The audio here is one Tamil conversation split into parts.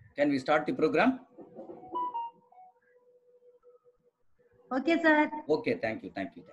Can we start the program? Okay sir Okay, thank you, thank you.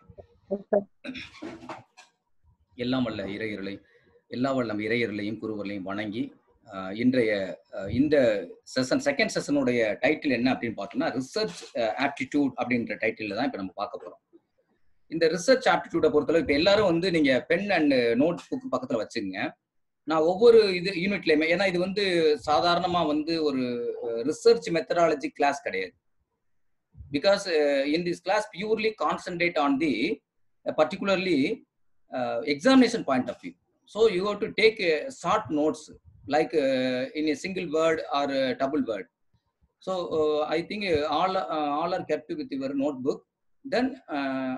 எல்லாம் வல்ல இறையர்களை எல்லா வல்லம் இறையர்களையும் குருவர்களையும் வணங்கி ஆஹ், இன்றைய ஆஹ், இந்த செஷன் செகண்ட் செஷனுடைய டைட்டில் என்ன அப்படின்னு பார்த்தோம்னா ரிசர்ச் ஆப்டிடியூட் அப்படின்ற டைட்டில் தான் இப்போ நம்ம பார்க்க போறோம் இந்த ரிசர்ச் ஆப்டிடியூடை பொறுத்தளவு இப்போ எல்லாரும் வந்து நீங்க பென் அண்ட் நோட் புக் பக்கத்துல வச்சுங்க நான் ஒவ்வொரு இது யூனிட்லயுமே ஏன்னா இது வந்து சாதாரணமா வந்து ஒரு ரிசர்ச் மெத்தடாலஜி கிளாஸ் கிடையாது because uh, in this class purely concentrate on the uh, particularly uh, examination point of view so you have to take uh, short notes like uh, in a single word or a double word so uh, i think uh, all uh, all are kept with your notebook then uh,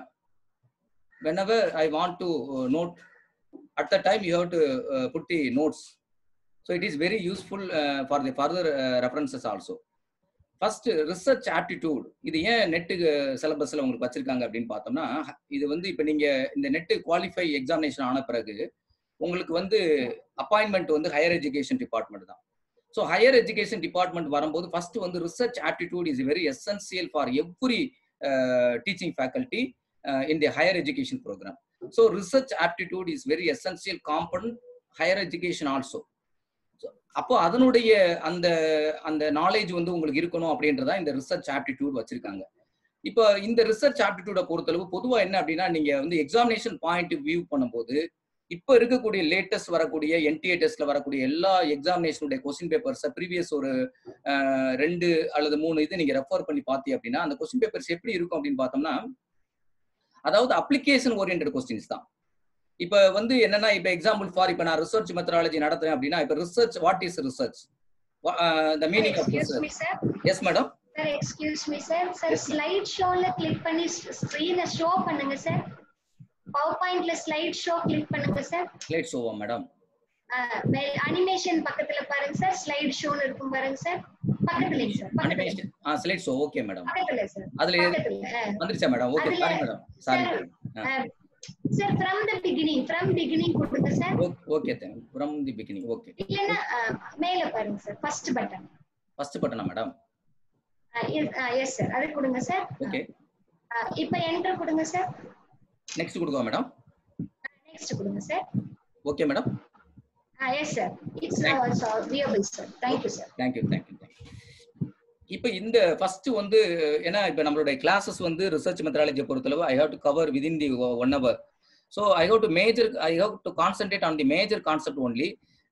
whenever i want to uh, note at the time you have to uh, put the notes so it is very useful uh, for the further uh, references also first research aptitude இது ஏன் நெட்டு சிலபஸ்ல உங்களுக்கு வச்சிருக்காங்க அப்படின்னு பார்த்தோம்னா இது வந்து இப்போ நீங்க இந்த நெட்டு குவாலிஃபை எக்ஸாமினேஷன் ஆன பிறகு உங்களுக்கு வந்து அப்பாயின்மெண்ட் வந்து ஹையர் எஜுகேஷன் டிபார்ட்மெண்ட் தான் ஸோ ஹையர் எஜுகேஷன் டிபார்ட்மெண்ட் வரும்போது ஃபர்ஸ்ட் வந்து research aptitude is very essential for every teaching faculty in the higher education programme so research aptitude is very essential component higher education also அப்போ அதனுடைய அந்த அந்த நாலேஜ் வந்து உங்களுக்கு இருக்கணும் அப்படின்றதா இந்த ரிசர்ச் ஆப்டிடியூட் வச்சிருக்காங்க இப்போ இந்த ரிசர்ச் ஆப்டிடியூட பொறுத்தளவு பொதுவா என்ன அப்படின்னா நீங்க வந்து எக்ஸாமினேஷன் பாயிண்ட் வியூ பண்ணும்போது இப்போ இருக்கக்கூடிய லேட்டஸ்ட் வரக்கூடிய என்டிஏ டெஸ்ட்ல வரக்கூடிய எல்லா எக்ஸாமினேஷனுடைய கொஸ்டின் பேப்பர்ஸ் ப்ரீவியஸ் ஒரு அஹ், ரெண்டு அல்லது மூணு இது நீங்க ரெஃபர் பண்ணி பார்த்தீங்க அப்படின்னா அந்த கொஸ்டின் பேப்பர்ஸ் எப்படி இருக்கும் அப்படின்னு பார்த்தோம்னா அதாவது அப்ளிகேஷன் ஓரியன்ட் கொஸ்டின்ஸ் தான் இப்ப வந்து என்னன்னா இப்ப எக்ஸாம்பிள் ஃபார் இப்ப நான் ரிசர்ச் மெத்தடாலஜி நடத்துறேன் அப்படின்னா இப்ப research what is research the meaning of excuse me research sir yes madam sir excuse me sir sir Yes, ma'am. Slide ஷோல கிளிக் பண்ணி ஸ்கிரீனை ஷோ பண்ணுங்க சார் பவர் பாயிண்ட்ல ஸ்லைட் ஷோ கிளிக் பண்ணுங்க சார் லேட் ஷோவா மேடம் அனிமேஷன் பக்கத்துல பாருங்க சார் ஸ்லைட் ஷோன்னு இருக்கும் பாருங்க சார் பக்கத்துலங்க சார் பக்கத்துல அனிமேஷன் ஆ ஸ்லேட் ஷோ ஓகே மேடம் பக்கத்துல சார் அதுல எது- பக்கத்துல வந்துருச்சா மேடம் ஓகே அதுல- sorry madam sorry sir from the beginning from beginning கொடுங்க sir okay thank from the beginning okay இல்லைன்னா அஹ், மேல பாருங்க சார் ஃபர்ஸ்ட் பட்டன் ஃபர்ஸ்ட் பட்டனா மேடம் எஸ் சார் அது கொடுங்க சார் ஓகே இப்போ என்டர் கொடுங்க சார் நெக்ஸ்ட் கொடுக்கவா மேடம் நெக்ஸ்ட் கொடுங்க sir okay madam yes sir it's now also viable sir thank you sir thank you thank you thank you இப்போ இந்த ஃபர்ஸ்ட் வந்து ஏன்னா இப்போ நம்மளுடைய கிளாஸஸ் வந்து ரிசர்ச் மெத்தடாலஜியை பொறுத்தளவு I have to cover within the one hour so I have to major I have to concentrate on the major concept only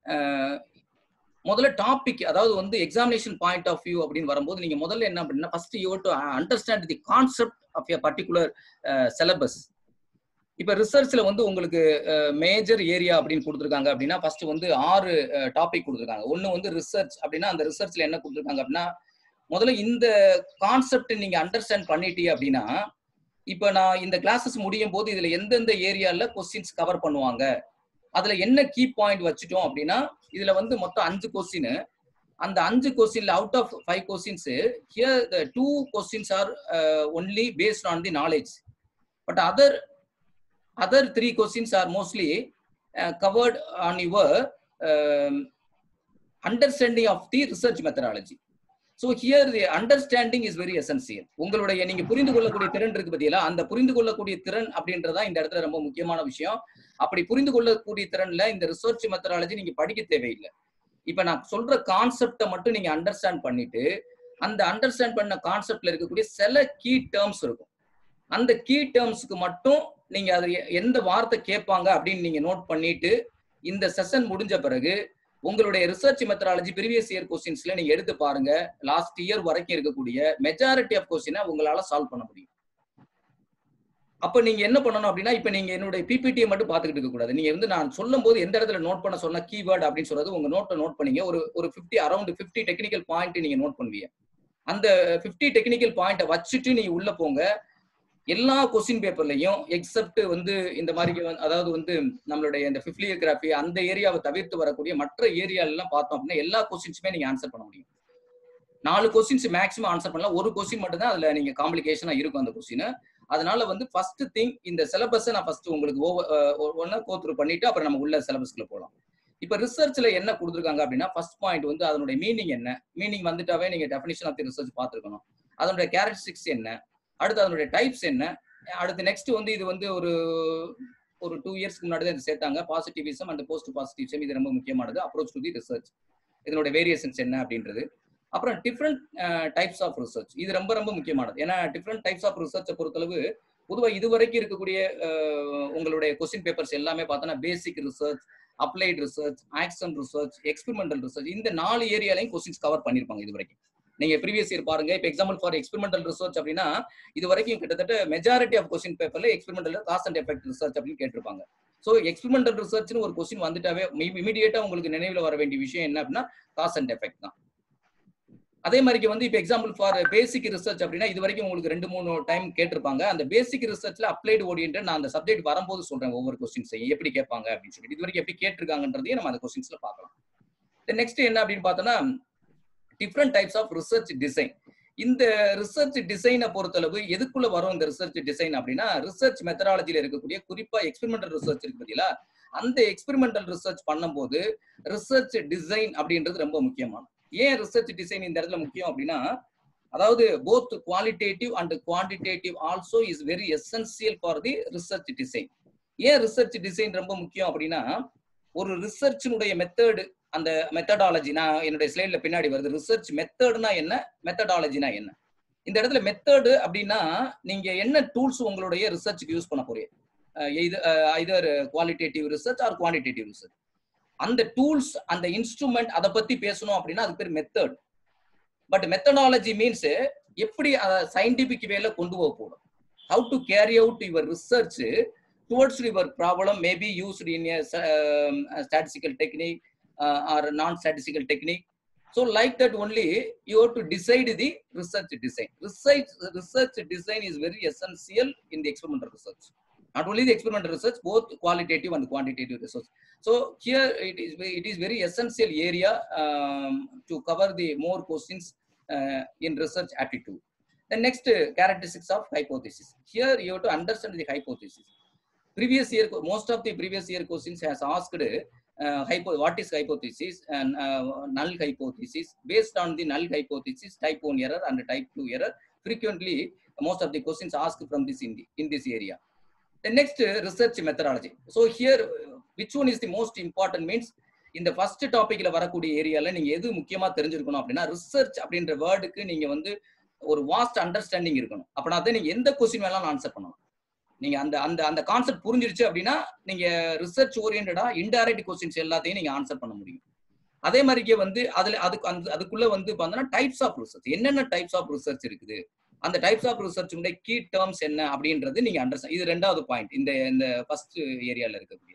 முதல்ல டாபிக் அதாவது வந்து எக்ஸாமினேஷன் பாயிண்ட் ஆஃப் வியூ அப்படின்னு வரும்போது நீங்க முதல்ல என்ன அப்படின்னா first you to understand the concept of a particular syllabus இப்போ ரிசர்ச்ல வந்து உங்களுக்கு மேஜர் ஏரியா அப்படின்னு கொடுத்துருக்காங்க அப்படின்னா ஃபர்ஸ்ட் வந்து ஆறு டாபிக் கொடுத்துருக்காங்க ஒன்று வந்து ரிசர்ச் அப்படின்னா அந்த ரிசர்ச்ல என்ன கொடுத்துருக்காங்க அப்படின்னா முதல்ல இந்த கான்செப்ட் நீங்க அண்டர்ஸ்டாண்ட் பண்ணிட்டீங்க அப்படின்னா இப்போ நான் இந்த கிளாஸஸ் முடியும் போது இதுல எந்தெந்த ஏரியால கொஸ்டின்ஸ் கவர் பண்ணுவாங்க அதுல என்ன கீ பாயிண்ட் வச்சுட்டோம் அப்படின்னா இதுல வந்து மொத்தம் அஞ்சு கொஸ்டின் அந்த அஞ்சு கொஸ்டின்ல out of five questions here the two questions are only based on the knowledge but other other three questions are mostly uh, covered on your um, understanding of the research methodology so here the understanding is very essential உங்களுடைய நீங்க புரிந்து கொள்ளக்கூடிய திறன் இருக்கு பத்தியெல்லாம் அந்த புரிந்து கொள்ளக்கூடிய திறன் அப்படின்றதா இந்த இடத்துல ரொம்ப முக்கியமான விஷயம் அப்படி புரிந்து கொள்ளக்கூடிய திறன்ல இந்த ரிசர்ச் மெத்தடாலஜி நீங்க படிக்க தேவையில்லை இப்ப நான் சொல்ற கான்செப்டை மட்டும் நீங்க அண்டர்ஸ்டாண்ட் பண்ணிட்டு அந்த அண்டர்ஸ்டாண்ட் பண்ண கான்செப்ட்ல இருக்கக்கூடிய சில கீ டேர்ம்ஸ் இருக்கும் அந்த கீ டேர்ம்ஸ்க்கு மட்டும் நீங்க அது எ- எந்த வார்த்தை கேட்பாங்க அப்படின்னு நீங்க நோட் பண்ணிட்டு இந்த செஷன் முடிஞ்ச பிறகு உங்களுடைய ரிசர்ச் மெத்தடாலஜி ப்ரீவியஸ் இயர் கொஸ்டின்ஸ்ல நீங்க எடுத்து பாருங்க லாஸ்ட் இயர் வரைக்கும் இருக்கக்கூடிய மெஜாரிட்டி ஆஃப் கொஸ்டினை உங்களால சால்வ் பண்ண முடியும் அப்ப நீங்க என்ன பண்ணணும் அப்படின்னா இப்ப நீங்க என்னுடைய பிபிடியை மட்டும் பார்த்துக்கிட்டு இருக்க கூடாது நீங்க வந்து நான் சொல்லும் போது எந்த இடத்துல நோட் பண்ண சொன்ன கீவேர்ட் அப்படின்னு சொல்றது உங்க நோட்டை நோட் பண்ணீங்க ஒரு ஒரு fifty around fifty technical point நீங்க நோட் பண்ணுவீங்க அந்த ஃபிஃப்டி டெக்னிக்கல் பாயிண்ட்டை வச்சுட்டு நீங்க உள்ள போங்க எல்லா கொஸ்டின் பேப்பர்லையும் எக்ஸப்ட் வந்து இந்த மாதிரி வந்து- அதாவது வந்து நம்மளுடைய இந்த பிப்ளியோகிராஃபி அந்த ஏரியாவை தவிர்த்து வரக்கூடிய மற்ற ஏரியாலாம் பார்த்தோம் அப்படின்னா எல்லா கொஸ்டின்ஸுமே நீங்க ஆன்சர் பண்ண முடியும் நாலு கொஸ்டின்ஸ் மேக்ஸிமம் ஆன்சர் பண்ணலாம் ஒரு கொஸ்டின் மட்டும் தான் அதுல நீங்க காம்ப்ளிகேஷனா இருக்கும் அந்த கொஸ்டின் அதனால வந்து ஃபர்ஸ்ட் திங் இந்த சிலபஸை நான் ஃபர்ஸ்ட் உங்களுக்கு ஒவ்வொன்னா கோத்ரூ பண்ணிட்டு அப்புறம் நம்ம உள்ள சிலபஸ்க்குள்ள போகலாம் இப்ப ரிசர்ச்ல என்ன கொடுத்துருக்காங்க அப்படின்னா ஃபர்ஸ்ட் பாயிண்ட் வந்து அதனுடைய மீனிங் என்ன மீனிங் வந்துட்டாவே நீங்க டெஃபினிஷன் ஆஃப் தி ரிசர்ச் பார்த்துருக்கணும் அதனுடைய கேரக்டரிஸ்டிக்ஸ் என்ன அடுத்து அதனுடைய டைப்ஸ் என்ன அடுத்து நெக்ஸ்ட் வந்து இது வந்து ஒரு ஒரு டூ இயர்ஸ்க்கு முன்னாடி தான் இது சேர்த்தாங்க பாசிட்டிவிசம் அண்ட் போஸ்ட் பாசிட்டிவிசம் இது ரொம்ப முக்கியமானது அப்ரோச் டு தி ரிசர்ச் இதனுடைய வேரியேஷன்ஸ் என்ன அப்படின்றது அப்புறம் டிஃப்ரெண்ட் டைப்ஸ் ஆஃப் ரிசர்ச் இது ரொம்ப ரொம்ப முக்கியமானது ஏன்னா டிஃப்ரெண்ட் டைப்ஸ் ஆஃப் ரிசர்ச்சை பொறுத்தளவு பொதுவாக இதுவரைக்கும் இருக்கக்கூடிய அஹ், உங்களுடைய கொஸ்டின் பேப்பர்ஸ் எல்லாமே பார்த்தோன்னா basic research applied research action research experimental research இந்த நாலு ஏரியாலையும் கொஸ்டின்ஸ் கவர் பண்ணியிருப்பாங்க இது வரைக்கும் நீங்க ப்ரீவியஸ் இயர் பாருங்க இப்போ எக்ஸாம்பிள் ஃபார் எக்ஸ்பெரிமெண்டல் ரிசர்ச் அப்படின்னா இது வரைக்கும் கிட்டத்தட்ட மெஜாரிட்டி ஆஃப் கொஸ்டின் பேப்பர்ல experimental cause and effect research அப்படின்னு கேட்டிருப்பாங்க ஸோ எக்ஸ்பெரிமெண்டல் ரிசர்ச்னு ஒரு கொஸ்டின் வந்துட்டாவே இமீடியட்டா உங்களுக்கு நினைவில் வர வேண்டிய விஷயம் என்ன அப்படின்னா காஸ் அண்ட் எஃபெக்ட் தான் அதே மாதிரி வந்து இப்போ எக்ஸாம்பிள் ஃபார் பேசிக் ரிசர்ச் அப்படின்னா இது வரைக்கும் உங்களுக்கு ரெண்டு மூணு டைம் கேட்டிருப்பாங்க அந்த பேசிக் ரிசர்ச்ல அப்ளைடு ஓரியன்ட் நான் அந்த சப்ஜெக்ட் வரும்போது சொல்றேன் ஒவ்வொரு கொஸ்டின்ஸையும் எப்படி கேட்பாங்க அப்படின்னு சொல்லிட்டு இது வரைக்கும் எப்படி கேட்டிருக்காங்கன்றதையும் நம்ம அந்த கொஸ்டின்ஸ்ல பார்க்கலாம் நெக்ஸ்ட் என்ன அப்படின்னு பார்த்தோம்னா different types of research design இந்த ரிசர்ச் டிசைனை பொறுத்தளவு எதுக்குள்ள வரும் இந்த ரிசர்ச் டிசைன் அப்படின்னா ரிசர்ச் மெத்தடாலஜில இருக்கக்கூடிய குறிப்பா எக்ஸ்பெரிமெண்டல் ரிசர்ச் இருக்கு பார்த்தீங்களா அந்த எக்ஸ்பெரிமெண்டல் ரிசர்ச் பண்ணும்போது ரிசர்ச் டிசைன் அப்படின்றது ரொம்ப முக்கியமானது ஏன் ரிசர்ச் டிசைன் இந்த இடத்துல முக்கியம் அப்படின்னா அதாவது both qualitative and quantitative also is very essential for the research design ஏன் ரிசர்ச் டிசைன் ரொம்ப முக்கியம் அப்படின்னா ஒரு ரிசர்ச்சினுடைய மெத்தடு அந்த மெத்தடாலஜி நான் என்னுடைய ஸ்லைட்ல பின்னாடி வருது ரிசர்ச் மெத்தட்னா என்ன மெத்தடாலஜினா என்ன இந்த இடத்துல மெத்தடு அப்படின்னா நீங்க என்ன டூல்ஸ் உங்களுடைய ரிசர்ச்சுக்கு யூஸ் பண்ண போறீங்க இது either qualitative research or quantitative research அந்த டூல்ஸ் அந்த இன்ஸ்ட்ருமெண்ட் அதை பத்தி பேசணும் அப்படின்னா அதுக்கு பேர் மெத்தட் பட் மெத்தடாலஜி மீன்ஸ் எப்படி அதை சயின்டிபிக் வேல கொண்டு போக போடும் how to carry out your research towards your problem maybe used in statistical technique or non statistical technique so like that only you have to decide the research design research research design is very essential in the experimental research not only the experimental research both qualitative and quantitative research so here it is it is very essential area um, to cover the more questions uh, in research aptitude the next uh, characteristics of hypothesis here you have to understand the hypothesis previous year most of the previous year questions has asked uh, hypo, what is hypothesis and uh, null hypothesis based on the null hypothesis type 1 error and type 2 error frequently most of the questions asked from this in, the, in this area the next uh, research methodology so here uh, which one is the most important means இந்த ஃபர்ஸ்ட் டாபிக்ல வரக்கூடிய ஏரியால நீங்க எது முக்கியமா தெரிஞ்சிருக்கணும் அப்படின்னா ரிசர்ச் அப்படின்ற வேர்டுக்கு நீங்க வந்து ஒரு வாஸ்ட் அண்டர்ஸ்டாண்டிங் இருக்கணும் அப்படின்னா தான் நீங்க எந்த கொஸ்டின் வேணாலும் ஆன்சர் பண்ணலாம் நீங்க அந்த அந்த அந்த கான்செப்ட் புரிஞ்சிருச்சு அப்படின்னா நீங்க ரிசர்ச் ஓரியன்டா இன்டைரக்ட் கொஸ்டின்ஸ் எல்லாத்தையும் நீங்க ஆன்சர் பண்ண முடியும் அதே மாதிரிக்கே வந்து அதுல அதுக்கு அந்த அதுக்குள்ள வந்து பார்த்தோம்னா டைப்ஸ் ஆஃப் ரிசர்ச் என்னென்ன டைப்ஸ் ஆஃப் ரிசர்ச் இருக்குது அந்த டைப்ஸ் ஆஃப் ரிசர்ச்சுடைய கீ டேர்ம்ஸ் என்ன அப்படின்றது நீங்க அண்டர்ஸ்டாண்ட் இது ரெண்டாவது பாயிண்ட் இந்த இந்த ஃபர்ஸ்ட் ஏரியால இருக்கக்கூடியது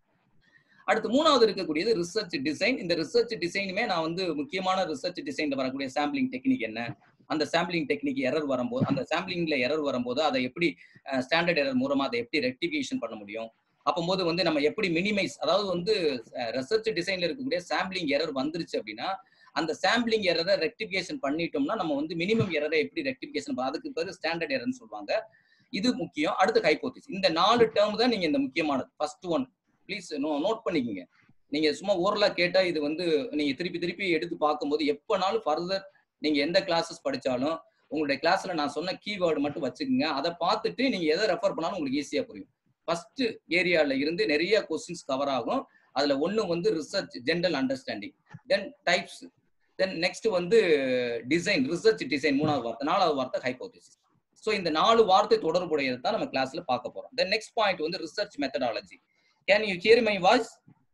அடுத்து மூணாவது இருக்கக்கூடியது ரிசர்ச் டிசைன் இந்த ரிசர்ச் டிசைனுமே நான் வந்து முக்கியமான ரிசர்ச் டிசைன்ல வரக்கூடிய சாம்பிளிங் டெக்னிக் என்ன அந்த சாம்பிளிங் டெக்னிக் எரர் வரும்போது அந்த சாம்பிளிங்ல எரர் வரும்போது அதை எப்படி ஸ்டாண்டர்ட் எரர் மூலமா அதை எப்படி ரெக்டிஃபிகேஷன் பண்ண முடியும் அப்போது வந்து நம்ம எப்படி மினிமைஸ் அதாவது வந்து ரிசர்ச் டிசைன்ல இருக்கக்கூடிய சாம்பிளிங் எரர் வந்துருச்சு அப்படின்னா அந்த சாம்பிளிங் எரரை ரெக்டிஃபிகேஷன் பண்ணிட்டோம்னா நம்ம வந்து மினிமம் எரரை எப்படி ரெக்டிஃபிகேஷன் அதுக்கு பேர் ஸ்டாண்டர்ட் எரர்னு சொல்லுவாங்க இது முக்கியம் அடுத்து ஹைப்போதிஸ் இந்த நாலு டேர்ம் தான் நீங்க இந்த முக்கியமானது first one please no note பண்ணிக்கோங்க நீங்க சும்மா ஓரலா கேட்டா இது வந்து நீங்க திருப்பி திருப்பி எடுத்து பார்க்கும்போது எப்பனாலும் ஃபர்தர் நீங்க எந்த கிளாஸஸ் படிச்சாலும் உங்களுடைய கிளாஸ்ல நான் சொன்ன கீவேர்டு மட்டும் வச்சுக்கோங்க அதை பார்த்துட்டு நீங்க எதை ரெஃபர் பண்ணாலும் உங்களுக்கு ஈஸியா புரியும் ஃபர்ஸ்ட் ஏரியால இருந்து நிறைய கொஸ்டின்ஸ் கவர் ஆகும் அதுல ஒண்ணு வந்து research general understanding then types then next வந்து டிசைன் ரிசர்ச் டிசைன் மூணாவது வார்த்தை நாலாவது வார்த்தை ஹைப்போதிசிஸ் ஸோ இந்த நாலு வார்த்தை தொடர்புடையது தான் நம்ம கிளாஸ்ல பார்க்க போறோம் தென் நெக்ஸ்ட் பாயிண்ட் வந்து research methodology can you hear my voice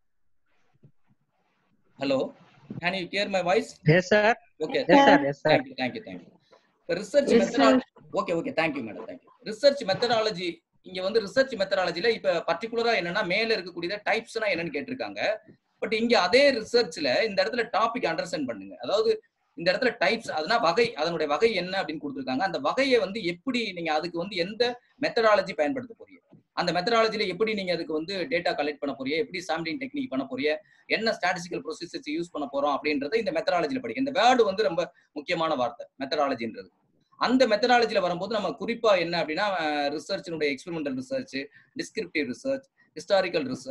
hello can you hear my voice Yes, sir. Okay Yes, sir. Yes, sir. Thank you thank you thank you research Yes, methodology okay okay thank you madam thank you research methodology இங்க வந்து ரிசர்ச் மெத்தடாலஜில இப்ப பர்டிகுலரா என்னன்னா மேல இருக்கக்கூடிய டைப்ஸ்னா என்னன்னு கேட்டிருக்காங்க பட் இங்க அதே ரிசர்ச்ல இந்த இடத்துல டாபிக் அண்டர்ஸ்டாண்ட் பண்ணுங்க அதாவது இந்த இடத்துல டைப்ஸ் அதுனா வகை அதனுடைய வகை என்ன அப்படின்னு கொடுத்துருக்காங்க அந்த வகையை வந்து எப்படி நீங்க அதுக்கு வந்து எந்த மெத்தடாலஜி பயன்படுத்த போறீங்க அந்த மெத்தடாலஜில எப்படி நீங்க அதுக்கு வந்து டேட்டா கலெக்ட் பண்ண போறீங்க எப்படி சாம்பிளிங் டெக்னிக் பண்ண போறீங்க என்ன ஸ்டாட்டிஸ்டிக்கல் ப்ரொசீஜர்ஸ் யூஸ் பண்ண போறோம் அப்படின்றத இந்த மெத்தடாலஜில படிக்க இந்த வேர்டு வந்து ரொம்ப முக்கியமான வார்த்தை மெத்தடாலஜின்றது அந்த மெத்தடாலஜில வரும்போது நம்ம குறிப்பா என்ன அப்படின்னா ரிசர்ச்சினுடைய experimental research descriptive research historical research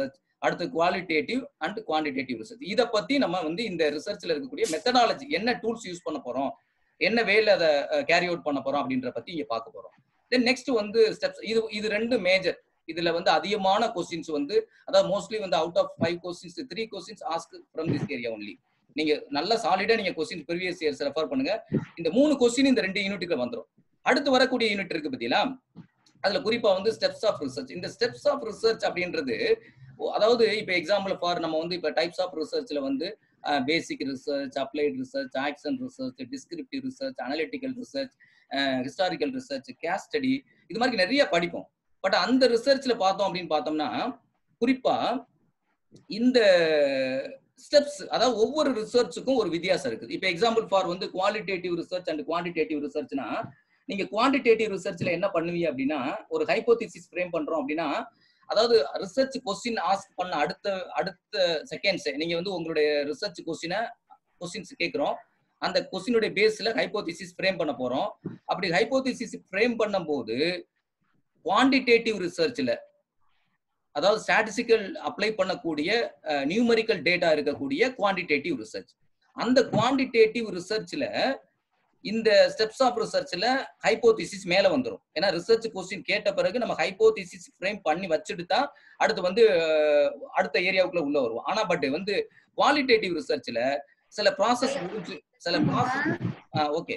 அடுத்து குவாலிட்டேட்டிவ் அண்ட் குவான்டிடேட்டிவ் ரிசர்ச் இதை பத்தி நம்ம வந்து இந்த ரிசர்ச்ல இருக்கக்கூடிய மெத்தடாலஜி என்ன டூல்ஸ் யூஸ் பண்ண போறோம் என்ன வேல அதை கேரி அவுட் பண்ண போறோம் அப்படின்ற பத்தி இங்க பார்க்க போறோம் தென் நெக்ஸ்ட் வந்து ஸ்டெப்ஸ் இது இது ரெண்டு மேஜர் இதுல வந்து அதிகமான கொஸ்டின்ஸ் வந்து அதாவது மோஸ்ட்லி வந்து out of five questions three questions ask from this area only நீங்க நல்ல சாலிடா நீங்க கொஸ்டின் ப்ரீவியஸ் இயர்ஸ் ரெஃபர் பண்ணுங்க இந்த மூணு கொஸ்டின் இந்த ரெண்டு யூனிட்டுக்கு வந்துடும் அடுத்து வரக்கூடிய யூனிட் இருக்கு பத்தியா அதுல குறிப்பா வந்து ஸ்டெப்ஸ் ஆஃப் ரிசர்ச் இந்த ஸ்டெப்ஸ் ஆஃப் ரிசர்ச் அப்படின்றது அதாவது இப்போ எக்ஸாம்பிள் ஃபார் நம்ம வந்து இப்போ டைப்ஸ் ஆஃப் ரிசர்ச்ல வந்து basic research applied research action research descriptive research analytical research historical research case study இது மாதிரி நிறைய படிப்போம் பட் அந்த ரிசர்ச்ல பார்த்தோம் அப்படின்னு பார்த்தோம்னா குறிப்பா இந்த ஸ்டெப்ஸ் அதாவது ஒவ்வொரு ரிசர்ச்சுக்கும் ஒரு வித்தியாசம் இருக்குது இப்போ எக்ஸாம்பிள் ஃபார் வந்து குவாலிட்டேட்டிவ் ரிசர்ச் அண்ட் குவான்டிடேட்டிவ் ரிசர்ச்னா நீங்க குவான்டிடேட்டிவ் ரிசர்ச்ல என்ன பண்ணுவீங்க அப்படின்னா ஒரு ஹைப்போதிசிஸ் ஃப்ரேம் பண்றோம் அப்படின்னா அதாவது ரிசர்ச் கொஸ்டின் ஆஸ்க் பண்ண அடுத்த அடுத்த செகண்ட்ஸ் நீங்க வந்து உங்களுடைய ரிசர்ச் கொஸ்டினை கொஸ்டின்ஸ் கேட்குறோம் அந்த கொஸ்டினுடைய பேஸ்ல ஹைப்போதிசிஸ் ஃப்ரேம் பண்ண போறோம் அப்படி ஹைப்போதிசிஸ் ஃப்ரேம் பண்ணும்போது குவான்டிடேட்டிவ் ரிசர்ச்ல அதாவது ஸ்டாட்டிஸ்டிக்கல் அப்ளை பண்ணக்கூடிய நியூமரிக்கல் டேட்டா இருக்கக்கூடிய குவான்டிடேட்டிவ் ரிசர்ச் அந்த குவான்டிடேட்டிவ் ரிசர்ச்ல இந்த ஸ்டெப்ஸ் ஆஃப் ரிசர்ச்ல ஹைப்போதிசிஸ் மேல வந்துடும் ஏன்னா ரிசர்ச் கொஸ்டின் கேட்ட பிறகு நம்ம ஹைப்போதிசிஸ் ஃப்ரேம் பண்ணி வச்சுட்டு தான் அடுத்து வந்து அடுத்த ஏரியாவுக்குள்ள உள்ள வருவோம் ஆனா பட் வந்து குவாலிட்டேட்டிவ் ரிசர்ச்ல சில ப்ராசஸ் முடிஞ்சு சில ப்ராசஸ் ஓகே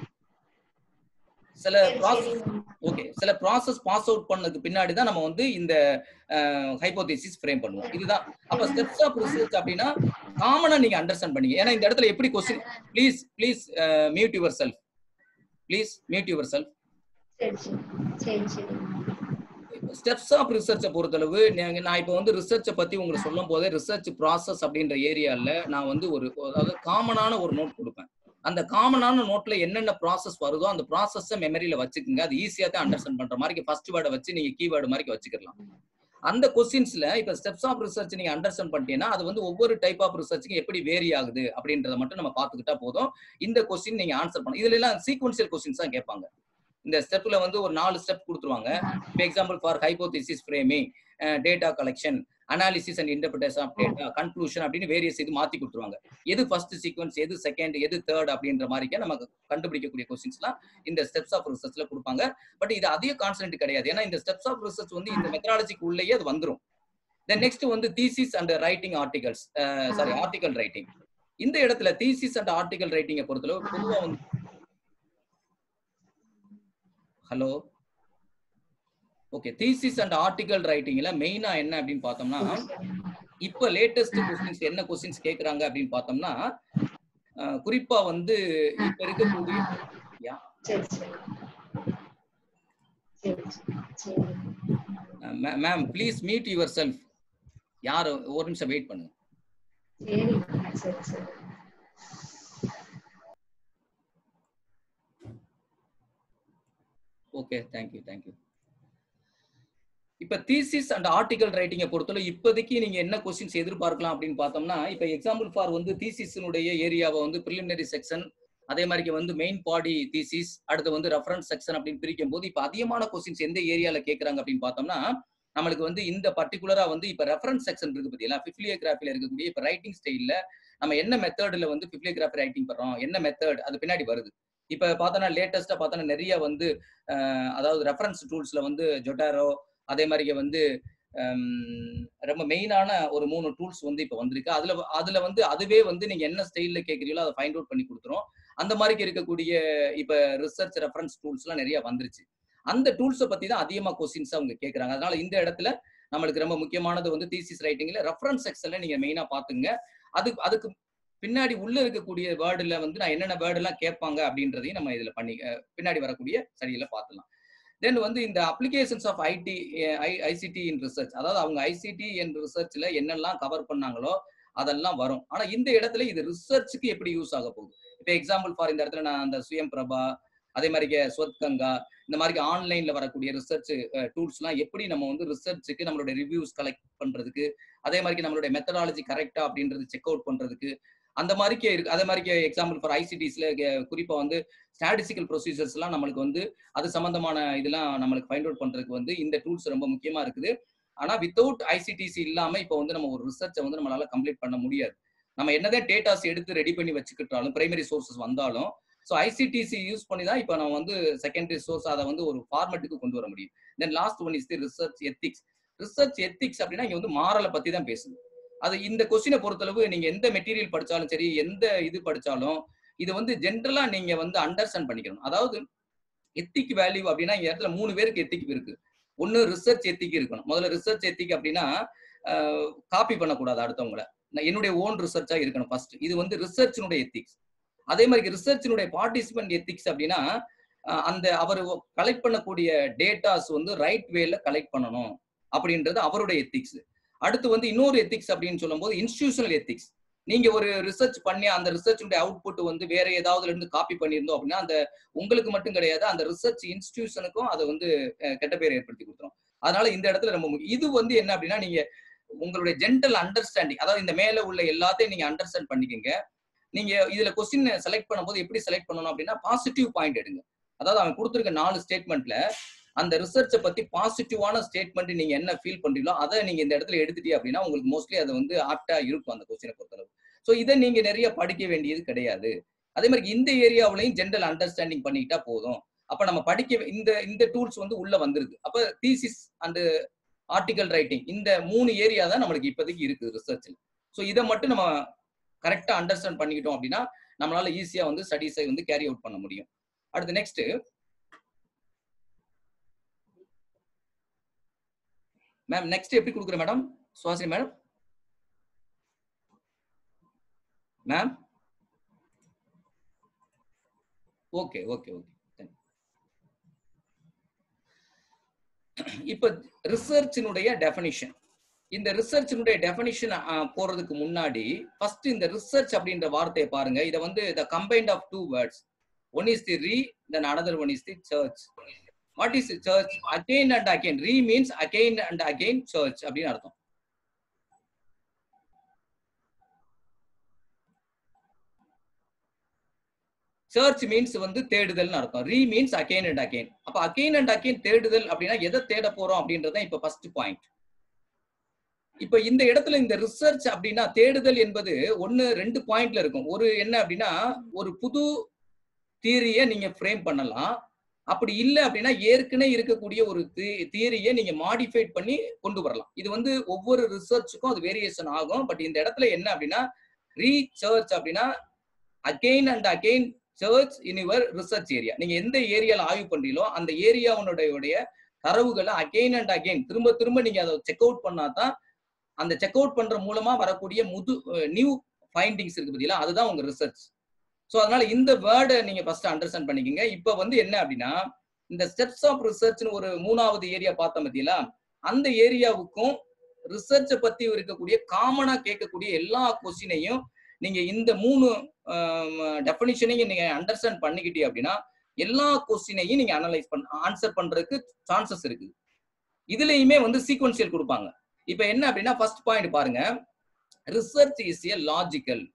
சில ப்ராசஸ் ஓகே சில ப்ராசஸ் பாஸ் அவுட் பண்ணதுக்கு பின்னாடி தான் நம்ம வந்து இந்த ஹைப்போதிசிஸ் ஃப்ரேம் பண்ணுவோம் இதுதான் அப்ப ஸ்டெப்ஸ் ஆஃப் ரிசர்ச் அப்படின்னா காமனா நீங்க அண்டர்ஸ்டாண்ட் பண்ணீங்க ஏன்னா இந்த இடத்துல எப்படி question please please mute yourself please mute yourself சரி சரி ஸ்டெப்ஸ் ஆஃப் ரிசர்ச்சை பொறுத்தளவு நான் இப்போ வந்து ரிசர்ச்சை பத்தி உங்களுக்கு சொல்லும் போதே ரிசர்ச் ப்ராசஸ் அப்படின்ற ஏரியால நான் வந்து ஒரு அதாவது காமனான ஒரு நோட் கொடுப்பேன் அந்த காமனான நோட்ல என்னென்ன ப்ராசஸ் வருதோ அந்த ப்ராசஸை மெமரியில வச்சுக்கோங்க அது ஈஸியா தான் அண்டர்ஸ்டாண்ட் பண்ற மாதிரி ஃபர்ஸ்ட் வேர்டை வச்சு நீங்க கீவேர்டு மாதிரி வச்சுக்கலாம் அந்த கொஸ்டின்ஸ்ல இப்ப ஸ்டெப்ஸ் ஆஃப் ரிசர்ச் நீங்க அண்டர்ஸ்டாண்ட் பண்ணிட்டீங்கன்னா அது வந்து ஒவ்வொரு டைப் ஆஃப் ரிசர்ச்சுக்கும் எப்படி வேரி ஆகுது அப்படின்றத மட்டும் நம்ம பாத்துக்கிட்டா போதும் இந்த கொஸ்டின் நீங்க ஆன்சர் பண்ண இதுல எல்லாம் சீக்வன்சியல் கொஸ்டின்ஸ் தான் கேட்பாங்க இந்த ஸ்டெப்ல வந்து ஒரு நாலு ஸ்டெப் கொடுத்துருவாங்க இப்போ example for hypothesis framing data collection analysis and interpretation of data conclusion அப்படின்னு வேரியஸ் இது மாத்தி கொடுத்துருவாங்க எது ஃபர்ஸ்ட் சீக்வன்ஸ் எது செகண்ட் எது தேர்ட் அப்படின்ற மாதிரிக்கே நமக்கு கண்டுபிடிக்கக்கூடிய கொஸ்டின்ஸ்லாம் இந்த ஸ்டெப்ஸ் ஆஃப் ரிசர்ச்ல கொடுப்பாங்க பட் இது அதிக கான்சன்ட் கிடையாது ஏன்னா இந்த ஸ்டெப்ஸ் ஆஃப் ரிசர்ச் வந்து இந்த மெத்தடாலஜிக்கு உள்ளேயே அது வந்துடும் தென் நெக்ஸ்ட் வந்து thesis and writing articles sorry article writing இந்த இடத்துல தீசிஸ் அண்ட் ஆர்டிகல் ரைட்டிங்கை பொறுத்தளவு பொதுவாக வந்து hello okay thesis and article ரைட்டிங்ல மெயினா என்ன அப்படின்னு பார்த்தோம்னா இப்ப லேட்டஸ்ட் கொஸ்டின்ஸ் என்ன கொஸ்டின்ஸ் கேக்குறாங்க அப்படின்னு பார்த்தோம்னா குறிப்பா வந்து இப்ப இருக்கக்கூடிய ma'am please meet yourself யார் ஒரு நிமிஷம் வெயிட் பண்ணுங்க ஓகே தேங்க்யூ தேங்க்யூ இப்ப தீசிஸ் அண்ட் ஆர்டிகல் ரைட்டிங்கை பொறுத்தவரை இப்போதைக்கு நீங்க என்ன கொஸ்டின்ஸ் எதிர்பார்க்கலாம் அப்படின்னு பார்த்தோம்னா இப்ப எக்ஸாம்பிள் ஃபார் வந்து தீசிஸினுடைய ஏரியாவை வந்து ப்ரிலிமினரி செக்ஷன் அதே மாதிரி வந்து மெயின் பாடி தீசிஸ் அடுத்து வந்து ரெஃபரன்ஸ் செக்ஷன் அப்படின்னு பிரிக்கும் போது இப்ப அதிகமான கொஸ்டின்ஸ் எந்த ஏரியால கேட்கறாங்க அப்படின்னு பார்த்தோம்னா நம்மளுக்கு வந்து இந்த பர்டிகுலரா வந்து இப்ப ரெஃபரன்ஸ் செக்ஷன் இருக்கு பத்தியா பிப்ளியோகிராஃபில இருக்கக்கூடிய இப்ப ரைட்டிங் ஸ்டைல்ல நம்ம என்ன மெத்தட்ல வந்து பிப்ளியோகிராஃபி ரைட்டிங் பண்றோம் என்ன மெத்தட் அது பின்னாடி வருது இப்ப பார்த்தோன்னா லேட்டஸ்டா பார்த்தோன்னா நிறைய வந்து அதாவது ரெஃபரன்ஸ் டூல்ஸ்ல வந்து ஜொட்டாரோ அதே மாதிரி வந்து ரொம்ப மெயினான ஒரு மூணு டூல்ஸ் வந்து இப்போ வந்திருக்கு அதுல அதுல வந்து அதுவே வந்து நீங்க என்ன ஸ்டைல்ல கேட்குறீங்களோ அதை ஃபைண்ட் அவுட் பண்ணி கொடுத்துரும் அந்த மாதிரி இருக்கக்கூடிய இப்ப ரிசர்ச் ரெஃபரன்ஸ் டூல்ஸ் எல்லாம் நிறைய வந்துருச்சு அந்த டூல்ஸை பத்தி தான் அதிகமா கொஸ்டின்ஸ் அவங்க கேட்கறாங்க அதனால இந்த இடத்துல நம்மளுக்கு ரொம்ப முக்கியமானது வந்து தீசிஸ் ரைட்டிங்ல ரெஃபரன்ஸ் செக்ஷன்ல நீங்க மெயினா பாத்துங்க அது அதுக்கு பின்னாடி உள்ள இருக்கக்கூடிய வேர்டுல வந்து நான் என்னென்ன வேர்டு எல்லாம் கேட்பாங்க அப்படின்றதையும் நம்ம இதுல பண்ணி பின்னாடி வரக்கூடிய சரியில பார்த்துலாம் தென் வந்து இந்த applications of IT ICT in research அதாவது அவங்க ஐசிடி என் ரிசர்ச்ல என்னெல்லாம் கவர் பண்ணாங்களோ அதெல்லாம் வரும் ஆனா இந்த இடத்துல இது ரிசர்ச்சுக்கு எப்படி யூஸ் ஆக போகுது இப்போ எக்ஸாம்பிள் ஃபார் இந்த இடத்துல நான் அந்த சுயம் பிரபா அதே மாதிரி ஸ்வத் கங்கா இந்த மாதிரி ஆன்லைன்ல வரக்கூடிய ரிசர்ச் டூல்ஸ்லாம் எப்படி நம்ம வந்து ரிசர்ச்சுக்கு நம்மளுடைய ரிவ்யூஸ் கலெக்ட் பண்றதுக்கு அதே மாதிரி நம்மளுடைய மெத்தடாலஜி கரெக்டா அப்படின்றது செக் அவுட் பண்றதுக்கு அந்த மாதிரிக்கே இருக்கு அதே மாதிரி எக்ஸாம்பிள் ஃபார் ஐசிடிஸ்ல குறிப்பா வந்து ஸ்டாட்டிஸ்டிக்கல் ப்ரொசீஜர்ஸ் எல்லாம் நம்மளுக்கு வந்து அது சம்பந்தமான இதெல்லாம் நம்மளுக்கு ஃபைண்ட் அவுட் பண்றதுக்கு வந்து இந்த டூல்ஸ் ரொம்ப முக்கியமா இருக்குது ஆனா வித்தவுட் ஐசிடிசி இல்லாம இப்போ வந்து நம்ம ஒரு ரிசர்ச்சை வந்து நம்மளால கம்ப்ளீட் பண்ண முடியாது நம்ம என்னதான் டேட்டாஸ் எடுத்து ரெடி பண்ணி வச்சுக்கிட்டாலும் பிரைமரி சோர்சஸ் வந்தாலும் ஸோ ஐசிடிசி யூஸ் பண்ணி தான் இப்போ நம்ம வந்து செகண்டரி சோர்ஸ் அதை வந்து ஒரு ஃபார்மெட்டுக்கு கொண்டு வர முடியும் then last one is the research ethics research ethics அப்படின்னா இங்க வந்து மாரலை பத்தி தான் பேசுது அது இந்த கொஸ்டினை பொறுத்தளவு நீங்க எந்த மெட்டீரியல் படிச்சாலும் சரி எந்த இது படிச்சாலும் இது வந்து ஜென்ரலா நீங்க வந்து அண்டர்ஸ்டாண்ட் பண்ணிக்கணும் அதாவது எத்திக் வேல்யூ அப்படின்னா இந்த இடத்துல மூணு பேருக்கு எத்திக் இருக்கு ஒன்னு ரிசர்ச் எத்திக் இருக்கணும் முதல்ல ரிசர்ச் எத்திக் அப்படின்னா காப்பி பண்ணக்கூடாது அடுத்தவங்கள நான் என்னுடைய ஓன் ரிசர்ச்சா இருக்கணும் ஃபர்ஸ்ட் இது வந்து ரிசர்ச்சினுடைய எத்திக்ஸ் அதே மாதிரி ரிசர்ச்சினுடைய பார்ட்டிசிபென்ட் எத்திக்ஸ் அப்படின்னா அஹ் அந்த அவர் கலெக்ட் பண்ணக்கூடிய டேட்டாஸ் வந்து ரைட் வேல கலெக்ட் பண்ணணும் அப்படின்றது அவருடைய எத்திக்ஸ் அடுத்து வந்து இன்னொரு எத்திக்ஸ் அப்படின்னு சொல்லும்போது இன்ஸ்டிடியூஷனல் எத்திக்ஸ் நீங்க ஒரு ரிசர்ச் பண்ணி அந்த ரிசர்ச்சுடைய அவுட்புட் வந்து வேற ஏதாவதுல இருந்து காப்பி பண்ணியிருந்தோம் அப்படின்னா அந்த உங்களுக்கு மட்டும் கிடையாது அந்த ரிசர்ச் இன்ஸ்டிடியூஷனுக்கும் அதை வந்து அஹ், கெட்ட பேர் ஏற்படுத்தி கொடுத்துரும் அதனால இந்த இடத்துல ரொம்ப முக்கியம் இது வந்து என்ன அப்படின்னா நீங்க உங்களுடைய ஜென்ரல் அண்டர்ஸ்டாண்டிங் அதாவது இந்த மேல உள்ள எல்லாத்தையும் நீங்க அண்டர்ஸ்டாண்ட் பண்ணிக்கங்க நீங்க இதுல கொஸ்டின் செலக்ட் பண்ணும்போது எப்படி செலக்ட் பண்ணணும் அப்படின்னா பாசிட்டிவ் பாயிண்ட் எடுங்க அதாவது அவன் கொடுத்துருக்க நாலு ஸ்டேட்மெண்ட்ல அந்த ரிசர்ச்சை பத்தி பாசிட்டிவான ஸ்டேட்மெண்ட் நீங்க என்ன ஃபீல் பண்றீங்களோ அதை நீங்க இந்த இடத்துல எடுத்துட்டீங்க அப்படின்னா உங்களுக்கு மோஸ்ட்லி அது வந்து ஆப்டா இருக்கும் அந்த கொஸ்டினை பொறுத்தளவு ஸோ இதை நீங்க நிறைய படிக்க வேண்டியது கிடையாது அதே மாதிரி இந்த ஏரியாவிலையும் ஜென்ரல் அண்டர்ஸ்டாண்டிங் பண்ணிக்கிட்டா போதும் அப்ப நம்ம படிக்க வே- இந்த இந்த டூல்ஸ் வந்து உள்ள வந்துருது அப்ப தீசிஸ் அண்ட் ஆர்டிகல் ரைட்டிங் இந்த மூணு ஏரியா தான் நம்மளுக்கு இப்போதைக்கு இருக்குது ரிசர்ச்ல ஸோ இதை மட்டும் நம்ம கரெக்டா அண்டர்ஸ்டாண்ட் பண்ணிக்கிட்டோம் அப்படின்னா நம்மளால ஈஸியா வந்து ஸ்டடீஸை வந்து கேரி அவுட் பண்ண முடியும் அடுத்து நெக்ஸ்ட் மேம் நெக்ஸ்ட் எப்படி கொடுக்குறேன் madam Suvasini madam ma'am okay okay okay இப்ப ரிசர்ச்சினுடைய டெஃபனிஷன் இந்த ரிசர்ச்சினுடைய டெஃபனிஷன் போறதுக்கு முன்னாடி ஃபர்ஸ்ட் இந்த ரிசர்ச் அப்படின்ற வார்த்தையை பாருங்க இதை வந்து the combined of two words one is the re then another one is the search what is search again and again re means again and again search அப்படின்னு அர்த்தம் சர்ச் மீன்ஸ் வந்து தேடுதல்னு அர்த்தம் re means again and again அப்ப அகெயின் அண்ட் அகெயின் தேடுதல் அப்படின்னா எதை தேட போறோம் அப்படின்றத இப்ப ஃபர்ஸ்ட் பாயிண்ட் இப்ப இந்த இடத்துல இந்த ரிசர்ச் அப்படின்னா தேடுதல் என்பது ஒன்னு ரெண்டு பாயிண்ட்ல இருக்கும் ஒரு என்ன அப்படின்னா ஒரு புது தியரிய நீங்க ஃப்ரேம் பண்ணலாம் அப்படி இல்லை அப்படின்னா ஏற்கனவே இருக்கக்கூடிய ஒரு தியரியை நீங்க மாடிஃபைட் பண்ணி கொண்டு வரலாம் இது வந்து ஒவ்வொரு ரிசர்ச்சுக்கும் அது வேரியேஷன் ஆகும் பட் இந்த இடத்துல என்ன அப்படின்னா ரீசர்ச் அப்படின்னா again and again search in your research area நீங்க எந்த ஏரியால ஆய்வு பண்றீங்களோ அந்த ஏரியாவுடைய தரவுகளை அகெயின் அண்ட் அகெயின் திரும்ப திரும்ப நீங்க அதை செக் அவுட் பண்ணாதான் அந்த செக் அவுட் பண்ற மூலமா வரக்கூடிய முது நியூ ஃபைண்டிங்ஸ் இருக்கு பார்த்தீங்களா அதுதான் உங்க ரிசர்ச் ஸோ அதனால இந்த வேர்டை நீங்க ஃபர்ஸ்ட் அண்டர்ஸ்டாண்ட் பண்ணிக்கோங்க இப்போ வந்து என்ன அப்படின்னா இந்த ஸ்டெப்ஸ் ஆஃப் ரிசர்ச்னு ஒரு மூணாவது ஏரியா பார்த்தோம் பார்த்தீங்களா அந்த ஏரியாவுக்கும் ரிசர்ச்சை பத்தி இருக்கக்கூடிய காமனா கேட்கக்கூடிய எல்லா கொஸ்டினையும் நீங்க இந்த மூணு டெஃபினிஷனையும் நீங்க அண்டர்ஸ்டாண்ட் பண்ணிக்கிட்டீங்க அப்படின்னா எல்லா கொஸ்டினையும் நீங்க அனலைஸ் பண்ண ஆன்சர் பண்றதுக்கு சான்சஸ் இருக்குது இதுலயுமே வந்து சீக்வன்சியல் கொடுப்பாங்க இப்போ என்ன அப்படின்னா ஃபர்ஸ்ட் பாயிண்ட் பாருங்க research is a logical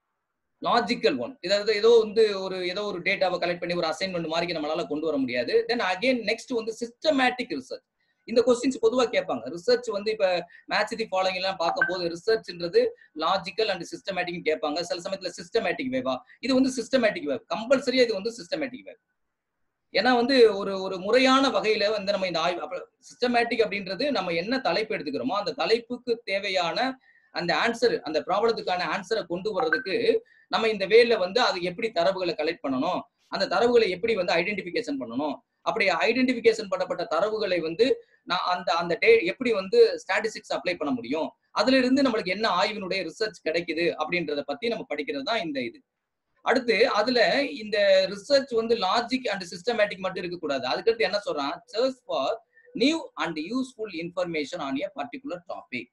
logical one இதாவது ஏதோ வந்து ஒரு ஏதோ ஒரு டேட்டாவை கலெக்ட் பண்ணி ஒரு அசைன்மெண்ட் மாதிரி நம்மளால கொண்டு வர முடியாது தென் அகைன் நெக்ஸ்ட் வந்து சிஸ்டமேட்டிக் ரிசர்ச் இந்த கொஸ்டின்ஸ் பொதுவாக கேட்பாங்க ரிசர்ச் வந்து இப்ப மேட்ச் தி ஃபாலோயிங் எல்லாம் பார்க்கும்போது ரிசர்ச்ன்றது லாஜிக்கல் அண்ட் சிஸ்டமேட்டிக் கேட்பாங்க சில சமயத்துல சிஸ்டமேட்டிக் வேவா இது வந்து சிஸ்டமேட்டிக் வேவ் கம்பல்சரியா இது வந்து சிஸ்டமேட்டிக் வேவ் ஏன்னா வந்து ஒரு ஒரு முறையான வகையில வந்து நம்ம இந்த ஆய்வு சிஸ்டமேட்டிக் அப்படின்றது நம்ம என்ன தலைப்பு எடுத்துக்கிறோமோ அந்த தலைப்புக்கு தேவையான அந்த ஆன்சர் அந்த ப்ராப்ளத்துக்கான ஆன்சரை கொண்டு வர்றதுக்கு நம்ம இந்த வேல வந்து அது எப்படி தரவுகளை கலெக்ட் பண்ணணும் அந்த தரவுகளை எப்படி வந்து ஐடென்டிபிகேஷன் பண்ணணும் அப்படி ஐடென்டிபிகேஷன் பண்ணப்பட்ட தரவுகளை வந்து நான் அந்த அந்த டே எப்படி வந்து ஸ்டாட்டிஸ்டிக்ஸ் அப்ளை பண்ண முடியும் அதுல இருந்து நம்மளுக்கு என்ன ஆய்வினுடைய ரிசர்ச் கிடைக்குது அப்படின்றத பத்தி நம்ம படிக்கிறது தான் இந்த இது அடுத்து அதுல இந்த ரிசர்ச் வந்து லாஜிக் அண்ட் சிஸ்டமேட்டிக் மட்டும் இருக்கக்கூடாது அதுக்கடுத்து என்ன சொல்றான் search for new and useful information on a particular topic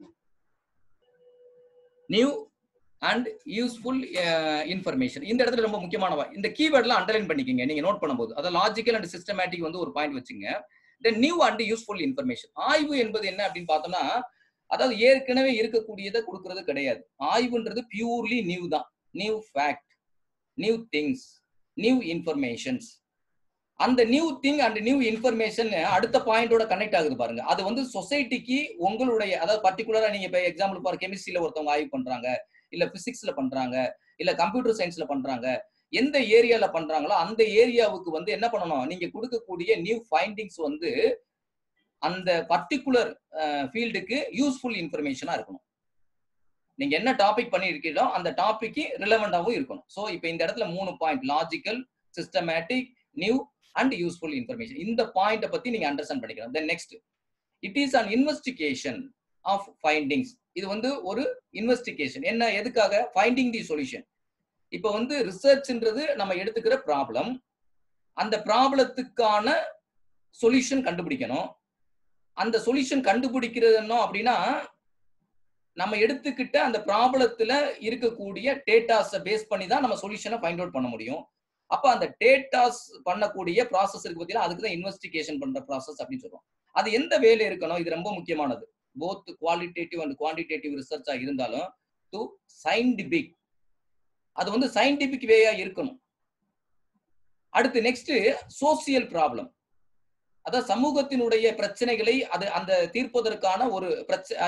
new and useful information இந்த இடத்துல ரொம்ப முக்கியமானவா இந்த கீவேர்ட்லாம் அண்டர்லைன் பண்ணிக்கோங்க நீங்க நோட் பண்ணும்போது அதாவது லாஜிக்கல் அண்ட் சிஸ்டமேட்டிக் வந்து ஒரு பாயிண்ட் வச்சுங்க then new and useful information ஆய்வு என்பது என்ன அப்படின்னு பார்த்தோம்னா அதாவது ஏற்கனவே இருக்கக்கூடியதை கொடுக்கறது கிடையாது ஆய்வுன்றது பியூர்லி நியூ தான் new fact new things new informations அந்த new thing and new information அடுத்த பாயிண்டோட கனெக்ட் ஆகுது பாருங்க அது வந்து சொசைட்டிக்கு உங்களுடைய அதாவது பர்டிகுலரா நீங்க இப்ப எக்ஸாம்பிள் ஃபார் கெமிஸ்ட்ரியில ஒருத்தவங்க ஆய்வு பண்றாங்க இல்ல பிசிக்ஸ்ல பண்றாங்க இல்ல கம்ப்யூட்டர் சயின்ஸ்ல பண்றாங்க எந்த ஏரியால பண்றாங்களோ அந்த ஏரியாவுக்கு வந்து என்ன பண்ணணும் நீங்க கொடுக்கக்கூடிய நியூ ஃபைண்டிங்ஸ் வந்து அந்த பர்டிகுலர் ஃபீல்டுக்கு யூஸ்ஃபுல் இன்ஃபர்மேஷனா இருக்கணும் நீங்க என்ன டாபிக் பண்ணி இருக்கீங்களோ அந்த டாபிக்கு ரிலவெண்டாவும் இருக்கணும் ஸோ இப்போ இந்த இடத்துல மூணு point logical systematic new and useful information இந்த பாயிண்ட்டை பத்தி நீங்க அண்டர்ஸ்டாண்ட் பண்ணிக்கலாம் then next it is an investigation of findings இது வந்து ஒரு இன்வெஸ்டிகேஷன் என்ன எதுக்காக ஃபைண்டிங் தி சொல்யூஷன் இப்போ வந்து ரிசர்ச்ன்றது நம்ம எடுத்துக்கிற ப்ராப்ளம் அந்த ப்ராப்ளத்துக்கான சொல்யூஷன் கண்டுபிடிக்கணும் அந்த சொல்யூஷன் கண்டுபிடிக்கிறதுனோ அப்படின்னா நம்ம எடுத்துக்கிட்ட அந்த ப்ராப்ளத்துல இருக்கக்கூடிய டேட்டாஸை பேஸ் பண்ணி தான் நம்ம சொல்யூஷனை ஃபைண்ட் அவுட் பண்ண முடியும் அப்ப அந்த டேட்டாஸ் பண்ணக்கூடிய ப்ராசஸ் இருக்கு பார்த்தீங்கன்னா அதுக்கு தான் இன்வெஸ்டிகேஷன் பண்ற ப்ராசஸ் அப்படின்னு சொல்றோம் அது எந்த வேலை இருக்கணும் இது ரொம்ப முக்கியமானது போத் குவாலிட்டேட்டிவ் அண்ட் குவான்டிடேட்டிவ் ரிசர்ச்சா இருந்தாலும் டு சயின்டிபிக் அது வந்து சயின்டிபிக் வேயா இருக்கணும் அடுத்து நெக்ஸ்ட் சோசியல் ப்ராப்ளம் அதாவது சமூகத்தினுடைய பிரச்சனைகளை அது அந்த தீர்ப்பதற்கான ஒரு பிரச்ச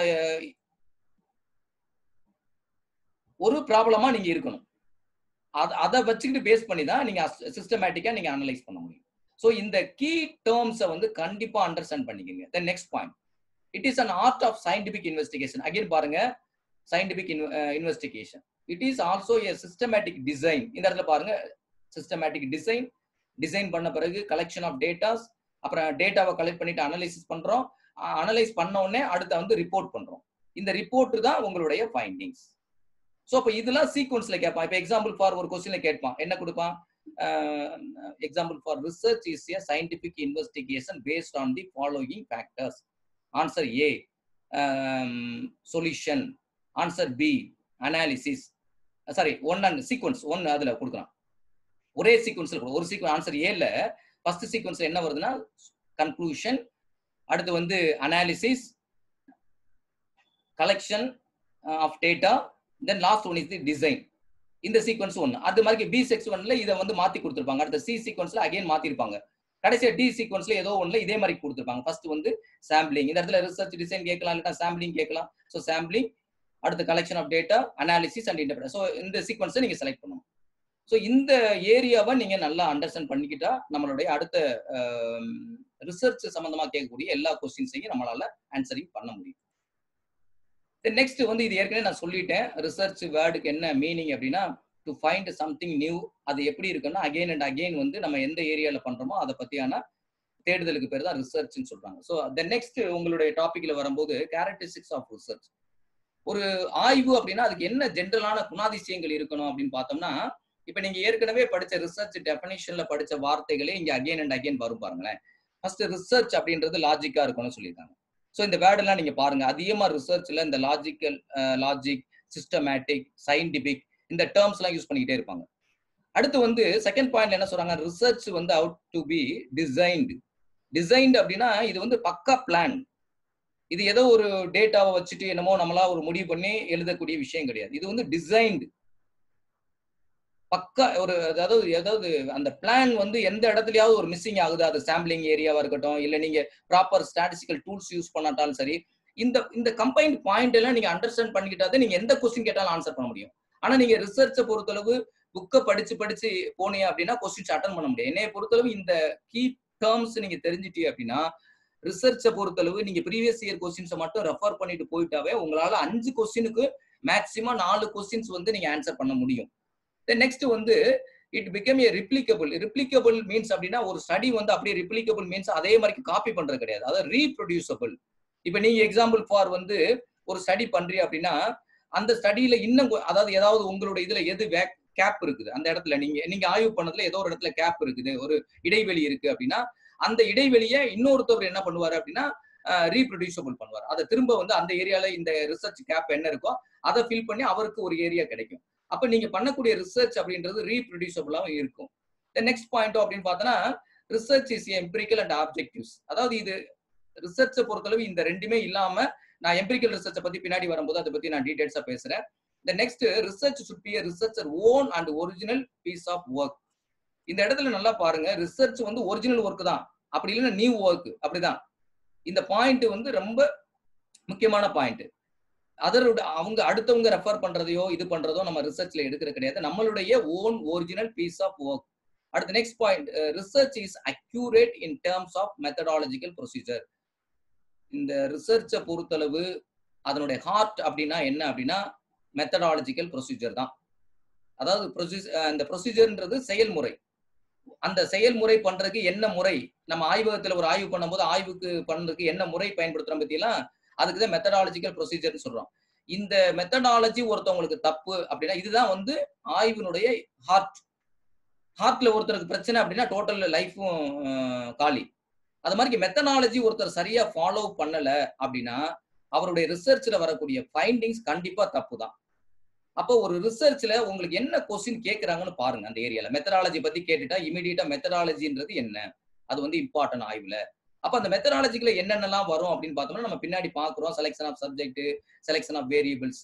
ஒரு ப்ராப்ளமா நீங்க இருக்கணும் அது அதை வச்சுக்கிட்டு பேஸ் பண்ணி தான் நீங்க சிஸ்டமேட்டிக்கா நீங்க அனலைஸ் பண்ண முடியும் ஸோ இந்த கீ டேர்ம்ஸை வந்து கண்டிப்பா அண்டர்ஸ்டாண்ட் பண்ணிக்கோங்க then next point it is an art of scientific investigation again பாருங்க scientific investigation it is also a systematic design இந்த இடத்துல பாருங்க சிஸ்டமேட்டிக் டிசைன் டிசைன் பண்ண பிறகு கலெக்ஷன் ஆஃப் டேட்டாஸ் அப்புறம் டேட்டாவை கலெக்ட் பண்ணிட்டு அனலைசிஸ் பண்றோம் அனலைஸ் பண்ண உடனே அடுத்த வந்து ரிப்போர்ட் பண்றோம் இந்த ரிப்போர்ட் தான் உங்களுடைய ஃபைண்டிங்ஸ் ஸோ இப்போ இதெல்லாம் சீக்வன்ஸ்ல கேட்பான் இப்போ எக்ஸாம்பிள் ஃபார் ஒரு கொஸ்டின்ல கேட்பான் என்ன கொடுப்பான் example for research is a scientific investigation based on the following factors answer A solution answer B analysis sorry one and sequence one அதுல கொடுக்குறான் ஒரே சீக்வன்ஸ்ல ஒரு சீக்வன்ஸ் ஆன்சர் ஏல ஃபர்ஸ்ட் சீக்வன்ஸ்ல என்ன வருதுன்னா கன்க்ளூஷன் அடுத்து வந்து analysis collection of data then last one is the design இந்த சீக்வன்ஸ் ஒன்று அது மாதிரி பி செக்ஷன்ல இதை வந்து மாத்தி கொடுத்துருப்பாங்க அடுத்த சி சீக்வன்ஸ்ல அகைன் மாத்திருப்பாங்க கடைசியா டி சீக்வன்ஸ்ல ஏதோ ஒண்ணுல இதே மாதிரி கொடுத்துருப்பாங்க ஃபர்ஸ்ட் வந்து சாம்பிளிங் இந்த இடத்துல ரிசர்ச் டிசைன் கேட்கலாம் இல்லைன்னா சாம்பிளிங் கேட்கலாம் ஸோ சாம்பிளிங் அடுத்து collection of data analysis and interpret so இந்த சீக்வன்ஸை நீங்க செலக்ட் பண்ணணும் ஸோ இந்த ஏரியாவை நீங்க நல்லா அண்டர்ஸ்டாண்ட் பண்ணிக்கிட்டா நம்மளுடைய அடுத்த ரிசர்ச் சம்பந்தமா கேட்கக்கூடிய எல்லா கொஸ்டின்ஸையும் நம்மளால ஆன்சரிங் பண்ண முடியும் நெக்ஸ்ட் வந்து இது ஏற்கனவே நான் சொல்லிட்டேன் ரிசர்ச் வேர்டுக்கு என்ன மீனிங் அப்படின்னா டு ஃபைண்ட் சம்திங் நியூ அது எப்படி இருக்குன்னா அகைன் அண்ட் அகைன் வந்து நம்ம எந்த ஏரியால பண்றோமோ அதை பத்தியான தேடுதலுக்கு பேர் தான் ரிசர்ச்னு சொல்றாங்க ஸோ த நெக்ஸ்ட் உங்களுடைய டாபிக்ல வரும்போது கேரக்டரிஸ்டிக்ஸ் ஆஃப் ரிசர்ச் ஒரு ஆய்வு அப்படின்னா அதுக்கு என்ன ஜென்ரலான குணாதிசயங்கள் இருக்கணும் அப்படின்னு பார்த்தோம்னா இப்ப நீங்க ஏற்கனவே படிச்ச ரிசர்ச் டெபனிஷன்ல படிச்ச வார்த்தைகளே இங்க அகைன் அண்ட் அகைன் வரும் பாருங்களேன் ஃபர்ஸ்ட் ரிசர்ச் அப்படின்றது லாஜிக்கா இருக்கணும்னு சொல்லியிருக்காங்க ஸோ இந்த வேர்டெல்லாம் நீங்க பாருங்க அதிகமா ரிசர்ச்ல இந்த லாஜிக்கல் லாஜிக் சிஸ்டமேட்டிக் சயின்டிபிக் இந்த டேர்ம்ஸ் எல்லாம் யூஸ் பண்ணிக்கிட்டே இருப்பாங்க அடுத்து வந்து செகண்ட் பாயிண்ட்ல என்ன சொல்றாங்க ரிசர்ச் வந்து out to be designed designed அப்படின்னா இது வந்து பக்கா பிளான் இது ஏதோ ஒரு டேட்டாவை வச்சுட்டு என்னமோ நம்மளா ஒரு முடிவு பண்ணி எழுதக்கூடிய விஷயம் கிடையாது இது வந்து டிசைன்டு பக்கா ஒரு அதாவது ஏதாவது அந்த பிளான் வந்து எந்த இடத்துலயாவது ஒரு மிஸ்ஸிங் ஆகுது அது சாம்பிளிங் ஏரியாவா இருக்கட்டும் இல்ல நீங்க ப்ராப்பர் ஸ்டாட்டிஸ்டிக்கல் டூல்ஸ் யூஸ் பண்ணாட்டாலும் சரி இந்த இந்த கம்பைன்ட் பாயிண்ட் எல்லாம் நீங்க அண்டர்ஸ்டாண்ட் பண்ணிக்கிட்டாதான் நீங்க எந்த கொஸ்டின் கேட்டாலும் ஆன்சர் பண்ண முடியும் ஆனா நீங்க ரிசர்ச்சை பொறுத்தளவு புக்கை படிச்சு படிச்சு போனீங்க அப்படின்னா கொஸ்டின்ஸ் அட்டன் பண்ண முடியும் என்னைய பொறுத்தளவு இந்த கீ டேர்ம்ஸ் நீங்க தெரிஞ்சிட்டீங்க அப்படின்னா ரிசர்ச்சை பொறுத்தளவு நீங்க ப்ரீவியஸ் இயர் கொஸ்டின்ஸை மட்டும் ரெஃபர் பண்ணிட்டு போயிட்டாவே உங்களால அஞ்சு கொஸ்டினுக்கு மேக்சிமம் நாலு கொஸ்டின்ஸ் வந்து நீங்க ஆன்சர் பண்ண முடியும் நெக்ஸ்ட் வந்து it become a replicable replicable means அப்படின்னா ஒரு ஸ்டடி வந்து அப்படியே ரிப்ளிகபிள் மீன்ஸ் அதே மாதிரி காப்பி பண்றது கிடையாது அதாவது ரீப்ரொடியூசபிள் இப்ப நீங்க எக்ஸாம்பிள் ஃபார் வந்து ஒரு ஸ்டடி பண்றீங்க அப்படின்னா அந்த ஸ்டடியில இன்னும் அதாவது ஏதாவது உங்களோட இதுல எது கேப் இருக்குது அந்த இடத்துல நீங்க நீங்க ஆய்வு பண்ணதுல ஏதோ ஒரு இடத்துல கேப் இருக்குது ஒரு இடைவெளி இருக்கு அப்படின்னா அந்த இடைவெளியை இன்னொருத்தவர் என்ன பண்ணுவாரு அப்படின்னா ரீப்ரொடியூசபிள் பண்ணுவார் அதை திரும்ப வந்து அந்த ஏரியால இந்த ரிசர்ச் கேப் என்ன இருக்கோ அதை ஃபில் பண்ணி அவருக்கு ஒரு ஏரியா கிடைக்கும் அப்ப நீங்க பண்ணக்கூடிய ரிசர்ச் அப்படின்றது ரீப்ரொடியூசபிளாகவும் இருக்கும் நெக்ஸ்ட் பாயிண்ட் அப்படின்னு பார்த்தோன்னா research is empirical and objectives அதாவது இது ரிசர்ச்சை பொறுத்தளவு இந்த ரெண்டுமே இல்லாம நான் எம்பிரிக்கல் ரிசர்ச்சை பத்தி பின்னாடி வரும்போது அதை பத்தி நான் டீடைல்ஸா பேசுறேன் இந்த next research should be researcher own and original piece of work இந்த இடத்துல நல்லா பாருங்க ரிசர்ச் வந்து ஒரிஜினல் ஒர்க் தான் அப்படி இல்லைன்னா நியூ ஒர்க் அப்படிதான் இந்த பாயிண்ட் வந்து ரொம்ப முக்கியமான பாயிண்ட் அதரோட அவங்க அடுத்தவங்க ரெஃபர் பண்றதையோ இது பண்றதோ நம்ம ரிசர்ச்ல எடுக்கிறது கிடையாது நம்மளுடைய own original piece of work அடுத்த next point research is accurate in terms of methodological procedure இந்த ரிசர்ச்சை பொறுத்தளவு அதனுடைய ஹார்ட் அப்படின்னா என்ன அப்படின்னா மெத்தடாலஜிக்கல் ப்ரொசீஜர் தான் அதாவது ப்ரொசீஜ் அந்த ப்ரொசீஜர்ன்றது செயல்முறை அந்த செயல்முறை பண்றதுக்கு என்ன முறை நம்ம ஆய்வகத்துல ஒரு ஆய்வு பண்ணும்போது ஆய்வுக்கு பண்றதுக்கு என்ன முறை பயன்படுத்துறோம் பத்தியெல்லாம் அதுக்கு தான் மெத்தடாலஜிக்கல் ப்ரொசீஜர்னு சொல்றோம் இந்த மெத்தடாலஜி ஒருத்தவங்களுக்கு தப்பு அப்படின்னா இதுதான் வந்து ஆய்வினுடைய ஹார்ட் ஹார்ட்ல ஒருத்தருக்கு பிரச்சனை அப்படின்னா டோட்டல் லைஃபும் காலி அது மாதிரி மெத்தடாலஜி ஒருத்தர் சரியா ஃபாலோ பண்ணல அப்படின்னா அவருடைய ரிசர்ச்ல வரக்கூடிய ஃபைண்டிங்ஸ் கண்டிப்பா தப்பு தான் அப்போ ஒரு ரிசர்ச்ல உங்களுக்கு என்ன கொஸ்டின் கேட்கறாங்கன்னு பாருங்க அந்த ஏரியால மெத்தடாலஜி பத்தி கேட்டுட்டா இமீடியட்டா மெத்தடாலஜின்றது என்ன அது வந்து இம்பார்ட்டன்ட் ஆய்வுல அப்ப அந்த மெத்தடாலஜிக்குள்ள என்னென்னலாம் வரும் அப்படின்னு பார்த்தோம்னா நம்ம பின்னாடி பாக்குறோம் selection of subject selection of variables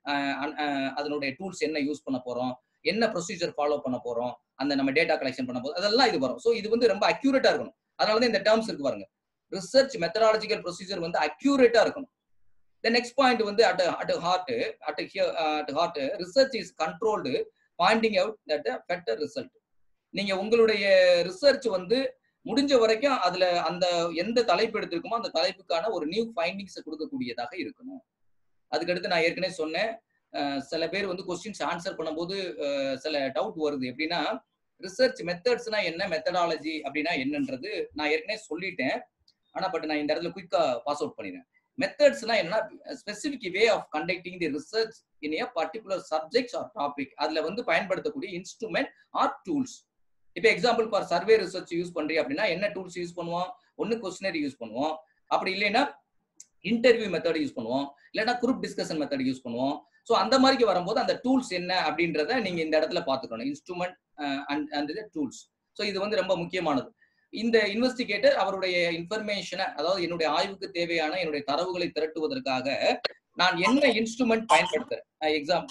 அதனுடைய டூல்ஸ் என்ன யூஸ் பண்ண போறோம் என்ன ப்ரொசீஜர் ஃபாலோ பண்ண போறோம் அந்த நம்ம டேட்டா கலெக்ஷன் பண்ண போறோம் அதெல்லாம் இது வரும் ஸோ இது வந்து ரொம்ப அக்யூரேட்டா இருக்கணும் அதனாலதான் இந்த டேர்ம்ஸ் இருக்கு பாருங்க ரிசர்ச் மெத்தடாலஜிக்கல் ப்ரொசீஜர் வந்து அக்யூரேட்டா இருக்கணும் த நெக்ஸ்ட் பாயிண்ட் வந்து at at heart at at heart research is controlled pointing out that better result நீங்க உங்களுடைய ரிசர்ச் வந்து முடிஞ்ச வரைக்கும் அதுல அந்த எந்த தலைப்பு எடுத்திருக்குமோ அந்த தலைப்புக்கான ஒரு நியூ ஃபைண்டிங்ஸை கொடுக்கக்கூடியதாக இருக்கணும் அதுக்கடுத்து நான் ஏற்கனவே சொன்னேன் சில பேர் வந்து கொஸ்டின்ஸ் ஆன்சர் பண்ணும்போது சில டவுட் வருது எப்படின்னா ரிசர்ச் மெத்தட்ஸ்னா என்ன மெத்தடாலஜி அப்படின்னா என்னன்றது நான் ஏற்கனவே சொல்லிட்டேன் ஆனா பட் நான் இந்த இடத்துல குயிக்கா பாஸ் அவுட் பண்ணிடுறேன் மெத்தட்ஸ்னா என்னன்னா specific way of conducting the research in a particular subjects or topic அதுல வந்து பயன்படுத்தக்கூடிய இன்ஸ்ட்ருமெண்ட் ஆர் டூல்ஸ் இப்போ example for survey research use பண்றீங்க அப்படின்னா என்ன டூல்ஸ் யூஸ் பண்ணுவோம் ஒன்னு கொஸ்டினரி யூஸ் பண்ணுவோம் அப்படி இல்லைன்னா இன்டர்வியூ மெத்தட் யூஸ் பண்ணுவோம் இல்லைன்னா குரூப் டிஸ்கஷன் மெத்தட் யூஸ் பண்ணுவோம் ஸோ அந்த மாதிரிக்கு வரும்போது அந்த டூல்ஸ் என்ன அப்படின்றத நீங்க இந்த இடத்துல பார்த்துக்கணும் instrument and and tools so இது வந்து ரொம்ப முக்கியமானது இந்த இன்வெஸ்டிகேட்டர் அவருடைய இன்ஃபர்மேஷனை அதாவது என்னுடைய ஆய்வுக்கு தேவையான என்னுடைய தரவுகளை திரட்டுவதற்காக நான் என்ன இன்ஸ்ட்ருமெண்ட் பயன்படுத்துறேன் எக்ஸாம்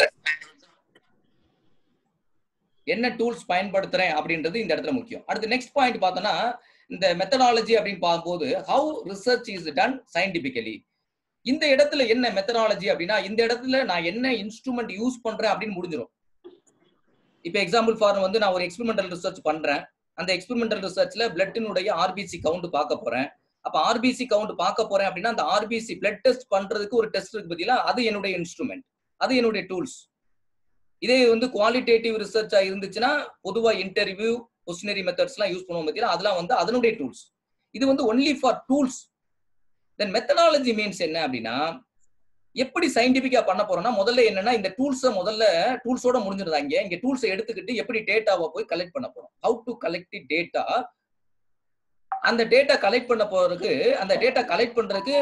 என்ன டூல்ஸ் பயன்படுத்துறேன் அப்படின்றது இந்த இடத்துல முக்கியம் அடுத்து நெக்ஸ்ட் பாயிண்ட் பார்த்தோம்னா இந்த மெத்தடாலஜி அப்படின்னு பார்க்கும்போது how research is done scientifically இந்த இடத்துல என்ன மெத்தடாலஜி அப்படின்னா இந்த இடத்துல நான் என்ன இன்ஸ்ட்ருமெண்ட் யூஸ் பண்றேன் அப்படின்னு முடிஞ்சிடும் இப்போ எக்ஸாம்பிள் ஃபார் வந்து நான் ஒரு எக்ஸ்பெரிமெண்டல் ரிசர்ச் பண்றேன் அந்த எக்ஸ்பெரிமெண்டல் ரிசர்ச்ல பிளட்டினுடைய ஆர்பிசி கவுண்ட் பார்க்க போறேன் அப்ப ஆர்பிசி கவுண்ட் பார்க்க போறேன் அப்படின்னா அந்த ஆர்பிசி பிளட் டெஸ்ட் பண்றதுக்கு ஒரு டெஸ்ட் இருக்கு பத்தியா அது என்னுடைய இன்ஸ்ட்ருமெண்ட் அது என்னுடைய டூல்ஸ் இதே வந்து குவாலிட்டேட்டிவ் ரிசர்ச்சா இருந்துச்சுன்னா பொதுவா இன்டர்வியூ கொஸ்டினரி மெத்தட்ஸ் எல்லாம் யூஸ் பண்ணுவோம் பத்தியா அதெல்லாம் வந்து அதனுடைய டூல்ஸ் இது வந்து only for tools then methodology means என்ன அப்படின்னா எப்படி சயின்டிபிக்கா பண்ண போறோம்னா முதல்ல என்னன்னா இந்த டூல்ஸை முதல்ல டூல்ஸோட முடிஞ்சிருந்தா இங்க இங்க டூல்ஸை எடுத்துக்கிட்டு எப்படி டேட்டாவை போய் கலெக்ட் பண்ண போறோம் how to collect the data அந்த டேட்டா கலெக்ட் பண்ண போறதுக்கு அந்த டேட்டா கலெக்ட் பண்றதுக்கு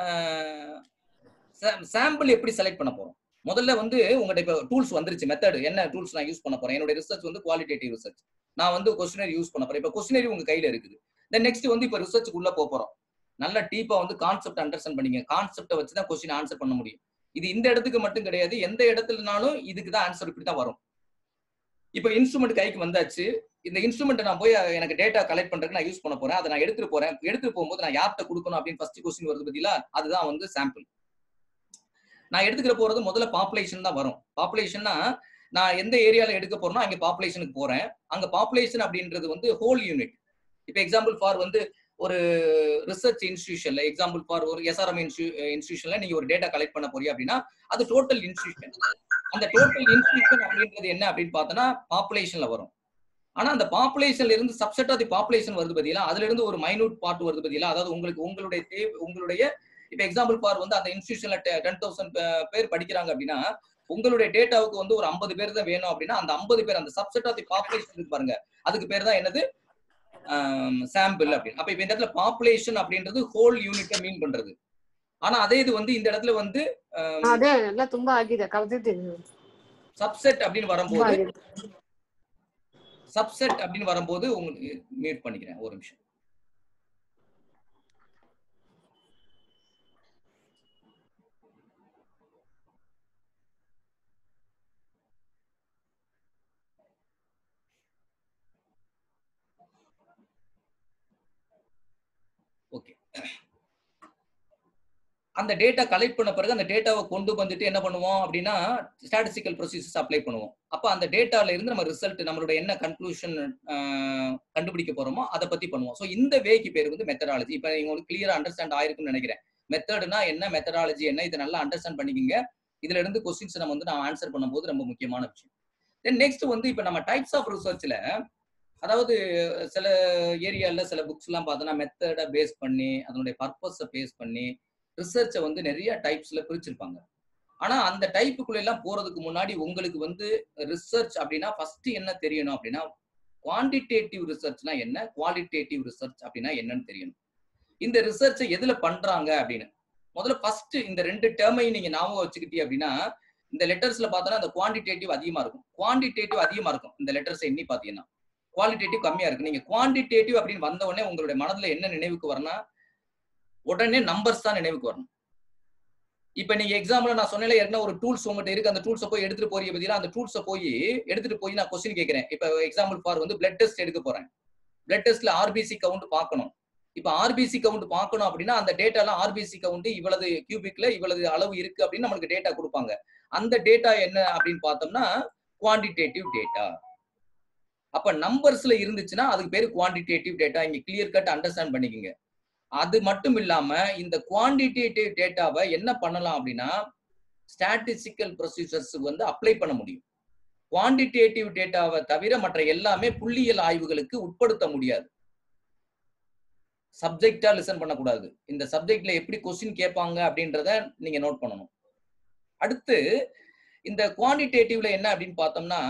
சாம்பிள் எப்படி செலக்ட் பண்ண போறோம் முதல்ல வந்து உங்கள்ட்ட இப்போ டூல்ஸ் வந்துருச்சு மெத்தட் என்ன டூல்ஸ் நான் யூஸ் பண்ண போறேன் என்னோட ரிசர்ச் வந்து குவாலிட்டேட்டிவ் ரிசர்ச் நான் வந்து கொஸ்டினரி யூஸ் பண்ண போறேன் இப்போ கொஸ்டினரி உங்க கையில இருக்குது தென் நெக்ஸ்ட் வந்து இப்போ ரிசர்ச்சுக்கு உள்ள போறோம் நல்ல டீப்பா வந்து கான்செப்ட் அண்டர்ஸ்டாண்ட் பண்ணிங்க கான்செப்டை வச்சு தான் கொஸ்டின் ஆன்சர் பண்ண முடியும் இது இந்த இடத்துக்கு மட்டும் கிடையாது எந்த இடத்துலனாலும் இதுக்கு தான் ஆன்சர் இப்படி தான் வரும் இப்போ இன்ஸ்ட்ருமெண்ட் கைக்கு வந்தாச்சு இந்த இன்ஸ்ட்ருமெண்ட் நான் போய் எனக்கு டேட்டா கலெக்ட் பண்றதுக்கு நான் யூஸ் பண்ண போறேன் அதை நான் எடுத்துட்டு போறேன் எடுத்துட்டு போகும்போது நான் யார்கிட்ட கொடுக்கணும் அப்படின்னு ஃபர்ஸ்ட் கொஸ்டின் வருது பத்தியில அதுதான் வந்து சாம்பிள் நான் எடுத்துக்கிற போறது முதல்ல பாப்புலேஷன் தான் வரும் பாப்புலேஷன்னா நான் எந்த ஏரியால எடுக்க போறேனோ அங்க பாப்புலேஷனுக்கு போறேன் அங்க பாப்புலேஷன் அப்படின்றது வந்து ஹோல் யூனிட் இப்போ எக்ஸாம்பிள் ஃபார் வந்து ஒரு ரிசர்ச் இன்ஸ்டியூஷன்ல எக்ஸாம்பிள் ஃபார் ஒரு எஸ்ஆர்எம் இன்ஸ்டியூஷன்ல நீங்க ஒரு டேட்டா கலெக்ட் பண்ண போறீங்க அப்படின்னா அது டோட்டல் இன்ஸ்டியூஷன் அந்த டோட்டல் இன்ஸ்டியூஷன் அப்படின்றது என்ன அப்படின்னு பார்த்தோன்னா பாப்புலேஷன்ல வரும் ஆனா அந்த பாப்புலேஷன்ல இருந்து சப்செட் ஆஃப் தி பாப்புலேஷன் வருது பத்தியில அதுல இருந்து ஒரு மைனூட் பார்ட் வருது பத்தியில அதாவது உங்களுக்கு உங்களுடைய தேவை உங்களுடைய இப்ப எக்ஸாம்பிள் ஃபார் வந்து அந்த இன்ஸ்டியூஷன்ல டென் தௌசண்ட் பேர் படிக்கிறாங்க அப்படின்னா உங்களுடைய டேட்டாவுக்கு வந்து ஒரு ஐம்பது பேர் தான் வேணும் அப்படின்னா அந்த ஐம்பது பேர் அந்த சப்செட் ஆஃப் தி பாப்புலேஷன் இருக்கு பாருங்க அதுக்கு பேர் தான் என்னது சாம்பிள் அப்படின்னு அப்ப இப்ப இந்த இடத்துல பாப்புலேஷன் அப்படின்றது ஹோல் யூனிட்டை மீன் பண்றது ஆனா அதே இது வந்து இந்த இடத்துல வந்து ಅದೇ ಎಲ್ಲ ತುಂಬಾ ಆಗಿದೆ ಕಲ್ತಿದ್ದೀನಿ சப்செட் அப்படின்னு ತುಂಬಾ வரும்போது ಆಗಿದೆ சப்செட் அப்படின்னு வரும்போது உங்களுக்கு மியூட் பண்ணிக்கிறேன் ஒரு நிமிஷம் ஓகே அந்த டேட்டா கலெக்ட் பண்ண பிறகு அந்த டேட்டாவை கொண்டு வந்துட்டு என்ன பண்ணுவோம் அப்படின்னா ஸ்டாட்டிஸ்டிக்கல் ப்ரொசீஜர்ஸ் அப்ளை பண்ணுவோம் அப்போ அந்த டேட்டால இருந்து நம்ம ரிசல்ட் நம்மளோட என்ன கன்க்ளூஷன் கண்டுபிடிக்க போறோமோ அதை பத்தி பண்ணுவோம் ஸோ இந்த வேக்கு பேர் வந்து மெத்தடாலஜி இப்போ உங்களுக்கு கிளியரா அண்டர்ஸ்டாண்ட் ஆயிருக்கும்னு நினைக்கிறேன் மெத்தட்னா என்ன மெத்தடாலஜி என்ன இதை நல்லா அண்டர்ஸ்டாண்ட் பண்ணிக்கிங்க இதுல இருந்து கொஸ்டின்ஸ் நம்ம வந்து நான் ஆன்சர் பண்ணும்போது ரொம்ப முக்கியமான விஷயம் தென் நெக்ஸ்ட் வந்து இப்போ நம்ம டைப்ஸ் ஆஃப் ரிசர்ச்ல அதாவது சில ஏரியால சில புக்ஸ் எல்லாம் பார்த்தோன்னா மெத்தடை பேஸ் பண்ணி அதனுடைய பர்பஸை பேஸ் பண்ணி ரிசர்ச்சை வந்து நிறைய டைப்ஸ்ல பிரிச்சிருப்பாங்க ஆனா அந்த டைப்புக்குள்ள எல்லாம் போறதுக்கு முன்னாடி உங்களுக்கு வந்து ரிசர்ச் அப்படின்னா ஃபர்ஸ்ட் என்ன தெரியணும் அப்படின்னா குவான்டிடேட்டிவ் ரிசர்ச்னா என்ன குவாலிட்டேட்டிவ் ரிசர்ச் அப்படின்னா என்னன்னு தெரியணும் இந்த ரிசர்ச்சை எதுல பண்றாங்க அப்படின்னு முதல்ல ஃபர்ஸ்ட் இந்த ரெண்டு டேர்மையும் நீங்க ஞாபகம் வச்சுக்கிட்டீங்க அப்படின்னா இந்த லெட்டர்ஸ்ல பார்த்தோன்னா அந்த குவான்டிடேட்டிவ் அதிகமா இருக்கும் குவான்டிடேட்டிவ் அதிகமா இருக்கும் இந்த லெட்டர்ஸ் எண்ணி பாத்தீங்கன்னா குவாலிட்டேட்டிவ் கம்மியா இருக்கு நீங்க குவான்டிடேட்டிவ் அப்படின்னு வந்த உடனே உங்களுடைய மனதுல என்ன நினைவுக்கு வரனா உடனே நம்பர்ஸ் தான் நினைவுக்கு வரணும் இப்ப நீங்க எக்ஸாம்பிள் நான் சொன்னேன் ஏற்கனவே ஒரு டூல்ஸ் உங்ககிட்ட இருக்கு அந்த டூல்ஸை போய் எடுத்துட்டு போறீங்க பத்தியா அந்த டூல்ஸை போய் எடுத்துட்டு போய் நான் கொஸ்டின் கேட்கிறேன் இப்ப எக்ஸாம்பிள் ஃபார் வந்து பிளட் டெஸ்ட் எடுக்க போறேன் பிளட் டெஸ்ட்ல ஆர்பிசி கவுண்ட் பார்க்கணும் இப்ப ஆர்பிசி கவுண்ட் பார்க்கணும் அப்படின்னா அந்த டேட்டாலாம் ஆர்பிசி கவுண்ட் இவ்வளவு கியூபிக்ல இவ்வளவு அளவு இருக்கு அப்படின்னு நம்மளுக்கு டேட்டா கொடுப்பாங்க அந்த டேட்டா என்ன அப்படின்னு பார்த்தோம்னா குவான்டிடேட்டிவ் டேட்டா அப்ப நம்பர்ஸ்ல இருந்துச்சுன்னா அதுக்கு பேரு குவான்டிடேட்டிவ் டேட்டா இங்க கிளியர் கட் அண்டர்ஸ்டாண்ட் பண்ணிக்கோங்க அது மட்டும் இல்லாம இந்த குவான்டிடேட்டிவ் டேட்டாவை என்ன பண்ணலாம் அப்படின்னா ஸ்டாட்டிஸ்டிக்கல் ப்ரொசீஜர்ஸ் வந்து அப்ளை பண்ண முடியும் குவான்டிடேட்டிவ் டேட்டாவை தவிர மற்ற எல்லாமே புள்ளியியல் ஆய்வுகளுக்கு உட்படுத்த முடியாது சப்ஜெக்டா லிசன் பண்ணக்கூடாது இந்த சப்ஜெக்ட்ல எப்படி கொஸ்டின் கேட்பாங்க அப்படின்றத நீங்க நோட் பண்ணணும் அடுத்து இந்த குவான்டிடேட்டிவ்ல என்ன அப்படின்னு பார்த்தோம்னா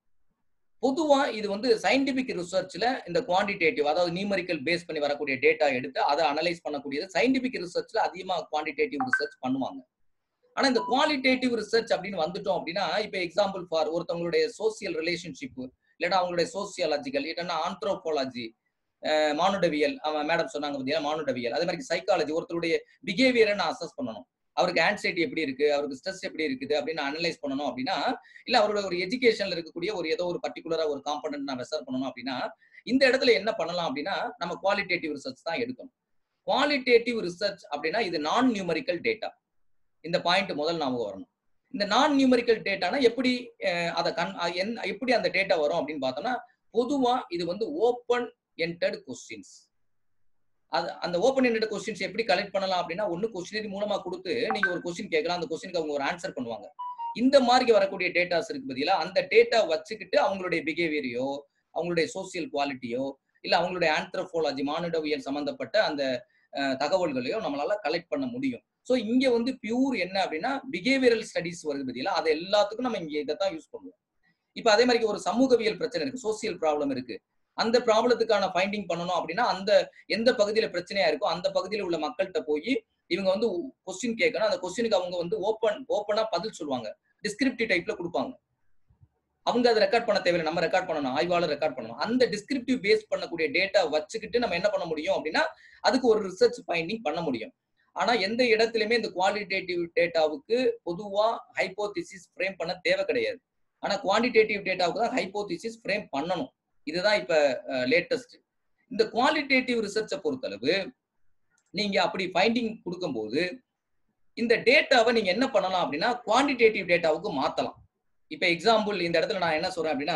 பொதுவா இது வந்து சயின்டிபிக் ரிசர்ச்ல இந்த குவான்டிடேட்டிவ் அதாவது நியூமரிக்கல் பேஸ் பண்ணி வரக்கூடிய டேட்டா எடுத்து அதை அனலைஸ் பண்ணக்கூடியது சயின்டிபிக் ரிசர்ச்ல அதிகமா குவான்டிடேட்டிவ் ரிசர்ச் பண்ணுவாங்க ஆனா இந்த குவாலிட்டேட்டிவ் ரிசர்ச் அப்படின்னு வந்துட்டோம் அப்படின்னா இப்ப எக்ஸாம்பிள் ஃபார் ஒருத்தவங்களுடைய சோசியல் ரிலேஷன்ஷிப் இல்லைன்னா அவங்களுடைய சோசியாலஜிக்கல் இல்லைன்னா ஆந்த்ரோபாலஜி மானுடவியல் அவன் மேடம் சொன்னாங்க பார்த்தீங்கன்னா மானுடவியல் அதே மாதிரி சைக்காலஜி ஒருத்தருடைய பிஹேவியரை நான் அசஸ் பண்ணணும் அவருக்கு ஆன்சைட்டி எப்படி இருக்கு அவருக்கு ஸ்ட்ரெஸ் எப்படி இருக்குது அப்படின்னு அனலைஸ் பண்ணணும் அப்படின்னா இல்ல அவரோட ஒரு எஜுகேஷன்ல இருக்கக்கூடிய ஒரு ஏதோ ஒரு பர்டிகுலரா ஒரு காம்பனன்ட் நான் ரெசர்வ் பண்ணணும் அப்படின்னா இந்த இடத்துல என்ன பண்ணலாம் அப்படின்னா நம்ம குவாலிட்டேட்டிவ் ரிசர்ச் தான் எடுக்கணும் குவாலிட்டேட்டிவ் ரிசர்ச் அப்படின்னா இது நான் நியூமரிக்கல் டேட்டா இந்த பாயிண்ட் முதல் ஞாபகம் வரணும் இந்த நான் நியூமரிக்கல் டேட்டானா எப்படி அதை கண் எப்படி அந்த டேட்டா வரும் அப்படின்னு பார்த்தோம்னா பொதுவா இது வந்து ஓப்பன் என்டர்டு கொஸ்டின்ஸ் அது அந்த ஓப்பன் என்டட் கொஸ்டின்ஸ் எப்படி கலெக்ட் பண்ணலாம் அப்படின்னா ஒன்னு கொஸ்டினரி மூலமா கொடுத்து நீங்க ஒரு கொஸ்டின் கேட்கலாம் அந்த கொஸ்டினுக்கு அவங்க ஒரு ஆன்சர் பண்ணுவாங்க இந்த மாதிரி வரக்கூடிய டேட்டாஸ் இருக்கு பதிலா அந்த டேட்டா வச்சுக்கிட்டு அவங்களுடைய பிஹேவியரையோ அவங்களுடைய சோசியல் குவாலிட்டியோ இல்ல அவங்களுடைய ஆந்த்ரோபோலாஜி மானுடவியல் சம்பந்தப்பட்ட அந்த தகவல்களையோ நம்மளால கலெக்ட் பண்ண முடியும் ஸோ இங்க வந்து பியூர் என்ன அப்படின்னா பிஹேவியரல் ஸ்டடிஸ் வருது பதிலா அது எல்லாத்துக்கும் நம்ம இங்க இதை தான் யூஸ் பண்ணுவோம் இப்ப அதே மாதிரி ஒரு சமூகவியல் பிரச்சனை இருக்கு சோசியல் ப்ராப்ளம் இருக்கு அந்த ப்ராப்ளத்துக்கான ஃபைண்டிங் பண்ணணும் அப்படின்னா அந்த எந்த பகுதியில பிரச்சனையா இருக்கோ அந்த பகுதியில் உள்ள மக்கள்கிட்ட போய் இவங்க வந்து கொஸ்டின் கேட்கணும் அந்த கொஸ்டினுக்கு அவங்க வந்து ஓப்பன் ஓப்பனா பதில் சொல்லுவாங்க டிஸ்கிரிப்டிவ் டைப்ல கொடுப்பாங்க அவங்க அதை ரெக்கார்ட் பண்ண தேவையில்லை நம்ம ரெக்கார்ட் பண்ணணும் ஆய்வாளர் ரெக்கார்ட் பண்ணணும் அந்த டிஸ்கிரிப்டிவ் பேஸ் பண்ணக்கூடிய டேட்டா வச்சுக்கிட்டு நம்ம என்ன பண்ண முடியும் அப்படின்னா அதுக்கு ஒரு ரிசர்ச் ஃபைண்டிங் பண்ண முடியும் ஆனா எந்த இடத்துலயுமே இந்த குவாலிட்டேட்டிவ் டேட்டாவுக்கு பொதுவா ஹைப்போதிசிஸ் ஃப்ரேம் பண்ண தேவை கிடையாது ஆனா குவான்டிடேட்டிவ் டேட்டாவுக்கு தான் ஹைப்போதிசிஸ் ஃப்ரேம் பண்ணணும் இதுதான் இப்ப லேட்டஸ்ட் இந்த குவாலிட்டேட்டிவ் ரிசர்ச்சை பொறுத்தளவு நீங்க அப்படி ஃபைண்டிங் கொடுக்கும்போது இந்த டேட்டாவை நீங்க என்ன பண்ணலாம் அப்படின்னா குவான்டிடேட்டிவ் டேட்டாவுக்கு மாத்தலாம் இப்ப எக்ஸாம்பிள் இந்த இடத்துல நான் என்ன சொல்றேன் அப்படின்னா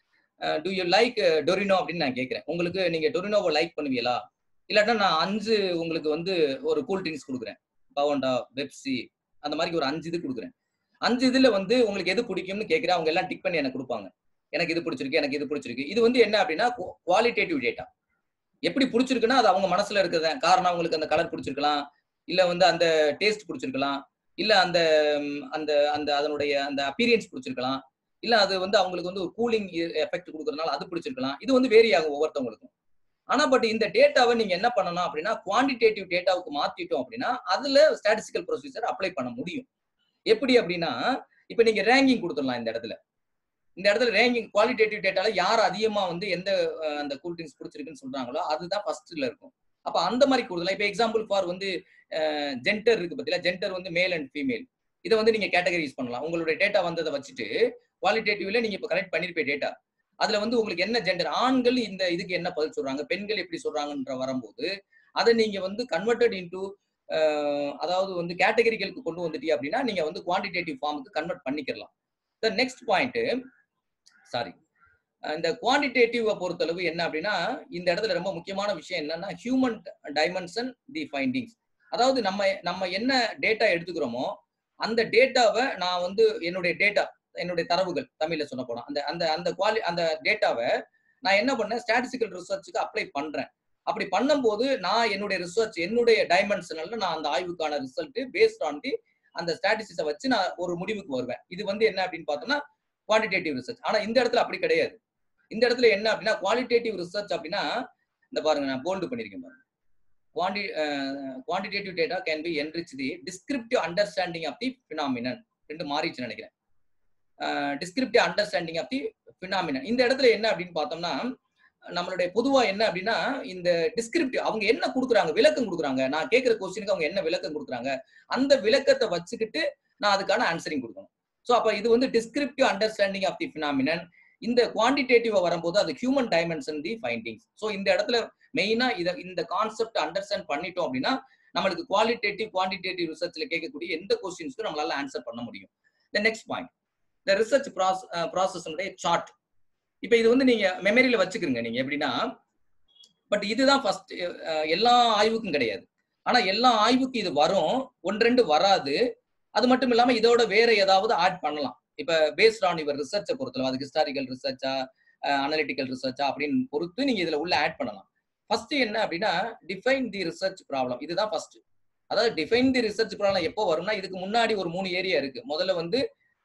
டு யூ லைக் டொரினோ அப்படின்னு நான் கேட்கிறேன் உங்களுக்கு நீங்க டொரினோவை லைக் பண்ணுவீங்களா இல்லாட்டா நான் அஞ்சு உங்களுக்கு வந்து ஒரு கூல் ட்ரிங்க்ஸ் கொடுக்குறேன் பவண்டா பெப்சி அந்த மாதிரி ஒரு அஞ்சு இது கொடுக்குறேன் அஞ்சு இதுல வந்து உங்களுக்கு எது பிடிக்கும்னு கேட்கிறேன் அவங்க எல்லாம் டிக் பண்ணி எனக்கு கொடுப்பாங்க எனக்கு இது பிடிச்சிருக்கு எனக்கு இது பிடிச்சிருக்கு இது வந்து என்ன அப்படின்னா குவாலிட்டேட்டிவ் டேட்டா எப்படி பிடிச்சிருக்குன்னா அது அவங்க மனசுல இருக்கிறத காரணம் அவங்களுக்கு அந்த கலர் பிடிச்சிருக்கலாம் இல்ல வந்து அந்த டேஸ்ட் பிடிச்சிருக்கலாம் இல்ல அந்த அந்த அந்த அதனுடைய அந்த அப்பீரியன்ஸ் பிடிச்சிருக்கலாம் இல்ல அது வந்து அவங்களுக்கு வந்து ஒரு கூலிங் எஃபெக்ட் கொடுக்கறதுனால அது பிடிச்சிருக்கலாம் இது வந்து வேரி ஆகும் ஒவ்வொருத்தவங்களுக்கும் ஆனா பட் இந்த டேட்டாவை நீங்க என்ன பண்ணணும் அப்படின்னா குவான்டிடேட்டிவ் டேட்டாவுக்கு மாத்திட்டோம் அப்படின்னா அதுல ஸ்டாட்டிஸ்டிக்கல் ப்ரொசீஜர் அப்ளை பண்ண முடியும் எப்படி அப்படின்னா இப்ப நீங்க ரேங்கிங் கொடுத்துடலாம் இந்த இடத்துல இந்த இடத்துல ரேங்கிங் குவாலிட்டேட்டிவ் டேட்டால யார் அதிகமா வந்து எந்த அந்த கூல் ட்ரிங்க்ஸ் பிடிச்சிருக்குன்னு சொல்றாங்களோ அதுதான் ஃபர்ஸ்ட்ல இருக்கும் அப்ப அந்த மாதிரி கொடுக்கலாம் இப்ப எக்ஸாம்பிள் ஃபார் வந்து ஜென்டர் இருக்கு பத்தியா ஜென்டர் வந்து மேல் அண்ட் ஃபீமேல் இதை வந்து நீங்க கேட்டகரைஸ் பண்ணலாம் உங்களுடைய டேட்டா வந்ததை வச்சுட்டு குவாலிட்டேட்டிவ்ல நீங்க இப்ப கனெக்ட் பண்ணிருப்பே டேட்டா அதுல வந்து உங்களுக்கு என்ன ஜெண்டர் ஆண்கள் இந்த இதுக்கு என்ன பதில் சொல்றாங்க பெண்கள் எப்படி சொல்றாங்கன்ற வரும்போது அதை நீங்க வந்து கன்வெர்டட் இன்டு அதாவது வந்து கேட்டகரிகளுக்கு கொண்டு வந்துட்டீங்க அப்படின்னா நீங்க வந்து குவான்டிடேட்டிவ் ஃபார்முக்கு கன்வெர்ட் பண்ணிக்கலாம் த நெக்ஸ்ட் பாயிண்ட் சாரி இந்த குவான்டிடேட்டிவ் பொறுத்தளவு என்ன அப்படின்னா இந்த இடத்துல ரொம்ப முக்கியமான விஷயம் என்னன்னா ஹியூமன் டைமென்ஷன் தி ஃபைண்டிங்ஸ் அதாவது நம்ம நம்ம என்ன டேட்டா எடுத்துக்கிறோமோ அந்த டேட்டாவை நான் வந்து என்னுடைய டேட்டா என்னுடைய தரவுகள் தமிழ்ல சொல்ல போனா அந்த அந்த அந்த குவாலி அந்த டேட்டாவை நான் என்ன பண்ணேன் ஸ்டாட்டிஸ்டிக்கல் ரிசர்ச்சுக்கு அப்ளை பண்றேன் அப்படி பண்ணும்போது நான் என்னுடைய ரிசர்ச் என்னுடைய டைமென்ஷனல்ல நான் அந்த ஆய்வுக்கான ரிசல்ட் பேஸ்ட் ஆன் தி அந்த ஸ்டாட்டிஸ்டிக்ஸை வச்சு நான் ஒரு முடிவுக்கு வருவேன் இது வந்து என்ன அப்படின்னு பார்த்தோம்னா குவான்டிடேட்டிவ் ரிசர்ச் ஆனா இந்த இடத்துல அப்படி கிடையாது இந்த இடத்துல என்ன அப்படின்னா குவாலிட்டேட்டிவ் ரிசர்ச் அப்படின்னா இந்த பாருங்க நான் போல்டு பண்ணிருக்கேன் பாருங்க quanti quantitative data can be enrich the descriptive understanding of the phenomenon ரெண்டு மாறிச்சு நினைக்கிறேன் descriptive understanding of the phenomenon இந்த இடத்துல என்ன அப்படின்னு பார்த்தோம்னா நம்மளுடைய பொதுவா என்ன அப்படின்னா இந்த டிஸ்கிரிப்டிவ் அவங்க என்ன கொடுக்குறாங்க விளக்கம் கொடுக்குறாங்க நான் கேட்கிற கொஸ்டினுக்கு அவங்க என்ன விளக்கம் கொடுக்குறாங்க அந்த விளக்கத்தை வச்சுக்கிட்டு நான் அதுக்கான ஆன்சரிங் கொடுக்கணும் ஸோ அப்ப இது வந்து descriptive understanding of the phenomenon இந்த குவான்டிடேட்டிவ் வரும்போது அது human dimension the findings so இந்த இடத்துல மெயினா இதை இந்த கான்செப்ட் அண்டர்ஸ்டாண்ட் பண்ணிட்டோம் அப்படின்னா நம்மளுக்கு குவாலிட்டேட்டிவ் குவான்டிடேட்டிவ் ரிசர்ச்ல கேட்கக்கூடிய எந்த கொஸ்டின்ஸ்க்கும் நம்மளால ஆன்சர் பண்ண முடியும் the next point the research ப்ராசஸ்னுடைய சார்ட் இப்போ இது வந்து நீங்க மெமரியில வச்சுக்கிறீங்க நீங்க எப்படின்னா பட் இதுதான் ஃபர்ஸ்ட் எல்லா ஆய்வுக்கும் கிடையாது ஆனா எல்லா ஆய்வுக்கும் இது வரும் ஒன்று ரெண்டு வராது அது மட்டும் இல்லாம இதோட வேற ஏதாவது ஆட் பண்ணலாம் இப்ப பேஸ்ட் ஆன் இவர் ரிசர்ச்சை பொறுத்தளவு அது ஹிஸ்டாரிக்கல் ரிசர்ச்சா அனலிட்டிக்கல் ரிசர்ச்சா அப்படின்னு பொறுத்து நீங்க இதுல உள்ள ஆட் பண்ணலாம் ஃபர்ஸ்ட் என்ன அப்படின்னா டிஃபைன் தி ரிசர்ச் ப்ராப்ளம் இதுதான் ஃபர்ஸ்ட் அதாவது டிஃபைன் தி ரிசர்ச் ப்ராப்ளம் எப்போ வரும்னா இதுக்கு முன்னாடி ஒரு மூணு ஏரியா இருக்கு முதல்ல வந்து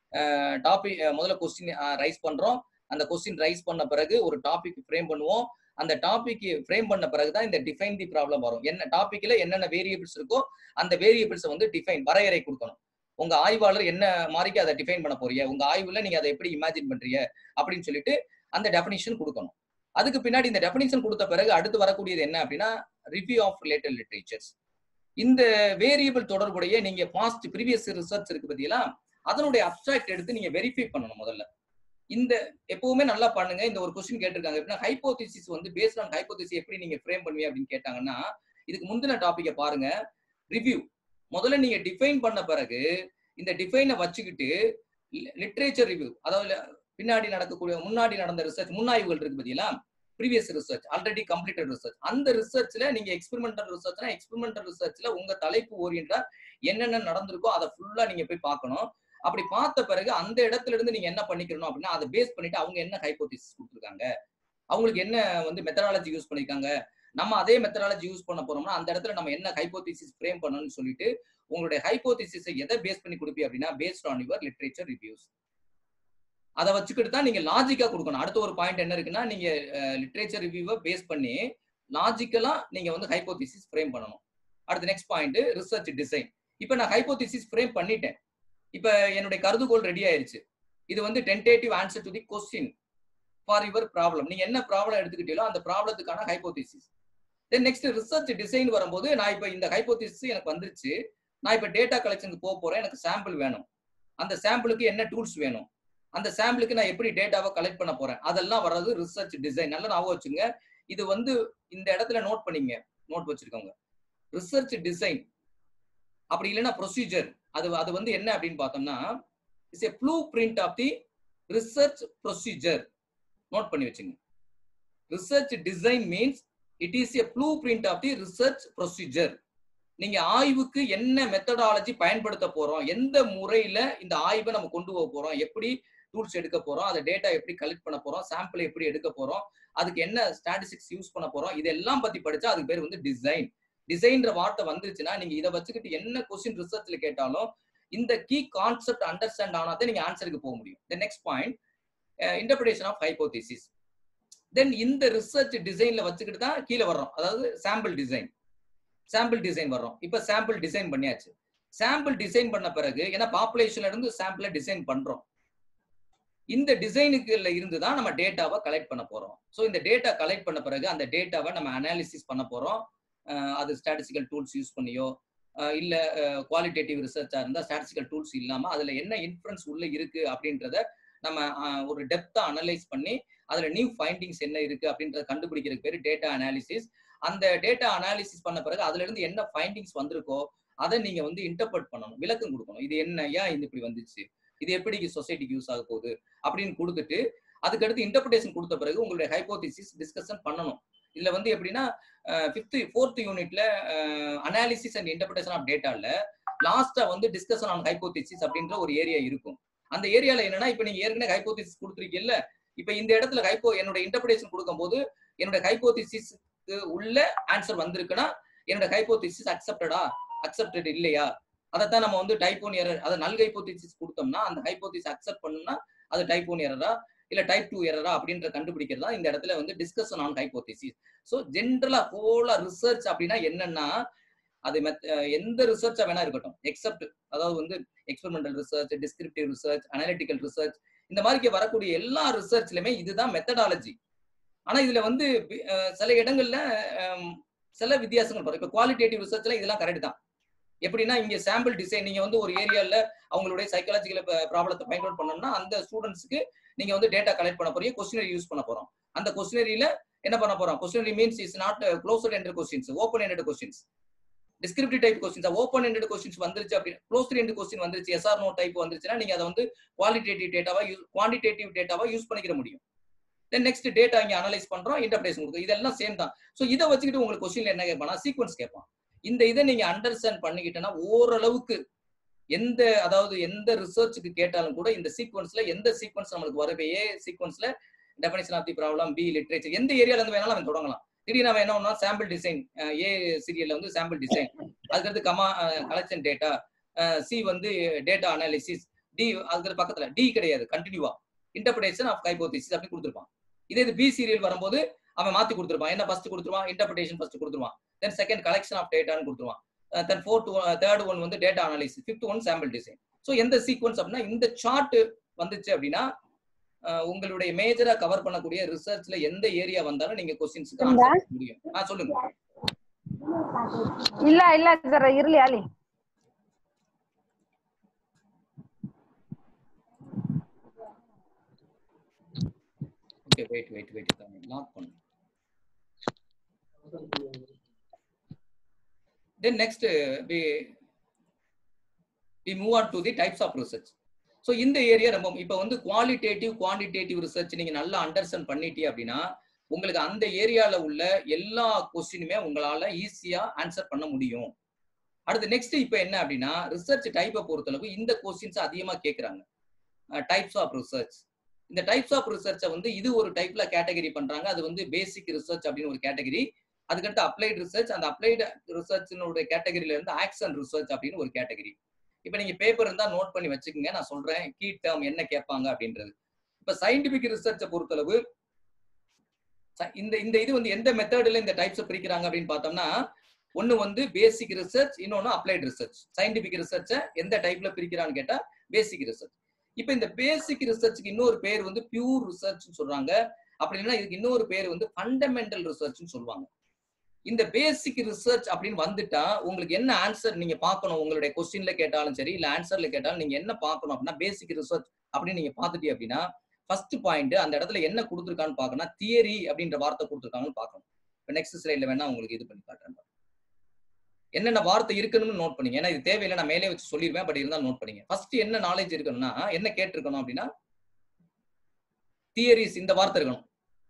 டாபிக் முதல்ல கொஸ்டின் ரைஸ் பண்றோம் அந்த கொஸ்டின் ரைஸ் பண்ண பிறகு ஒரு டாபிக் ஃப்ரேம் பண்ணுவோம் அந்த டாபிக் ஃப்ரேம் பண்ண பிறகு தான் இந்த டிஃபைன் தி ப்ராப்ளம் வரும் என்ன டாபிக்ல என்னென்ன வேரியபிள்ஸ் இருக்கோ அந்த வேரியபிள்ஸை வந்து டிஃபைன் வரையறை கொடுக்கணும் உங்க ஆய்வாளர் என்ன மாதிரிக்கு அதை டிஃபைன் பண்ண போறீங்க உங்க ஆய்வுல நீங்க அதை எப்படி இமேஜின் பண்றீங்க அப்படின்னு சொல்லிட்டு அந்த டெஃபினிஷன் கொடுக்கணும் அதுக்கு பின்னாடி இந்த டெஃபினிஷன் கொடுத்த பிறகு அடுத்து வரக்கூடியது என்ன அப்படின்னா ரிவ்யூ ஆஃப் ரிலேட்டட் லிட்ரேச்சர்ஸ் இந்த வேரியபிள் தொடர்புடைய நீங்க பாஸ்ட் ப்ரீவியஸ் ரிசர்ச் இருக்கு பார்த்தீங்களா அதனுடைய அப்டிராக்ட் எடுத்து நீங்க வெரிஃபை பண்ணணும் முதல்ல இந்த எப்பவுமே நல்லா பண்ணுங்க இந்த ஒரு கொஸ்டின் கேட்டிருக்காங்க எப்படின்னா ஹைப்போதிசிஸ் வந்து பேஸ்ட் ஆன் ஹைப்போதிசிஸ் எப்படி நீங்க ஃப்ரேம் பண்ணுவீங்க அப்படின்னு கேட்டாங்கன்னா இதுக்கு முந்தின டாபிக்கை பாருங்க ரிவ்யூ முதல்ல நீங்க டிஃபைன் பண்ண பிறகு இந்த டிஃபைனை வச்சுக்கிட்டு லிட்ரேச்சர் ரிவ்யூ அதாவது பின்னாடி நடக்கக்கூடிய முன்னாடி நடந்த ரிசர்ச் முன்னாய்வுகள் இருக்கு பார்த்தீங்களா previous research already completed research அந்த ரிசர்ச்ல நீங்க எக்ஸ்பெரிமெண்டல் ரிசர்ச்னா எக்ஸ்பெரிமெண்டல் ரிசர்ச்ல உங்க தலைப்பு ஓரியன்டா என்னென்ன நடந்திருக்கோ அதை ஃபுல்லா நீங்க போய் பார்க்கணும் அப்படி பார்த்த பிறகு அந்த இடத்துல இருந்து நீங்க என்ன பண்ணிக்கணும் அப்படின்னா அதை பேஸ் பண்ணிட்டு அவங்க என்ன ஹைப்போதிசிஸ் கொடுத்துருக்காங்க அவங்களுக்கு என்ன வந்து மெத்தடாலஜி யூஸ் பண்ணிருக்காங்க நம்ம அதே மெத்தடாலஜி யூஸ் பண்ண போறோம்னா அந்த இடத்துல நம்ம என்ன ஹைப்போதிசிஸ் ஃப்ரேம் பண்ணணும்னு சொல்லிட்டு உங்களுடைய ஹைப்போதிசிஸை எதை பேஸ் பண்ணி கொடுப்பீங்க அப்படின்னா based on your literature reviews அதை வச்சுக்கிட்டு தான் நீங்க லாஜிக்கா கொடுக்கணும் அடுத்த ஒரு பாயிண்ட் என்ன இருக்குன்னா நீங்க லிட்ரேச்சர் ரிவ்யூவை பேஸ் பண்ணி லாஜிக்கலா நீங்க வந்து ஹைப்போதிசிஸ் ஃப்ரேம் பண்ணணும் அடுத்த நெக்ஸ்ட் பாயிண்ட் ரிசர்ச் டிசைன் இப்போ நான் ஹைப்போதிசிஸ் ஃப்ரேம் பண்ணிட்டேன் இப்போ என்னுடைய கருதுகோள் ரெடி ஆயிருச்சு இது வந்து tentative answer to the question for your problem நீங்க என்ன ப்ராப்ளம் எடுத்துக்கிட்டீங்களோ அந்த ப்ராப்ளத்துக்கான hypothesis then next research design வரும்போது நான் இப்போ இந்த ஹைப்போதிசிஸ் எனக்கு வந்துருச்சு நான் இப்போ டேட்டா கலெக்ஷனுக்கு போக போறேன் எனக்கு சாம்பிள் வேணும் அந்த சாம்பிளுக்கு என்ன டூல்ஸ் வேணும் அந்த சாம்பிளுக்கு நான் எப்படி டேட்டாவை கலெக்ட் பண்ண போறேன் அதெல்லாம் வர்றது ரிசர்ச் டிசைன் நல்லா ஞாபகம் வச்சுங்க இது வந்து இந்த இடத்துல நோட் பண்ணிங்க நோட் வச்சிருக்கோங்க ரிசர்ச் டிசைன் அப்படி இல்லைன்னா ப்ரொசீஜர் அது அது வந்து என்ன அப்படின்னு பார்த்தோம்னா it's a blueprint of the research procedure note பண்ணி வச்சுங்க research design means it is a blueprint of the research procedure நீங்க ஆய்வுக்கு என்ன மெத்தடாலஜி பயன்படுத்த போறோம் எந்த முறையில இந்த ஆய்வை நம்ம கொண்டு போக போறோம் எப்படி டூல்ஸ் எடுக்க போறோம் அந்த டேட்டா எப்படி கலெக்ட் பண்ண போறோம் சாம்பிள் எப்படி எடுக்க போறோம் அதுக்கு என்ன ஸ்டாட்டிஸ்டிக்ஸ் யூஸ் பண்ண போறோம் இதெல்லாம் பத்தி படிச்சா அதுக்கு பேர் வந்து டிசைன் டிசைன்ற வார்த்தை வந்துருச்சுன்னா நீங்க இதை வச்சுக்கிட்டு என்ன கொஸ்டின் ரிசர்ச்ல கேட்டாலும் இந்த கீ கான்செப்ட் அண்டர்ஸ்டாண்ட் ஆனாதான் நீங்க ஆன்சருக்கு போக முடியும் the next point interpretation of hypothesis then இந்த ரிசர்ச் டிசைன்ல வச்சுக்கிட்டு தான் கீழே வர்றோம் அதாவது சாம்பிள் டிசைன் சாம்பிள் டிசைன் வர்றோம் இப்ப சாம்பிள் டிசைன் பண்ணியாச்சு சாம்பிள் டிசைன் பண்ண பிறகு ஏன்னா பாப்புலேஷன்ல இருந்து சாம்பிளை டிசைன் பண்றோம் இந்த டிசைனுக்குள்ள இருந்து தான் நம்ம டேட்டாவை கலெக்ட் பண்ண போறோம் ஸோ இந்த டேட்டா கலெக்ட் பண்ண பிறகு அந்த டேட்டாவை நம்ம அனாலிசிஸ் பண்ண போறோம் அது ஸ்டாட்டிஸ்டிக்கல் டூல்ஸ் யூஸ் பண்ணியோ இல்ல குவாலிட்டேட்டிவ் ரிசர்ச்சா இருந்தா ஸ்டாட்டிஸ்டிக்கல் டூல்ஸ் இல்லாம அதுல என்ன இன்ஃபுளுன்ஸ் உள்ள இருக்கு அப்படின்றத நம்ம ஒரு டெப்தா அனலைஸ் பண்ணி அதுல நியூ ஃபைண்டிங்ஸ் என்ன இருக்கு அப்படின்றத கண்டுபிடிக்கிறதுக்கு பேர் டேட்டா அனாலிசிஸ் அந்த டேட்டா அனாலிசிஸ் பண்ண பிறகு அதுல இருந்து என்ன ஃபைண்டிங்ஸ் வந்திருக்கோ அதை நீங்க வந்து இன்டர்பிரட் பண்ணணும் விளக்கம் கொடுக்கணும் இது என்ன ஏன் இது இப்படி வந்துச்சு இது எப்படி சொசைட்டிக்கு யூஸ் ஆக போகுது அப்படின்னு கொடுத்துட்டு அதுக்கடுத்து இன்டர்பிரேஷன் கொடுத்த பிறகு உங்களுடைய ஹைப்போதிசிஸ் டிஸ்கஷன் பண்ணணும் இதுல வந்து எப்படின்னா ஃபிஃப்த் ஃபோர்த் யூனிட்ல அனாலிசிஸ் அண்ட் இன்டர்பிரேஷன் ஆஃப் டேட்டால லாஸ்டா வந்து டிஸ்கஷன் ஆன் ஹைப்போதிசிஸ் அப்படின்ற ஒரு ஏரியா இருக்கும் அந்த ஏரியால என்னன்னா இப்ப நீங்க ஏற்கனவே ஹைப்போதிசிஸ் கொடுத்துருக்கீங்கல்ல இப்ப இந்த இடத்துல ஹைப்போ என்னோட இன்டர்பிரேஷன் கொடுக்கும்போது என்னோட ஹைப்போதிசிஸ்க்கு உள்ள ஆன்சர் வந்திருக்குன்னா என்னோட ஹைப்போதிசிஸ் அக்செப்டடா அக்செப்டட் இல்லையா அதைத்தான் நம்ம வந்து டைப் ஒன் எரர் அதை நல் ஹைப்போதிசிஸ் கொடுத்தோம்னா அந்த ஹைப்போதிசிஸ் அக்செப்ட் பண்ணோம்னா அது டைப் ஒன் எரரா இல்ல டைப் டூ எரரா அப்படின்ற கண்டுபிடிக்கிறதா இந்த இடத்துல வந்து டிஸ்கஷன் ஆன் ஹைப்போதிசிஸ் ஸோ ஜென்ரலா ஹோலா ரிசர்ச் அப்படின்னா என்னன்னா அது மெத் எந்த ரிசர்ச்சா வேணா இருக்கட்டும் எக்ஸப்ட் அதாவது வந்து experimental research descriptive research analytical research இந்த மாதிரி வரக்கூடிய எல்லா ரிசர்ச்லயுமே இதுதான் மெத்தடாலஜி ஆனா இதுல வந்து சில இடங்கள்ல சில வித்தியாசங்கள் வரும் இப்போ குவாலிட்டேட்டிவ் ரிசர்ச்ல இதெல்லாம் கரெக்ட் தான் எப்படின்னா இங்க சாம்பிள் டிசைன் நீங்க வந்து ஒரு ஏரியால அவங்களுடைய சைக்காலஜிக்கல் ப்ராப்ளத்தை பயன்படுத்த பண்ணோம்னா அந்த ஸ்டூடெண்ட்ஸ்க்கு நீங்க வந்து டேட்டா கலெக்ட் பண்ண போறீங்க கொஸ்டினரி யூஸ் பண்ண போறோம் அந்த கொஸ்டினரியில என்ன பண்ண போறோம் questionnaire means is not closed ended questions open ended questions descriptive type questions open ended questions வந்துருச்சு அப்படி க்ளோஸ்ட் எண்ட் கொஸ்டின் வந்துருச்சு எஸ்ஆர் நோ டைப் வந்துருச்சுன்னா நீங்க அதை வந்து குவாலிட்டேட்டிவ் டேட்டாவா யூஸ் குவான்டிடேட்டிவ் டேட்டாவா யூஸ் பண்ணிக்கிற முடியும் தென் நெக்ஸ்ட் டேட்டா இங்க அனலைஸ் பண்றோம் இன்டர்பிரேஷன் கொடுக்கும் இதெல்லாம் சேம் தான் ஸோ இதை வச்சுக்கிட்டு உங்களுக்கு கொஸ்டின்ல என்ன கேட்பானா சீக்வன்ஸ் கேட்பான் இந்த இதை நீங்க அண்டர்ஸ்டாண்ட் பண்ணிக்கிட்டேன்னா ஓரளவுக்கு எந்த அதாவது எந்த ரிசர்ச்சுக்கு கேட்டாலும் கூட இந்த சீக்வன்ஸ்ல எந்த சீக்வன்ஸ் நம்மளுக்கு வரவே ஏ சீக்வன்ஸ்ல definition of the problem B literature எந்த ஏரியால இருந்து வேணாலும் அவன் தொடங்கலாம் திடீர்னு அவன் என்ன பண்ணா சாம்பிள் டிசைன் ஏ சீரியல்ல வந்து சாம்பிள் டிசைன் அதுக்கடுத்து கமா கலெக்ஷன் டேட்டா சி வந்து டேட்டா அனாலிசிஸ் டி அதுக்கு பக்கத்துல டி கிடையாது கண்டினியூவா இன்டர்பிரேஷன் ஆஃப் ஹைபோதிசிஸ் அப்படி கொடுத்துருப்பான் இதே இது பி சீரியல் வரும்போது அவன் மாத்தி கொடுத்துருப்பான் என்ன ஃபர்ஸ்ட் கொடுத்துருவான் இன்டர்பிரேஷன் ஃபர்ஸ்ட் கொடுத்துருவான் தென் செகண்ட் கலெக்ஷன் ஆஃப் டேட்டான்னு கொடுத்துருவான் தென் ஃபோர்த் தேர்ட் ஒன் வந்து data analysis fifth one sample design so எந்த சீக்வன்ஸ் அப்படின்னா இந்த சார்ட் வந்துச்சு அப்படின்னா உங்களுடைய மேஜரா கவர் பண்ணக்கூடிய ரிசர்ச்ல எந்த ஏரியா வந்தாலும் நீங்க கொஸ்டின்ஸ்க்கு ஆன்சர் பண்ண முடியும் ஆ சொல்லுங்க ಇಲ್ಲ ಇಲ್ಲ ಸರ್ ಇರ್ಲಿ ಅಲ್ಲಿ okay wait wait wait lock பண்ணு then next uh, we we move on to the types of research so இந்த ஏரியா ரொம்ப இப்போ வந்து குவாலிட்டேட்டிவ் குவான்டிடேட்டிவ் ரிசர்ச் நீங்க நல்லா அண்டர்ஸ்டாண்ட் பண்ணிட்டீங்க அப்படின்னா உங்களுக்கு அந்த ஏரியால உள்ள எல்லா கொஸ்டினுமே உங்களால ஈஸியா ஆன்சர் பண்ண முடியும் அடுத்து நெக்ஸ்ட் இப்போ என்ன அப்படின்னா ரிசர்ச் டைப்பை பொறுத்தளவு இந்த கொஸ்டின்ஸ் அதிகமா கேட்குறாங்க டைப்ஸ் ஆஃப் ரிசர்ச் இந்த டைப்ஸ் ஆஃப் ரிசர்ச்சை வந்து இது ஒரு டைப்ல கேட்டகரி பண்றாங்க அது வந்து பேசிக் ரிசர்ச் அப்படின்னு ஒரு கேட்டகரி அதுக்கடுத்து அப்ளைட் ரிசர்ச் அந்த அப்ளைடு ரிசர்ச்சினுடைய கேட்டகரியில இருந்து ஆக்ஷன் ரிசர்ச் அப்படின்னு ஒரு கேட்டகரி இப்போ நீங்க பேப்பர் இருந்தா நோட் பண்ணி வச்சுக்கோங்க நான் சொல்றேன் கீ டேர்ம் என்ன கேட்பாங்க அப்படின்றது இப்போ சயின்டிபிக் ரிசர்ச்சை பொறுத்தளவு இந்த இந்த இது வந்து எந்த மெத்தட்ல இந்த டைப்ஸ் பிரிக்கிறாங்க அப்படின்னு பார்த்தோம்னா ஒன்னு வந்து பேசிக் ரிசர்ச் இன்னொன்னு அப்ளைட் ரிசர்ச் சயின்டிபிக் ரிசர்ச்சை எந்த டைப்ல பிரிக்கிறான்னு கேட்டா பேசிக் ரிசர்ச் இப்போ இந்த பேசிக் ரிசர்ச்சுக்கு இன்னொரு பேர் வந்து பியூர் ரிசர்ச் சொல்றாங்க அப்படின்னா இதுக்கு இன்னொரு பேர் வந்து ஃபண்டமெண்டல் ரிசர்ச்னு சொல்லுவாங்க இந்த பேசிக் ரிசர்ச் அப்படின்னு வந்துட்டா உங்களுக்கு என்ன ஆன்சர் நீங்க பார்க்கணும் உங்களுடைய கொஸ்டின்ல கேட்டாலும் சரி இல்ல ஆன்சர்ல கேட்டாலும் நீங்க என்ன பார்க்கணும் அப்படின்னா பேசிக் ரிசர்ச் அப்படின்னு நீங்க பார்த்துட்டீங்க அப்படின்னா ஃபர்ஸ்ட் பாயிண்ட் அந்த இடத்துல என்ன கொடுத்துருக்கான்னு பார்க்கணும் தியரி அப்படின்ற வார்த்தை கொடுத்துருக்காங்கன்னு பார்க்கணும் இப்போ நெக்ஸ்ட் ஸ்லைட்ல வேணா உங்களுக்கு இது பண்ணி காட்டுறேன் என்னென்ன வார்த்தை இருக்குன்னு நோட் பண்ணீங்க ஏன்னா இது தேவையில்லை நான் மேலே வச்சு சொல்லிடுவேன் பட் இருந்தாலும் நோட் பண்ணீங்க ஃபர்ஸ்ட் என்ன நாலேஜ் இருக்கணும்னா என்ன கேட்டிருக்கணும் அப்படின்னா தியரிஸ் இந்த வார்த்தை இருக்கணும்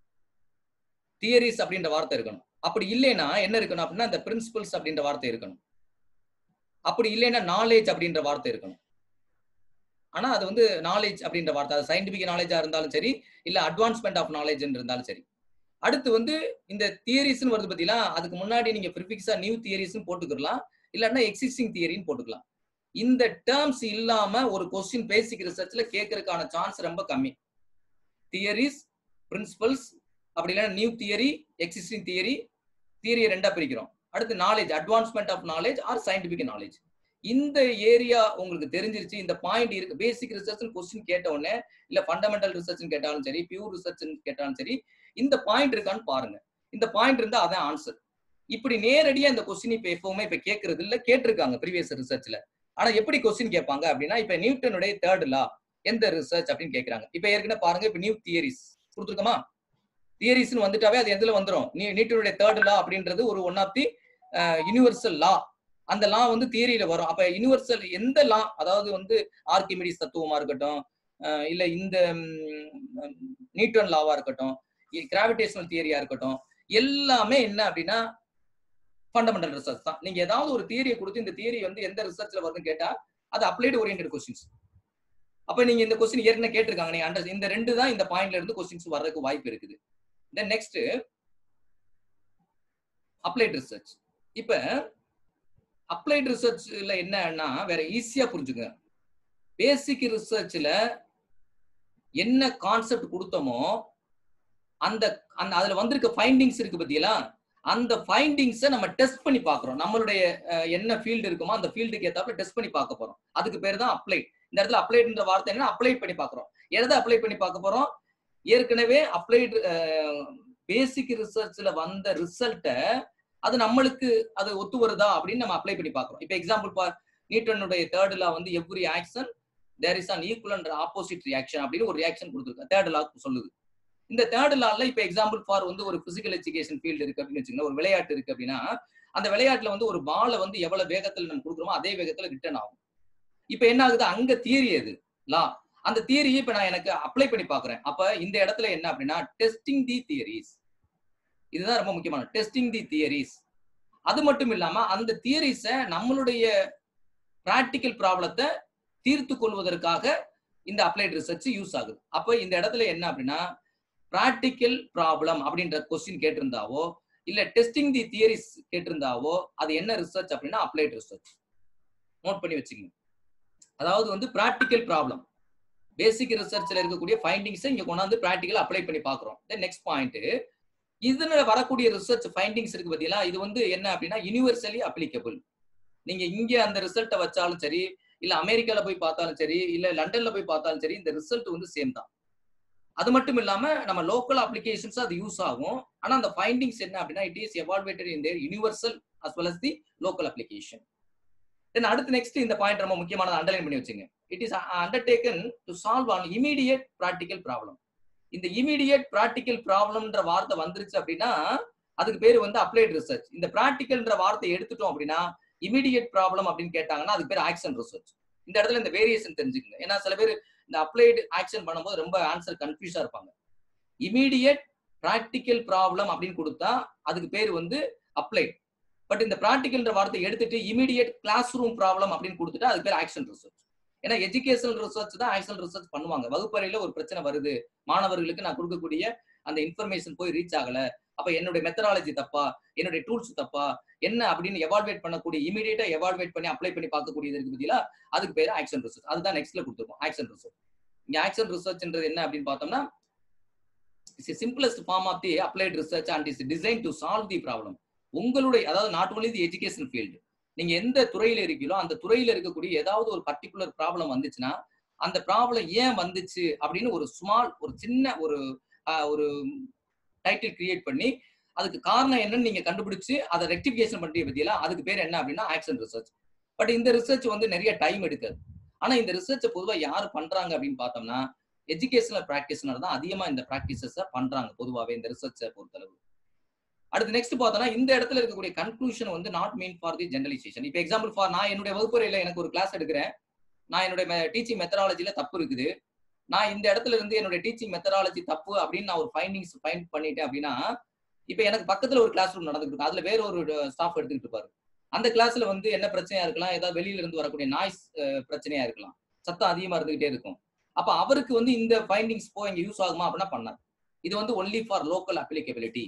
தியரிஸ் அப்படின்ற வார்த்தை இருக்கணும் அப்படி இல்லைன்னா என்ன இருக்கணும் அப்படின்னா இந்த பிரின்சிபல்ஸ் அப்படின்ற வார்த்தை இருக்கணும் அப்படி இல்லைன்னா நாலேஜ் அப்படின்ற வார்த்தை இருக்கணும் ஆனா அது வந்து நாலேஜ் அப்படின்ற வார்த்தை அது சயின்டிபிக் நாலேஜா இருந்தாலும் சரி இல்ல அட்வான்ஸ்மெண்ட் ஆஃப் நாலேஜ் இருந்தாலும் சரி அடுத்து வந்து இந்த தியரிஸ்னு வருது பத்தினா அதுக்கு முன்னாடி நீங்க ப்ரிஃபிக்ஸா நியூ தியரிஸ்னு போட்டுக்கலாம் இல்லைன்னா எக்ஸிஸ்டிங் தியரின்னு போட்டுக்கலாம் இந்த டேர்ம்ஸ் இல்லாம ஒரு கொஸ்டின் பேசிக் ரிசர்ச்ல கேட்கறதுக்கான சான்ஸ் ரொம்ப கம்மி தியரிஸ் பிரின்சிபல்ஸ் அப்படி இல்லைன்னா நியூ தியரி எக்ஸிஸ்டிங் தியரி தியரியை ரெண்டா பிரிக்கிறோம் அடுத்து knowledge advancement of knowledge or scientific knowledge இந்த ஏரியா உங்களுக்கு தெரிஞ்சிருச்சு இந்த பாயிண்ட் இருக்கு பேசிக் ரிசர்ச் கொஸ்டின் கேட்ட உடனே இல்ல ஃபண்டமெண்டல் ரிசர்ச் கேட்டாலும் சரி பியூர் ரிசர்ச் கேட்டாலும் சரி இந்த பாயிண்ட் இருக்கான்னு பாருங்க இந்த பாயிண்ட் இருந்தா அதான் ஆன்சர் இப்படி நேரடியா இந்த கொஸ்டின் இப்ப எப்பவுமே இப்ப கேட்கறது இல்ல கேட்டிருக்காங்க ப்ரீவியஸ் ரிசர்ச்ல ஆனா எப்படி கொஸ்டின் கேட்பாங்க அப்படின்னா இப்ப நியூட்டனுடைய தேர்ட் லா எந்த ரிசர்ச் அப்படின்னு கேட்கறாங்க இப்ப ஏற்கனவே பாருங்க இப்ப நியூ தியரிஸ் கொடுத்துருக்கோமா தியரிஸ்னு வந்துட்டாவே அது எதுல வந்துரும் நீ நீட்டனுடைய தேர்ட் லா அப்படின்றது ஒரு one of the universal law அந்த லா வந்து தியரியில வரும் அப்ப யூனிவர்சல் எந்த லா அதாவது வந்து ஆர்கிமிடிஸ் தத்துவமா இருக்கட்டும் அஹ் இல்ல இந்த ம், நியூட்டன் லாவா இருக்கட்டும் கிராவிடேஷனல் தியரியா இருக்கட்டும் எல்லாமே என்ன அப்படின்னா ஃபண்டமெண்டல் ரிசர்ச் தான் நீங்க ஏதாவது ஒரு தியரியை கொடுத்து இந்த தியரி வந்து எந்த ரிசர்ச்ல வருதுன்னு கேட்டா அது அப்ளைடு ஓரியன்ட் கொஸ்டின்ஸ் அப்ப நீங்க இந்த கொஸ்டின் ஏற்கனவே கேட்டிருக்காங்க நீங்க under- இந்த ரெண்டு தான் இந்த பாயிண்ட்ல இருந்து கொஸ்டின்ஸ் வர்றதுக்கு வாய்ப்பு இருக்குது தென் நெக்ஸ்ட் அப்ளைட் ரிசர்ச் இப்ப அப்ளைட் ரிசர்ச்ல என்னன்னா வேற ஈஸியா புரிஞ்சுங்க பேசிக் ரிசர்ச்ல என்ன கான்செப்ட் கொடுத்தோமோ அந்த அந்த அதுல வந்திருக்க ஃபைண்டிங்ஸ் இருக்கு பத்தியலா அந்த ஃபைண்டிங்ஸை நம்ம டெஸ்ட் பண்ணி பார்க்கறோம் நம்மளுடைய அஹ், என்ன ஃபீல்டு இருக்குமோ அந்த ஃபீல்டுக்கு ஏத்தாப்புல டெஸ்ட் பண்ணி பார்க்க போறோம் அதுக்கு பேர் தான் அப்ளை இந்த இடத்துல அப்ளைட்ன்ற வார்த்தை என்ன அப்ளை பண்ணி பார்க்கறோம் எதை அப்ளை பண்ணி பார்க்க போறோம் ஏற்கனவே அப்ளைடு பேசிக் ரிசர்ச்ல வந்த ரிசல்ட்டை அது நம்மளுக்கு அது ஒத்து வருதா அப்படின்னு நம்ம அப்ளை பண்ணி பார்க்கறோம் இப்போ எக்ஸாம்பிள் பார் நியூட்டனுடைய தேர்ட் லா வந்து every action there is an equal and opposite reaction அப்படின்னு ஒரு ரியாக்ஷன் கொடுத்துருக்கேன் தேர்ட் லா சொல்லுது இந்த தேர்ட் லால இப்ப எக்ஸாம்பிள் ஃபார் வந்து ஒரு பிசிக்கல் எஜுகேஷன் ஃபீல்டு இருக்கு அப்படின்னு வச்சுக்கோங்க ஒரு விளையாட்டு இருக்கு அப்படின்னா அந்த விளையாட்டுல வந்து ஒரு பாலை வந்து எவ்வளவு வேகத்துல நம்ம கொடுக்குறோமோ அதே வேகத்துல ரிட்டர்ன் ஆகும் இப்ப என்ன ஆகுது அங்க தியரி அது லா அந்த தியரியை இப்ப நான் எனக்கு அப்ளை பண்ணி பாக்குறேன் அப்ப இந்த இடத்துல என்ன அப்படின்னா டெஸ்டிங் தி தியரிஸ் இதுதான் ரொம்ப முக்கியமான டெஸ்டிங் தி தியரிஸ் அது மட்டும் இல்லாம அந்த தியரிஸை நம்மளுடைய பிராக்டிக்கல் ப்ராப்ளத்தை தீர்த்து கொள்வதற்காக இந்த அப்ளைட் ரிசர்ச் யூஸ் ஆகுது அப்ப இந்த இடத்துல என்ன அப்படின்னா பிராக்டிக்கல் ப்ராப்ளம் அப்படின்ற கொஸ்டின் கேட்டிருந்தாவோ இல்ல டெஸ்டிங் தி தியரிஸ் கேட்டிருந்தாவோ அது என்ன ரிசர்ச் அப்படின்னா அப்ளைட் ரிசர்ச் நோட் பண்ணி வச்சுக்கோங்க அதாவது வந்து பிராக்டிக்கல் ப்ராப்ளம் பேசிக் ரிசர்ச்ல இருக்கக்கூடிய ஃபைண்டிங்ஸை இங்க கொண்டாந்து பிராக்டிக்கல் அப்ளை பண்ணி பாக்குறோம் தென் நெக்ஸ்ட் பாயிண்ட் இதுல வரக்கூடிய ரிசர்ச் ஃபைண்டிங்ஸ் இருக்கு பாத்தீங்களா இது வந்து என்ன அப்படின்னா யூனிவர்சலி அப்ளிகபிள் நீங்க இங்க அந்த ரிசல்ட்டை வச்சாலும் சரி இல்ல அமெரிக்கால போய் பார்த்தாலும் சரி இல்ல லண்டன்ல போய் பார்த்தாலும் சரி இந்த ரிசல்ட் வந்து சேம் தான் அது மட்டும் இல்லாம நம்ம லோக்கல் அப்ளிகேஷன்ஸ் அது யூஸ் ஆகும் ஆனா அந்த ஃபைண்டிங்ஸ் என்ன அப்படின்னா it is evaluated in their universal as well as the local application then அடுத்து நெக்ஸ்ட் இந்த பாயிண்ட் ரொம்ப முக்கியமானது அண்டர்லைன் பண்ணி வச்சுங்க it is undertaken to solve an immediate practical problem இந்த இமீடியட் ப்ராக்டிக்கல் ப்ராப்ளம்ன்ற வார்த்தை வந்துருச்சு அப்படின்னா அதுக்கு பேர் வந்து அப்ளைட் ரிசர்ச் இந்த ப்ராக்டிக்கல்ன்ற வார்த்தை எடுத்துட்டோம் அப்படின்னா இமீடியட் ப்ராப்ளம் அப்படின்னு கேட்டாங்கன்னா அதுக்கு பேர் ஆக்ஷன் ரிசர்ச் இந்த இடத்துல இந்த வேரியேஷன் தெரிஞ்சுக்கங்க ஏன்னா சில பேர் இந்த அப்ளைடு ஆக்ஷன் பண்ணும்போது ரொம்ப ஆன்சர் கன்ஃபியூஸா இருப்பாங்க இமீடியட் ப்ராக்டிக்கல் ப்ராப்ளம் அப்படின்னு கொடுத்தா அதுக்கு பேர் வந்து அப்ளைட் பட் இந்த ப்ராக்டிக்கல்ன்ற வார்த்தை எடுத்துட்டு இமீடியட் கிளாஸ் ரூம் ப்ராப்ளம் அப்படின்னு கொடுத்துட்டா அதுக்கு பேர் ஆக்ஷன் ரிசர்ச் ஏன்னா எஜுகேஷனல் ரிசர்ச் தான் ஆக்ஷன் ரிசர்ச் பண்ணுவாங்க வகுப்பறையில ஒரு பிரச்சனை வருது மாணவர்களுக்கு நான் கொடுக்கக்கூடிய அந்த இன்ஃபர்மேஷன் போய் ரீச் ஆகல அப்ப என்னுடைய மெத்தடாலஜி தப்பா என்னுடைய டூல்ஸ் தப்பா என்ன அப்படின்னு எவால்வேட் பண்ணக்கூடிய இமீடியட்டா எவால்வேட் பண்ணி அப்ளை பண்ணி பார்க்கக்கூடியது இருக்கு பத்தியில அதுக்கு பேர் ஆக்ஷன் ரிசர்ச் அதுதான் நெக்ஸ்ட்ல கொடுத்துருக்கோம் ஆக்ஷன் ரிசர்ச் இங்க ஆக்ஷன் ரிசர்ச்ன்றது என்ன அப்படின்னு பார்த்தோம்னா it's simplest form of the applied research and is design to solve the problem உங்களுடைய அதாவது not only the education field நீங்க எந்த துறையில இருக்கீங்களோ அந்த துறையில இருக்கக்கூடிய ஏதாவது ஒரு பர்டிகுலர் ப்ராப்ளம் வந்துச்சுன்னா அந்த ப்ராப்ளம் ஏன் வந்துச்சு அப்படின்னு ஒரு ஸ்மால் ஒரு சின்ன ஒரு ஆஹ், ஒரு டைட்டில் கிரியேட் பண்ணி அதுக்கு காரணம் என்னன்னு நீங்க கண்டுபிடிச்சு அதை ரெக்டிஃபிகேஷன் பண்றீங்க பத்தியில அதுக்கு பேர் என்ன அப்படின்னா ஆக்ஷன் ரிசர்ச் பட் இந்த ரிசர்ச் வந்து நிறைய டைம் எடுக்காது ஆனா இந்த ரிசர்ச்சை பொதுவா யார் பண்றாங்க அப்படின்னு பார்த்தோம்னா எஜுகேஷனல் பிராக்டிஸ்னர் தான் அதிகமா இந்த பிராக்டிசஸ் பண்றாங்க பொதுவாவே இந்த ரிசர்ச்சை பொறுத்தளவு அடுத்து நெக்ஸ்ட் பார்த்தோம்னா இந்த இடத்துல இருக்கக்கூடிய கன்க்ளூஷன் வந்து not mean for the generalisation இப்போ எக்ஸாம்பிள் ஃபார் நான் என்னுடைய வகுப்பறையில எனக்கு ஒரு கிளாஸ் எடுக்கிறேன் நான் என்னுடைய டீச்சிங் மெத்தடாலஜில தப்பு இருக்குது நான் இந்த இடத்துல இருந்து என்னுடைய டீச்சிங் மெத்தடாலஜி தப்பு அப்படின்னு நான் ஒரு ஃபைண்டிங்ஸ் ஃபைண்ட் பண்ணிட்டேன் அப்படின்னா இப்போ எனக்கு பக்கத்துல ஒரு கிளாஸ் ரூம் நடந்துட்டு இருக்கு அதுல வேற ஒரு ஸ்டாஃப் எடுத்துக்கிட்டு இருப்பாரு அந்த கிளாஸ்ல வந்து என்ன பிரச்சனையா இருக்கலாம் ஏதாவது வெளியில இருந்து வரக்கூடிய நாய்ஸ் பிரச்சனையா இருக்கலாம் சத்தம் அதிகமா இருந்துகிட்டே இருக்கும் அப்ப அவருக்கு வந்து இந்த ஃபைண்டிங்ஸ் போ இங்க யூஸ் ஆகுமா அப்படின்னா பண்ணார் இது வந்து ஒன்லி ஃபார் லோக்கல் அப்ளிகபிலிட்டி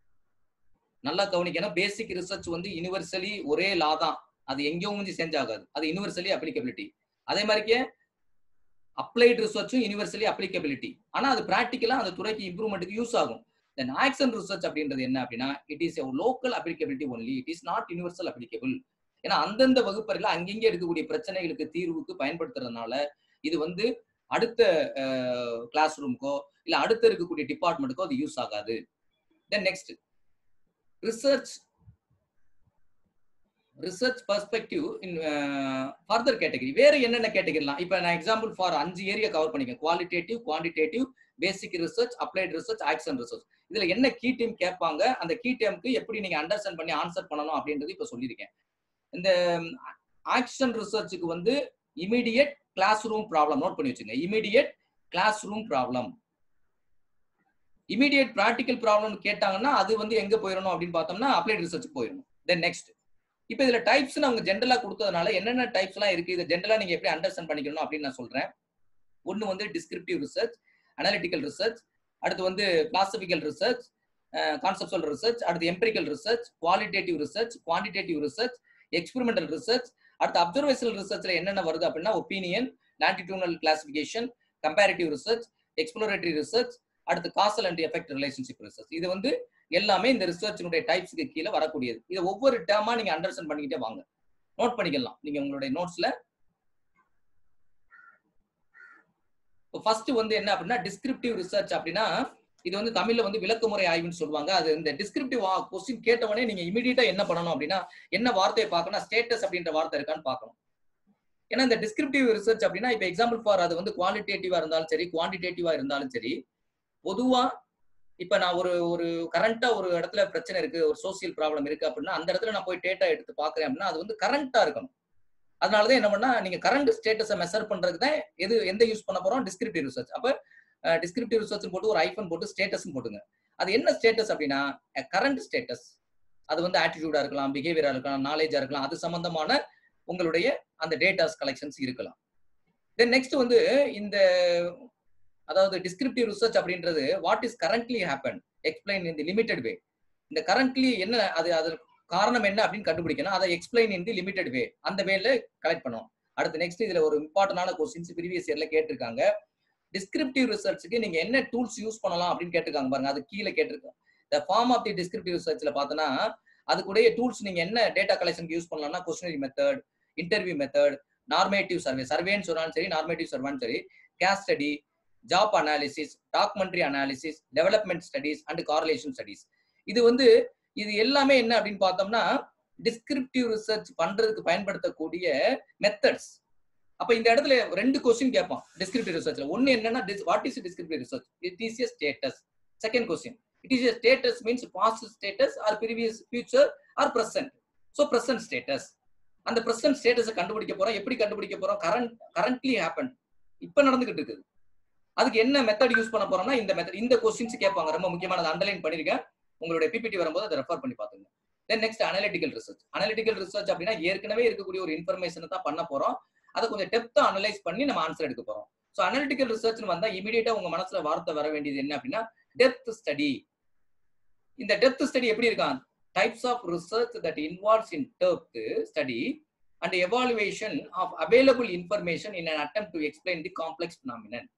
நல்லா கவனிக்கணும் பேசிக் ரிசர்ச் வந்து யூனிவர்சலி ஒரே லா தான் அது எங்கேயும் வந்து சேஞ்ச் ஆகாது அது யூனிவர்சலி அப்ளிகபிலிட்டி அதே மாதிரிக்கே அப்ளைட் ரிசர்ச்சும் யூனிவர்சலி அப்ளிகபிலிட்டி ஆனா அது பிராக்டிக்கலா அந்த துறைக்கு இம்ப்ரூவ்மெண்ட்டுக்கு யூஸ் ஆகும் தென் ஆக்ஷன் ரிசர்ச் அப்படின்றது என்ன அப்படின்னா it is local applicability only it is not universal applicable ஏன்னா அந்தந்த வகுப்பறையில அங்கங்கே இருக்கக்கூடிய பிரச்சனைகளுக்கு தீர்வுக்கு பயன்படுத்துறதுனால இது வந்து அடுத்த கிளாஸ் ரூமுக்கோ இல்ல அடுத்த இருக்கக்கூடிய டிபார்ட்மெண்ட்டுக்கோ அது யூஸ் ஆகாது then next research research perspective in further category வேற என்னென்ன கேட்டகரிலாம் இப்போ நான் எக்ஸாம்பிள் ஃபார் அஞ்சு ஏரியா கவர் பண்ணிக்கேன் qualitative quantitative basic research applied research action research இதுல என்ன கீ டீம் கேட்பாங்க அந்த கீ டீமுக்கு எப்படி நீங்க அண்டர்ஸ்டாண்ட் பண்ணி ஆன்சர் பண்ணணும் அப்படின்றது இப்போ சொல்லியிருக்கேன் இந்த ஆக்ஷன் ரிசர்ச்சுக்கு வந்து immediate classroom problem note பண்ணி வச்சுங்க immediate classroom problem immediate practical problem கேட்டாங்கன்னா அது வந்து எங்க போயிடணும் அப்படின்னு பார்த்தோம்னா அப்ளைட் ரிசர்ச் போயிடணும் தென் நெக்ஸ்ட் இப்போ இதுல டைப்ஸ் அவங்க ஜென்ரலா கொடுத்ததுனால என்னென்ன டைப்ஸ் எல்லாம் இருக்கு இதை ஜென்ரலா நீங்க எப்படி அண்டர்ஸ்டாண்ட் பண்ணிக்கணும் அப்படின்னு நான் சொல்றேன் ஒன்னு வந்து டிஸ்கிரிப்டிவ் ரிசர்ச் அனாலிட்டிக்கல் ரிசர்ச் அடுத்து வந்து கிளாசிபிக்கல் ரிசர்ச் கான்செப்டுவல் ரிசர்ச் அடுத்து empirical research qualitative research quantitative research experimental research அடுத்து அப்சர்வேஷனல் ரிசர்ச்ல என்னென்ன வருது அப்படின்னா opinion longitudinal classification comparative research exploratory research அடுத்து causal and effect relationship research இது வந்து எல்லாமே இந்த ரிசர்ச்சினுடைய டைப்ஸ்க்கு கீழே வரக்கூடியது இதை ஒவ்வொரு டேர்மா நீங்க அண்டர்ஸ்டாண்ட் பண்ணிக்கிட்டே வாங்க நோட் பண்ணிக்கலாம் நீங்க உங்களுடைய நோட்ஸ்ல ஃபர்ஸ்ட் வந்து என்ன அப்படின்னா டிஸ்கிரிப்டிவ் ரிசர்ச் அப்படின்னா இது வந்து தமிழ்ல வந்து விளக்கமுறை ஆய்வுன்னு சொல்லுவாங்க அது இந்த டிஸ்கிரிப்டிவ் கொஸ்டின் கேட்டவனே நீங்க இமீடியட்டா என்ன பண்ணணும் அப்படின்னா என்ன வார்த்தையை பார்க்கணும் ஸ்டேட்டஸ் அப்படின்ற வார்த்தை இருக்கான்னு பார்க்கணும் ஏன்னா இந்த டிஸ்கிரிப்டிவ் ரிசர்ச் அப்படின்னா இப்போ எக்ஸாம்பிள் ஃபார் அது வந்து குவாலிட்டேட்டிவா இருந்தாலும் சரி குவான்டிடேட்டிவா இருந்தாலும் சரி பொதுவா இப்ப நான் ஒரு ஒரு கரண்டா ஒரு இடத்துல பிரச்சனை இருக்கு ஒரு சோசியல் ப்ராப்ளம் இருக்கு அப்படின்னா அந்த இடத்துல நான் போய் டேட்டா எடுத்து பாக்குறேன் அப்படின்னா அது வந்து கரண்டா இருக்கணும் அதனாலதான் என்ன பண்ணா நீங்க கரண்ட் ஸ்டேட்டஸை மெஷர் பண்றதுக்கு தான் எது எந்த யூஸ் பண்ண போறோம் டிஸ்கிரிப்டிவ் ரிசர்ச் அப்ப டிஸ்கிரிப்டிவ் ரிசர்ச் போட்டு ஒரு ஐஃபோன் போட்டு ஸ்டேட்டஸ் போட்டுங்க அது என்ன ஸ்டேட்டஸ் அப்படின்னா கரண்ட் ஸ்டேட்டஸ் அது வந்து ஆட்டிடியூடா இருக்கலாம் பிஹேவியரா இருக்கலாம் நாலேஜா இருக்கலாம் அது சம்பந்தமான உங்களுடைய அந்த டேட்டாஸ் கலெக்ஷன்ஸ் இருக்கலாம் தென் நெக்ஸ்ட் வந்து இந்த அதாவது டிஸ்கிரிப்டிவ் ரிசர்ச் அப்படின்றது what is currently happen explain in the limited way இந்த கரண்ட்லி என்ன அது அது காரணம் என்ன அப்படின்னு கண்டுபிடிக்கணும் அதை எக்ஸ்பிளைன் இன் தி லிமிடெட் வே அந்த வேல கலெக்ட் பண்ணணும் அடுத்து நெக்ஸ்ட் இதுல ஒரு இம்பார்ட்டன்டான கொஸ்டின்ஸ் ப்ரீவியஸ் இயர்ல கேட்டிருக்காங்க டிஸ்கிரிப்டிவ் ரிசர்ச்சுக்கு நீங்க என்ன டூல்ஸ் யூஸ் பண்ணலாம் அப்படின்னு கேட்டிருக்காங்க பாருங்க அது கீழே கேட்டிருக்கோம் the form of the descriptive ரிசர்ச்ல பார்த்தோன்னா அதுக்குடைய டூல்ஸ் நீங்க என்ன டேட்டா கலெக்ஷனுக்கு யூஸ் பண்ணலாம்னா questionnaire method interview method normative survey சர்வேன்னு சொன்னாலும் சரி நார்மேட்டிவ் சர்வான்னு சரி case study job analysis documentary analysis development studies and correlation studies இது வந்து இது எல்லாமே என்ன அப்படின்னு பார்த்தோம்னா டிஸ்கிரிப்டிவ் ரிசர்ச் பண்றதுக்கு பயன்படுத்தக்கூடிய மெத்தட்ஸ் அப்ப இந்த இடத்துல ரெண்டு கொஸ்டின் கேட்பான் டிஸ்கிரிப்டிவ் ரிசர்ச்ல ஒன்னு என்னன்னா what is descriptive research it is a status second question it is a status means past status or previous future or present so present status அந்த பிரசன்ட் ஸ்டேட்டஸை கண்டுபிடிக்க போறோம் எப்படி கண்டுபிடிக்க போறோம் கரண்ட் கரண்ட்லி ஹேப்பன் இப்ப நடந்துகிட்டு இருக்குது அதுக்கு என்ன மெத்தட் யூஸ் பண்ண போறோம்னா இந்த மெத்தட் இந்த கொஸ்டின்ஸ் கேட்பாங்க ரொம்ப முக்கியமானது அண்டர்லைன் பண்ணிருக்கேன் உங்களுடைய பிபிடி வரும்போது அதை ரெஃபர் பண்ணி பாத்துங்க then next analytical research analytical research அப்படின்னா ஏற்கனவே இருக்கக்கூடிய ஒரு இன்ஃபர்மேஷனை தான் பண்ண போறோம் அதை கொஞ்சம் டெப்தா அனலைஸ் பண்ணி நம்ம ஆன்சர் எடுக்க போறோம் ஸோ அனலிட்டிக்கல் ரிசர்ச்னு வந்தா இமீடியட்டா உங்க மனசுல வார்த்தை வர வேண்டியது என்ன அப்படின்னா டெப்த் ஸ்டடி இந்த டெப்த் ஸ்டடி எப்படி இருக்கான் types of research that involves in depth study and evaluation of available information in an attempt to explain the complex phenomenon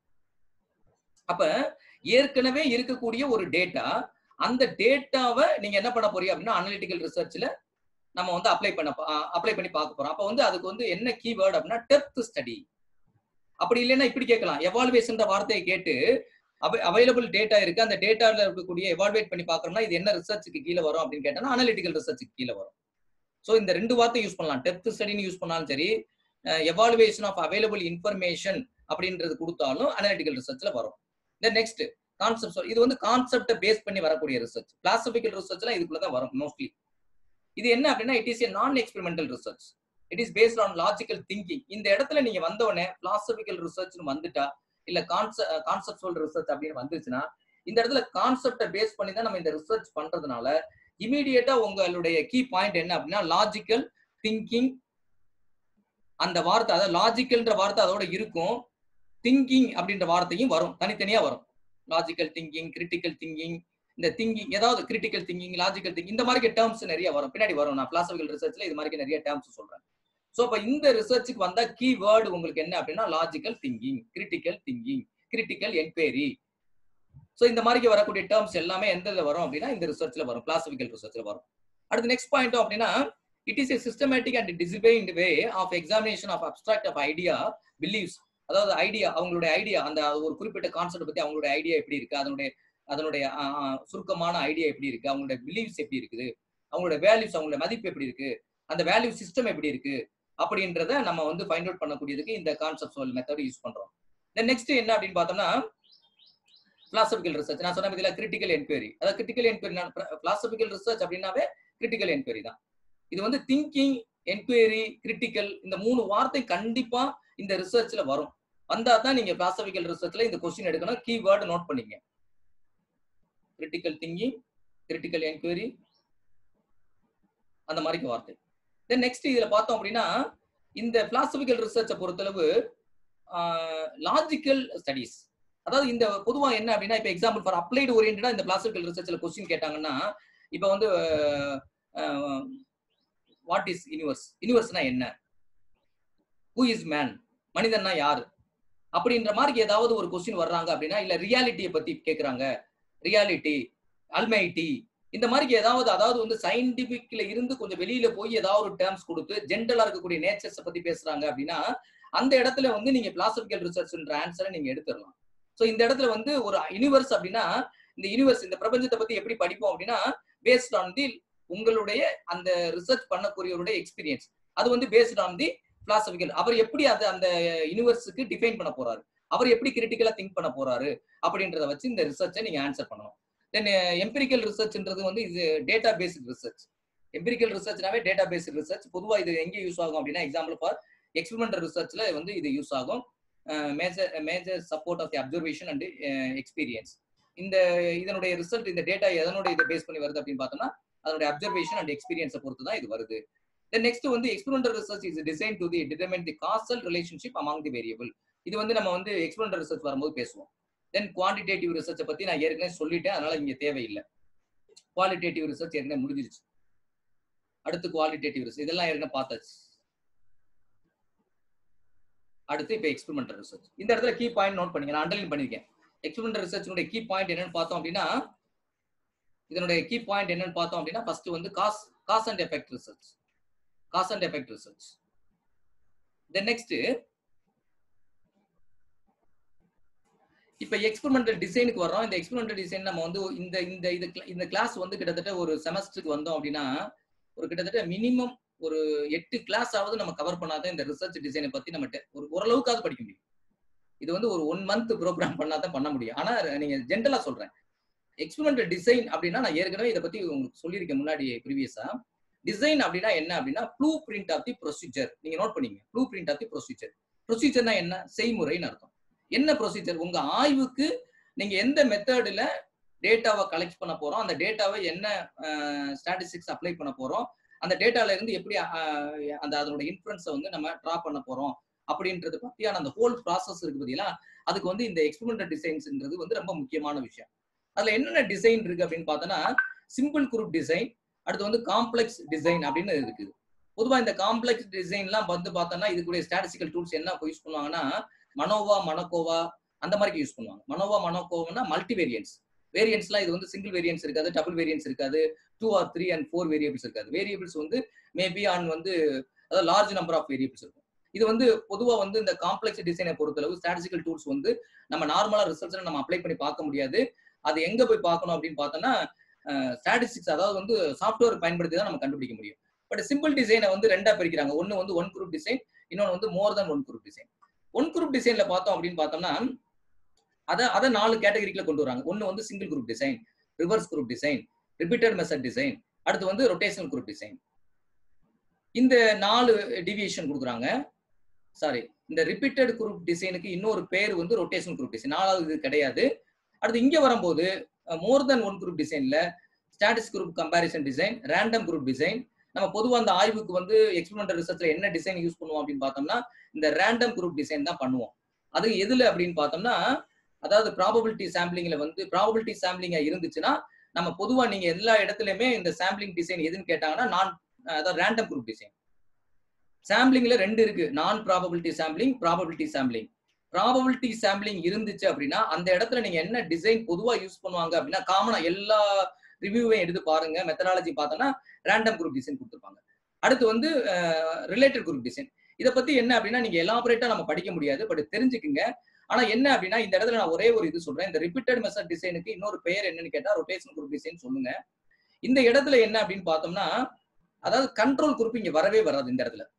அப்ப ஏற்கனவே இருக்கக்கூடிய ஒரு டேட்டா அந்த டேட்டாவை நீங்க என்ன பண்ண போறீங்க அப்படின்னா அனலிட்டிக்கல் ரிசர்ச்ல நம்ம வந்து அப்ளை பண்ண அப்ளை பண்ணி பார்க்க போறோம் அப்ப வந்து அதுக்கு வந்து என்ன கீவேர்டு அப்படின்னா டெப்த் ஸ்டடி அப்படி இல்லைன்னா இப்படி கேட்கலாம் எவால்வேஷன் வார்த்தையை கேட்டு அவைலபிள் டேட்டா இருக்கு அந்த டேட்டால இருக்கக்கூடிய எவால்வேட் பண்ணி பாக்குறோம்னா இது என்ன ரிசர்ச்சுக்கு கீழே வரும் அப்படின்னு கேட்டோம்னா அனலிட்டிக்கல் ரிசர்ச்சுக்கு கீழே வரும் ஸோ இந்த ரெண்டு வார்த்தை யூஸ் பண்ணலாம் டெப்த் ஸ்டடின்னு யூஸ் பண்ணாலும் சரி எவாலுவேஷன் ஆஃப் அவைலபிள் இன்ஃபர்மேஷன் அப்படின்றது கொடுத்தாலும் அனலிட்டிக்கல் ரிசர்ச்ல வரும் தென் நெக்ஸ்ட் கான்செப்ட் இது வந்து கான்செப்டை பேஸ் பண்ணி வரக்கூடிய ரிசர்ச் கிளாசிபிக்கல் ரிசர்ச்லாம் இதுக்குள்ள தான் வரும் மோஸ்ட்லி இது என்ன அப்படின்னா it is a non experimental research it is based on logical thinking இந்த இடத்துல நீங்க வந்த உடனே பிலாசபிக்கல் ரிசர்ச்னு வந்துட்டா இல்ல கான்செப்ட் கான்செப்டுவல் ரிசர்ச் அப்படின்னு வந்துருச்சுன்னா இந்த இடத்துல கான்செப்டை பேஸ் பண்ணி தான் நம்ம இந்த ரிசர்ச் பண்றதுனால இமீடியட்டா உங்களுடைய கீ பாயிண்ட் என்ன அப்படின்னா லாஜிக்கல் திங்கிங் அந்த வார்த்தை அதாவது லாஜிக்கல்ன்ற வார்த்தை அதோட இருக்கும் திங்கிங் அப்படின்ற வார்த்தையும் வரும் தனித்தனியா வரும் லாஜிக்கல் திங்கிங் கிரிட்டிக்கல் திங்கிங் இந்த திங்கிங் ஏதாவது கிரிட்டிக்கல் திங்கிங் லாஜிக்கல் திங்கிங் இந்த மாதிரி டேர்ம்ஸ் நிறைய வரும் பின்னாடி வரும் நான் பிலாசபிக்கல் ரிசர்ச்ல இது மாதிரி நிறைய டேர்ம்ஸ் சொல்றேன் ஸோ அப்ப இந்த ரிசர்ச்சுக்கு வந்தா கீ வேர்டு உங்களுக்கு என்ன அப்படின்னா logical thinking critical thinking critical enquiry so இந்த மாதிரி வரக்கூடிய டேர்ம்ஸ் எல்லாமே எந்த இதில் வரும் அப்படின்னா இந்த ரிசர்ச்ல வரும் கிளாசிபிக்கல் ரிசர்ச்ல வரும் அடுத்து நெக்ஸ்ட் பாயிண்ட் அப்படின்னா it is a systematic and disciplined way of examination of abstract of idea believes அதாவது ஐடியா அவங்களுடைய ஐடியா அந்த ஒரு குறிப்பிட்ட கான்செப்ட் பத்தி அவங்களுடைய ஐடியா எப்படி இருக்கு அதனுடைய அதனுடைய சுருக்கமான ஐடியா எப்படி இருக்கு அவங்களுடைய பிலீவ்ஸ் எப்படி இருக்குது அவங்களுடைய வேல்யூஸ் அவங்களுடைய மதிப்பு எப்படி இருக்கு அந்த வேல்யூ சிஸ்டம் எப்படி இருக்கு அப்படின்றத நம்ம வந்து ஃபைண்ட் அவுட் பண்ணக்கூடியதுக்கு இந்த கான்செப்ட் மெத்தட் யூஸ் பண்றோம் தென் நெக்ஸ்ட் என்ன அப்படின்னு பார்த்தோம்னா பிலாசபிக்கல் ரிசர்ச் நான் சொன்ன இதுல கிரிட்டிக்கல் என்கொயரி அதாவது கிரிட்டிக்கல் என்கொயரி பிலாசபிக்கல் ரிசர்ச் அப்படின்னாவே கிரிட்டிக்கல் என்கொயரி தான் இது வந்து திங்கிங் என்கொயரி கிரிட்டிக்கல் இந்த மூணு வார்த்தை கண்டிப்பா இந்த ரிசர்ச்ல வரும் வந்தா தான் நீங்க பிலாசபிக்கல் ரிசர்ச்ல இந்த கொஸ்டின் எடுக்கணும் கீவேர்டு நோட் பண்ணிங்க கிரிட்டிக்கல் திங்கிங் கிரிட்டிக்கல் என்கொயரி அந்த மாதிரி வார்த்தை தென் நெக்ஸ்ட் இதுல பார்த்தோம் அப்படின்னா இந்த பிலாசபிக்கல் ரிசர்ச்சை பொறுத்தளவு லாஜிக்கல் ஸ்டடிஸ் அதாவது இந்த பொதுவா என்ன அப்படின்னா இப்ப எக்ஸாம்பிள் ஃபார் அப்ளைடு ஓரியன்டா இந்த பிலாசபிக்கல் ரிசர்ச்ல கொஸ்டின் கேட்டாங்கன்னா இப்ப வந்து வாட் இஸ் யூனிவர்ஸ் யூனிவர்ஸ்னா என்ன ஹூ இஸ் மேன் மனிதன்னா யாரு அப்படின்ற மாதிரி ஏதாவது ஒரு கொஸ்டின் வர்றாங்க அப்படின்னா இல்ல ரியாலிட்டியை பத்தி கேக்குறாங்க ரியாலிட்டி அல்மைட்டி இந்த மாதிரி ஏதாவது அதாவது வந்து சயின்டிபிக்ல இருந்து கொஞ்சம் வெளியில போய் ஏதாவது ஒரு டேர்ம்ஸ் கொடுத்து ஜென்ரலா இருக்கக்கூடிய நேச்சர்ஸ் பத்தி பேசுறாங்க அப்படின்னா அந்த இடத்துல வந்து நீங்க பிலாசபிக்கல் ரிசர்ச்ன்ற ஆன்சரை நீங்க எடுத்துடலாம் ஸோ இந்த இடத்துல வந்து ஒரு யூனிவர்ஸ் அப்படின்னா இந்த யூனிவர்ஸ் இந்த பிரபஞ்சத்தை பத்தி எப்படி படிப்போம் அப்படின்னா பேஸ்ட் ஆன் தி உங்களுடைய அந்த ரிசர்ச் பண்ணக்கூடியவருடைய எக்ஸ்பீரியன்ஸ் அது வந்து பேஸ்ட் ஆன் தி பிலாசபிக்கல் அவர் எப்படி அது அந்த யூனிவர்ஸுக்கு டிஃபைன் பண்ண போறாரு அவர் எப்படி கிரிட்டிக்கலா திங்க் பண்ண போறாரு அப்படின்றத வச்சு இந்த ரிசர்ச்சை நீங்க ஆன்சர் பண்ணணும் தென் எம்பிரிக்கல் ரிசர்ச்ன்றது வந்து இது டேட்டா பேஸ்ட் ரிசர்ச் எம்பிரிக்கல் ரிசர்ச்னாவே டேட்டா பேஸ்ட் ரிசர்ச் பொதுவாக இது எங்கே யூஸ் ஆகும் அப்படின்னா எக்ஸாம்பிள் ஃபார் எக்ஸ்பெரிமெண்டல் ரிசர்ச்ல வந்து இது யூஸ் ஆகும் major major support of the observation and experience இந்த இதனுடைய ரிசல்ட் இந்த டேட்டா எதனுடைய இதை பேஸ் பண்ணி வருது அப்படின்னு பார்த்தோம்னா அதனுடைய அப்சர்வேஷன் அண்ட் எக்ஸ்பீரியன்ஸை பொறுத்து தான் இது வருது தென் நெக்ஸ்ட் வந்து experimental research is design to the determine the causal relationship among the variable இது வந்து நம்ம வந்து எக்ஸ்பெரிமெண்டல் ரிசர்ச் வரும்போது பேசுவோம் தென் குவான்டிடேட்டிவ் ரிசர்ச்சை பத்தி நான் ஏற்கனவே சொல்லிட்டேன் அதனால இங்க தேவையில்லை குவாலிட்டேட்டிவ் ரிசர்ச் ஏற்கனவே முடிஞ்சிருச்சு அடுத்து குவாலிட்டேட்டிவ் ரிசர்ச் இதெல்லாம் ஏற்கனவே பார்த்தாச்சு அடுத்து இப்போ எக்ஸ்பெரிமெண்டல் ரிசர்ச் இந்த இடத்துல கீ பாயிண்ட் நோட் பண்ணிங்க நான் அண்டர்லைன் பண்ணிருக்கேன் எக்ஸ்பெரிமெண்டல் ரிசர்ச்சினுடைய கீ பாயிண்ட் என்னன்னு பார்த்தோம் அப்படின்னா இதனுடைய கீ பாயிண்ட் என்னன்னு பார்த்தோம் அப்படின்னா ஃபர்ஸ்ட் வந்து cause cause and effect research cause and effect research then next இப்ப எக்ஸ்பெரிமெண்டல் டிசைனுக்கு வர்றோம் இந்த எக்ஸ்பெரிமெண்டல் டிசைன் நம்ம வந்து இந்த இந்த இது இந்த கிளாஸ் வந்து கிட்டத்தட்ட ஒரு செமஸ்டருக்கு வந்தோம் அப்படின்னா ஒரு கிட்டத்தட்ட மினிமம் ஒரு எட்டு கிளாஸ் ஆவது நம்ம கவர் பண்ணாதான் இந்த ரிசர்ச் டிசைனை பத்தி நம்ம ஒரு ஓரளவுக்காவது படிக்க முடியும் இது வந்து ஒரு ஒன் மந்த் ப்ரோக்ராம் பண்ணாதான் பண்ண முடியும் ஆனா நீங்க ஜென்ரலா சொல்றேன் எக்ஸ்பெரிமெண்டல் டிசைன் அப்படின்னா நான் ஏற்கனவே இதை பத்தி உங்களுக்கு சொல்லியிருக்கேன் முன்னாடி ப்ரீவியஸா டிசைன் அப்படின்னா என்ன அப்படின்னா blueprint of the procedure நீங்க நோட் பண்ணீங்க blueprint of the procedure ப்ரொசீஜர்னா என்ன செய்முறைன்னு அர்த்தம் என்ன ப்ரொசீஜர் உங்க ஆய்வுக்கு நீங்க எந்த மெத்தடில் டேட்டாவை கலெக்ட் பண்ண போறோம் அந்த டேட்டாவை என்ன ஸ்டாட்டிஸ்டிக்ஸ் அப்ளை பண்ண போறோம் அந்த டேட்டால இருந்து எப்படி அந்த அதனோட இன்ஃபுளுன்ஸை வந்து நம்ம ட்ரா பண்ண போறோம் அப்படின்றது பத்தியான அந்த ஹோல் ப்ராசஸ் இருக்கு பார்த்தீங்களா அதுக்கு வந்து இந்த எக்ஸ்பெரிமெண்டல் டிசைன்ஸ்ன்றது வந்து ரொம்ப முக்கியமான விஷயம் அதுல என்னென்ன டிசைன் இருக்கு அப்படின்னு பார்த்தோன்னா சிம்பிள் குரூப் டிசைன் அடுத்து வந்து காம்ப்ளெக்ஸ் டிசைன் அப்படின்னு இருக்குது பொதுவாக இந்த காம்ப்ளெக்ஸ் டிசைன்லாம் வந்து பார்த்தோம்னா இதுக்குடைய ஸ்டாட்டிஸ்டிக்கல் டூல்ஸ் என்ன யூஸ் பண்ணுவாங்கன்னா மனோவா மனக்கோவா அந்த மாதிரி யூஸ் பண்ணுவாங்க மனோவா மனோகோவானா மல்டி வேரியன்ஸ் வேரியன்ஸ்லாம் இது வந்து சிங்கிள் வேரியன்ஸ் இருக்காது டபுள் வேரியன்ஸ் இருக்காது two or three and four variables இருக்காது வேரியபிள்ஸ் வந்து மேபி ஆன் வந்து அதாவது லார்ஜ் நம்பர் ஆஃப் வேரியபிள்ஸ் இருக்கும் இது வந்து பொதுவாக வந்து இந்த காம்ப்ளெக்ஸ் டிசைனை பொறுத்தளவு ஸ்டாட்டிஸ்டிக்கல் டூல்ஸ் வந்து நம்ம நார்மலா ரிசல்ட்ஸ்ல நம்ம அப்ளை பண்ணி பார்க்க முடியாது அது எங்க போய் பார்க்கணும் அப்படின்னு பார்த்தோம்னா ஸ்டாட்டிஸ்டிக்ஸ் அதாவது வந்து சாஃப்ட்வேர் பயன்படுத்தி தான் நம்ம கண்டுபிடிக்க முடியும் பட் சிம்பிள் டிசைனை வந்து ரெண்டா பிரிக்கிறாங்க ஒன்னு வந்து ஒன் குரூப் டிசைன் இன்னொன்று வந்து மோர் தென் one group design one group டிசைன்ல பார்த்தோம் அப்படின்னு பார்த்தோம்னா அதை அதை நாலு கேட்டகரிக்குள்ள கொண்டு வராங்க ஒன்னு வந்து single group design reverse group design repeated method design அடுத்து வந்து ரொட்டேஷனல் குரூப் டிசைன் இந்த நாலு டிவியேஷன் கொடுக்குறாங்க சாரி இந்த ரிப்பீட்டட் குரூப் டிசைனுக்கு இன்னொரு பேர் வந்து ரொட்டேஷன் குரூப் டிசைன் நாலாவது இது கிடையாது அடுத்து இங்க வரும்போது மோர் தென் ஒன் குரூப் டிசைன்ல static group comparison design random group design நம்ம பொதுவாக அந்த ஆய்வுக்கு வந்து எக்ஸ்பெரிமெண்டல் ரிசர்ச்ல என்ன டிசைன் யூஸ் பண்ணுவோம் அப்படின்னு பார்த்தோம்னா இந்த ரேண்டம் குரூப் டிசைன் தான் பண்ணுவோம் அது எதுல அப்படின்னு பார்த்தோம்னா அதாவது ப்ராபபிலிட்டி சாம்பிளிங்ல வந்து ப்ராபபிலிட்டி சாம்பிளிங்கா இருந்துச்சுன்னா நம்ம பொதுவா நீங்க எல்லா இடத்துலயுமே இந்த சாம்பிளிங் டிசைன் எதுன்னு கேட்டாங்கன்னா நான் அதாவது ரேண்டம் குரூப் டிசைன் சாம்பிளிங்ல ரெண்டு இருக்கு non probability sampling probability sampling probability sampling இருந்துச்சு அப்படின்னா அந்த இடத்துல நீங்க என்ன டிசைன் பொதுவா யூஸ் பண்ணுவாங்க அப்படின்னா காமனா எல்லா ரிவ்யூவையும் எடுத்து பாருங்க மெத்தடாலஜி பார்த்தோம்னா ரேண்டம் குரூப் டிசைன் கொடுத்துருப்பாங்க அடுத்து வந்து ரிலேட்டட் குரூப் டிசைன் இதை பத்தி என்ன அப்படின்னா நீங்க எலாபரேட்டா நம்ம படிக்க முடியாது பட் தெரிஞ்சுக்குங்க ஆனா என்ன அப்படின்னா இந்த இடத்துல நான் ஒரே ஒரு இது சொல்றேன் இந்த ரிப்பீட்டட் மெத்தட் டிசைனுக்கு இன்னொரு பெயர் என்னன்னு கேட்டா ரொட்டேஷன் குரூப் டிசைன் சொல்லுங்க இந்த இடத்துல என்ன அப்படின்னு பார்த்தோம்னா அதாவது கண்ட்ரோல் குரூப் இங்க வரவே வராது இந்த இடத்துல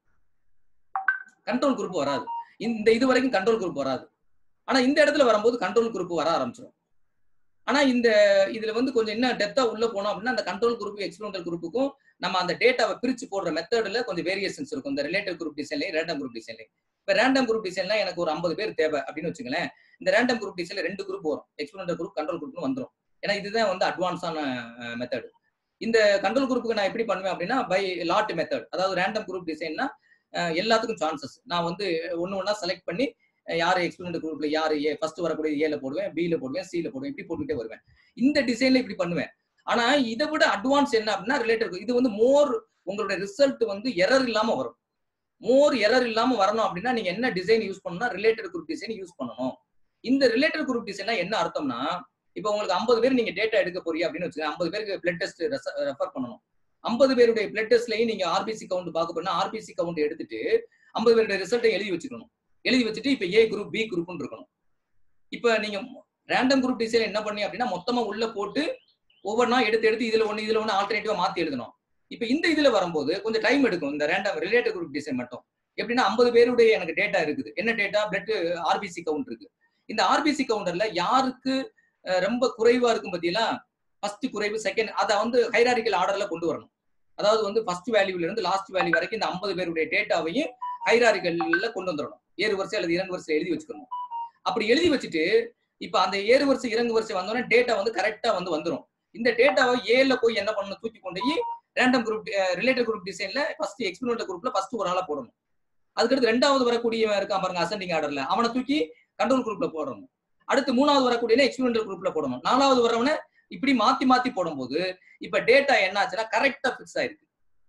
கண்ட்ரோல் குரூப் வராது இந்த இது வரைக்கும் கண்ட்ரோல் குரூப் வராது ஆனா இந்த இடத்துல வரும்போது கண்ட்ரோல் குரூப் வர ஆரம்பிச்சிடும் ஆனா இந்த இதுல வந்து கொஞ்சம் என்ன டெப்தா உள்ள போனோம் அப்படின்னா அந்த கண்ட்ரோல் குரூப் எக்ஸ்பெரிமெண்டல் குரூப்புக்கும் நம்ம அந்த டேட்டாவை பிரிச்சு போடுற மெத்தட்ல கொஞ்சம் வேரியேஷன்ஸ் இருக்கும் இந்த ரிலேட்டிவ் குரூப் டிசைன்லையும் ரேண்டம் குரூப் டிசைன்லையும் இப்ப ரேண்டம் குரூப் டிசைன்ல எனக்கு ஒரு ஐம்பது பேர் தேவை அப்படின்னு வச்சுங்களேன் இந்த ரேண்டம் குரூப் டிசைன்ல ரெண்டு குரூப் வரும் எக்ஸ்பெரிமெண்டல் குரூப் கண்ட்ரோல் குரூப்னு வந்துரும் ஏன்னா இதுதான் வந்து அட்வான்ஸான மெத்தட் இந்த கண்ட்ரோல் குரூப்புக்கு நான் எப்படி பண்ணுவேன் அப்படின்னா பை லாட் மெத்தட் அதாவது ரேண்டம் குரூப் டிசைன்னா எல்லாத்துக்கும் சான்சஸ் நான் வந்து ஒன்னு ஒன்னா செலக்ட் பண்ணி அஹ் யார் எக்ஸ்பெரிமெண்ட் குரூப்ல யார் ஏ ஃபர்ஸ்ட் வரக்கூடிய ஏல போடுவேன் பில போடுவேன் சில போடுவேன் இப்படி போட்டுக்கிட்டே வருவேன் இந்த டிசைன்ல இப்படி பண்ணுவேன் ஆனா இதை விட அட்வான்ஸ் என்ன அப்படின்னா ரிலேட்டட் இது வந்து மோர் உங்களுடைய ரிசல்ட் வந்து எரர் இல்லாம வரும் மோர் எரர் இல்லாம வரணும் அப்படின்னா நீங்க என்ன டிசைன் யூஸ் பண்ணணும்னா ரிலேட்டட் குரூப் டிசைன் யூஸ் பண்ணணும் இந்த ரிலேட்டட் குரூப் டிசைன்னா என்ன அர்த்தம்னா இப்போ உங்களுக்கு ஐம்பது பேர் நீங்க டேட்டா எடுக்க போறீங்க அப்படின்னு வச்சுக்கோங்க ஐம்பது பேருக்கு பிளட் டெஸ்ட் ரெஃபர் பண்ணணும் ஐம்பது பேருடைய பிளட் டெஸ்ட்லயும் நீங்க ஆர்பிசி கவுண்ட் பார்க்க போனா ஆர்பிசி கவுண்ட் எடுத்துட்டு ஐம்பது பேருடைய ரிசல்ட்டை எழுதி வச்சுக்கணும் எழுதி வச்சுட்டு இப்ப ஏ குரூப் பி குரூப்னு இருக்கணும் இப்ப நீங்க ரேண்டம் குரூப் டிசைன் என்ன பண்ணி அப்படின்னா மொத்தமா உள்ள போட்டு ஒவ்வொன்றா எடுத்து எடுத்து இதுல ஒண்ணு இதுல ஒண்ணு ஆல்டர்னேட்டிவா மாத்தி எழுதணும் இப்ப இந்த இதுல வரும்போது கொஞ்சம் டைம் எடுக்கும் இந்த ரேண்டம் ரிலேட்டட் குரூப் டிசைன் மட்டும் எப்படின்னா ஐம்பது பேருடைய எனக்கு டேட்டா இருக்குது என்ன டேட்டா பிளட் ஆர்பிசி கவுண்ட் இருக்கு இந்த ஆர்பிசி கவுண்டர்ல யாருக்கு அஹ், ரொம்ப குறைவா இருக்கும் பத்தியெல்லாம் ஃபர்ஸ்ட் குறைவு செகண்ட் அதை வந்து ஹைராரிக்கல் ஆர்டர்ல கொண்டு வரணும் அதாவது வந்து ஃபர்ஸ்ட் வேல்யூல இருந்து லாஸ்ட் வேல்யூ வரைக்கும் இந்த ஐம்பது பேருடைய டேட்டாவையும் ஹைராரிக்கல்ல கொண்டு வந்துடணும் ஏறு வரிசை அல்லது இறங்கு வரிசை எழுதி வச்சுக்கணும் அப்படி எழுதி வச்சுட்டு இப்ப அந்த ஏறு வரிசை இறங்கு வரிசை வந்தோடனே டேட்டா வந்து கரெக்டா வந்து வந்துரும் இந்த டேட்டாவை ஏல போய் என்ன பண்ணணும் தூக்கி கொண்டு போய் ரேண்டம் குரூப் ரிலேட்டட் குரூப் டிசைன்ல ஃபர்ஸ்ட் எக்ஸ்பெரிமெண்டல் குரூப்ல ஃபர்ஸ்ட் ஒரு ஆளா போடணும் அதுக்கடுத்து ரெண்டாவது வரக்கூடிய இருக்கான் பாருங்க அசெண்டிங் ஆர்டர்ல அவனை தூக்கி கண்ட்ரோல் குரூப்ல போடணும் அடுத்து மூணாவது வரக்கூடிய எக்ஸ்பெரிமெண்டல் குரூப்ல போடணும் நாலாவது வரவன இப்படி மாத்தி மாத்தி போடும்போது இப்ப டேட்டா என்ன ஆச்சுன்னா கரெக்டா ஃபிக்ஸ் ஆயிருக்கு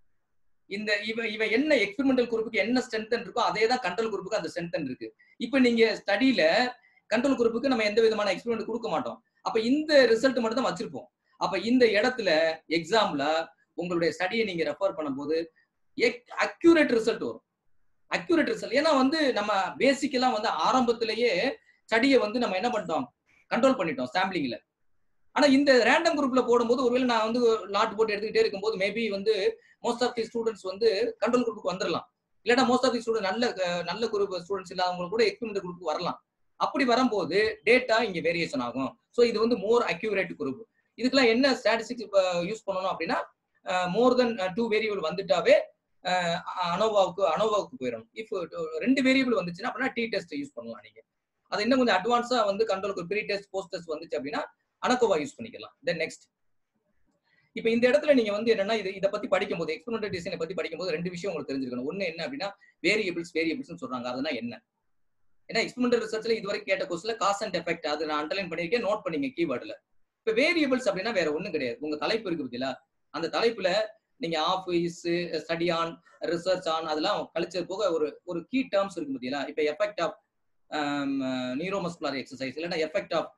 இந்த இவ இவ என்ன எக்ஸ்பெரிமெண்டல் குரூப்புக்கு என்ன ஸ்ட்ரென்த் இருக்கோ அதே தான் கண்ட்ரோல் குரூப்புக்கு அந்த ஸ்ட்ரென்த் இருக்கு இப்ப நீங்க ஸ்டடியில கண்ட்ரோல் குரூப்புக்கு நம்ம எந்த விதமான எக்ஸ்பெரிமெண்ட் கொடுக்க மாட்டோம் அப்ப இந்த ரிசல்ட் மட்டும் தான் வச்சிருப்போம் அப்ப இந்த இடத்துல எக்ஸாம்ல உங்களுடைய ஸ்டடியை நீங்க ரெஃபர் பண்ணும்போது அக்யூரேட் ரிசல்ட் வரும் அக்யூரேட் ரிசல்ட் ஏன்னா வந்து நம்ம பேசிக்கெல்லாம் வந்து ஆரம்பத்திலேயே ஸ்டடியை வந்து நம்ம என்ன பண்ணிட்டோம் கண்ட்ரோல் பண்ணிட்டோம் சாம்பிளிங்ல ஆனா இந்த ரேண்டம் குரூப்ல போடும்போது ஒருவேளை நான் வந்து லாட் போட்டு எடுத்துக்கிட்டே இருக்கும்போது மேபி வந்து மோஸ்ட் ஆஃப் தி ஸ்டூடெண்ட்ஸ் வந்து கண்ட்ரோல் குரூப்புக்கு வந்துடலாம் இல்லைன்னா மோஸ்ட் ஆஃப் தி ஸ்டூடெண்ட் நல்ல அஹ், நல்ல குரூப் ஸ்டூடெண்ட்ஸ் இல்லாதவங்க கூட எக்ஸ்பெரிமெண்ட் குரூப்புக்கு வரலாம் அப்படி வரும்போது டேட்டா இங்க வேரியேஷன் ஆகும் ஸோ இது வந்து மோர் அக்யூரேட் குரூப் இதுக்கெல்லாம் என்ன ஸ்டாட்டிஸ்டிக்ஸ் யூஸ் பண்ணணும் அப்படின்னா மோர் தென் டூ வேரியபிள் வந்துட்டாவே அஹ், அனோவாவுக்கு அனோவாவுக்கு போயிடணும் இஃப் ரெண்டு வேரியபிள் வந்துச்சுன்னா அப்படின்னா டி டெஸ்ட் யூஸ் பண்ணலாம் நீங்க அது இன்னும் கொஞ்சம் அட்வான்ஸா வந்து கண்ட்ரோலுக்கு ப்ரீ டெஸ்ட் போஸ்ட் டெஸ்ட் வந்துச்சு அப்படின்னா அனகோவா யூஸ் பண்ணிக்கலாம் தென் நெக்ஸ்ட் இப்போ இந்த இடத்துல நீங்க வந்து என்னன்னா இது இதை பத்தி படிக்கும்போது எக்ஸ்பெரிமெண்டல் டிசைனை பத்தி படிக்கும்போது ரெண்டு விஷயம் உங்களுக்கு தெரிஞ்சிருக்கணும் ஒண்ணு என்ன அப்படின்னா வேரியபிள்ஸ் வேரியபிள்ஸ் சொல்றாங்க அதுனா என்ன ஏன்னா எக்ஸ்பெரிமெண்டல் ரிசர்ச்ல இதுவரை கேட்ட கொஸ்ட்ல காஸ் அண்ட் எஃபெக்ட் அது நான் அண்டர்லைன் பண்ணியிருக்கேன் நோட் பண்ணீங்க கீவேர்டுல இப்போ வேரியபிள்ஸ் அப்படின்னா வேற ஒண்ணும் கிடையாது உங்க தலைப்பு இருக்கு பத்தியா அந்த தலைப்புல நீங்க office study on research on அதெல்லாம் கழிச்சது போக ஒரு ஒரு கீ டேர்ம்ஸ் இருக்கு பத்தியா இப்போ எஃபெக்ட் ஆஃப் நியூரோமஸ்குலர் எக்ஸசைஸ் இல்லைன்னா effect of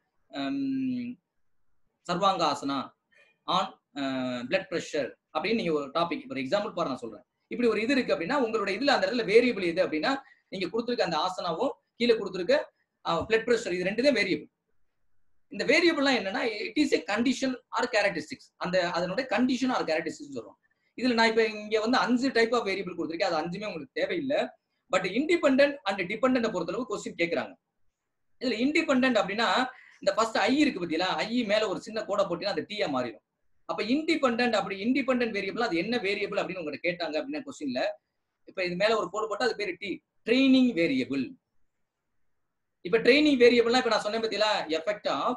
sarvangasana on blood pressure அப்படின்னு நீங்க ஒரு டாபிக் ஒரு எக்ஸாம்பிள் பாரு நான் சொல்றேன் இப்படி ஒரு இது இருக்கு அப்படின்னா உங்களோட இதுல அந்த இடத்துல வேரியபிள் எது அப்படின்னா நீங்க கொடுத்துருக்க அந்த ஆசனாவும் கீழே கொடுத்துருக்க பிளட் ப்ரெஷர் இது ரெண்டு தான் வேரியபிள் இந்த வேரியபிள்லாம் என்னன்னா it is a condition or characteristics அந்த அதனுடைய கண்டிஷன் ஆர் கேரக்டரிஸ்டிக்ஸ் சொல்றோம் இதுல நான் இப்ப இங்க வந்து அஞ்சு டைப் ஆஃப் வேரியபிள் கொடுத்துருக்கேன் அது அஞ்சுமே உங்களுக்கு தேவையில்லை பட் இண்டிபெண்டன்ட் அண்ட் டிபெண்டன்ட் பொறுத்தளவு கொஸ்டின் கேட்கறாங்க இதுல இண்டிபெண்டன்ட் அப்படின்னா இந்த ஃபர்ஸ்ட் ஐ இருக்கு பத்தியா ஐ மேல ஒரு சின்ன கோடை போட்டீங்கன்னா அது டீயா மாறிடும் அப்ப இண்டிபெண்டன்ட் அப்படி இண்டிபெண்டன்ட் வேரியபிள் அது என்ன வேரியபிள் அப்படின்னு உங்கள்ட்ட கேட்டாங்க அப்படின்னா கொஸ்டின்ல இப்ப இது மேல ஒரு கோடு போட்டா அது பேரு டி ட்ரைனிங் வேரியபிள் இப்ப ட்ரைனிங் வேரியபிள்னா இப்ப நான் சொன்னேன் பத்தியா எஃபெக்ட் ஆஃப்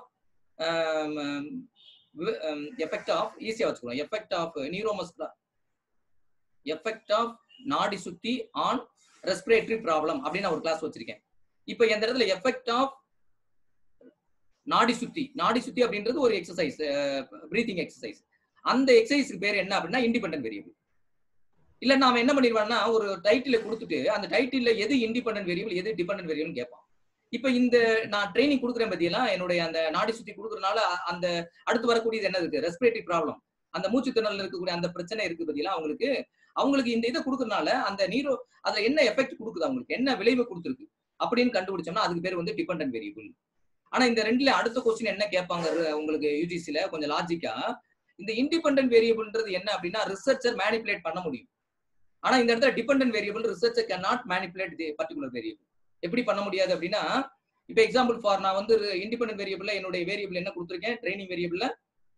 எஃபெக்ட் ஆஃப் ஈஸியா வச்சுக்கணும் effect of neuromuscular effect of நாடி சுத்தி ஆன் ரெஸ்பிரேட்டரி ப்ராப்ளம் அப்படின்னு நான் ஒரு கிளாஸ் வச்சிருக்கேன் இப்ப இந்த இடத்துல எஃபெக்ட் ஆஃப் நாடி சுத்தி நாடி சுத்தி அப்படின்றது ஒரு எக்ஸசைஸ் பிரீத்திங் எக்ஸசைஸ் அந்த எக்ஸசைஸ்க்கு பேர் என்ன அப்படின்னா இண்டிபெண்டன்ட் வேரியபிள் இல்ல நாம என்ன பண்ணிடுவான்னா ஒரு டைட்டில கொடுத்துட்டு அந்த டைட்டில்ல எது இண்டிபெண்டன்ட் வேரியபிள் எது டிபெண்டன்ட் வேரியபிள் கேட்பான் இப்ப இந்த நான் ட்ரைனிங் கொடுக்குறேன் பத்தியெல்லாம் என்னுடைய அந்த நாடி சுத்தி கொடுக்கறதுனால அந்த அடுத்து வரக்கூடியது என்ன இருக்கு ரெஸ்பிரேட்டரி ப்ராப்ளம் அந்த மூச்சு திணறல் இருக்கக்கூடிய அந்த பிரச்சனை இருக்கு பத்தியெல்லாம் அவங்களுக்கு அவங்களுக்கு இந்த இதை கொடுக்கறதுனால அந்த நீரோ அதுல என்ன எஃபெக்ட் கொடுக்குது அவங்களுக்கு என்ன விளைவு கொடுத்துருக்கு அப்படின்னு கண்டுபிடிச்சோம்னா அதுக்கு பேர் வந்து டிபெண்டன்ட் வேரியபிள் ஆனா இந்த ரெண்டுல அடுத்த கொஸ்டின் என்ன கேட்பாங்க உங்களுக்கு யூஜிசில கொஞ்சம் லாஜிக்கா இந்த இண்டிபெண்டன்ட் வேரியபிள்ன்றது என்ன அப்படின்னா ரிசர்ச்சர் மேனிப்புலேட் பண்ண முடியும் ஆனா இந்த இடத்துல dependent variable researcher can not manipulate the particular variable எப்படி பண்ண முடியாது அப்படின்னா இப்போ எக்ஸாம்பிள் ஃபார் நான் வந்து இண்டிபெண்டன்ட் வேரியபிள்ல என்னுடைய வேரியபிள் என்ன கொடுத்துருக்கேன் ட்ரைனிங் வேரியபிள்ல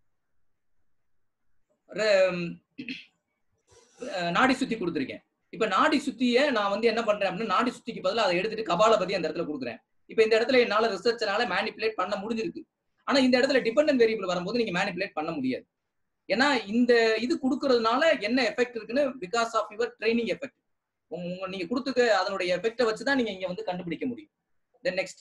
நாடி சுத்தி கொடுத்துருக்கேன் இப்ப நாடி சுத்திய நான் வந்து என்ன பண்றேன் அப்படின்னா நாடி சுத்திக்கு பதிலா அதை எடுத்துட்டு கபாலபதி அந்த இடத்துல கொடுக்குறேன் இப்ப இந்த இடத்துல என்னால ரிசர்ச்சனால மேனிப்புலேட் பண்ண முடிஞ்சிருக்கு ஆனா இந்த இடத்துல டிபெண்டன்ட் வேரியபிள் வரும்போது நீங்க மேனிப்புலேட் பண்ண முடியாது ஏன்னா இந்த இது கொடுக்கறதுனால என்ன எஃபெக்ட் இருக்குன்னு because of your training effect உங்க நீங்க கொடுத்துக்க அதனுடைய எஃபெக்டை வச்சு தான் நீங்க இங்க வந்து கண்டுபிடிக்க முடியும் தென் நெக்ஸ்ட்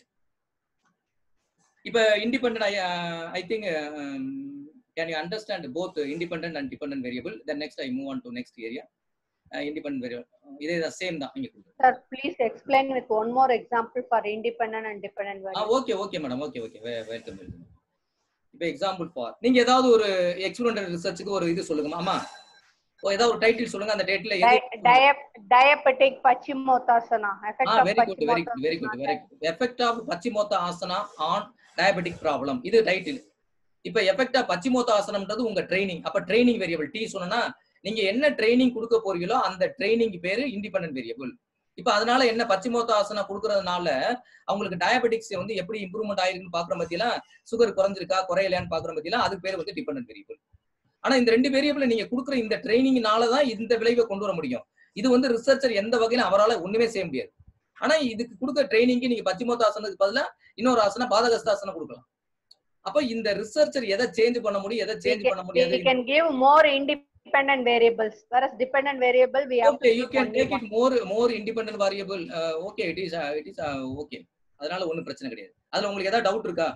இப்ப independent I I think can you understand both independent and dependent variable then next I move on to next area independent variable இதே தான் சேம் தான் நீங்க கொடுக்குறது Sir, please explain with one more example for independent and dependent ah variable. Okay okay madam okay okay welcome welcome இப்போ எக்ஸாம்பிள் ஃபார் நீங்க ஏதாவது ஒரு எக்ஸ்பெரிமெண்டல் ரிசர்ச்சுக்கு ஒரு இது சொல்லுங்க ஆமா ஓ ஏதாவது ஒரு டைட்டில் சொல்லுங்க அந்த title Di- dia- diabetic Pachimottanasana. Effect ah of very good very good very good Pachimottanasana. Very good effect of பச்சிமோத்த asana on diabetic problem இது டைட்டில் இப்போ எஃபெக்ட் ஆஃப் பச்சிமோத்த ஆசனம்ன்றது உங்க ட்ரைனிங் அப்ப ட்ரைனிங் வேரியபிள் டி சொன்னா நீங்க என்ன ட்ரைனிங் கொடுக்க போறீங்களோ அந்த ட்ரைனிங் பேரு இண்டிபெண்டன்ட் வேரியபிள் இப்போ அதனால என்ன பச்சிமோத்த ஆசனா கொடுக்கறதுனால அவங்களுக்கு டயபெட்டிக்ஸ் வந்து எப்படி இம்ப்ரூவ்மெண்ட் ஆயிருக்குன்னு பாக்குற பத்தியெல்லாம் சுகர் குறைஞ்சிருக்கா குறையலையான்னு பாக்குற பத்தியெல்லாம் அதுக்கு பேர் வந்து டிபெண்டன்ட் வேரியபிள் ஆனா இந்த ரெண்டு வேரியபிள் நீங்க கொடுக்குற இந்த ட்ரைனிங்னால தான் இந்த விளைவை கொண்டு வர முடியும் இது வந்து ரிசர்ச்சர் எந்த வகையிலும் அவரால் ஒண்ணுமே செய்ய முடியாது ஆனா இதுக்கு கொடுக்க ட்ரைனிங்க்கு நீங்க பச்சிமோத்த ஆசனத்துக்கு பதிலா இன்னொரு ஆசனம் பாதகஸ்தாசனம் கொடுக்கலாம் அப்ப இந்த ரிசர்ச்சர் எதை சேஞ்ச் பண்ண முடியும் எதை We சேஞ்ச் can- பண்ண முடியாது We can give more independent variables, whereas dependent variable we have okay to you give can only take one. It more more independent variable okay it is it is okay அதனால ஒண்ணும் பிரச்சனை கிடையாது அதுல உங்களுக்கு ஏதாவது டவுட் இருக்கா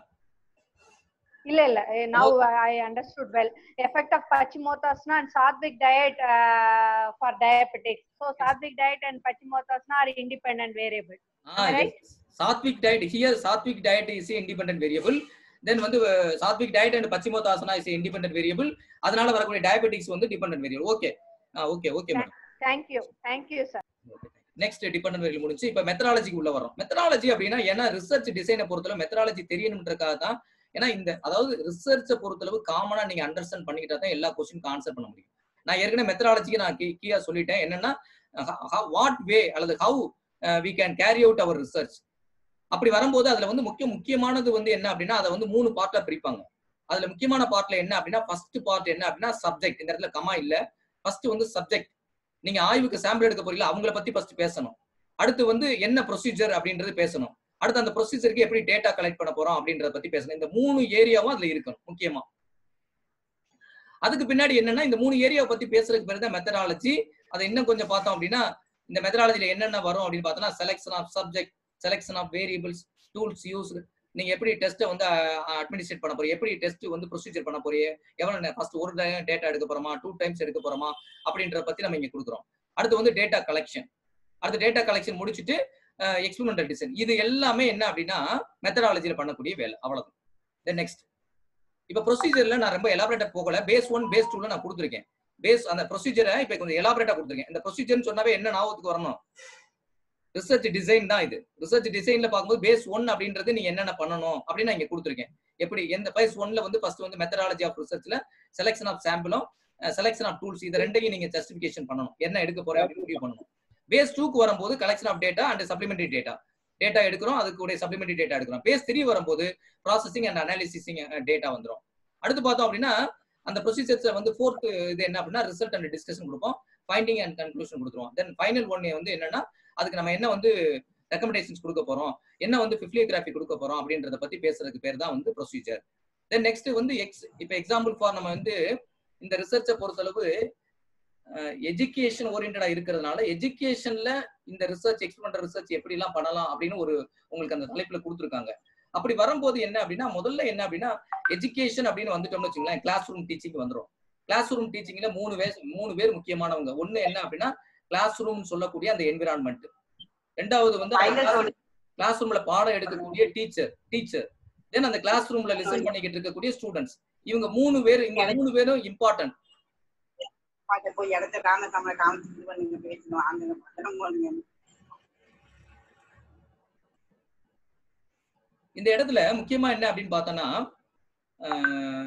இல்ல இல்ல eh, now I understood well. Effect of Pachimottanasana and Sattvic diet uh, for diabetics. So Sattvic diet and Pachimottanasana are independent variable. Ah Right. Sattvic diet here sattvic diet is independent variable then வந்து sattvic diet and Paschimottanasana is independent variable அதனால வரக்கூடிய டயபெட்டிக்ஸ் வந்து dependent variable okay okay okay madam Thank you. Thank you, sir. Next dependent variable முடிஞ்சு இப்ப மெத்தடாலஜிக்கு உள்ள வரோம் மெத்தடாலஜி அப்படின்னா ஏன்னா ரிசர்ச் டிசைனை பொறுத்தளவு மெத்தடாலஜி தெரியணுன்றதுக்காக தான் ஏன்னா இந்த அதாவது ரிசர்ச்சை பொறுத்தளவு காமனா நீங்க அண்டர்ஸ்டாண்ட் பண்ணிக்கிட்டா தான் எல்லா கொஸ்டினுக்கும் ஆன்சர் பண்ண முடியும் நான் ஏற்கனவே மெத்தடாலஜிக்கு நான் கீ- கீழே சொல்லிட்டேன் என்னன்னா வாட் வே அல்லது how we can carry out our research அப்படி வரும்போது அதுல வந்து முக்கிய முக்கியமானது வந்து என்ன அப்படின்னா அதை வந்து மூணு பார்ட்டா பிரிப்பாங்க அதுல முக்கியமான பார்ட்ல என்ன அப்படின்னா ஃபர்ஸ்ட் பார்ட் என்ன அப்படின்னா சப்ஜெக்ட் இந்த இடத்துல கமா இல்ல ஃபர்ஸ்ட் வந்து சப்ஜெக்ட் நீங்க ஆய்வுக்கு சாம்பிள் எடுக்க போறீங்களா அவங்கள பத்தி ஃபர்ஸ்ட் பேசணும் அடுத்து வந்து என்ன ப்ரொசீஜர் அப்படின்றது பேசணும் அடுத்து அந்த ப்ரொசீஜருக்கு எப்படி டேட்டா கலெக்ட் பண்ண போறோம் அப்படின்றத பத்தி பேசணும் இந்த மூணு ஏரியாவும் அதுல இருக்கணும் முக்கியமா அதுக்கு பின்னாடி என்னன்னா இந்த மூணு ஏரியாவை பத்தி பேசுறதுக்கு பிறகு தான் மெத்தடாலஜி அதை இன்னும் கொஞ்சம் பார்த்தோம் அப்படின்னா இந்த மெத்தடாலஜில என்னென்ன வரும் அப்படின்னு பார்த்தோம்னா selection of subject selection of variables tools use நீங்க எப்படி டெஸ்ட்டை வந்து அட்மினிஸ்ட்ரேட் பண்ண போறீங்க எப்படி டெஸ்ட் வந்து ப்ரொசீஜர் பண்ண போறீங்க எவ்வளவு ஃபர்ஸ்ட் ஒரு டேட்டா எடுக்க போறோமா டூ டைம்ஸ் எடுக்க போறோமா அப்படின்றத பத்தி நம்ம இங்க கொடுக்குறோம் அடுத்து வந்து டேட்டா கலெக்ஷன் அடுத்து டேட்டா கலெக்ஷன் முடிச்சுட்டு எக்ஸ்பெரிமெண்டல் டிசைன் இது எல்லாமே என்ன அப்படின்னா மெத்தடாலஜில பண்ணக்கூடிய வேலை அவ்வளவுதான் தென் நெக்ஸ்ட் இப்போ ப்ரொசீஜர்ல நான் ரொம்ப எலாபரேட்டா போகல பேஸ் ஒன் பேஸ் டூல நான் கொடுத்துருக்கேன் பேஸ் அந்த ப்ரொசீஜரை இப்போ கொஞ்சம் எலாபரேட்டா கொடுத்துருக்கேன் இந்த ப்ரொசீஜர்னு சொன்னாவே என்ன ஞாபகத்துக்கு வரணும் ரிசர்ச் டிசைன் தான் இது ரிசர்ச் டிசைன்ல பார்க்கும்போது பேஸ் ஒன் அப்படின்றது நீங்க என்னென்ன பண்ணணும் அப்படின்னு நான் இங்க கொடுத்துருக்கேன் எப்படி எந்த பேஸ் ஒன்ல வந்து ஃபர்ஸ்ட் வந்து மெத்தடாலஜி ஆஃப் ரிசர்ச்ல செலெக்ஷன் ஆஃப் சாம்பிளும் செலெக்ஷன் ஆஃப் டூல்ஸ் இது ரெண்டையும் நீங்க ஜஸ்டிபிகேஷன் பண்ணணும் என்ன எடுக்க போறேன் அப்படின்னு முடிவு பண்ணணும் பேஸ் டூக்கு வரும்போது collection of data and supplementary data data எடுக்கிறோம் அதுக்கு சப்ளிமெண்டரி டேட்டா எடுக்கிறோம் பேஸ் த்ரீ வரும்போது ப்ராசஸிங் அண்ட் அனாலிசிசிங் டேட்டா வந்துரும் அடுத்து பார்த்தோம் அப்படின்னா அந்த ப்ரொசீஜர்ஸ் வந்து ஃபோர்த் இது என்ன அப்படின்னா ரிசல்ட் அண்ட் டிஸ்கஷன் கொடுப்போம் ஃபைண்டிங் அண்ட் கன்க்ளூஷன் கொடுத்துருவோம் தென் ஃபைனல் ஒன் வந்து என்னன்னா அதுக்கு நம்ம என்ன வந்து ரெக்கமெண்டேஷன்ஸ் கொடுக்க போறோம் என்ன வந்து பிப்ளியோகிராஃபி கொடுக்க போறோம் அப்படின்றத பத்தி பேசுறதுக்கு பேர் தான் வந்து ப்ரொசீஜர் தென் நெக்ஸ்ட் வந்து எக்ஸ் இப்போ எக்ஸாம்பிள் ஃபார் நம்ம வந்து இந்த ரிசர்ச்சை பொறுத்தளவு எஜுகேஷன் ஓரியன்டா இருக்கிறதுனால எஜுகேஷன்ல இந்த ரிசர்ச் எக்ஸ்பெரிமெண்டல் ரிசர்ச் எப்படி எல்லாம் பண்ணலாம் அப்படின்னு ஒரு உங்களுக்கு அந்த தலைப்புல கொடுத்துருக்காங்க அப்படி வரும்போது என்ன அப்படின்னா முதல்ல என்ன அப்படின்னா எஜுகேஷன் அப்படின்னு வந்துட்டோம்னு வச்சுங்களேன் கிளாஸ் ரூம் டீச்சிங் வந்துடும் கிளாஸ் ரூம் டீச்சிங்ல மூணு பேர் மூணு பேர் முக்கியமானவங்க ஒண்ணு என்ன அப்படின்னா கிளாஸ் ரூம் சொல்லக்கூடிய அந்த என்விரான்மெண்ட் ரெண்டாவது வந்து கிளாஸ் ரூம்ல பாடம் எடுக்கக்கூடிய டீச்சர் டீச்சர் தென் அந்த கிளாஸ் ரூம்ல லிசன் பண்ணிக்கிட்டு இருக்கக்கூடிய ஸ்டூடெண்ட்ஸ் இவங்க மூணு பேர் இங்க மூணு பேரும் இம்பார்ட்டன்ட் பார்க்க போய் இடத்த காமிக்காம காமிச்சு நீங்க பேசணும் அந்த அதெல்லாம் போடுங்க இந்த இடத்துல முக்கியமா என்ன அப்படின்னு பார்த்தோம்னா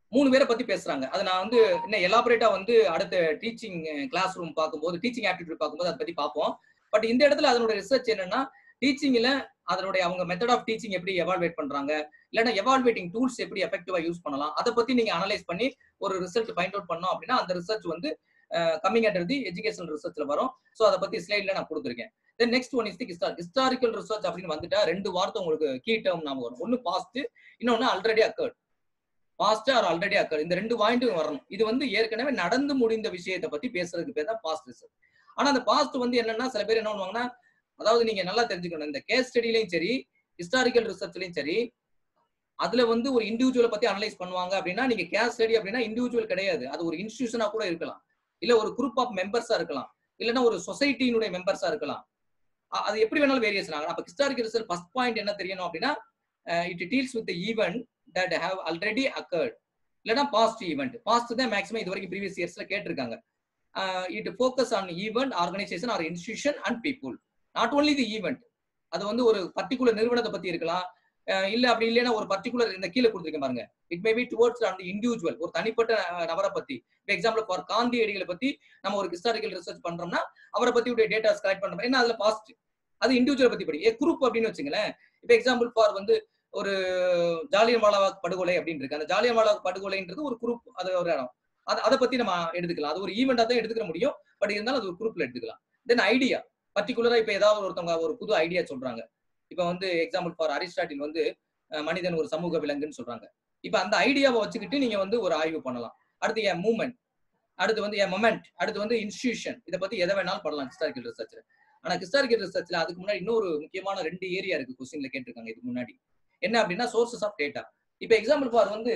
மூணு பேரை பத்தி பேசுறாங்க அதை நான் வந்து இன்னும் எலாபரேட்டா வந்து அடுத்த டீச்சிங் கிளாஸ் ரூம் பார்க்கும்போது டீச்சிங் ஆப்டிடியூட் பார்க்கும்போது அதை பத்தி பார்ப்போம் பட் இந்த இடத்துல அதனோட ரிசர்ச் என்னன்னா டீச்சிங்ல அதனுடைய அவங்க மெத்தட் ஆஃப் டீச்சிங் எப்படி எவால்வேட் பண்றாங்க இல்லைன்னா எவால்வேட்டிங் டூல்ஸ் எப்படி எஃபெக்டிவா யூஸ் பண்ணலாம் அதை பத்தி நீங்க அனலைஸ் பண்ணி ஒரு ரிசல்ட் ஃபைண்ட் அவுட் பண்ணோம் அப்படின்னா அந்த ரிசர்ச் வந்து கம்மிங் அண்டர் தி எஜுகேஷனல் ரிசர்ச்ல வரும் ஸோ அதை பத்தி ஸ்லைட்ல நான் கொடுத்துருக்கேன் then next one is the historical research அப்படின்னு வந்துட்டா ரெண்டு வார்த்தை உங்களுக்கு கீ டேர்ம் நாம வரும் ஒன்னு பாஸ்ட் இன்னொன்னு already occurred past or already occurred இந்த ரெண்டு பாயிண்ட்டும் வரணும் இது வந்து ஏற்கனவே நடந்து முடிந்த விஷயத்தை பத்தி பேசுறதுக்கு பேர் தான் பாஸ்ட் ரிசர்ச் ஆனா அந்த பாஸ்ட் வந்து என்னன்னா சில பேர் என்ன பண்ணுவாங்கன்னா அதாவது நீங்க நல்லா தெரிஞ்சுக்கணும் இந்த கேஸ் ஸ்டடிலையும் சரி ஹிஸ்டாரிக்கல் ரிசர்ச்லயும் சரி அதுல வந்து ஒரு இண்டிவிஜுவலை பத்தி அனலைஸ் பண்ணுவாங்க அப்படின்னா நீங்க கேஸ் ஸ்டடி அப்படின்னா இண்டிவிஜுவல் கிடையாது அது ஒரு இன்ஸ்டிடியூஷனா கூட இருக்கலாம் இல்ல ஒரு குரூப் ஆஃப் மெம்பர்ஸா இருக்கலாம் இல்லைன்னா ஒரு சொசைட்டியினுடைய மெம்பர்ஸா இருக்கலாம் அ- அது எப்படி வேணாலும் வேரியேஷன் ஆகலாம் அப்ப ஹிஸ்டாரிக்கல் ரிசல்ட் ஃபர்ஸ்ட் பாயிண்ட் என்ன தெரியணும் அப்படின்னா it deals with event that have already occurred இல்லைன்னா பாஸ்ட் ஈவெண்ட் பாஸ்ட் தான் மேக்ஸிமம் இது வரைக்கும் ப்ரீவியஸ் இயர்ஸ்ல கேட்டிருக்காங்க it focus on event organisation or institution and people not only the event அது வந்து ஒரு பர்டிகுலர் நிறுவனத்தை பத்தி இருக்கலாம் அஹ் இல்ல அப்படி இல்லைன்னா ஒரு பர்டிகுலர் இந்த கீழே கொடுத்துருக்கேன் பாருங்க இட் மே பி டுவர்ட்ஸ் அந்த இண்டிவிஜுவல் ஒரு தனிப்பட்ட அஹ், நபரை பத்தி இப்போ எக்ஸாம்பிள் ஃபார் காந்தியடிகளை பத்தி நம்ம ஒரு ஹிஸ்டாரிக்கல் ரிசர்ச் பண்றோம்னா அவரை பத்தி உடைய டேட்டாஸ் கலெக்ட் பண்றோம் ஏன்னா அதுல பாஸ்ட் அது இண்டிவிஜுவல் பத்தி படி ஏ குரூப் அப்படின்னு வச்சுங்களேன் இப்போ எக்ஸாம்பிள் ஃபார் வந்து ஒரு ஜாலியன்வாலாபாக் படுகொலை அப்படின்னு இருக்கு அந்த ஜாலியன்வாலாபாக் படுகொலைன்றது ஒரு குரூப் அது ஒரு இடம் அது அதை பத்தி நம்ம எடுத்துக்கலாம் அது ஒரு ஈவெண்டா தான் எடுத்துக்க முடியும் பட் இருந்தாலும் அது ஒரு குரூப்ல எடுத்துக்கலாம் தென் ஐடியா பர்டிகுலரா இப்ப ஏதாவது ஒருத்தவங்க ஒரு புது ஐடியா சொல்றாங்க இப்ப வந்து எக்ஸாம்பிள் ஃபார் அரிஸ்டாட்டில் வந்து அஹ், மனிதன் ஒரு சமூக விலங்குன்னு சொல்றாங்க இப்ப அந்த ஐடியாவை வச்சுக்கிட்டு நீங்க வந்து ஒரு ஆய்வு பண்ணலாம் அடுத்து என் மூமெண்ட் அடுத்து வந்து என் மொமெண்ட் அடுத்து வந்து இன்ஸ்டிடியூஷன் இதை பத்தி எதை வேணாலும் பண்ணலாம் ஹிஸ்டாரிக்கல் ரிசர்ச்ல ஆனா ஹிஸ்டாரிக்கல் ரிசர்ச்ல அதுக்கு முன்னாடி இன்னொரு முக்கியமான ரெண்டு ஏரியா இருக்கு கொஸ்டின்ல கேட்டிருக்காங்க இதுக்கு முன்னாடி என்ன அப்படின்னா சோர்சஸ் ஆஃப் டேட்டா இப்ப எக்ஸாம்பிள் ஃபார் வந்து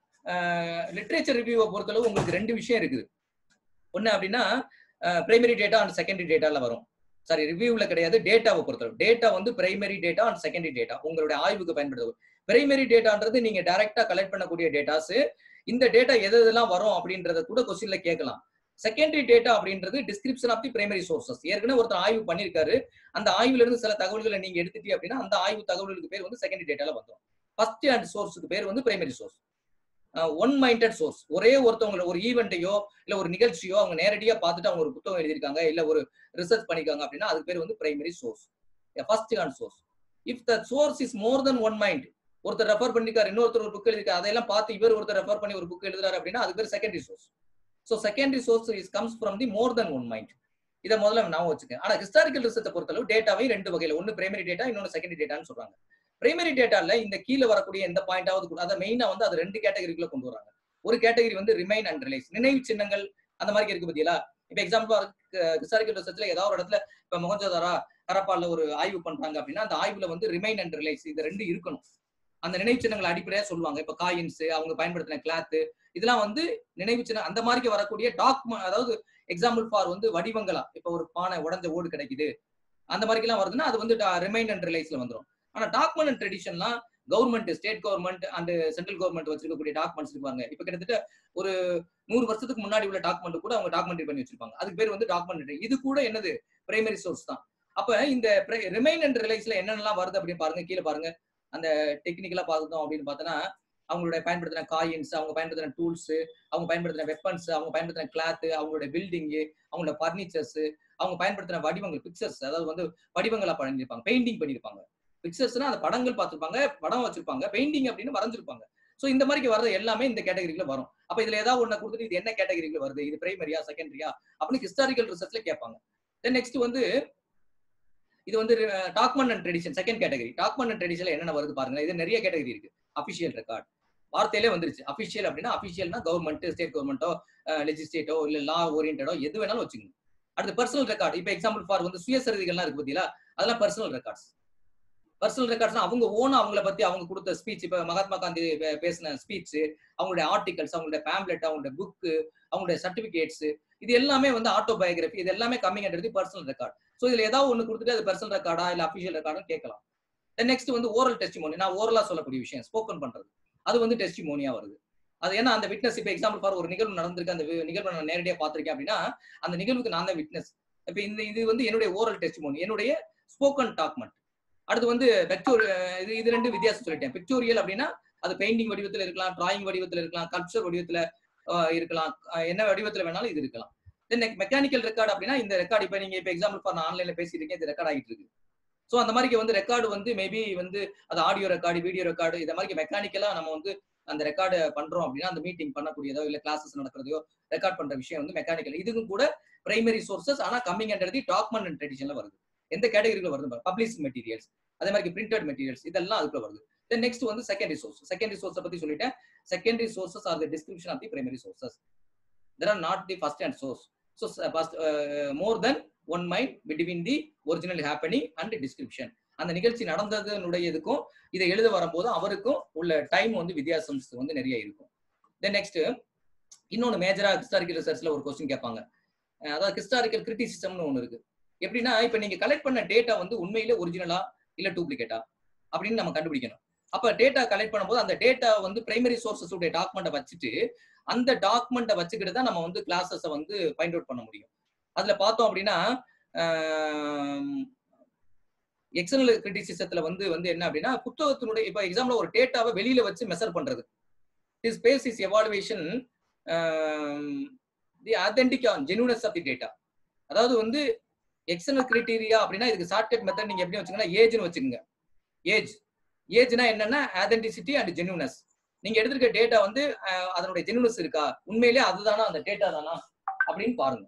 லிட்ரேச்சர் ரிவ்யூவை பொறுத்தளவு உங்களுக்கு ரெண்டு விஷயம் இருக்குது ஒண்ணு அப்படின்னா பிரைமரி டேட்டா அண்ட் செகண்டரி டேட்டால வரும் சாரி ரிவ்யூல கிடையாது டேட்டாவை பொறுத்தளவு டேட்டா வந்து primary data and secondary data உங்களுடைய ஆய்வுக்கு பயன்படுது பிரைமரி டேட்டான்றது நீங்க டைரக்டா கலெக்ட் பண்ணக்கூடிய டேட்டாஸ் இந்த டேட்டா எது எதெல்லாம் வரும் அப்படின்றத கூட கொஸ்டின்ல கேட்கலாம் செகண்டரி டேட்டா அப்படின்றது description of the primary sources ஏற்கனவே ஒருத்தர் ஆய்வு பண்ணிருக்காரு அந்த ஆய்வுல இருந்து சில தகவல்களை நீங்க எடுத்துட்டீங்க அப்படின்னா அந்த ஆய்வு தகவல்களுக்கு பேர் வந்து செகண்டரி டேட்டால வந்துடும் ஃபர்ஸ்ட் அண்ட் சோர்ஸுக்கு பேர் வந்து primary source one minded source ஒரே ஒருத்தவங்க ஒரு ஈவெண்ட்டையோ இல்ல ஒரு நிகழ்ச்சியோ அவங்க நேரடியா பார்த்துட்டு அவங்க ஒரு புத்தகம் எழுதியிருக்காங்க இல்ல ஒரு ரிசர்ச் பண்ணிருக்காங்க அப்படின்னா அதுக்கு பேர் வந்து primary source first and source if the source is more then one mind ஒருத்தர் ரெஃபர் பண்ணிருக்காரு இன்னொருத்தர் ஒரு புக் எழுதிருக்காரு அதையெல்லாம் பார்த்து இவர் ஒருத்தர் ரெஃபர் பண்ணி ஒரு புக் எழுதுறாரு அப்படின்னா அது பேர் secondary source so secondary source is comes from the more then one mind இதை முதல்ல நான் வச்சுக்கேன் ஆனா ஹிஸ்டாரிக்கல் ரிசர்ச்சை பொறுத்தளவு டேட்டாவையும் ரெண்டு வகையில ஒன்னு பிரைமரி டேட்டா இன்னொன்னு செகண்டரி டேட்டான்னு சொல்றாங்க பிரைமரி டேட்டால இந்த கீழே வரக்கூடிய எந்த பாயிண்டாவது அதை மெயினா வந்து அது ரெண்டு கேட்டகரிக்குள்ள கொண்டு வராங்க ஒரு கேட்டகரி வந்து ரிமைன் அண்ட் ரிலைஸ் நினைவு சின்னங்கள் அந்த மாதிரி இருக்கு பத்தியலா இப்ப எக்ஸாம்பிள் ஹிஸ்டாரிக்கல் ரிசர்ச்ல ஏதாவது ஒரு இடத்துல இப்ப மொகஞ்சதாரா ஹரப்பால ஒரு ஆய்வு பண்றாங்க அப்படின்னா அந்த ஆய்வுல வந்து ரிமைன் அண்ட் ரிலைஸ் இது ரெண்டு இருக்கணும் அந்த நினைவு சின்னங்கள் அடிப்படையா சொல்லுவாங்க இப்ப காயின்ஸ் அவங்க பயன்படுத்தின கிளாத்து இதெல்லாம் வந்து நினைவு சின்னம் அந்த மாதிரி வரக்கூடிய டாக்குமெண்ட் அதாவது எக்ஸாம்பிள் ஃபார் வந்து வடிவங்களா இப்ப ஒரு பானை உடஞ்ச ஓடு கிடைக்குது அந்த மாதிரிலாம் வருதுன்னா அது வந்து ரிமைன் அண்ட் ரிலைஸ்ல வந்துடும் ஆனா டாக்குமெண்ட் அண்ட் ட்ரெடிஷன்லாம் government state government and central government வச்சிருக்கக்கூடிய டாக்குமெண்ட்ஸ் இருப்பாங்க இப்ப கிட்டத்தட்ட ஒரு நூறு வருஷத்துக்கு முன்னாடி உள்ள டாக்குமெண்ட் கூட அவங்க டாக்குமெண்ட் பண்ணி வச்சிருப்பாங்க அதுக்கு பேர் வந்து டாக்குமெண்ட் இது கூட என்னது பிரைமரி சோர்ஸ் தான் அப்ப இந்த ரிமைன் அண்ட் ரிலைஸ்ல என்னென்னலாம் வருது அப்படின்னு பாருங்க கீழே பாருங்க அந்த டெக்னிக்கலா பார்த்தோம் அப்படின்னு பார்த்தோன்னா அவங்களுடைய பயன்படுத்தின காயின்ஸ் அவங்க பயன்படுத்தின டூல்ஸ் அவங்க பயன்படுத்தின வெப்பன்ஸ் அவங்க பயன்படுத்தின கிளாத் அவங்களுடைய பில்டிங் அவங்களோட பர்னிச்சர்ஸ் அவங்க பயன்படுத்தின வடிவங்கள் பிக்சர்ஸ் அதாவது வந்து வடிவங்களா பண்ணியிருப்பாங்க பெயிண்டிங் பண்ணியிருப்பாங்க பிக்சர்ஸ்னா அந்த படங்கள் பார்த்திருப்பாங்க படம் வச்சிருப்பாங்க பெயிண்டிங் அப்படின்னு வரைஞ்சிருப்பாங்க சோ இந்த மாதிரி வர்றது எல்லாமே இந்த கேட்டகரிக்குள்ள வரும் அப்ப இதுல ஏதாவது ஒண்ணு கொடுத்துட்டு இது என்ன கேட்டகரிக்குள்ள வருது இது பிரைமரியா செகண்டரியா அப்படின்னு ஹிஸ்டாரிக்கல் ரிசர்ச்ல கேட்பாங்க தென் நெக்ஸ்ட் வந்து இது வந்து document and tradition second category document and ட்ரெடிஷன்ல என்னென்ன வருது பாருங்க இது நிறைய கேட்டகரி இருக்கு அபிஷியல் ரெக்கார்ட் வார்த்தையிலே வந்துருச்சு அபிஷியல் அப்படின்னா அபிஷியல்னா கவர்மெண்ட் ஸ்டேட் கவர்மெண்ட்டோ லெஜிஸ்லேட்டோ இல்ல லா ஓரியன்டோ எது வேணாலும் வச்சுக்கணும் அடுத்து பர்சனல் ரெக்கார்ட் இப்போ எக்ஸாம்பிள் ஃபார் வந்து சுயசரிதிகள்லாம் இருக்கு பார்த்தீங்களா அதெல்லாம் பர்சனல் ரெக்கார்ட்ஸ் பர்சனல் ரெக்கார்ட்ஸ்னா அவங்க ஓன் அவங்கள பத்தி அவங்க கொடுத்த ஸ்பீச் இப்ப மகாத்மா காந்தி பே- பேசின ஸ்பீச் அவங்களுடைய ஆர்டிகல்ஸ் அவங்களுடைய பேம்லெட் அவங்களுடைய புக்கு அவங்களுடைய சர்டிபிகேட்ஸ் இது எல்லாமே வந்து ஆட்டோபயோகிராஃபி இது எல்லாமே கம்மிங் அண்டது பர்சனல் ரெக்கார்ட் ஸோ இதுல ஏதாவது ஒன்று கொடுத்துட்டு அது பர்சனல் ரெக்கார்டா இல்ல அபிஷியல் ரெக்கார்டும் கேட்கலாம் தென் நெக்ஸ்ட் வந்து ஓரல் டெஸ்டிமோனி நான் ஓரலா சொல்லக்கூடிய விஷயம் ஸ்போக்கன் பண்றது அது வந்து டெஸ்டிமோனியா வருது அது ஏன்னா அந்த விட்னஸ் இப்போ எக்ஸாம்பிள் ஃபார் ஒரு நிகழ்வு நடந்திருக்கு அந்த வி- நிகழ்வை நான் நேரடியாக பார்த்திருக்கேன் அப்படின்னா அந்த நிகழ்வுக்கு நான் தான் விட்னஸ் இப்போ இந்த இது வந்து என்னுடைய ஓரல் டெஸ்டிமோனி என்னுடைய ஸ்போக்கன் டாக்குமெண்ட் அடுத்து வந்து பெக்டோர் இது இது ரெண்டு வித்தியாசம் சொல்லிட்டேன் பிக்டோரியல் அப்படின்னா அது பெயிண்டிங் வடிவத்துல இருக்கலாம் டிராயிங் வடிவத்துல இருக்கலாம் கல்ச்சர் வடிவத்துல ஆஹ் இருக்கலாம் ஆஹ் என்ன வடிவத்துல வேணாலும் இது இருக்கலாம் தென் மெக்கானிக்கல் ரெக்கார்டு அப்படின்னா இந்த ரெக்கார்டு இப்போ நீங்க இப்போ எக்ஸாம்பிள் ஃபார் நான் ஆன்லைன்ல பேசிட்டு இருக்கேன் இது ரெக்கார்ட் ஆகிட்டு இருக்கு ஸோ அந்த மாதிரி வந்து ரெக்கார்டு வந்து மேபி வந்து அது ஆடியோ ரெக்கார்டு வீடியோ ரெக்கார்டு இந்த மாதிரி மெக்கானிக்கலா நம்ம வந்து அந்த ரெக்கார்டு பண்றோம் அப்படின்னா அந்த மீட்டிங் பண்ணக்கூடியதோ இல்ல கிளாஸஸ் நடக்கிறதையோ ரெக்கார்ட் பண்ற விஷயம் வந்து மெக்கானிக்கல் இதுக்கும் கூட பிரைமரி சோர்சஸ் ஆனா coming under the document and ட்ரெடிஷன்ல வருது எந்த கேட்டகரியில வருது பப்ளிஷ் மெட்டீரியல்ஸ் அதே மாதிரி பிரிண்டட் மெட்டீரியல்ஸ் இதெல்லாம் அதுக்குள்ள வருது தென் நெக்ஸ்ட் வந்து செகண்டரி சோர்ஸ் செகண்டரி சோர்ஸை பத்தி சொல்லிட்டேன் secondary sources are the description of the primary sources there are not the first and source so more then one mind between the original happening and description அந்த நிகழ்ச்சி நடந்ததுனுடைய இதுக்கும் இதை எழுத வரும்போது அவருக்கும் உள்ள டைம் வந்து வித்தியாசம் வந்து நிறைய இருக்கும் தென் நெக்ஸ்ட் இன்னொன்று மேஜரா ஹிஸ்டாரிக்கல் ரிசர்ச்ல ஒரு கொஸ்டின் கேட்பாங்க அஹ் அதாவது ஹிஸ்டாரிக்கல் கிரிட்டிசிசம்னு ஒன்று இருக்கு எப்படின்னா இப்போ நீங்க கலெக்ட் பண்ண டேட்டா வந்து உண்மையிலே ஒரிஜினலா இல்ல டூப்ளிகேட்டா அப்படின்னு நம்ம கண்டுபிடிக்கணும் அப்ப டேட்டா கலெக்ட் பண்ணும்போது அந்த டேட்டா வந்து பிரைமரி சோர்சஸ் உடைய டாக்குமெண்ட்டை வச்சுட்டு அந்த டாக்குமெண்ட்டை வச்சுக்கிட்டு தான் நம்ம வந்து கிளாஸஸை வந்து ஃபைண்ட் அவுட் பண்ண முடியும் அதுல பார்த்தோம் அப்படின்னா எக்ஸ்டர்னல் கிரிட்டிசிசத்துல வந்து வந்து என்ன அப்படின்னா புத்தகத்தினுடைய இப்போ எக்ஸாம்பிள் ஒரு டேட்டாவை வெளியில வச்சு மெஷர் பண்றது is phase is evaluation the authentic genuineness of the data அதாவது வந்து எக்ஸ்டர்னல் கிரைட்டீரியா அப்படின்னா இதுக்கு ஷார்ட்கட் மெத்தட் நீங்க எப்படி வச்சுக்கோங்கன்னா ஏஜ்னு வச்சுக்கோங்க ஏஜ் ஏஜ்னா என்னன்னா ஆதென்டிசிட்டி அண்ட் ஜெனுனஸ் நீங்க எடுத்திருக்க டேட்டா வந்து அஹ், அதனுடைய ஜெனுனஸ் இருக்கா உண்மையிலே அதுதானா அந்த டேட்டா தானா அப்படின்னு பாருங்க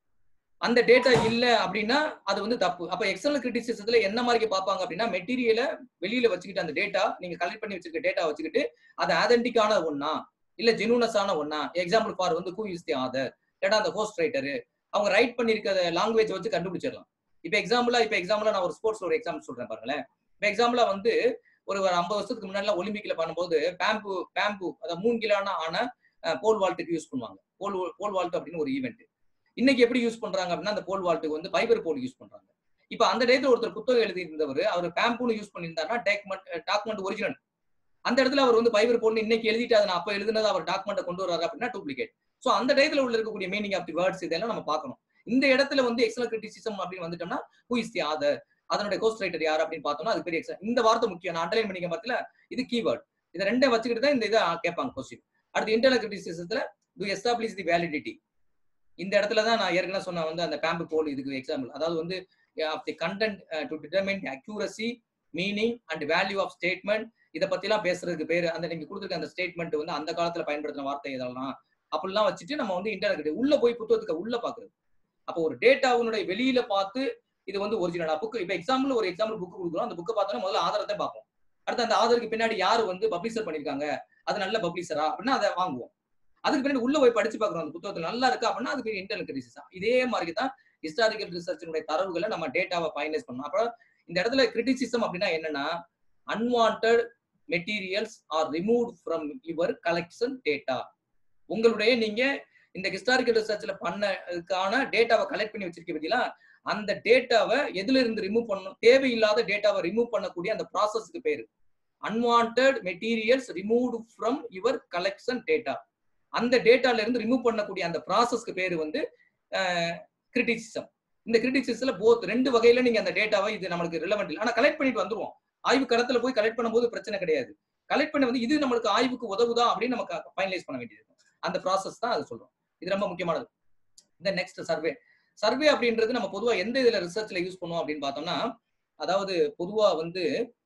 அந்த டேட்டா இல்ல அப்படின்னா அது வந்து தப்பு அப்ப எக்ஸ்டர்னல் கிரிட்டிசிசத்துல என்ன மாதிரி பார்ப்பாங்க அப்படின்னா மெட்டீரியலை வெளியில வச்சுக்கிட்டு அந்த டேட்டா நீங்க கலெக்ட் பண்ணி வச்சிருக்க டேட்டா வச்சுக்கிட்டு அது ஆதென்டிக்கான ஒண்ணா இல்ல ஜெனுனஸான ஒண்ணா எக்ஸாம்பிள் ஃபார் வந்து ஹூ இஸ் தி ஆதர் இல்லைன்னா அந்த ஹோஸ்ட் ரைட்டரு அவங்க ரைட் பண்ணிருக்க லாங்குவேஜ் வச்சு கண்டுபிடிச்சிடலாம் இப்போ எக்ஸாம்பிளா இப்போ எக்ஸாம்பிளா நான் ஒரு ஸ்போர்ட்ஸ் ஒரு எக்ஸாம்பிள் சொல்றேன் பாருங்களேன் இப்போ எக்ஸாம்பிளா வந்து ஒரு ஒரு ஐம்பது வருஷத்துக்கு முன்னாடி ஒலிம்பிக்ல பண்ணும்போது பேம்பு பேம்பு அதாவது மூணு கிலோனா ஆன போல் வால்ட்டுக்கு யூஸ் பண்ணுவாங்க போல் போல் வால்ட் அப்படின்னு ஒரு ஈவெண்ட் இன்னைக்கு எப்படி யூஸ் பண்றாங்க அப்படின்னா அந்த போல் வால்ட்டுக்கு வந்து ஃபைபர் போல் யூஸ் பண்றாங்க இப்போ அந்த டேத்துல ஒருத்தர் புத்தகம் எழுதி இருந்தவர் அவர் பேம்புன்னு யூஸ் பண்ணியிருந்தாருன்னா டாக்குமெண்ட் டாக்குமெண்ட் ஒரிஜினல் அந்த இடத்துல அவர் வந்து ஃபைபர் போல் இன்னைக்கு எழுதிட்டு அதை நான் அப்ப எழுதுனது அவர் டாக்குமெண்ட்டை கொண்டு வர்றாரு அப்படின்னா டூப்ளிகேட் ஸோ அந்த டயத்துல உள்ள இருக்கக்கூடிய மீனிங் ஆஃப் தி வேர்ட்ஸ் இதெல்லாம் நம்ம பார்க்கணும் இந்த இடத்துல வந்து எக்ஸல் கிரிட்டிசிசம் அப்படின்னு வந்துட்டோம்னா ஹூ இஸ் தி ஆதர் அதனுடைய கோஸ்ட் ரைட்டர் யார் அப்படின்னு பார்த்தோம்னா அது பெரிய எக்ஸல் இந்த வார்த்தை முக்கியம் நான் அண்டர்லைன் பண்ணிக்க பார்த்தல இது கீவேர்ட் இதை ரெண்டே வச்சுக்கிட்டு தான் இந்த இதை கேட்பாங்க கொஸ்டின் அடுத்து இன்டர்னல் கிரிட்டிசிசத்துல டு எஸ்டாப்ளிஷ் தி வேலிடிட்டி இந்த இடத்துல தான் நான் ஏற்கனவே சொன்ன வந்து அந்த பேம்பு போல் இதுக்கு எக்ஸாம்பிள் அதாவது வந்து of the content to determine accuracy meaning and value of statement இதை பத்திலாம் பேசுறதுக்கு பேர் அந்த நீங்க கொடுத்துருக்க அந்த ஸ்டேட்மெண்ட் வந்து அந்த காலத்துல பயன்படுத்தின வார்த்தை இதெல்லாம் அப்படிலாம் வச்சுட்டு நம்ம வந்து இன்டர்நெட் உள்ள போய் புத்தகத்துக்கு உள்ள பாக்குறது அப்போ ஒரு டேட்டாவுனுடைய வெளியில பார்த்து இது வந்து ஒரிஜினலா புக் இப்போ எக்ஸாம்பிள் ஒரு எக்ஸாம்பிள் புக் கொடுக்குறோம் அந்த புக்கை பார்த்தோன்னா முதல்ல ஆதாரத்தை பார்ப்போம் அடுத்து அந்த ஆதாருக்கு பின்னாடி யார் வந்து பப்ளிஷர் பண்ணிருக்காங்க அது நல்ல பப்ளிஷரா அப்படின்னா அதை வாங்குவோம் அதுக்கு பின்னாடி உள்ள போய் படிச்சு பார்க்குறோம் அந்த புத்தகத்துல நல்லா இருக்கு அப்படின்னா அதுக்கு இன்டர்னல் கிரிட்டிசிசம் இதே மாதிரி தான் ஹிஸ்டாரிக்கல் ரிசர்ச்சினுடைய தரவுகளை நம்ம டேட்டாவை ஃபைனலைஸ் பண்ணணும் அப்புறம் இந்த இடத்துல கிரிட்டிசிசம் அப்படின்னா என்னன்னா unwanted materials are remove from your collection data உங்களுடைய நீங்க இந்த ஹிஸ்டாரிக்கல் ரிசர்ச்ல பண்ணதுக்கான டேட்டாவை கலெக்ட் பண்ணி வச்சிருக்க பத்திலாம் அந்த டேட்டாவை எதுல இருந்து ரிமூவ் பண்ணணும் தேவையில்லாத டேட்டாவை ரிமூவ் பண்ணக்கூடிய அந்த ப்ராசஸ்க்கு பேரு unwanted materials removed from your collection data அந்த டேட்டால இருந்து ரிமூவ் பண்ணக்கூடிய அந்த ப்ராசஸ்க்கு பேரு வந்து கிரிட்டிசிசம் இந்த கிரிட்டிசிசம்ல போத் ரெண்டு வகையில நீங்க அந்த டேட்டாவை இது நம்மளுக்கு ரிலவெண்ட் இல்லை ஆனா கலெக்ட் பண்ணிட்டு வந்துருவோம் ஆய்வு களத்துல போய் கலெக்ட் பண்ணும்போது பிரச்சனை கிடையாது கலெக்ட் பண்ண வந்து இது நம்மளுக்கு ஆய்வுக்கு உதவுதா அப்படின்னு நம்ம ஃபைனலைஸ் பண்ண வேண்டியது இருக்கும் அந்த ப்ராசஸ் தான் அது சொல்றோம் இது ரொம்ப முக்கியமானது இந்த நெக்ஸ்ட் சர்வே சர்வே அப்படின்றது நம்ம பொதுவா எந்த இதுல ரிசர்ச்ல யூஸ் பண்ணுவோம் அப்படின்னு பார்த்தோம்னா அதாவது பொதுவா வந்து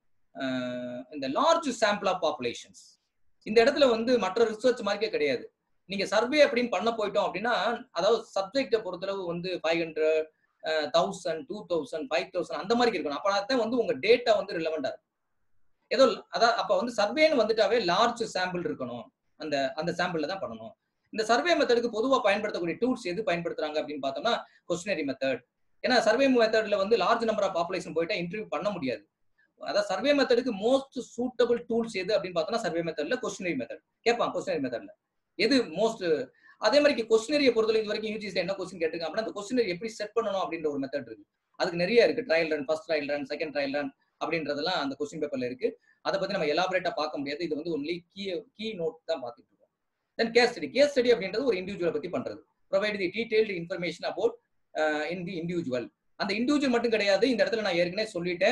அஹ், இந்த லார்ஜ் சாம்பிள் ஆஃப் பாப்புலேஷன்ஸ் இந்த இடத்துல வந்து மற்ற ரிசர்ச் மாதிரியே கிடையாது நீங்க சர்வே அப்படின்னு பண்ண போயிட்டோம் அப்படின்னா அதாவது சப்ஜெக்டை பொறுத்தளவு வந்து five hundred thousand two thousand five thousand அந்த மாதிரி இருக்கணும் அப்ப தான் வந்து உங்க டேட்டா வந்து ரிலவெண்டா இருக்கும் ஏதோ அதான் அப்ப வந்து சர்வேன்னு வந்துட்டாவே லார்ஜ் சாம்பிள் இருக்கணும் அந்த அந்த சாம்பிள்ல தான் பண்ணணும் இந்த சர்வே மெத்தடுக்கு பொதுவாக பயன்படுத்தக்கூடிய டூல்ஸ் எது பயன்படுத்துறாங்க அப்படின்னு பார்த்தோம்னா கொஸ்டினரி மெத்தட் ஏன்னா சர்வே மெத்தட்ல வந்து லார்ஜ் நம்பர் ஆஃப் பாப்புலேஷன் போயிட்டா இன்டர்வியூ பண்ண முடியாது அதாவது சர்வே மெத்தடுக்கு மோஸ்ட் சூட்டபிள் டூல்ஸ் எது அப்படின்னு பார்த்தோம்னா சர்வே மெத்தட்ல கொஸ்டினரி மெத்தட் கேட்பான் கொஸ்டினரி மெத்தட்ல எது மோஸ்ட் அதே மாதிரி கொஸ்டினரியை பொறுத்தவரை இது வரைக்கும் யூஜிசி என்ன கொஸ்டின் கேட்டிருக்காங்க அப்படின்னா அந்த கொஸ்டினரி எப்படி செட் பண்ணணும் அப்படின்ற ஒரு மெத்தட் இருக்கு அதுக்கு நிறைய இருக்கு trial run first trial run second trial run அப்படின்றதெல்லாம் அந்த கொஸ்டின் பேப்பர்ல இருக்கு அதை பத்தி நம்ம எலாபரேட்டா பார்க்க முடியாது இது வந்து ஒன்லி கீ கீ நோட் தான் பார்த்துட்டு இருக்கோம் then case study case study அப்படின்றது ஒரு இண்டிவிஜுவலை பத்தி பண்றது provide the detailed information about in the individual அந்த இண்டிவிஜுவல் மட்டும் கிடையாது இந்த இடத்துல நான் ஏற்கனவே சொல்லிட்டேன்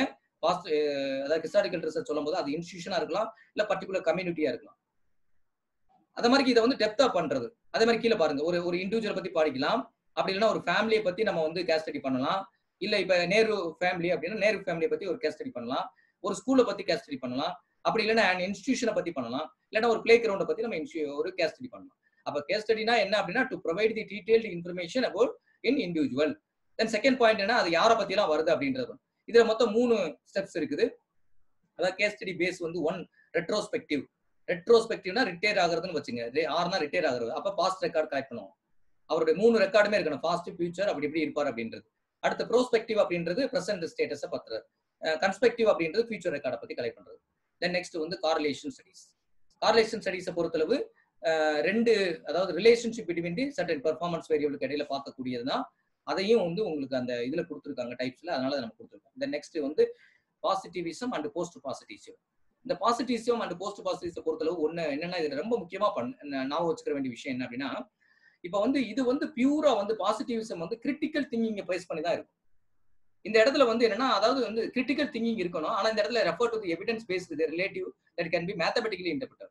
பாஸ்ட் அதாவது ஹிஸ்டாரிக்கல் ரிசர்ச் சொல்லும்போது அது இன்ஸ்டியூஷனா இருக்கலாம் இல்ல பர்டிகுலர் கம்யூனிட்டியா இருக்கலாம் அதே மாதிரி இதை வந்து டெப்தா பண்றது அதே மாதிரி கீழே பாருங்க ஒரு ஒரு இண்டிவிஜுவல் பத்தி படிக்கலாம் அப்படி இல்லைன்னா ஒரு ஃபேமிலியை பத்தி நம்ம வந்து கேஸ் ஸ்டடி பண்ணலாம் இல்ல இப்ப நேரு ஃபேமிலி அப்படின்னா நேரு ஃபேமிலியை பத்தி ஒரு கேஸ் ஸ்டடி பண்ணலாம் ஒரு ஸ்கூலை பத்தி கேஸ் ஸ்டடி பண்ணலாம் அப்படி இல்லைன்னா இன்ஸ்டியூஷனை பத்தி பண்ணலாம் இல்லைன்னா ஒரு பிளே கிரவுண்டை பத்தி நம்ம insti- ஒரு கேஸ் ஸ்டடி பண்ணலாம் அப்ப கேஸ் ஸ்டடினா என்ன அப்படின்னா to provide the detailed information about in individual then second point என்ன அது யாரை பத்தி எல்லாம் வருது அப்படின்றது இதுல மொத்தம் மூணு ஸ்டெப்ஸ் இருக்குது அதாவது கேஸ் ஸ்டடி பேஸ் வந்து ஒன் ரெட்ரோஸ்பெக்டிவ் ரெட்ரோஸ்பெக்டிவ்னா ரிட்டையர் ஆகுறதுன்னு வச்சுங்க ஆறுனா ரிட்டையர் ஆகுறது அப்ப பாஸ்ட் ரெக்கார்ட் கலெக்ட் பண்ணுவோம் அவருடைய மூணு ரெக்கார்டுமே இருக்கணும் பாஸ்ட் ஃபியூச்சர் அப்படி எப்படி இருப்பார் அப்படின்றது அடுத்து ப்ரோஸ்பெக்டிவ் அப்படின்றது பிரசன்ட் ஸ்டேட்டஸை பத்துறது கன்ஸ்பெக்டிவ் அப்படின்றது ஃபியூச்சர் ரெக்கார்டை பத்தி கலெக்ட் பண்றது தென் நெக்ஸ்ட் வந்து கார்லேஷன் ஸ்டடிஸ் கார்லேஷன் ஸ்டடிஸை பொறுத்தளவு அஹ், ரெண்டு அதாவது relationship between the certain performance வேரியபிளுக்கு இடையில பார்க்கக்கூடியது தான் அதையும் வந்து உங்களுக்கு அந்த இதுல கொடுத்துருக்காங்க டைப்ஸ்ல அதனால அதை நம்ம கொடுத்துருக்கோம் தென் நெக்ஸ்ட் வந்து பாசிட்டிவிசம் அண்ட் போஸ்ட் பாசிட்டிவிசம் இந்த பாசிட்டிவிசம் அண்ட் போஸ்ட் பாசிட்டிவ்ஸை பொறுத்தளவு ஒண்ணு என்னன்னா இது ரொம்ப முக்கியமா பண்ண ஞாபகம் வச்சுக்கிற வேண்டிய விஷயம் என்ன அப்படின்னா இப்ப வந்து இது வந்து பியூரா வந்து பாசிட்டிவிசம் வந்து கிரிட்டிக்கல் திங்கிங்கை பேஸ் பண்ணி தான் இருக்கும் இந்த இடத்துல வந்து என்னன்னா அதாவது வந்து கிரிட்டிக்கல் திங்கிங் இருக்கணும் ஆனா இந்த இடத்துல refer to evidence based relative that can be mathematically interpret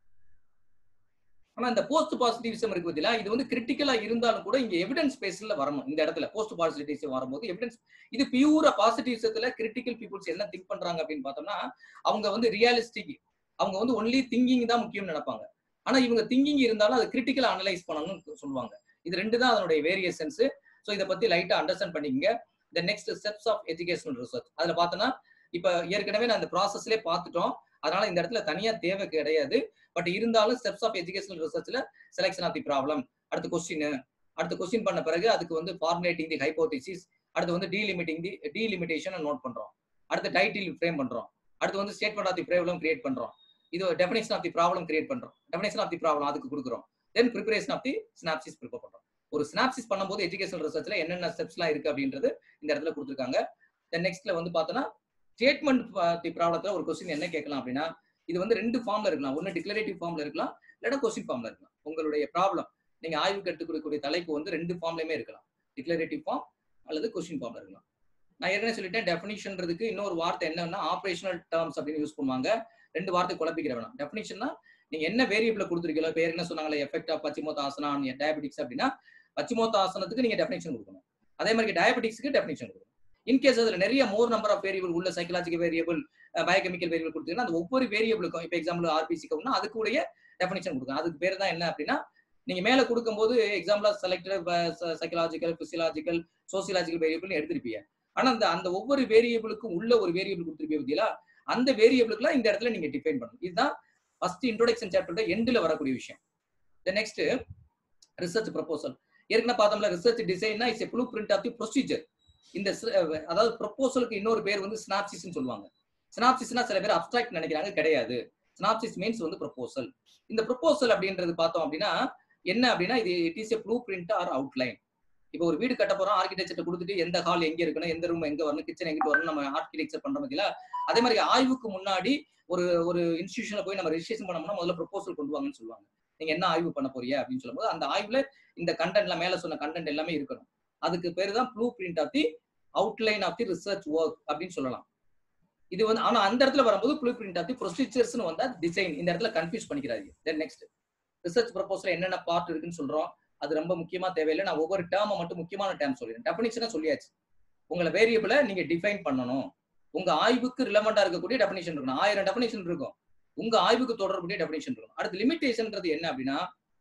ஆனா இந்த போஸ்ட் பாசிட்டிவிசம் இருக்கு பார்த்தீங்களா இது வந்து கிரிட்டிக்கலா இருந்தாலும் கூட இங்க எவிடன்ஸ் பேஸ்ல வரணும் இந்த இடத்துல போஸ்ட் பாசிட்டிவிசம் வரும்போது எவிடன்ஸ் இது பியூரா பாசிட்டிவிசத்துல கிரிட்டிக்கல் பீப்புள்ஸ் என்ன திங்க் பண்றாங்க அப்படின்னு பார்த்தோம்னா அவங்க வந்து ரியலிஸ்டிக் அவங்க வந்து ஒன்லி திங்கிங் தான் முக்கியம் நினைப்பாங்க ஆனா இவங்க திங்கிங் இருந்தாலும் அது கிரிட்டிக்கல் அனலைஸ் பண்ணணும்னு சொல்லுவாங்க இது ரெண்டு தான் அதனுடைய வேரியேஷன்ஸ் ஸோ இதை பத்தி லைட்டா அண்டர்ஸ்டாண்ட் பண்ணிக்கங்க the next steps of educational research அதுல பார்த்தோன்னா இப்ப ஏற்கனவே நான் இந்த ப்ராசஸ்லேயே பார்த்துட்டோம் அதனால இந்த இடத்துல தனியா தேவை கிடையாது பட் இருந்தாலும் ஸ்டெப்ஸ் ஆஃப் எஜுகேஷனல் ரிசர்ச்ல செலெக்ஷன் ஆஃப் தி ப்ராப்ளம் அடுத்த கொஸ்டின் அடுத்த கொஸ்டின் பண்ண பிறகு அதுக்கு வந்து ஃபார்முலேட்டிங் தி ஹைபோதிசிஸ் அடுத்து வந்து டீலிமிட்டிங் தி டீலிமிட்டேஷன் நோட் பண்றோம் அடுத்து டைட்டில் ஃப்ரேம் பண்றோம் அடுத்து வந்து statement of the problem create பண்றோம் இது definition of the problem create பண்றோம் டெஃபினேஷன் ஆஃப் தி ப்ராப்ளம் அதுக்கு கொடுக்குறோம் then preparation of the synopsis prepare பண்றோம் ஒரு ஸ்னாப்சிஸ் பண்ணும்போது எஜுகேஷனல் ரிசர்ச்ல என்னென்ன ஸ்டெப்ஸ்லாம் இருக்கு அப்படின்றது இந்த இடத்துல கொடுத்துருக்காங்க தென் நெக்ஸ்ட்ல வந்து பார்த்தோன்னா ஸ்டேட்மெண்ட் தி ப்ராப்ளத்துல ஒரு கொஸ்டின் என்ன கேட்கலாம் அப்படின்னா இது வந்து ரெண்டு ஃபார்ம்ல இருக்கலாம் ஒன்னு டிக்ளரேட்டிவ் ஃபார்ம்ல இருக்கலாம் இல்லைன்னா கொஸ்டின் ஃபார்ம்ல இருக்கலாம் உங்களுடைய ப்ராப்ளம் நீங்க ஆய்வுக்கு எடுத்துக்கூடிய தலைப்பு வந்து ரெண்டு ஃபார்ம்லயுமே இருக்கலாம் டிக்ளரேட்டிவ் ஃபார்ம் அல்லது கொஸ்டின் ஃபார்ம்ல இருக்கலாம் நான் ஏற்கனவே சொல்லிட்டேன் டெஃபினிஷன்றதுக்கு இன்னொரு வார்த்தை என்னன்னா ஆப்ரேஷனல் டேர்ம்ஸ் அப்படின்னு யூஸ் பண்ணுவாங்க ரெண்டு வார்த்தை குழப்பிக்கிற வேணாம் டெஃபினிஷன்னா நீங்க என்ன வேரியபிள் கொடுத்துருக்கீங்களோ இப்போ ஏற்கனவே சொன்னாங்களே effect of paschimottanasana diabetics அப்படின்னா பச்சிமோத்த ஆசனத்துக்கு நீங்க டெஃபினிஷன் கொடுக்கணும் அதே மாதிரி டயபெட்டிக்ஸ்க்கு டெஃபினிஷன் கொடுக்கணும் இன்கேஸ் அதுல நிறைய மோர் நம்பர் ஆஃப் வேரியபிள் உள்ள சைக்கலாஜிக்கல் வேரியபிள் பயோகெமிக்கல் வேரியபிள் கொடுத்தீங்கன்னா அந்த ஒவ்வொரு வேரியபிளுக்கும் இப்போ எக்ஸாம்பிள் ஆர்பிசி கவுனா அதுக்குடைய டெஃபினிஷன் கொடுக்கணும் அதுக்கு பேர் தான் என்ன அப்படின்னா நீங்க மேல கொடுக்கும்போது எக்ஸாம்பிளா selected psychological physiological sociological variable எடுத்திருப்பீங்க ஆனா அந்த அந்த ஒவ்வொரு வேரியபிளுக்கும் உள்ள ஒரு வேரியபிள் கொடுத்துருப்பீங்க பத்தியா அந்த வேரியபிளுக்குலாம் இந்த இடத்துல நீங்க டிஃபைன் பண்ணணும் இதுதான் ஃபர்ஸ்ட் இன்ட்ரோடக்ஷன் சாப்டர் எண்டில் வரக்கூடிய விஷயம் நெக்ஸ்ட் ரிசர்ச் ப்ரொபோசல் ஏற்கனவே பார்த்தோம்ல ரிசர்ச் டிசைன்னா it's blueprint of the procedure இந்த ஸ்- அதாவது ப்ரொபோசலுக்கு இன்னொரு பேர் வந்து ஸ்னாப்சிஸ்னு சொல்லுவாங்க ஸ்னாப்சிஸ்னா சில பேர் அப்டிராக்ட் நினைக்கிறாங்க கிடையாது ஸ்னாப்சிஸ் மீன்ஸ் வந்து ப்ரொபோசல் இந்த ப்ரொபோசல் அப்படின்றது பார்த்தோம் அப்படின்னா என்ன அப்படின்னா இது it is a blueprint or outline இப்போ ஒரு வீடு கட்ட போறோம் ஆர்கிடெக்சர் கொடுத்துட்டு எந்த ஹால் எங்க இருக்கணும் எந்த ரூம் எங்க வரணும் கிச்சன் எங்கிட்டு வரணும் நம்ம ஆர்கிடெக்சர் பண்ற மாதிரில அதே மாதிரி ஆய்வுக்கு முன்னாடி ஒரு ஒரு இன்ஸ்டியூஷன்ல போய் நம்ம ரெஜிஸ்ட்ரேஷன் பண்ணோம்னா முதல்ல ப்ரொபோசல் கொண்டு வாங்கன்னு சொல்லுவாங்க நீங்க என்ன ஆய்வு பண்ண போறீங்க அப்படின்னு சொல்லும்போது அந்த ஆய்வுல இந்த கண்டென்ட்ல மேல சொன்ன கண்டென்ட் எல்லாமே இருக்கணும் அதுக்கு பேரு தான் blueprint of the outline of the research work அப்படின்னு சொல்லலாம் இது வந்து ஆனா அந்த இடத்துல வரும்போது ப்ளூ பிரிண்ட் ஆஃப் தி ப்ரொசீஜர்ஸ்னு வந்தா டிசைன் இந்த இடத்துல கன்ஃபியூஸ் பண்ணிக்கிறாங்க தென் நெக்ஸ்ட் ரிசர்ச் ப்ரொபோசல் என்னென்ன பார்ட் இருக்குன்னு சொல்றோம் அது ரொம்ப முக்கியமா தேவையில்லை நான் ஒவ்வொரு டேர்மை மட்டும் முக்கியமான டேர்ம் சொல்லிடுறேன் டெஃபினிஷனா சொல்லியாச்சு உங்களை வேரியபிளை நீங்க டிஃபைன் பண்ணணும் உங்க ஆய்வுக்கு ரிலவெண்டா இருக்கக்கூடிய டெஃபினிஷன் இருக்கணும் ஆயிரம் டெஃபினிஷன் இருக்கும் உங்க ஆய்வுக்கு தொடர்புடைய டெஃபினிஷன் இருக்கும் அடுத்து லிமிடேஷன்ன்றது என்ன அப்படின்னா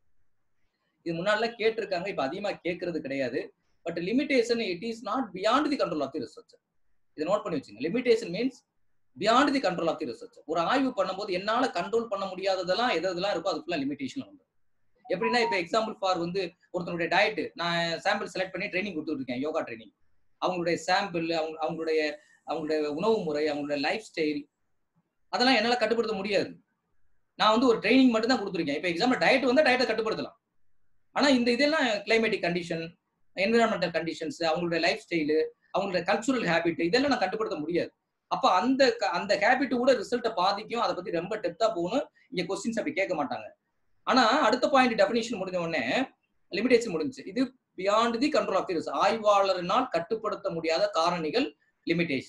இது முன்னாடிலாம் கேட்டிருக்காங்க இப்ப அதிகமா கேட்கறது கிடையாது but limitation it is not beyond the control of the research இதை நோட் பண்ணி வச்சுங்க limitation means beyond the control of the research ஒரு ஆய்வு பண்ணும்போது என்னால கண்ட்ரோல் பண்ண முடியாததெல்லாம் எது எதெல்லாம் இருக்கோ அது ஃபுல்லா லிமிடேஷன் வந்து எப்படின்னா இப்ப எக்ஸாம்பிள் ஃபார் வந்து ஒருத்தனுடைய டயட் நான் சாம்பிள் செலக்ட் பண்ணி ட்ரைனிங் கொடுத்துட்டு இருக்கேன் யோகா ட்ரைனிங் அவங்களுடைய சாம்பிள் அவங்க அவங்களுடைய அவங்களுடைய உணவு முறை அவங்களுடைய லைஃப் ஸ்டைல் அதெல்லாம் என்னால கட்டுப்படுத்த முடியாது நான் வந்து ஒரு ட்ரைனிங் மட்டும் தான் கொடுத்துருக்கேன் இப்போ எக்ஸாம்பிள் டயட் வந்து டயட்டை கட்டுப்படுத்தலாம் ஆனா இந்த இதெல்லாம் கிளைமேட்டிக் கண்டிஷன் என்விரான்மெண்டல் கண்டிஷன்ஸ் அவங்களுடைய லைஃப் ஸ்டைலு அவங்களுடைய கல்ச்சுரல் ஹேபிட் இதெல்லாம் நான் கட்டுப்படுத்த முடியாது அப்ப அந்த க- அந்த ஹேபிட் கூட ரிசல்ட்டை பாதிக்கும் அதை பத்தி ரொம்ப டெப்தா போகணும் இங்க கொஸ்டின்ஸ் அப்படி கேட்க மாட்டாங்க ஆனா அடுத்த பாயிண்ட் டெஃபினேஷன் முடிஞ்ச உடனே லிமிடேஷன் முடிஞ்சு இது beyond the control of the research ஆய்வாளரினால் கட்டுப்படுத்த முடியாத காரணிகள் லிமிடேஷன்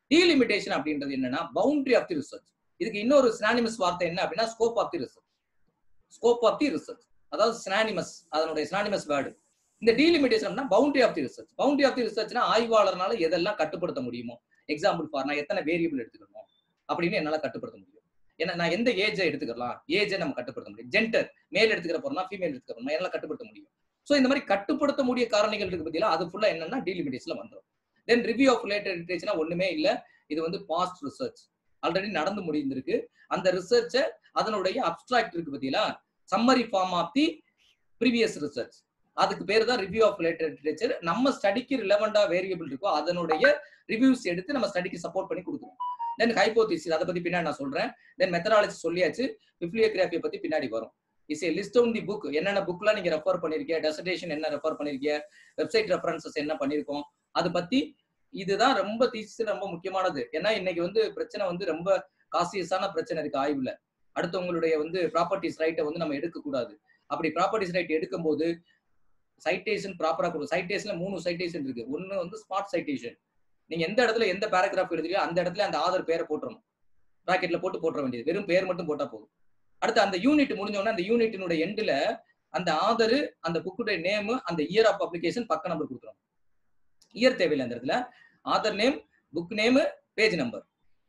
டீலிமிட்டேஷன் அப்படின்றது என்னன்னா பவுண்டரி ஆஃப் தி ரிசர்ச் இதுக்கு இன்னொரு சினானிமஸ் வார்த்தை என்ன அப்படின்னா scope of the research scope of the research அதாவது சினானிமஸ் அதனுடைய சினானிமஸ் வேர்டு இந்த delimitation boundary of the research boundary of the ரிசர்ச்னா ஆய்வாளர்னால எதெல்லாம் கட்டுப்படுத்த முடியுமோ எக்ஸாம்பிள் ஃபார் நான் எத்தனை வேரியபிள் எடுத்துக்கணும் அப்படின்னு என்னால கட்டுப்படுத்த முடியும் ஏன்னா நான் எந்த ஏஜை எடுத்துக்கலாம் ஏஜை நம்ம கட்டுப்படுத்த முடியும் ஜென்டர் மேல் எடுத்துக்கிற போறோம்னா ஃபீமேல் எடுத்துக்கிற போறோம் என்னால கட்டுப்படுத்த முடியும் ஸோ இந்த மாதிரி கட்டுப்படுத்த முடிய காரணிகள் இருக்கு பத்தியில அது ஃபுல்லா என்னன்னா டீலிமிட்டேஷன்ல வந்துடும் தென் ரிவ்யூ ஆஃப் ரிலேட்டட் லிட்ரேச்சர்னா ஒண்ணுமே இல்ல இது வந்து பாஸ்ட் ரிசர்ச் ஆல்ரெடி நடந்து முடிந்திருக்கு அந்த ரிசர்ச்சை அதனுடைய அப்டிராக்ட் இருக்கு பத்தியில summary form of the previous research அதுக்கு பேர் தான் ரிவ்யூ ஆஃப் ரிலேட்டட் லிட்ரேச்சர் நம்ம ஸ்டடிக்கு ரிலவெண்டா வேரியபிள் இருக்கோ அதனுடைய ரிவ்யூஸ் எடுத்து நம்ம ஸ்டடிக்கு சப்போர்ட் பண்ணி கொடுக்குறோம் தென் ஹைப்போதிசிஸ் அதை பத்தி பின்னாடி நான் சொல்றேன் தென் மெத்தடாலஜி சொல்லியாச்சு பிப்ளியோகிராஃபியை பத்தி பின்னாடி வரும் is a list on the book என்னென்ன புக்லாம் நீங்க ரெஃபர் பண்ணிருக்கீங்க டெசர்டேஷன் என்ன ரெஃபர் பண்ணிருக்கீங்க வெப்சைட் ரெஃபரன்சஸ் என்ன பண்ணிருக்கோம் அதை பத்தி இதுதான் ரொம்ப தீசிஸ் ரொம்ப முக்கியமானது ஏன்னா இன்னைக்கு வந்து பிரச்சனை வந்து ரொம்ப காசியஸான பிரச்சனை இருக்கு ஆய்வுல அடுத்தவங்களுடைய வந்து ப்ராப்பர்ட்டிஸ் ரைட்டை வந்து நம்ம எடுக்க கூடாது அப்படி ப்ராப்பர்ட்டிஸ் ரைட் எடுக்கும்போது சைட்டேஷன் ப்ராப்பரா கொடுக்கும் சைட்டேஷன்ல மூணு சைட்டேஷன் இருக்கு ஒன்னு வந்து ஸ்மார்ட் சைட்டேஷன் நீங்க எந்த இடத்துல எந்த பேராகிராஃப் எழுதுலையோ அந்த இடத்துல அந்த ஆதர் பேரை போட்டுறணும் ப்ராக்கெட்ல போட்டு போட்டுற வேண்டியது வெறும் பேர் மட்டும் போட்டா போதும் அடுத்து அந்த யூனிட் முடிஞ்ச உடனே அந்த யூனிட்டினுடைய எண்டுல அந்த ஆதர் அந்த புக்குடைய நேம் அந்த இயர் ஆஃப் பப்ளிகேஷன் பக்க நம்பர் கொடுத்துரும் இயர் தேவையில்லை அந்த இடத்துல author name book name page number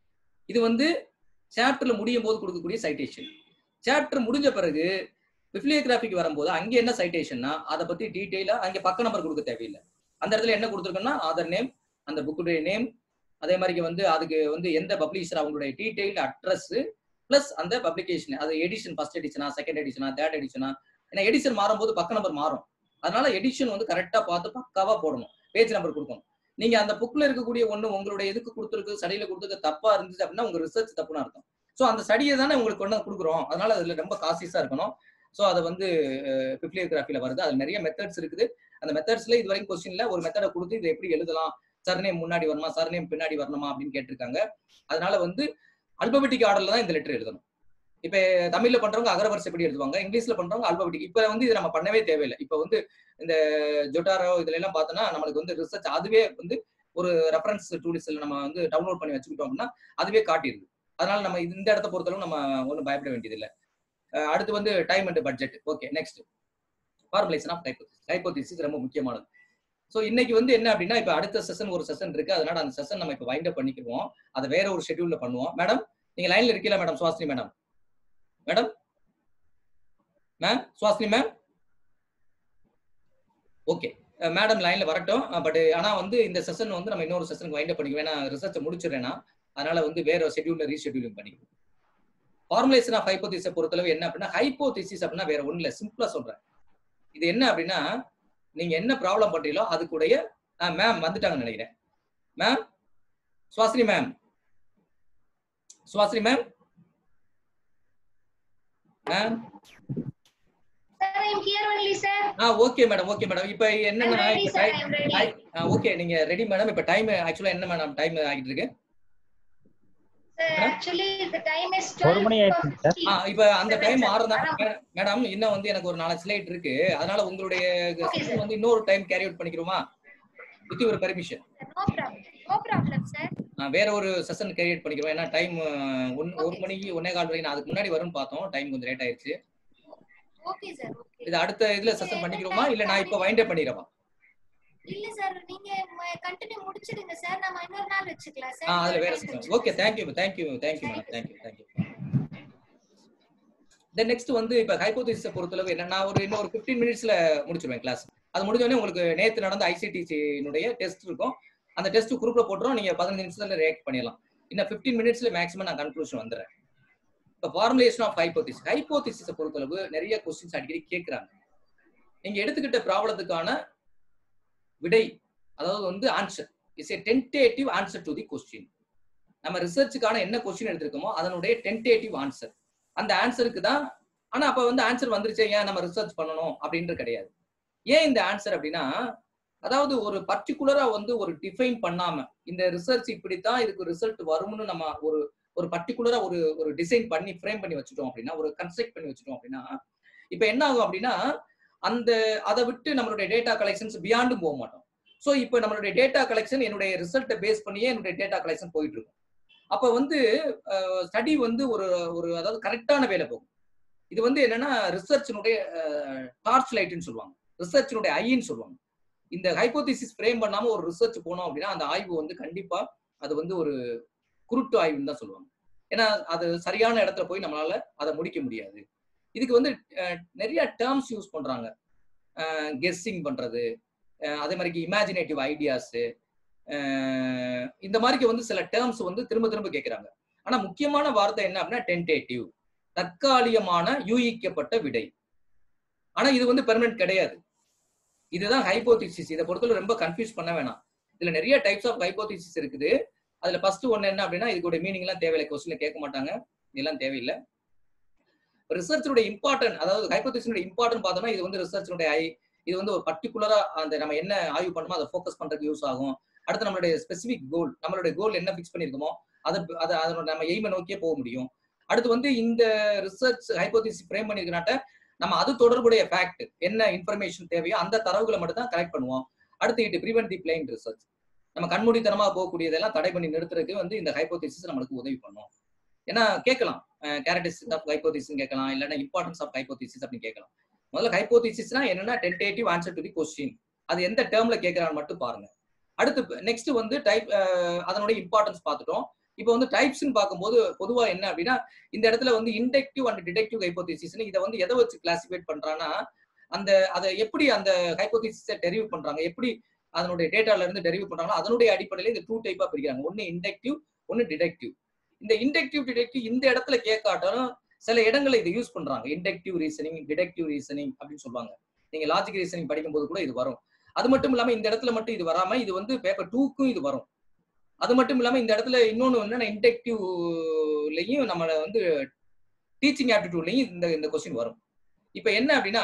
இது வந்து சாப்டர்ல முடியும் போது கொடுக்கக்கூடிய சைட்டேஷன் சாப்டர் முடிஞ்ச பிறகு பிப்ளியோகிராஃபிக்கு வரும்போது அங்க என்ன சைட்டேஷன்னா அதை பத்தி டீட்டெயிலா அங்க பக்க நம்பர் கொடுக்க தேவையில்லை அந்த இடத்துல என்ன கொடுத்துருக்கோம்னா ஆதர் நேம் அந்த புக்குடைய நேம் அதே மாதிரி வந்து அதுக்கு வந்து எந்த பப்ளிஷர் அவங்களுடைய டீடைல் அட்ரஸ் பிளஸ் அந்த பப்ளிகேஷன் அது எடிஷன் ஃபர்ஸ்ட் எடிஷனா செகண்ட் எடிஷனா தேர்ட் எடிஷனா ஏன்னா எடிஷன் மாறும்போது பக்க நம்பர் மாறும் அதனால எடிஷன் வந்து கரெக்டா பார்த்து பக்காவா போடணும் பேஜ் நம்பர் கொடுக்கணும் நீங்க அந்த புக்ல இருக்கக்கூடிய ஒண்ணு உங்களுடைய இதுக்கு கொடுத்துருக்கு ஸ்டடியில கொடுத்துருக்கு தப்பா இருந்துச்சு அப்படின்னா உங்க ரிசர்ச் தப்புன்னு அர்த்தம் ஸோ அந்த ஸ்டடியை தானே உங்களுக்கு கொண்டு வந்து கொடுக்குறோம் அதனால அதுல ரொம்ப காசியஸா இருக்கணும் ஸோ அது வந்து பிப்ளியோகிராஃபில வருது அது நிறைய மெத்தட்ஸ் இருக்குது அந்த மெத்தட்ஸ்ல இது வரைக்கும் கொஸ்டின்ல ஒரு மெத்தடை கொடுத்து இதை எப்படி எழுதலாம் சர்நேம் முன்னாடி வரணுமா சர்நேம் பின்னாடி வரணுமா அப்படின்னு கேட்டிருக்காங்க அதனால வந்து அல்பபெட்டிக் ஆர்டர்ல தான் இந்த லெட்டர் எழுதணும் இப்ப தமிழ்ல பண்றவங்க அகரவரிசைப்படி எழுதுவாங்க இங்கிலீஷ்ல பண்றவங்க அல்பபெட்டிக் இப்ப வந்து இதை நம்ம பண்ணவே தேவையில்லை இப்ப வந்து இந்த ஜொட்டாரோ இதுல எல்லாம் பார்த்தோம்னா நம்மளுக்கு வந்து ரிசர்ச் அதுவே வந்து ஒரு ரெஃபரன்ஸ் டூலிஸ்ட்ல நம்ம வந்து டவுன்லோட் பண்ணி வச்சுக்கிட்டோம் அப்படின்னா அதுவே காட்டிடுது அதனால நம்ம இந்த இடத்த பொறுத்தளவு நம்ம ஒன்றும் பயப்பட வேண்டியதில்லை அடுத்து வந்து time and budget okay next formulation of hypothesis hypothesis ரொம்ப முக்கியமானது ஸோ இன்னைக்கு வந்து என்ன அப்படின்னா இப்போ அடுத்த செஷன் ஒரு செஷன் இருக்கு அதனால அந்த செஷன் நம்ம இப்போ வைண்ட் அப் பண்ணிக்குவோம் அதை வேற ஒரு ஷெட்யூல்ல பண்ணுவோம் மேடம் நீங்க லைன்ல இருக்கீங்களா madam Suvasini madam madam ma'am Suvasini ma'am okay madam லைன்ல வரட்டும் பட் ஆனா வந்து இந்த செஷன் வந்து நம்ம இன்னொரு செஷனுக்கு வைண்ட் அப் பண்ணிக்குவோம் ஏன்னா ரிசர்ச்சை முடிச்சிடறேன்னா அதனால வந்து வேற ஷெட்யூல்ல ரீஷெட்யூலிங் பண்ணிக்குவோம் ஃபார்முலேஷன் ஆஃப் ஹைப்போதிஸை பொறுத்தளவு என்ன அப்படின்னா ஹைப்போதிசிஸ் அப்படின்னா வேற ஒண்ணு இல்ல சிம்பிளா சொல்றேன் இது என்ன அப்படின்னா நீங்க என்ன ப்ராப்ளம் பண்றீங்களோ அதுக்குடைய மேம் வந்துட்டாங்கன்னு நினைக்கிறேன் ma'am Suvasini ma'am Suvasini ma'am ma'am Sir, I'm here only, sir. ஆ ஓகே மேடம் ஓகே மேடம் இப்போ I'm என்னன்னா ready, இப்போ sir. Time I'm ready. Okay நீங்க ரெடி மேடம் இப்போ டைம் ஆக்சுவலா என்ன மேடம் டைம் ஆகிட்டு இருக்கு Sir, actually, the time is ஒரு மணி ஆயிடுச்சு சார் 12:50. ஆ இப்போ அந்த Seven, டைம் sir. ஆறுதா Madam. மேடம் இன்னும் வந்து எனக்கு ஒரு நாலு ஸ்லைட் இருக்கு அதனால உங்களுடைய Okay, session sir. வந்து இன்னொரு டைம் கேரி அவுட் பண்ணிக்கிறோமா வித் ஒரு permission No problem. No problem, sir. வேற ஒரு செஷன் கிரியேட் பண்ணிக்கிறோம் ஏன்னா டைம் ஒன் ஒரு மணிக்கு ஒன்னே கால் வரைக்கும் நான் அதுக்கு முன்னாடி வரும்னு பார்த்தோம் டைம் கொஞ்சம் லேட் ஆயிருச்சு Okay, sir. Okay. இது அடுத்த இதுல செஷன் பண்ணிக்கிறோமா இல்ல நான் இப்போ வைண்ட் அப் பண்ணிடவா இல்ல சார் நீங்க கண்டினியூ முடிச்சிடுங்க சார் நம்ம இன்னொரு நாள் வச்சுக்கலாம் சார் ஆ அதுல வேற session okay thank you thank you thank you madam thank you thank you then next வந்து இப்போ ஹைப்போதிசிஸை பொறுத்தளவு என்ன நான் ஒரு இன்னும் ஒரு ஃபிஃப்டீன் மினிட்ஸ்ல முடிச்சிருவேன் கிளாஸ் அது முடிஞ்ச உடனே உங்களுக்கு நேத்து நடந்த ஐசிடிசினுடைய டெஸ்ட் இருக்கும் அந்த டெஸ்ட் குரூப்ல போட்டுரும் நீங்க பதினஞ்சு நிமிஷத்துல ரியாக்ட் பண்ணிடலாம் இன்னும் ஃபிஃப்டீன் மினிட்ஸ்ல மேக்ஸிமம் நான் கன்க்ளூஷன் வந்துடுறேன் இப்போ ஃபார்முலேஷன் ஆஃப் ஹைப்போதிஸ் ஹைப்போதிசிஸை பொறுத்தளவு நிறைய கொஸ்டின்ஸ் அடிக்கடி கேட்குறாங்க நீங்க எடுத்துக்கிட்ட ப்ராப்ளத்துக்கான விடை அதாவது வந்து answer is a tentative answer to the question நம்ம ரிசர்ச்சுக்கான என்ன கொஸ்டின் எடுத்திருக்கோமோ அதனுடைய டென்டேட்டிவ் ஆன்சர் அந்த ஆன்சருக்கு தான் ஆனா அப்ப வந்து ஆன்சர் வந்துருச்சு ஏன் நம்ம ரிசர்ச் பண்ணணும் அப்படின்றது கிடையாது ஏன் இந்த ஆன்சர் அப்படின்னா அதாவது ஒரு பர்டிகுலரா வந்து ஒரு டிஃபைன் பண்ணாம இந்த ரிசர்ச் இப்படித்தான் இதுக்கு ரிசல்ட் வரும்னு நம்ம ஒரு ஒரு பர்டிகுலரா ஒரு ஒரு டிசைன் பண்ணி ஃப்ரேம் பண்ணி வச்சுட்டோம் அப்படின்னா ஒரு கன்ஸ்ட்ரக்ட் பண்ணி வச்சுட்டோம் அப்படின்னா இப்ப என்ன ஆகும் அப்படின்னா அந்த அதை விட்டு நம்மளுடைய டேட்டா கலெக்ஷன்ஸ் பியாண்டும் போக மாட்டோம் ஸோ இப்போ நம்மளுடைய டேட்டா கலெக்ஷன் என்னுடைய ரிசல்ட்டை பேஸ் பண்ணியே என்னுடைய டேட்டா கலெக்ஷன் போயிட்டு இருக்கும் அப்போ வந்து ஸ்டடி வந்து ஒரு ஒரு அதாவது கரெக்டான வேலை போகும் இது வந்து என்னன்னா ரிசர்ச்சினுடைய டார்ச் லைட்னு சொல்லுவாங்க ரிசர்ச்சினுடைய ஐன்னு சொல்லுவாங்க இந்த ஹைப்போதிசிஸ் ஃப்ரேம் பண்ணாம ஒரு ரிசர்ச் போனோம் அப்படின்னா அந்த ஆய்வு வந்து கண்டிப்பா அது வந்து ஒரு குருட்டு ஆய்வுன்னு தான் சொல்லுவாங்க ஏன்னா அது சரியான இடத்துல போய் நம்மளால அதை முடிக்க முடியாது இதுக்கு வந்து அஹ், நிறைய டேர்ம்ஸ் யூஸ் பண்றாங்க கெஸ்ஸிங் பண்றது அஹ், அதே மாதிரி இமேஜினேட்டிவ் ஐடியாஸ் இந்த மாதிரிக்கு வந்து சில டேர்ம்ஸ் வந்து திரும்ப திரும்ப கேட்கறாங்க ஆனா முக்கியமான வார்த்தை என்ன அப்படின்னா டென்டேட்டிவ் தற்காலிகமான யூகிக்கப்பட்ட விடை ஆனா இது வந்து பெர்மனன்ட் கிடையாது இதுதான் ஹைபோதிசிஸ் இதை பொறுத்தவரை ரொம்ப கன்ஃபியூஸ் பண்ண வேணாம் இதுல நிறைய டைப்ஸ் ஆஃப் ஹைபோதிசிஸ் இருக்குது அதுல ஃபர்ஸ்ட் ஒன்னு என்ன அப்படின்னா இதுக்கு மீனிங் எல்லாம் தேவையில்லை கொஸ்டின்ல கேட்க மாட்டாங்க இதெல்லாம் தேவையில்லை ரிசர்ச்சுடைய இம்பார்ட்டன்ட் அதாவது ஹைபோதிசிஸோட இம்பார்ட்டன்ட் பார்த்தோம்னா இது வந்து ரிசர்ச்சினுடைய ஐ இது வந்து ஒரு பர்டிகுலரா அந்த நம்ம என்ன ஆய்வு பண்ணணுமோ அதை ஃபோக்கஸ் பண்றதுக்கு யூஸ் ஆகும் அடுத்து நம்மளுடைய ஸ்பெசிபிக் கோல் நம்மளுடைய கோல் என்ன ஃபிக்ஸ் பண்ணிருக்கோமோ அதை அதை அதனோட நம்ம எய்மை நோக்கியே போக முடியும் அடுத்து வந்து இந்த ரிசர்ச் ஹைபோதிசிஸ் ஃப்ரேம் பண்ணிருக்கனாட்ட நம்ம அது தொடர்புடைய ஃபேக்ட் என்ன இன்ஃபர்மேஷன் தேவையோ அந்த தரவுகளை மட்டும் தான் கலெக்ட் பண்ணுவோம் அடுத்து it prevent the blind research நம்ம கண்மூடித்தனமா போகக்கூடியதெல்லாம் தடை பண்ணி நிறுத்துறதுக்கு வந்து இந்த ஹைபோதிசிஸ் நம்மளுக்கு உதவி பண்ணும் ஏன்னா கேட்கலாம் கேரக்டரிஸ்டிக் ஆஃப் ஹைபோதிசிஸ் கேட்கலாம் இல்லைன்னா இம்பார்ட்டன்ஸ் ஆஃப் ஹைபோதிசிஸ் அப்படின்னு கேட்கலாம் முதல்ல ஹைபோதிசிஸ்னா என்னன்னா tentative answer to the question அது எந்த டேர்ம்ல கேட்கறான்னு மட்டும் பாருங்க அடுத்து நெக்ஸ்ட் வந்து டைப் அதனுடைய இம்பார்ட்டன்ஸ் பார்த்துட்டோம் இப்போ வந்து டைப்ஸ்னு பார்க்கும்போது பொதுவா என்ன அப்படின்னா இந்த இடத்துல வந்து இன்டெக்டிவ் அண்ட் டிடெக்டிவ் ஹைபோதிசிஸ்னு இதை வந்து எதை வச்சு கிளாசிஃபைட் பண்றாங்கன்னா அந்த அதை எப்படி அந்த ஹைபோதிசிஸை டெரிவ் பண்றாங்க எப்படி அதனுடைய டேட்டால இருந்து டெரிவ் பண்றாங்களோ அதனுடைய அடிப்படையில இந்த டூ டைப்பா பிரிக்கிறாங்க ஒன்னு இன்டெக்டிவ் ஒன்னு டிடெக்டிவ் இந்த இன்டெக்டிவ் டிடெக்டிவ் இந்த இடத்துல கேட்காட்டாலும் சில இடங்களை இதை யூஸ் பண்றாங்க இன்டெக்டிவ் ரீசனிங் டிடெக்டிவ் ரீசனிங் அப்படின்னு சொல்லுவாங்க நீங்க லாஜிக் ரீசனிங் படிக்கும்போது கூட இது வரும் அது மட்டும் இல்லாம இந்த இடத்துல மட்டும் இது வராம இது வந்து பேப்பர் டூக்கும் இது வரும் அது மட்டும் இல்லாம இந்த இடத்துல இன்னொன்னு என்னன்னா இன்டெக்டிவ்லயும் நம்ம வந்து டீச்சிங் ஆப்டிடியூட்லயும் இந்த இந்த கொஸ்டின் வரும் இப்போ என்ன அப்படின்னா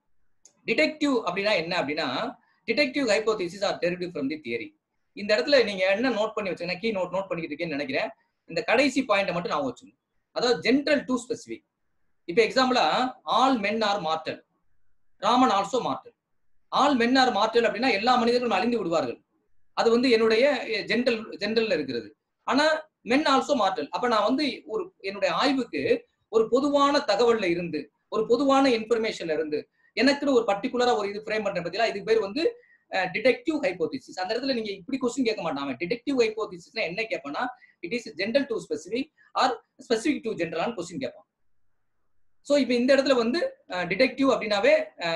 டிடெக்டிவ் அப்படின்னா என்ன அப்படின்னா deductive hypothesis are derive from the theory இந்த இடத்துல நீங்க என்ன நோட் பண்ணி வச்சுங்க கீ நோட் நோட் பண்ணிக்கிட்டு இருக்கேன்னு நினைக்கிறேன் இந்த கடைசி பாயிண்ட்டை மட்டும் நான் வச்சுக்கணும் அதாவது ஜென்ரல் டு ஸ்பெசிபிக் இப்போ எக்ஸாம்பிளா all men are mortal Raman also mortal all men are mortal அப்படின்னா எல்லா மனிதர்களும் அழிந்து விடுவார்கள் அது வந்து என்னுடைய ஜென்ரல் ஜென்ரல்ல இருக்கிறது ஆனா மென் ஆல்சோ மார்டல் அப்ப நான் வந்து ஒரு என்னுடைய ஆய்வுக்கு ஒரு பொதுவான தகவல்ல இருந்து ஒரு பொதுவான இன்ஃபர்மேஷன்ல இருந்து எனக்குன்னு ஒரு பர்டிகுலரா ஒரு இது ஃப்ரேம் பண்றேன் பத்தியா இதுக்கு பேர் வந்து டிடெக்டிவ் ஹைபோதிசிஸ் அந்த இடத்துல நீங்க இப்படி கொஸ்டின் கேட்க மாட்டாங்க டிடெக்டிவ் ஹைபோதிசிஸ்னா என்ன கேட்பேன்னா it is general to specific or specific to ஜென்ரலான கொஸ்டின் கேட்பான் ஸோ இப்போ இந்த இடத்துல வந்து டிடெக்டிவ் அப்படின்னாவே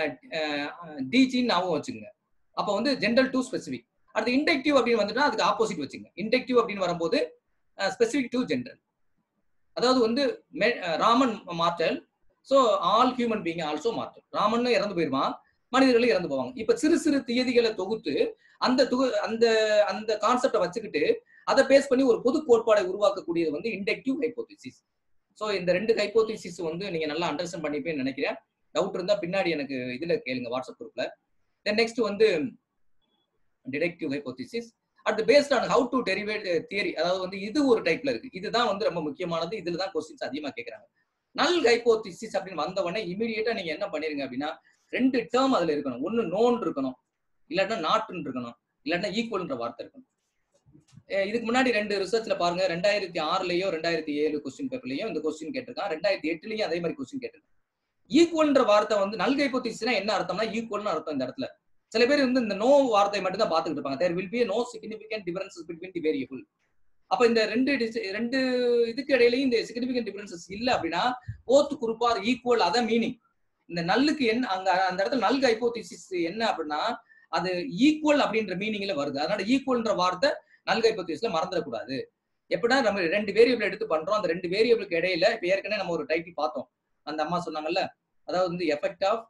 டிஜின்னு ஞாபகம் வச்சுங்க அப்போ வந்து ஜென்ரல் டு ஸ்பெசிபிக் அடுத்து இன்டெக்டிவ் அப்படின்னு வந்துட்டா அதுக்கு ஆப்போசிட் வச்சுங்க இன்டெக்டிவ் அப்படின்னு வரும்போது ஸ்பெசிபிக் டு ஜென்ரல் அதாவது வந்து Raman mortal so all human being also mortal Raman இறந்து போயிருவான் மனிதர்களும் இறந்து போவாங்க இப்ப சிறு சிறு தியதிகளை தொகுத்து அந்த தொகு அந்த அந்த கான்செப்டை வச்சுக்கிட்டு அதை பேஸ் பண்ணி ஒரு பொது கோட்பாடை உருவாக்கக்கூடியது வந்து இண்டக்டிவ் ஹைப்போதிசிஸ் ஸோ இந்த ரெண்டு ஹைப்போதிசிஸ் வந்து நீங்க நல்லா அண்டர்ஸ்டாண்ட் பண்ணிப்பேன்னு நினைக்கிறேன் டவுட் இருந்தா பின்னாடி எனக்கு இதுல கேளுங்க வாட்ஸ்அப் குரூப்ல தென் நெக்ஸ்ட் வந்து deductive hypothesis at based on how to derivate theory அதாவது வந்து இது ஒரு டைப்ல இருக்கு இதுதான் வந்து ரொம்ப முக்கியமானது இதுல தான் கொஸ்டின்ஸ் அதிகமா கேட்கறாங்க நல் ஹைப்போதிசிஸ் அப்படின்னு வந்த உடனே இமீடியட்டா நீங்க என்ன பண்ணிருங்க அப்படின்னா ரெண்டு டேர்ம் அதுல இருக்கணும் ஒன்னு நோன் இருக்கணும் இல்லாட்டா நாட்டுன்னு இருக்கணும் இல்லாட்டா ஈக்குவல்ன்ற வார்த்தை இருக்கணும் இதுக்கு முன்னாடி ரெண்டு ரிசர்ச்ல பாருங்க ரெண்டாயிரத்தி ஆறுலயோ ரெண்டாயிரத்தி ஏழு கொஸ்டின் பேப்பர்லயும் இந்த கொஸ்டின் கேட்டிருக்கான் ரெண்டாயிரத்தி எட்டுலயும் அதே மாதிரி கொஸ்டின் கேட்டிருக்கான் ஈக்குவல்ன்ற வார்த்தை வந்து நல் ஹைப்போதிசிஸ்னா என்ன அர்த்தம்னா ஈக்குவல்னு அர்த்தம் இந்த இடத்துல சில பேர் வந்து இந்த நோ வார்த்தை மட்டும் தான் பாத்துக்கிட்டு இருப்பாங்க there will be no significant differences between the variable அப்ப இந்த ரெண்டு ரெண்டு இதுக்கு இடையிலையும் இந்த சிக்னிபிகன்ட் டிஃபரன்சஸ் இல்ல அப்படின்னா போத் குரூப் ஆர் ஈக்குவல் அதான் மீனிங் இந்த நல்லுக்கு என்ன அங்க அந்த இடத்துல நல் ஹைப்போதிசிஸ் என்ன அப்படின்னா அது ஈக்குவல் அப்படின்ற மீனிங்ல வருது அதனால ஈக்குவல்ன்ற வார்த்தை நல் ஹைப்போதிசிஸ்ல மறந்துடக்கூடாது எப்படின்னா நம்ம ரெண்டு வேரியபிள் எடுத்து பண்றோம் அந்த ரெண்டு வேரியபிளுக்கு இடையில இப்ப ஏற்கனவே நம்ம ஒரு டைட்டில் பார்த்தோம் அந்த அம்மா சொன்னாங்கல்ல அதாவது வந்து effect of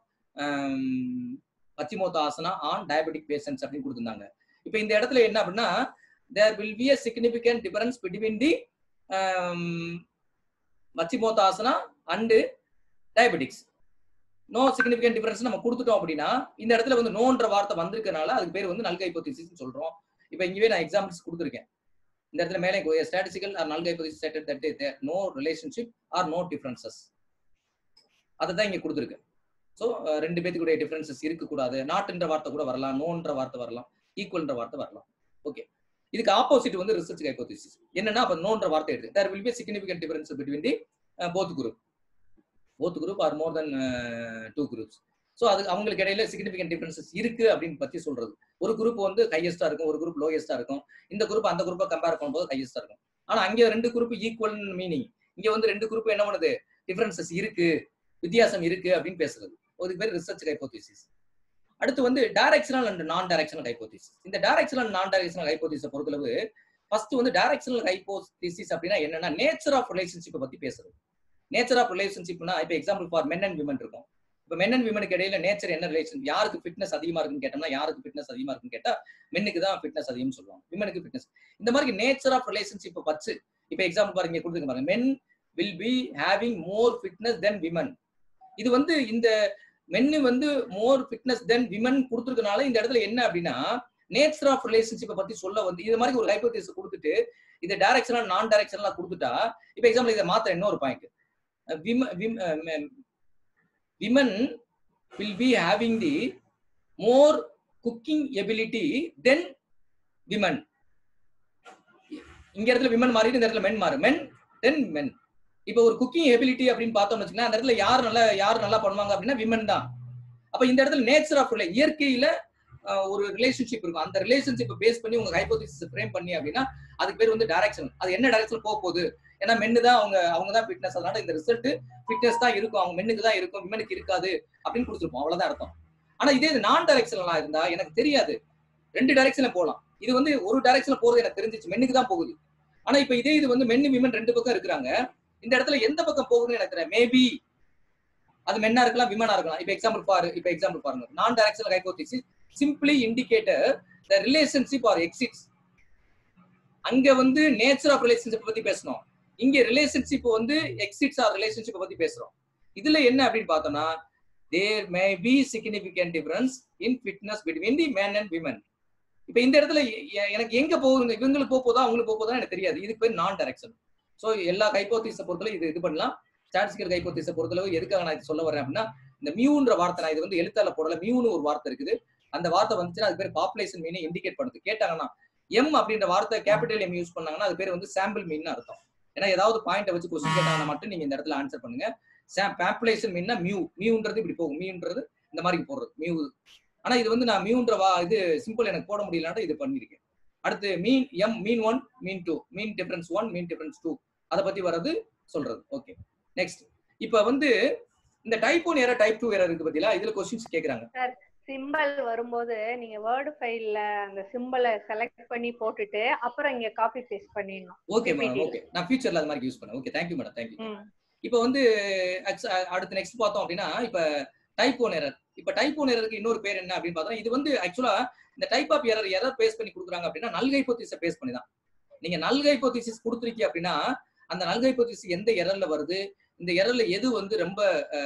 பச்சிமோத்த asana on diabetic patients அப்படின்னு கொடுத்துருந்தாங்க இப்போ இந்த இடத்துல என்ன அப்படின்னா there will be a significant difference between the paschimottanasana and diabetics no significant difference நம்ம கொடுத்துட்டோம் அப்படின்னா இந்த இடத்துல வந்து நோன்ற வார்த்தை வந்திருக்கனால அதுக்கு பேர் வந்து நல்கை ஹைப்போதிசிஸ் சொல்றோம் இப்போ இங்கேயே நான் எக்ஸாம்பிள்ஸ் கொடுத்துருக்கேன் இந்த இடத்துல மேலே statistical or null hypothesis stated that no relationship or no differences அதை தான் இங்க கொடுத்துருக்கு ஸோ ரெண்டு பேத்துக்குடைய டிஃபரன்சஸ் இருக்கக்கூடாது நாட்டுன்ற வார்த்தை கூட வரலாம் நோன்ற வார்த்தை வரலாம் ஈக்குவல்ன்ற வார்த்தை வரலாம் ஓகே இதுக்கு ஆப்போசிட் வந்து ரிசர்ச் ஹைபோதிசிஸ் என்னன்னா அப்ப நோன்ற வார்த்தை எடுத்து there will be significant difference between the both group both group are more than two groups so அது அவங்களுக்கு இடையில சிக்னிஃபிகன்ட் டிஃபரன்சஸ் இருக்கு அப்படின்னு பத்தி சொல்றது ஒரு குரூப் வந்து ஹையஸ்டா இருக்கும் ஒரு குரூப் லோயஸ்டா இருக்கும் இந்த குரூப் அந்த குரூப்பை கம்பேர் பண்ணும்போது ஹையஸ்டா இருக்கும் ஆனா அங்க ரெண்டு குரூப் ஈக்குவல் மீனிங் இங்க வந்து ரெண்டு குரூப் என்ன பண்ணுது டிஃபரன்சஸ் இருக்கு வித்தியாசம் இருக்கு அப்படின்னு பேசுறது ஒரு பேர் ரிசர்ச் ஹைபோதிசிஸ் அடுத்து வந்து directional and non directional hypothesis இந்த டைரக்ஷனல் நான் டைரக்ஷனல் ஹைபோதிஸை பொறுத்தளவு ஃபர்ஸ்ட் வந்து டைரக்ஷனல் ஹைபோதிசிஸ் அப்படின்னா என்னன்னா நேச்சர் ஆஃப் ரிலேஷன்ஷிப்பை பத்தி பேசுறது நேச்சர் ஆஃப் ரிலேஷன்ஷிப்னா இப்போ example for men and women இருக்கும் இப்போ மென் அண்ட் விமனுக்கு இடையில நேச்சர் என்ன ரிலேஷன் யாருக்கு ஃபிட்னஸ் அதிகமா இருக்குன்னு கேட்டோம்னா யாருக்கு ஃபிட்னஸ் அதிகமா இருக்குன்னு கேட்டா மென்னுக்கு தான் ஃபிட்னஸ் அதிகம்னு சொல்லுவாங்க விமனுக்கு ஃபிட்னஸ் இந்த மாதிரி நேச்சர் ஆஃப் ரிலேஷன்ஷிப்பை வச்சு இப்போ எக்ஸாம்பிள் பாருங்க கொடுத்துருக்க பாருங்க men will be having more fitness than women இது வந்து இந்த மென்னு வந்து மோர் ஃபிட்னஸ் தென் விமன் கொடுத்துருக்கனால இந்த இடத்துல என்ன அப்படின்னா நேச்சர் ஆஃப் ரிலேஷன்ஷிப்பை பத்தி சொல்ல வந்து இது மாதிரி ஒரு ஹைப்போதிஸ் கொடுத்துட்டு இது டைரக்ஷனல் நான் டைரக்ஷனலா கொடுத்துட்டா இப்போ எக்ஸாம்பிள் இதை மாத்த இன்னொரு point women will be having the more cooking ability than women இங்க இடத்துல விமன் மாறி இந்த இடத்துல மென் மாறு மென் தென் மென் இப்போ ஒரு குக்கிங் எபிலிட்டி அப்படின்னு பார்த்தோம்னு வச்சுக்கோங்களேன் அந்த இடத்துல யார் நல்லா யார் நல்லா பண்ணுவாங்க அப்படின்னா விமன் தான் அப்ப இந்த இடத்துல நேச்சர் ஆஃப் இயற்கையில அஹ், ஒரு ரிலேஷன்ஷிப் இருக்கும் அந்த ரிலேஷன்ஷிப்பை பேஸ் பண்ணி உங்க ஹைபோதிசிஸ் ஃப்ரேம் பண்ணி அப்படின்னா அதுக்கு பேர் வந்து டைரக்ஷன் அது என்ன டைரக்ஷன் போக போகுது ஏன்னா மென்னு தான் அவங்க அவங்க தான் ஃபிட்னஸ் அதனால இந்த ரிசல்ட் ஃபிட்னஸ் தான் இருக்கும் அவங்க மென்னுக்கு தான் இருக்கும் விமனுக்கு இருக்காது அப்படின்னு கொடுத்துருப்போம் அவ்வளவுதான் அர்த்தம் ஆனா இதே இது நான் டைரக்ஷனலா இருந்தா எனக்கு தெரியாது ரெண்டு டைரக்ஷன்ல போகலாம் இது வந்து ஒரு டைரக்ஷன்ல போறது எனக்கு தெரிஞ்சிச்சு மென்னுக்கு தான் போகுது ஆனா இப்ப இதே இது வந்து மென்னு விமன் ரெண்டு பக்கம் இருக்கிறாங்க இந்த இடத்துல எந்த பக்கம் போகுதுன்னு எனக்கு தெரியும் மேபி அது மென்னா இருக்கலாம் விமனா இருக்கலாம் இப்ப எக்ஸாம்பிள் பாரு இப்ப எக்ஸாம்பிள் பாருங்க non directional hypothesis simply indicator the relationship are exists அங்க வந்து நேச்சர் ஆஃப் ரிலேஷன்ஷிப் பத்தி பேசணும் இங்க ரிலேஷன்ஷிப் வந்து எக்ஸிட்ஸ் ஆர் ரிலேஷன்ஷிப் பத்தி பேசுறோம் இதுல என்ன அப்படின்னு பார்த்தோம்னா there may be significant difference in fitness between the man and women இப்ப இந்த இடத்துல எ- எனக்கு எங்க போகுது இவங்களுக்கு போக போதா அவங்களுக்கு போக போதா எனக்கு தெரியாது இதுக்கு பேர் நான் டைரக்ஷன் சோ எல்லா கைப்போத்திஸை பொறுத்தளவு இது இது பண்ணலாம் ஸ்டாட்டிஸ்டிக்கல் கைப்போத்திஸை பொறுத்தளவு எதுக்காக நான் இது சொல்ல வரேன் அப்படின்னா இந்த மியூன்ற வார்த்தை நான் இது வந்து எழுத்தால போடல மியூன்னு ஒரு வார்த்தை இருக்குது அந்த வார்த்தை வந்துச்சுன்னா அது பேர் பாப்புலேஷன் மீனை இண்டிகேட் பண்ணுது கேட்டாங்கன்னா எம் அப்படின்ற வார்த்தை கேபிட்டல் எம் யூஸ் பண்ணாங்கன்னா அது பேர் வந்து சாம்பிள் மீன் அர்த்தம் ஏன்னா ஏதாவது பாயிண்ட வச்சு கொஸ்டின் கேட்டாங்கன்னா மட்டும் நீங்க இந்த இடத்துல ஆன்சர் பண்ணுங்க பாப்புலேஷன் மீன்னா மியூ மியூன்றது இப்படி போகும் மியூன்றது இந்த மாதிரி போடுறது மியூ ஆனா இது வந்து நான் மியூன்ற வா இது சிம்பிள் எனக்கு போட முடியலன்னா இது பண்ணிருக்கேன் அடுத்து mean M mean one mean two mean difference one mean difference two அதை பத்தி வர்றது சொல்றது ஓகே நெக்ஸ்ட் இப்ப வந்து இந்த type one error type two error இருக்கு பத்தியா இதுல கொஸ்டின்ஸ் கேக்குறாங்க சிம்பல் வரும்போது நீங்க வேர்டு ஃபைல்ல அந்த சிம்பலை செலக்ட் பண்ணி போட்டுட்டு அப்புறம் இங்க காப்பி பேஸ்ட் பண்ணிடணும் ஓகே மேடம் PPT. ஓகே நான் ஃபியூச்சர்ல அது மாதிரி யூஸ் பண்ணேன் ஓகே தேங்க்யூ மேடம் தேங்க்யூ ம். இப்போ வந்து actu- அடுத்து நெக்ஸ்ட் பார்த்தோம் அப்படின்னா இப்ப டைப் ஒன் எரர் இப்ப டைப் ஒன் எரருக்கு இன்னொரு பேர் என்ன அப்படின்னு பார்த்தா இது வந்து ஆக்சுவலா இந்த type of error error base பண்ணி கொடுக்குறாங்க அப்படின்னா நல்கை பொத்திஸை பேஸ் பண்ணி தான் நீங்க நல்கை பொத்திசிஸ் கொடுத்துருக்கீங்க அப்படின்னா அந்த நல்கை பொத்திஸ் எந்த எரர்ல வருது இந்த எரர்ல எது வந்து ரொம்ப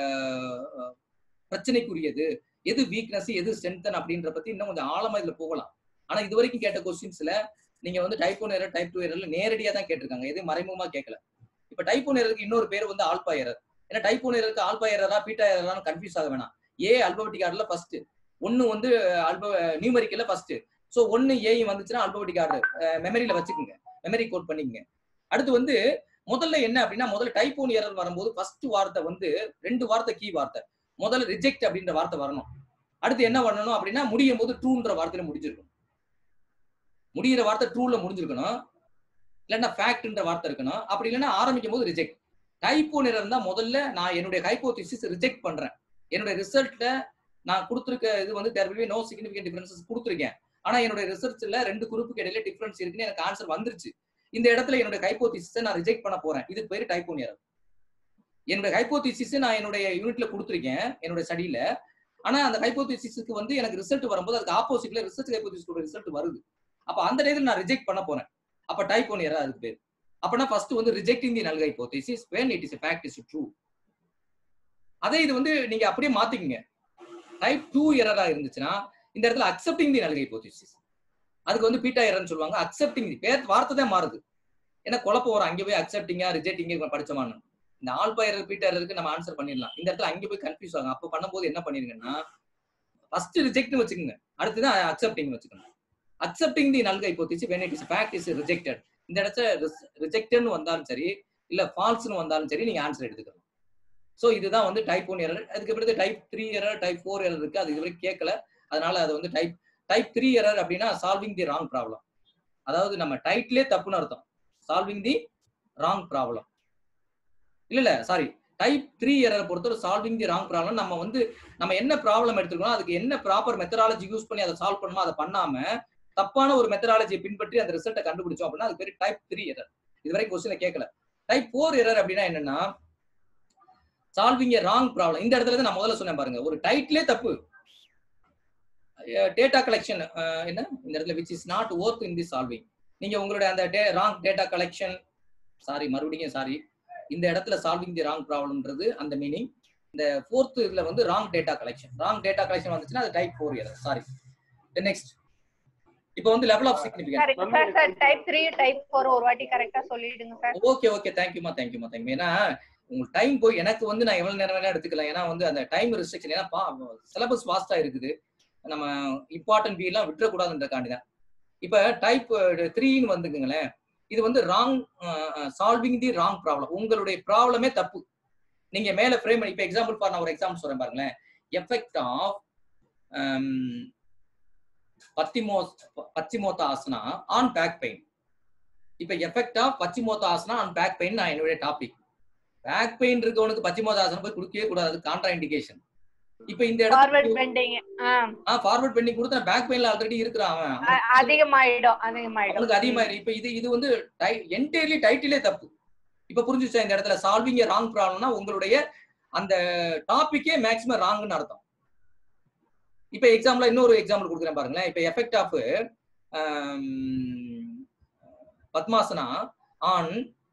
அஹ், பிரச்சனைக்குரியது எது வீக்னஸ் எது ஸ்ட்ரென்தன் அப்படின்ற பத்தி இன்னும் கொஞ்சம் ஆழமா இதுல போகலாம் ஆனா இது வரைக்கும் கேட்ட கொஸ்டின்ஸ்ல நீங்க வந்து type one error type two எரர்ல நேரடியா தான் கேட்டிருக்காங்க எதுவும் மறைமுகமா கேட்கல இப்ப டைப் ஒன் எரருக்கு இன்னொரு பேர் வந்து ஆல்பா எரர் ஏன்னா டைப் ஒன் எரருக்கு ஆல்பா எரரா பீட்டா எரரான்னு கன்ஃபியூஸ் ஆக வேணாம் ஏ அல்பபெட்டிக் ஆர்டர்ல ஃபர்ஸ்ட் ஒன்னு வந்து அல்ப நியூமரிக்கல்ல ஃபர்ஸ்ட் சோ ஒன்னு ஏயும் வந்துச்சுன்னா அல்பபெட்டிக் ஆர்டர் மெமரியில வச்சுக்கோங்க மெமரி கோட் பண்ணிக்கங்க அடுத்து வந்து முதல்ல என்ன அப்படின்னா முதல்ல டைப் ஒன் எரர் வரும்போது ஃபர்ஸ்ட் வார்த்தை வந்து ரெண்டு வார்த்தை கீ வார்த்தை முதல்ல ரிஜெக்ட் அப்படின்ற வார்த்தை வரணும் அடுத்து என்ன பண்ணணும் அப்படின்னா முடியும் போது ட்ரூன்ற வார்த்தையில முடிஞ்சிருக்கும் முடியிற வார்த்தை ட்ரூல முடிஞ்சிருக்கணும் இல்லைன்னா ஃபேக்ட்ன்ற வார்த்தை இருக்கணும் அப்படி இல்லைன்னா ஆரம்பிக்கும் போது ரிஜெக்ட் டைப்போ நிறம் இருந்தா முதல்ல நான் என்னுடைய ஹைப்போதிசிஸ் ரிஜெக்ட் பண்றேன் என்னுடைய ரிசல்ட்ல நான் கொடுத்துருக்க இது வந்து there will no significant differences கொடுத்துருக்கேன் ஆனா என்னுடைய ரிசர்ச்ல ரெண்டு குரூப்புக்கு இடையில டிஃபரன்ஸ் இருக்குன்னு எனக்கு ஆன்சர் வந்துருச்சு இந்த இடத்துல என்னுடைய ஹைப்போதிசிஸை நான் ரிஜெக்ட் பண்ண போறேன் இதுக்கு பேரு டைப்போ நிறம் என்னுடைய ஹைப்போதிசிஸ் நான் என்னுடைய யூனிட்ல கொடுத்துருக்கேன் என்னுடைய ஸ்டடியில ஆனா அந்த ஹைப்போதிசிஸ்க்கு வந்து எனக்கு ரிசல்ட் வரும்போது அதுக்கு ஆப்போசிட்ல ரிசர்ச் ஹைப்போதிசிஸோட ரிசல்ட் வருது அப்ப அந்த டயத்துல நான் ரிஜெக்ட் பண்ண போறேன் அப்ப டைப் ஒன் எரர் அதுக்கு பேர் அப்பனா ஃபர்ஸ்ட் வந்து rejecting the null hypothesis when it is a fact is true அதே இது வந்து நீங்க அப்படியே மாத்திக்கங்க டைப் டூ எரரா இருந்துச்சுன்னா இந்த இடத்துல அக்செப்டிங் தி நல் ஹைப்போதிசிஸ் அதுக்கு வந்து பீட்டா எரர்னு சொல்லுவாங்க அக்செப்டிங் தி பேர் வார்த்தை தான் மாறுது ஏன்னா குழப்பம் வரும் அங்கே போய் அக்செப்டிங்கா ரிஜெக்டிங்க படிச்சோமான்னு இந்த ஆல்பா எரர் பீட்டா எரருக்கு நம்ம ஆன்சர் பண்ணிடலாம் இந்த இடத்துல அங்கே போய் கன்ஃபியூஸ் ஆகும் அப்போ பண்ணும்போது என்ன பண்ணிருங்கன்னா ஃபர்ஸ்ட் ரிஜெக்ட்னு வச்சுக்கோங்க அடுத்தது அக்செப்டிங் வச்சுக்கணும் அக்செப்டிங் தி நல் ஹைபோதிசி when it is fact is rejected இந்த இடத்துல ரிஜெக்டட்னு வந்தாலும் சரி இல்ல ஃபால்ஸ்னு வந்தாலும் சரி நீங்க ஆன்சர் எடுத்துக்கலாம் ஸோ இதுதான் வந்து டைப் ஒன் எரர் அதுக்கு பிறகு type three error type four error இருக்கு அது இதுவரை கேட்கல அதனால அது வந்து டைப் டைப் த்ரீ எரர் அப்படின்னா சால்விங் தி ராங் ப்ராப்ளம் அதாவது நம்ம டைட்லே தப்புன்னு அர்த்தம் சால்விங் தி ராங் ப்ராப்ளம் இல்ல இல்ல சாரி டைப் த்ரீ எரர் பொறுத்தவரை சால்விங் தி ராங் ப்ராப்ளம் நம்ம வந்து நம்ம என்ன ப்ராப்ளம் எடுத்துக்கணும் அதுக்கு என்ன ப்ராப்பர் மெத்தடாலஜி யூஸ் பண்ணி அதை சால்வ் பண்ணுமோ அதை பண்ணாம தப்பான ஒரு மெத்தடாலஜியை பின்பற்றி அந்த ரிசல்ட்டை கண்டுபிடிச்சோம் அப்படின்னா அது பேர் டைப் த்ரீ எரர் இதுவரை கொஸ்டினை கேட்கல டைப் ஃபோர் எரர் அப்படின்னா என்னன்னா சால்விங் ஏ ராங் ப்ராப்ளம் இந்த இடத்துல தான் நான் முதல்ல சொன்னேன் பாருங்க ஒரு டைட்லே தப்பு டேட்டா கலெக்ஷன் என்ன இந்த இடத்துல which is not work in the solving நீங்க உங்களுடைய அந்த ராங் டேட்டா கலெக்ஷன் சாரி மறுபடியும் சாரி இந்த இடத்துல சால்விங் தி ராங் ப்ராப்ளம்ன்றது அந்த மீனிங் இந்த ஃபோர்த் இதுல வந்து wrong data collection wrong data collection வந்துச்சுன்னா அது type four error sorry next இப்போ வந்து level of significance sir sir sir type three type four ஒரு வாட்டி கரெக்டா சொல்லிடுங்க சார் ஓகே ஓகே தேங்க்யூமா தேங்க்யூமா தேங்க்யூ ஏன்னா உங்களுக்கு டைம் போய் எனக்கு வந்து நான் எவ்வளவு நேரம் வேணா எடுத்துக்கலாம் ஏன்னா வந்து அந்த டைம் ரெஸ்ட்ரிக்ஷன் ஏன்னா சிலபஸ் வாஸ்டா இருக்குது நம்ம இம்பார்ட்டன்ட் பி எல்லாம் விட்டுறக்கூடாதுன்றக்காண்டி தான் இப்ப டைப் த்ரீன்னு வந்துக்குங்களேன் இது வந்து wrong solving the wrong problem உங்களுடைய ப்ராப்ளமே தப்பு நீங்க மேல ஃப்ரேம் பண்ணி இப்ப எக்ஸாம்பிள் ஃபார் நான் ஒரு எக்ஸாம்பிள் சொல்றேன் பாருங்களேன் எஃபெக்ட் ஆஃப் பத்திமோ பச்சிமோத்த ஆசனா ஆன் பேக் பெயின் இப்ப effect of பச்சிமோத்த asana on back pain நான் என்னுடைய டாபிக் பேக் பெயின் இருக்கவனுக்கு பச்சிமோத்த ஆசனம் போய் கொடுக்கவே கூடாது கான்ட்ரா இண்டிகேஷன் இப்ப இந்த ஃபார்வர்ட் இடத்துல பெண்டிங் ஆ ஃபார்வர்ட் பெண்டிங் கொடுத்தா பேக் பெயின்ல ஆல்ரெடி இருக்கிறான் அவன் அவன் அதிகமாயிடும் அதிகமாயிடும் அவனுக்கு அதிகமாயிரு இப்ப இது இது வந்து என்டையர்லி டைட்டிலே தப்பு இப்ப புரிஞ்சுச்சா இந்த இடத்துல சால்விங் ராங் ப்ராப்ளம்னா உங்களுடைய அந்த டாபிக்கே மேக்ஸிமம் ராங்னு அர்த்தம் இப்ப எக்ஸாம்பிள் இன்னொரு எக்ஸாம்பிள் கொடுக்குறேன் பாருங்களேன் இப்ப effect of padmasana on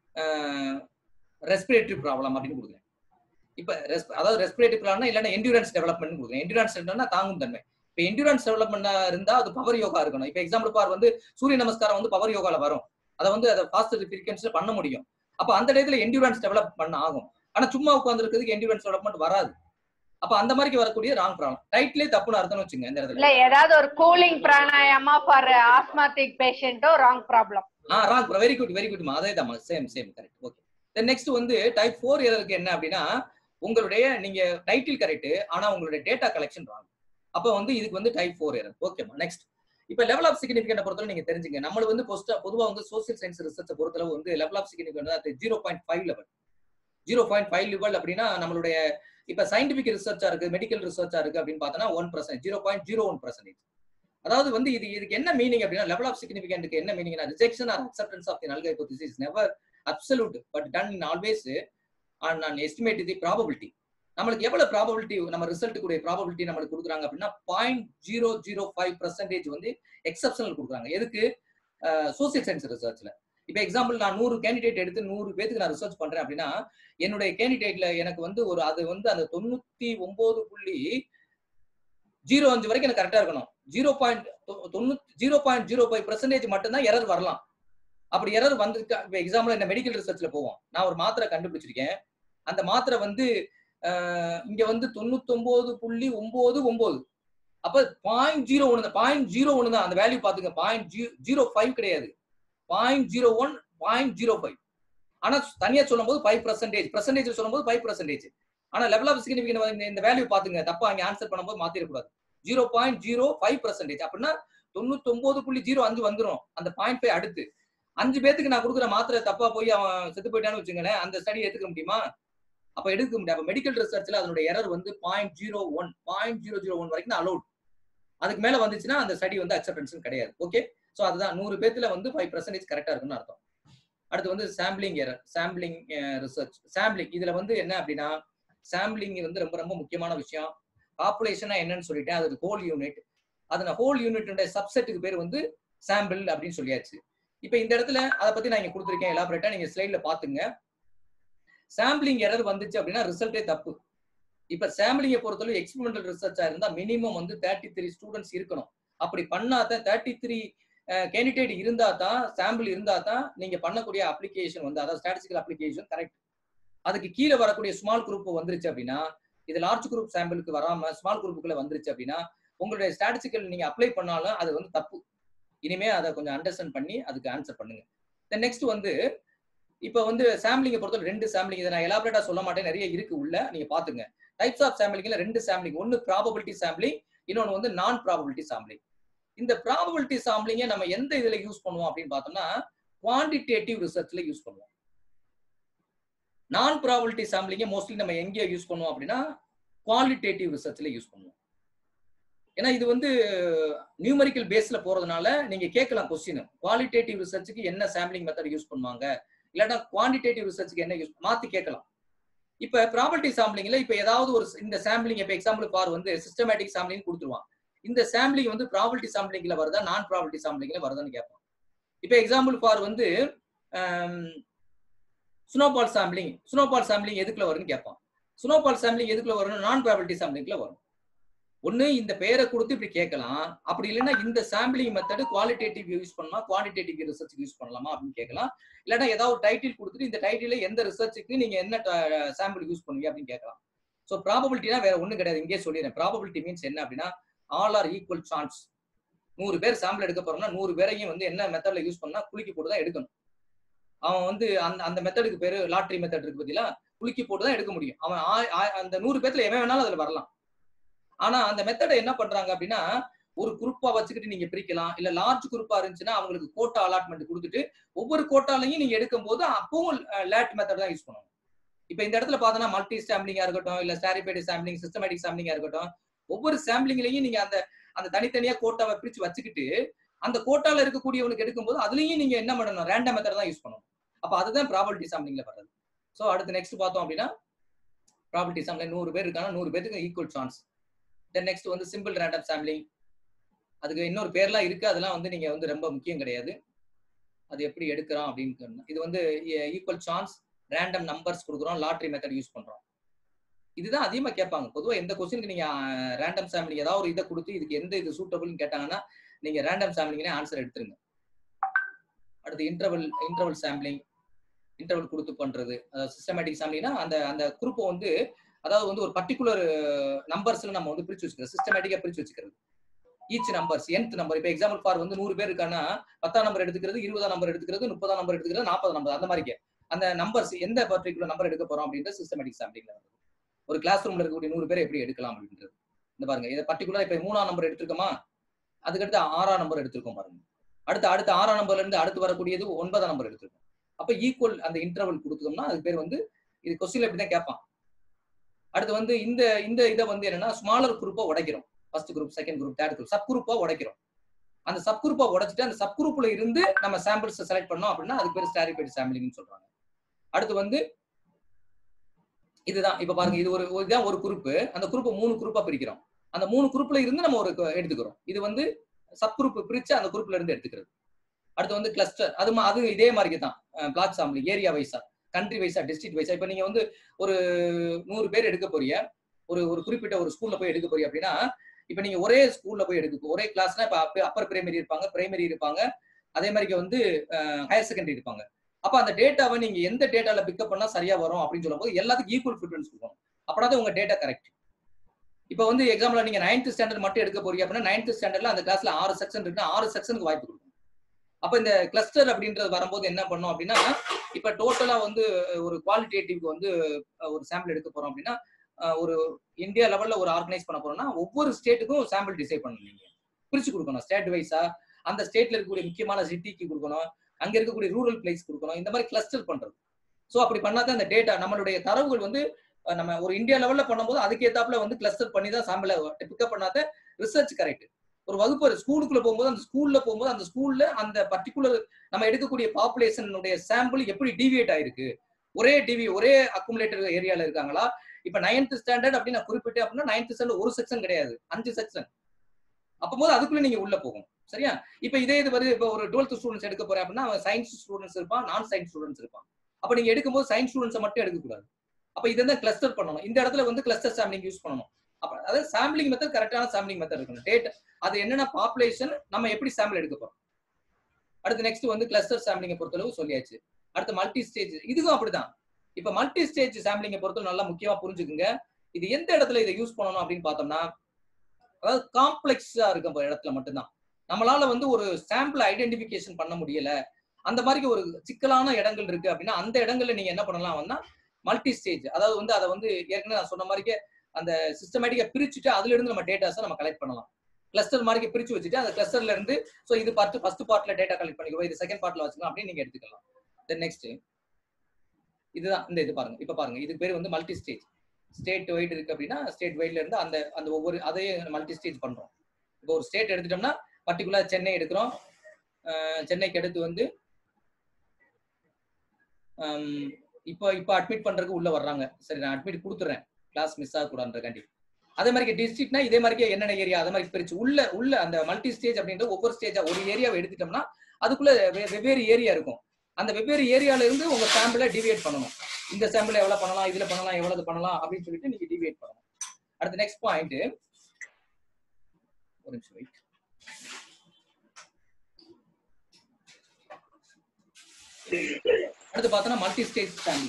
respiratory problem அப்படின்னு கொடுக்குறேன் இப்ப res- அதாவது ரெஸ்பிரேட்டரி ப்ராப்ளம்னா இல்லைன்னா என்டூரன்ஸ் டெவலப்மெண்ட் கொடுக்குறேன் என்டூரன்ஸ் தாங்கும் தன்மை இப்ப என்டூரன்ஸ் டெவலப்மெண்ட் இருந்தா அது பவர் யோகா இருக்கணும் இப்ப எக்ஸாம்பிள் பார் வந்து சூரிய நமஸ்காரம் வந்து பவர் யோகால வரும் அதை வந்து அதை ஃபாஸ்ட் ஃப்ரீக்வன்சில பண்ண முடியும் அப்ப அந்த டயத்துல என்டூரன்ஸ் டெவலப் பண்ண ஆகும் ஆனா சும்மா உட்காந்துருக்கிறதுக்கு என்டூரன்ஸ் டெவலப்மெண்ட் வராது அப்ப அந்த மாதிரி வரக்கூடிய ராங் ப்ராப்ளம் டைட்லேயே தப்புன்னு அர்த்தம் வச்சுங்க இந்த இடத்துல இல்ல ஏதாவது ஒரு கூலிங் பிராணாயாமா ஃபார் ஆஸ்மாட்டிக் பேஷண்டோ ராங் ப்ராப்ளம் ஆ ராங் வெரி குட் வெரி குட்மா அதே தான் same same correct okay then next வந்து டைப் ஃபோர் எரருக்கு என்ன அப்படின்னா உங்களுடைய நீங்க டைட்டில் கரெக்ட் ஆனா உங்களுடைய டேட்டா கலெக்ஷன் ராங் அப்போ வந்து இதுக்கு வந்து டைப் ஃபோர் எரர் ஓகேமா நெக்ஸ்ட் இப்போ லெவல் ஆஃப் சிக்னிஃபிகண்ட் பொறுத்தவரை நீங்க தெரிஞ்சுங்க நம்மளுக்கு வந்து பொஸ்ட் பொதுவாக வந்து சோசியல் சயின்ஸ் ரிசர்ச்சை பொறுத்தளவு வந்து level of significant zero point five level zero point five level அப்படின்னா நம்மளுடைய இப்ப சயின்டிபிக் ரிசர்ச்சா இருக்கு மெடிக்கல் ரிசர்ச்சா இருக்கு அப்படின்னு பார்த்தோன்னா one percent zero point zero one percentage அதாவது வந்து இது இதுக்கு என்ன மீனிங் அப்படின்னா லெவல் ஆஃப் சிக்னிஃபிகன்ட்க்கு என்ன மீனிங்னா rejection or acceptance of the null hypothesis never absolute but done in always and non estimate the probability நம்மளுக்கு எவ்வளவு ப்ராபபிலிட்டி நம்ம ரிசல்ட் கூடிய ப்ராபபிலிட்டி நம்மளுக்கு கொடுக்குறாங்க அப்படின்னா point zero zero five percentage வந்து எக்ஸப்ஷனல் கொடுக்குறாங்க எதுக்கு சோசியல் சயின்ஸ் ரிசர்ச்ல இப்போ எக்ஸாம்பிள் நான் நூறு கேண்டிடேட் எடுத்து நூறு பேத்துக்கு நான் ரிசர்ச் பண்றேன் அப்படின்னா என்னுடைய கேண்டிடேட்ல எனக்கு வந்து ஒரு அது வந்து அந்த தொண்ணூத்தி ஒன்பது புள்ளி ஜீரோ அஞ்சு வரைக்கும் எனக்கு கரெக்டா இருக்கணும் ஜீரோ பாயிண்ட் தொண்ணூத்தி zero point zero five percentage மட்டும்தான் எரர் வரலாம் அப்படி எரர் வந்து இப்போ எக்ஸாம்பிள் என்ன மெடிக்கல் ரிசர்ச்ல போவோம் நான் ஒரு மாத்திரை கண்டுபிடிச்சிருக்கேன் அந்த மாத்திரை வந்து அஹ், இங்க வந்து தொண்ணூத்தொன்பது புள்ளி ஒன்பது ஒன்பது அப்ப பாயிண்ட் ஜீரோ ஒன்று பாயிண்ட் ஜீரோ ஒன்று தான் அந்த வேல்யூ பாத்துங்க பாயிண்ட் ஜீரோ ஃபைவ் கிடையாது point zero one point zero five ஆனா தனியா சொல்லும்போது ஃபைவ் பர்சன்டேஜ் பர்சன்டேஜ் சொல்லும்போது ஃபைவ் பர்சன்டேஜ் ஆனா லெவல் ஆஃப் சிக்னிஃபிகன் இந்த வேல்யூ பாத்துங்க தப்பா அங்க ஆன்சர் பண்ணும்போது மாத்திரக்கூடாது zero point zero five percentage அப்படின்னா தொண்ணூத்தொன்பது புள்ளி ஜீரோ அஞ்சு வந்துரும் அந்த பாயிண்ட் ஃபைவ் அடுத்து அஞ்சு பேத்துக்கு நான் கொடுக்குற மாத்திரை தப்பா போய் அவன் செத்து போயிட்டான்னு வச்சுங்களேன் அந்த ஸ்டடி எடுத்துக்க முடியுமா அப்ப எடுக்க முடியாது அப்ப மெடிக்கல் ரிசர்ச்ல அதனுடைய எரர் வந்து point zero one point zero zero one வரைக்கும் அலௌட் அதுக்கு மேல வந்துச்சுன்னா அந்த ஸ்டடி வந்து அக்செப்டன்ஸ் கிடையாது ஓகே சோ அதுதான் நூறு பேத்துல வந்து ஃபைவ் பர்சன்டேஜ் கரெக்டா இருக்குன்னு அர்த்தம் அடுத்து வந்து sampling error sampling research sampling இதுல வந்து என்ன அப்படின்னா சாம்பிளிங் வந்து ரொம்ப ரொம்ப முக்கியமான விஷயம் பாப்புலேஷனா என்னன்னு சொல்லிட்டேன் அது ஹோல் யூனிட் அது நான் ஹோல் யூனிட் சப்செட்டுக்கு பேர் வந்து சாம்பிள் அப்படின்னு சொல்லியாச்சு இப்போ இந்த இடத்துல அதை பத்தி நான் இங்க கொடுத்துருக்கேன் எலாபரேட்டா நீங்க ஸ்லைட்ல பாத்துங்க சாம்பிளிங் எரர் வந்துச்சு அப்படின்னா ரிசல்ட்டே தப்பு இப்ப சாம்பிளிங்கை பொறுத்தளவு எக்ஸ்பெரிமெண்டல் ரிசர்ச்சா இருந்தா மினிமம் வந்து தேர்ட்டி த்ரீ ஸ்டூடெண்ட்ஸ் இருக்கணும் அப்படி பண்ணாதான் தேர்ட்டி த்ரீ கேண்டிடேட் இருந்தா தான் சாம்பிள் இருந்தா தான் நீங்க பண்ணக்கூடிய அப்ளிகேஷன் வந்து அதாவது ஸ்டாட்டிஸ்டிக்கல் அப்ளிகேஷன் கரெக்ட் அதுக்கு கீழே வரக்கூடிய ஸ்மால் குரூப் வந்துருச்சு அப்படின்னா இது லார்ஜ் குரூப் சாம்பிளுக்கு வராம ஸ்மால் குரூப்புக்குள்ள வந்துருச்சு அப்படின்னா உங்களுடைய ஸ்டாட்டிஸ்டிக்கல் நீங்க அப்ளை பண்ணாலும் அது வந்து தப்பு இனிமே அதை கொஞ்சம் அண்டர்ஸ்டாண்ட் பண்ணி அதுக்கு ஆன்சர் பண்ணுங்க தென் நெக்ஸ்ட் வந்து இப்போ வந்து சாம்பிளிங்கை பொறுத்தவரை ரெண்டு சாம்பிளிங் இதை நான் எலாபரேட்டா சொல்ல மாட்டேன் நிறைய இருக்கு உள்ள நீங்க பாத்துங்க டைப்ஸ் ஆஃப் சாம்பிளிங்ல ரெண்டு சாம்பிளிங் ஒன்னு ப்ராபபிலிட்டி சாம்பிளிங் இன்னொன்னு வந்து நான் ப்ராபபிலிட்டி சாம்பிளிங் இந்த ப்ராபபிலிட்டி சாம்பிளிங்கை நம்ம எந்த இதுல யூஸ் பண்ணுவோம் அப்படின்னு பார்த்தோம்னா குவான்டிடேட்டிவ் ரிசர்ச்ல யூஸ் பண்ணுவோம் நான் ப்ராபபிலிட்டி சாம்பிளிங்கை மோஸ்ட்லி நம்ம எங்கே யூஸ் பண்ணுவோம் அப்படின்னா குவாலிட்டேட்டிவ் ரிசர்ச்ல யூஸ் பண்ணுவோம் ஏன்னா இது வந்து நியூமரிக்கல் பேஸ்ல போறதுனால நீங்க கேட்கலாம் கொஸ்டின் குவாலிட்டேட்டிவ் ரிசர்ச்சுக்கு என்ன சாம்பிளிங் மெத்தட் யூஸ் பண்ணுவாங்க இல்லாட்டா குவான்டிடேட்டிவ் ரிசர்ச்சுக்கு என்ன யூஸ் மாத்தி கேட்கலாம் இப்ப ப்ராபர்ட்டி சாம்பிளிங்ல இப்ப ஏதாவது ஒரு இந்த சாம்பிளிங் இப்ப எக்ஸாம்பிள் பார் வந்து சிஸ்டமேட்டிக் சாம்பிளிங் கொடுத்துருவான் இந்த சாம்பிளிங் வந்து ப்ராபர்ட்டி சாம்பிளிங்ல வருதா நான் ப்ராபர்ட்டி சாம்பிளிங்ல வருதான்னு கேட்பான் இப்ப எக்ஸாம்பிள் ஃபார் வந்து ஸ்னோபால் சாம்பிளிங் ஸ்னோபால் சாம்பிளிங் எதுக்குள்ள வரும்னு கேட்பான் ஸ்னோபால் சாம்பிளிங் எதுக்குள்ள வரும்னா நான் ப்ராபர்ட்டி சாம்பிளிங்ல வரும் ஒண்ணு இந்த பேரை கொடுத்து இப்படி கேட்கலாம் அப்படி இல்லைன்னா இந்த சாம்பிளிங் மெத்தட் குவாலிட்டேட்டிவ் யூஸ் பண்ணலாம் குவான்டிடேட்டிவ் ரிசர்ச் யூஸ் பண்ணலாமா அப்படின்னு கேட்கலாம் இல்லைன்னா ஏதாவது ஒரு டைட்டில் கொடுத்துட்டு இந்த டைட்டில எந்த ரிசர்ச்சுக்கு நீங்க என்ன சாம்பிள் யூஸ் பண்ணுவீங்க அப்படின்னு கேட்கலாம் ஸோ ப்ராபபிலிட்டினா வேற ஒண்ணும் கிடையாது இங்கே சொல்லிடுறேன் ப்ராபபிலிட்டி மீன்ஸ் என்ன அப்படின்னா ஆல் ஆர் ஈக்குவல் சான்ஸ் நூறு பேர் சாம்பிள் எடுக்க போறோம்னா நூறு பேரையும் வந்து என்ன மெத்தட்ல யூஸ் பண்ணா குலுக்கி போட்டு தான் எடுக்கணும் அவன் வந்து அந்த அந்த மெத்தடுக்கு பேரு லாட்ரி மெத்தட் இருக்கு பத்திலா குலுக்கி போட்டு தான் எடுக்க முடியும் அவன் ஆ- ஆ- அந்த நூறு பேர்த்துல எவன் வேணாலும் அதுல வரலாம் ஆனா அந்த மெத்தடை என்ன பண்றாங்க அப்படின்னா ஒரு குரூப்பா வச்சுக்கிட்டு நீங்க பிரிக்கலாம் இல்ல லார்ஜ் குரூப்பா இருந்துச்சுன்னா அவங்களுக்கு கோட்டா அலாட்மெண்ட் கொடுத்துட்டு ஒவ்வொரு கோட்டாலையும் நீங்க எடுக்கும் போது அப்பவும் லேட் மெத்தட் தான் யூஸ் பண்ணணும் இப்ப இந்த இடத்துல பார்த்தோன்னா மல்டி சாம்பிளிங்கா இருக்கட்டும் இல்ல ஸ்டாரிபைடு சாம்பிளிங் சிஸ்டமேட்டிக் சாம்பிளிங்கா இருக்கட்டும் ஒவ்வொரு சாம்பிளிங்லயும் நீங்க அந்த அந்த தனித்தனியா கோட்டாவை பிரிச்சு வச்சுக்கிட்டு அந்த கோட்டால இருக்கக்கூடியவனுக்கு எடுக்கும்போது அதுலயும் நீங்க என்ன பண்ணணும் ரேண்டம் மெத்தட் தான் யூஸ் பண்ணணும் அப்ப அதுதான் ப்ராபபிலிட்டி சாம்பிளிங்ல வர்றது சோ அடுத்து நெக்ஸ்ட் பார்த்தோம் அப்படின்னா ப்ராபபிலிட்டி சாம்பிளிங் நூறு பேர் இருக்காங்க நூறு பேருக்கு ஈக்குவல் சான்ஸ் தென் நெக்ஸ்ட் வந்து சிம்பிள் ரேண்டம் சாம்பிளிங் அதுக்கு இன்னொரு பேர்லாம் இருக்கு அதெல்லாம் வந்து நீங்க வந்து ரொம்ப முக்கியம் கிடையாது அது எப்படி எடுக்கிறோம் அப்படின்னு சொன்னா, இது வந்து ஈக்குவல் சான்ஸ் ரேண்டம் நம்பர்ஸ் கொடுக்குறோம் லாட்ரி மெத்தட் யூஸ் பண்றோம் இதுதான் அதிகமா கேட்பாங்க பொதுவா எந்த கொஸ்டினுக்கு நீங்க ரேண்டம் சாம்பிளிங் ஏதாவது ஒரு இதை கொடுத்து இதுக்கு எந்த இது சூட்டபிள்னு கேட்டாங்கன்னா நீங்க ரேண்டம் சாம்பிளிங்னே ஆன்சர் எடுத்துருங்க அடுத்து இன்டர்வல் இன்டர்வல் சாம்பிளிங் இன்டர்வல் கொடுத்து பண்றது அதாவது சிஸ்டமேட்டிக் சாம்பிளிங்னா அந்த அந்த குரூப்பை வந்து அதாவது வந்து ஒரு பர்டிகுலர் நம்பர்ஸ்ல நம்ம வந்து பிரிச்சு வச்சுக்கிறது சிஸ்டமேட்டிக்கா பிரிச்சு வச்சுக்கிறது ஈச் நம்பர்ஸ் nth நம்பர் இப்போ எக்ஸாம்பிள் ஃபார் வந்து நூறு பேர் இருக்கான்னா பத்தாம் நம்பர் எடுத்துக்கிறது இருபதாம் நம்பர் எடுத்துக்கிறது முப்பதாம் நம்பர் எடுத்துக்கிறது நாற்பது நம்பர் அந்த மாதிரி அந்த நம்பர்ஸ் எந்த பர்டிகுலர் நம்பர் எடுக்க போறோம் அப்படின்றது சிஸ்டமேட்டிக் சாம்பிளிங்ல வருது ஒரு கிளாஸ் ரூம்ல இருக்கக்கூடிய நூறு பேர் எப்படி எடுக்கலாம் அப்படின்றது இந்த பாருங்க இதை பர்டிகுலரா இப்போ மூணாம் நம்பர் எடுத்திருக்கோமா அதுக்கடுத்து ஆறாம் நம்பர் எடுத்திருக்கோம் பாருங்க அடுத்து அடுத்த ஆறாம் நம்பர்ல இருந்து அடுத்து வரக்கூடியது ஒன்பதாம் நம்பர் எடுத்திருக்கோம் அப்ப ஈக்குவல் அந்த இன்டர்வல் கொடுத்தோம்னா அது பேர் வந்து இது கொஸ்டின்ல இப்படி தான் கேட்பான் அடுத்து வந்து இந்த இந்த இதை வந்து என்னன்னா ஸ்மாலர் குரூப்பா உடைக்கிறோம் first group second group third group sub குரூப்பா உடைக்கிறோம் அந்த சப் குரூப்பா உடைச்சிட்டு அந்த சப் குரூப்ல இருந்து நம்ம சாம்பிள்ஸ் செலக்ட் பண்ணோம் அப்படின்னா அதுக்கு பேர் ஸ்டாரிபைட் சாம்பிளிங்னு சொல்றாங்க அடுத்து வந்து இதுதான் இப்ப பாருங்க இது ஒரு இதுதான் ஒரு குரூப் அந்த குரூப்பை மூணு குரூப்பா பிரிக்கிறோம் அந்த மூணு குரூப்ல இருந்து நம்ம ஒரு கு- எடுத்துக்கிறோம் இது வந்து சப் குரூப் பிரிச்சு அந்த குரூப்ல இருந்து எடுத்துக்கிறது அடுத்து வந்து கிளஸ்டர் அது மா- அது இதே மாதிரி தான் பிளாக் சாம்பிளிங் ஏரியா வைஸா கண்ட்ரி வைஸா டிஸ்ட்ரிக்ட் வைஸா இப்ப நீங்க வந்து ஒரு நூறு பேர் எடுக்க போறீங்க ஒரு ஒரு குறிப்பிட்ட ஒரு ஸ்கூல்ல போய் எடுக்க போறீங்க அப்படின்னா இப்ப நீங்க ஒரே ஸ்கூல்ல போய் எடுக்க ஒரே கிளாஸ்னா இப்ப அப்பர் பிரைமரி இருப்பாங்க பிரைமரி இருப்பாங்க அதே மாதிரி வந்து ஹையர் செகண்டரி இருப்பாங்க அப்ப அந்த டேட்டாவை நீங்க எந்த டேட்டால பிக்கப் பண்ணா சரியா வரும் அப்படின்னு சொல்லும்போது எல்லாத்துக்கும் ஈக்குவல் ப்ரிஃபரன்ஸ் கொடுக்கணும் அப்படின்னா உங்க டேட்டா கரெக்ட் இப்போ வந்து எக்ஸாம்பிள் நீங்க நைன்த் ஸ்டாண்டர்ட் மட்டும் எடுக்க போறீங்க அப்படின்னா நைன்த் ஸ்டாண்டர்ட்ல அந்த கிளாஸ்ல ஆறு செக்ஷன் இருக்குன்னா ஆறு செக்ஷனுக்கு வாய்ப்பு கொடுக்கணும் அப்ப இந்த கிளஸ்டர் அப்படின்றது வரும்போது என்ன பண்ணும் அப்படின்னா இப்ப டோட்டலா வந்து ஒரு குவாலிட்டேட்டிவ்க்கு வந்து அஹ், ஒரு சாம்பிள் எடுக்க போறோம் அப்படின்னா அஹ், ஒரு இந்தியா லெவல்ல ஒரு ஆர்கனைஸ் பண்ண போறோம்னா ஒவ்வொரு ஸ்டேட்டுக்கும் சாம்பிள் டிசைட் பண்ணணும் நீங்க பிரிச்சு கொடுக்கணும் ஸ்டேட் வைஸா அந்த ஸ்டேட்ல இருக்கக்கூடிய முக்கியமான சிட்டிக்கு கொடுக்கணும் அங்க இருக்கக்கூடிய ரூரல் பிளேஸ் கொடுக்கணும் இந்த மாதிரி கிளஸ்டர் பண்றது சோ அப்படி பண்ணாதான் அந்த டேட்டா நம்மளுடைய தரவுகள் வந்து அஹ், நம்ம ஒரு இந்தியா லெவல்ல பண்ணும்போது அதுக்கு ஏத்தாப்புல வந்து கிளஸ்டர் பண்ணி தான் சாம்பிளை பிக்கப் பண்ணாத ரிசர்ச் கரெக்ட் ஒரு வகுப்பு ஸ்கூலுக்குள்ள போகும்போது அந்த ஸ்கூல்ல போகும்போது அந்த ஸ்கூல்ல அந்த பர்டிகுலர் நம்ம எடுக்கக்கூடிய பாப்புலேஷனுடைய சாம்பிள் எப்படி டிவியேட் ஆயிருக்கு ஒரே டிவி ஒரே அக்குமுலேட்டர் ஏரியால இருக்காங்களா இப்ப நைன்த் ஸ்டாண்டர்ட் அப்படின்னு நான் குறிப்பிட்டேன் அப்படின்னா நைன்த் ஸ்டாண்டர்ட் ஒரு செக்ஷன் கிடையாது அஞ்சு செக்ஷன் அப்போது அதுக்குள்ள நீங்க உள்ள போகணும் சரியா இப்ப இதே இது வருது இப்ப ஒரு டுவெல்த் ஸ்டூடெண்ட்ஸ் எடுக்க போறேன் அப்படின்னா அவன் சயின்ஸ் ஸ்டூடெண்ட்ஸ் இருப்பான் நான் சயின்ஸ் ஸ்டூடெண்ட்ஸ் இருப்பான் அப்ப நீங்க எடுக்கும்போது சயின்ஸ் ஸ்டூடெண்ட்ஸை மட்டும் எடுக்கக்கூடாது அப்ப இதை தான் கிளஸ்டர் பண்ணணும் இந்த இடத்துல வந்து கிளஸ்டர் சாம்பிளிங் யூஸ் பண்ணணும் அப்ப அதாவது சாம்பிளிங் மெத்தட் கரெக்டான சாம்பிளிங் மெத்தட் இருக்கணும் டேட் அது என்னென்ன பாப்புலேஷன் நம்ம எப்படி சாம்பிள் எடுக்க போறோம் அடுத்து நெக்ஸ்ட் வந்து கிளஸ்டர் சாம்பிளிங்கை பொறுத்தளவு சொல்லியாச்சு அடுத்து மல்டி ஸ்டேஜ் இதுவும் அப்படிதான் இப்ப மல்டி ஸ்டேஜ் சாம்பிளிங்கை பொறுத்தவரை நல்லா முக்கியமா புரிஞ்சுக்குங்க இது எந்த இடத்துல இதை யூஸ் பண்ணணும் அப்படின்னு பார்த்தோம்னா அதாவது காம்ப்ளெக்ஸா இருக்க இடத்துல மட்டும்தான் நம்மளால வந்து ஒரு சாம்பிள் ஐடென்டிபிகேஷன் பண்ண முடியல அந்த மாதிரி ஒரு சிக்கலான இடங்கள் இருக்கு அப்படின்னா அந்த இடங்கள்ல நீங்க என்ன பண்ணலாம் மல்டி ஸ்டேஜ் அதாவது வந்து அதை வந்து ஏற்கனவே நான் சொன்ன மாதிரிக்கே அந்த சிஸ்டமேட்டிக்கா பிரிச்சுட்டு அதுல இருந்து நம்ம டேட்டாஸை நம்ம கலெக்ட் பண்ணலாம் கிளஸ்டர் மாதிரி பிரிச்சு வச்சுட்டு அந்த கிளஸ்டர்ல இருந்து ஸோ இது பார்ட் ஃபர்ஸ்ட் பார்ட்ல டேட்டா கலெக்ட் பண்ணிக்கோ இது செகண்ட் பார்ட்ல வச்சுக்கலாம் அப்படின்னு நீங்க எடுத்துக்கலாம் தென் நெக்ஸ்ட் இதுதான் இந்த இது பாருங்க இப்ப பாருங்க இதுக்கு பேர் வந்து மல்டி ஸ்டேஜ் ஸ்டேட் வைடு இருக்கு அப்படின்னா ஸ்டேட் வைட்ல இருந்து அந்த அந்த ஒவ்வொரு அதையும் மல்டி ஸ்டேஜ் பண்றோம் இப்போ ஒரு ஸ்டேட் எடுத்துட்டோம்னா பர்டிகுலர் சென்னை எடுக்கிறோம் அஹ் சென்னைக்கு அடுத்து வந்து ஹம், இப்போ இப்போ அட்மிட் பண்றதுக்கு உள்ள வர்றாங்க சரி நான் அட்மிட் கொடுத்துறேன் கிளாஸ் மிஸ் ஆகக்கூடாதுன்றக்காண்டி அதே மாதிரி டிஸ்ட்ரிக்ட்னா இதே மாதிரி என்னென்ன ஏரியா அதே மாதிரி பிரிச்சு உள்ள உள்ள அந்த மல்டி ஸ்டேஜ் அப்படின்ற ஒவ்வொரு ஸ்டேஜா ஒரு ஏரியாவை எடுத்துட்டோம்னா அதுக்குள்ள வெ- வெவ்வேறு ஏரியா இருக்கும் அந்த வெவ்வேறு ஏரியால இருந்து உங்க சாம்பிளை டிவியேட் பண்ணணும் இந்த சாம்பிள் எவ்வளவு பண்ணலாம் இதுல பண்ணலாம் எவ்வளவு பண்ணலாம் அப்படின்னு சொல்லிட்டு நீங்க டிவியேட் பண்ணணும் அடுத்த நெக்ஸ்ட் பாயிண்ட் ஒரு நிமிஷம் wait. அடுத்து பார்த்தோம்னா மல்டி ஸ்டேஜ் ஃபேமிலி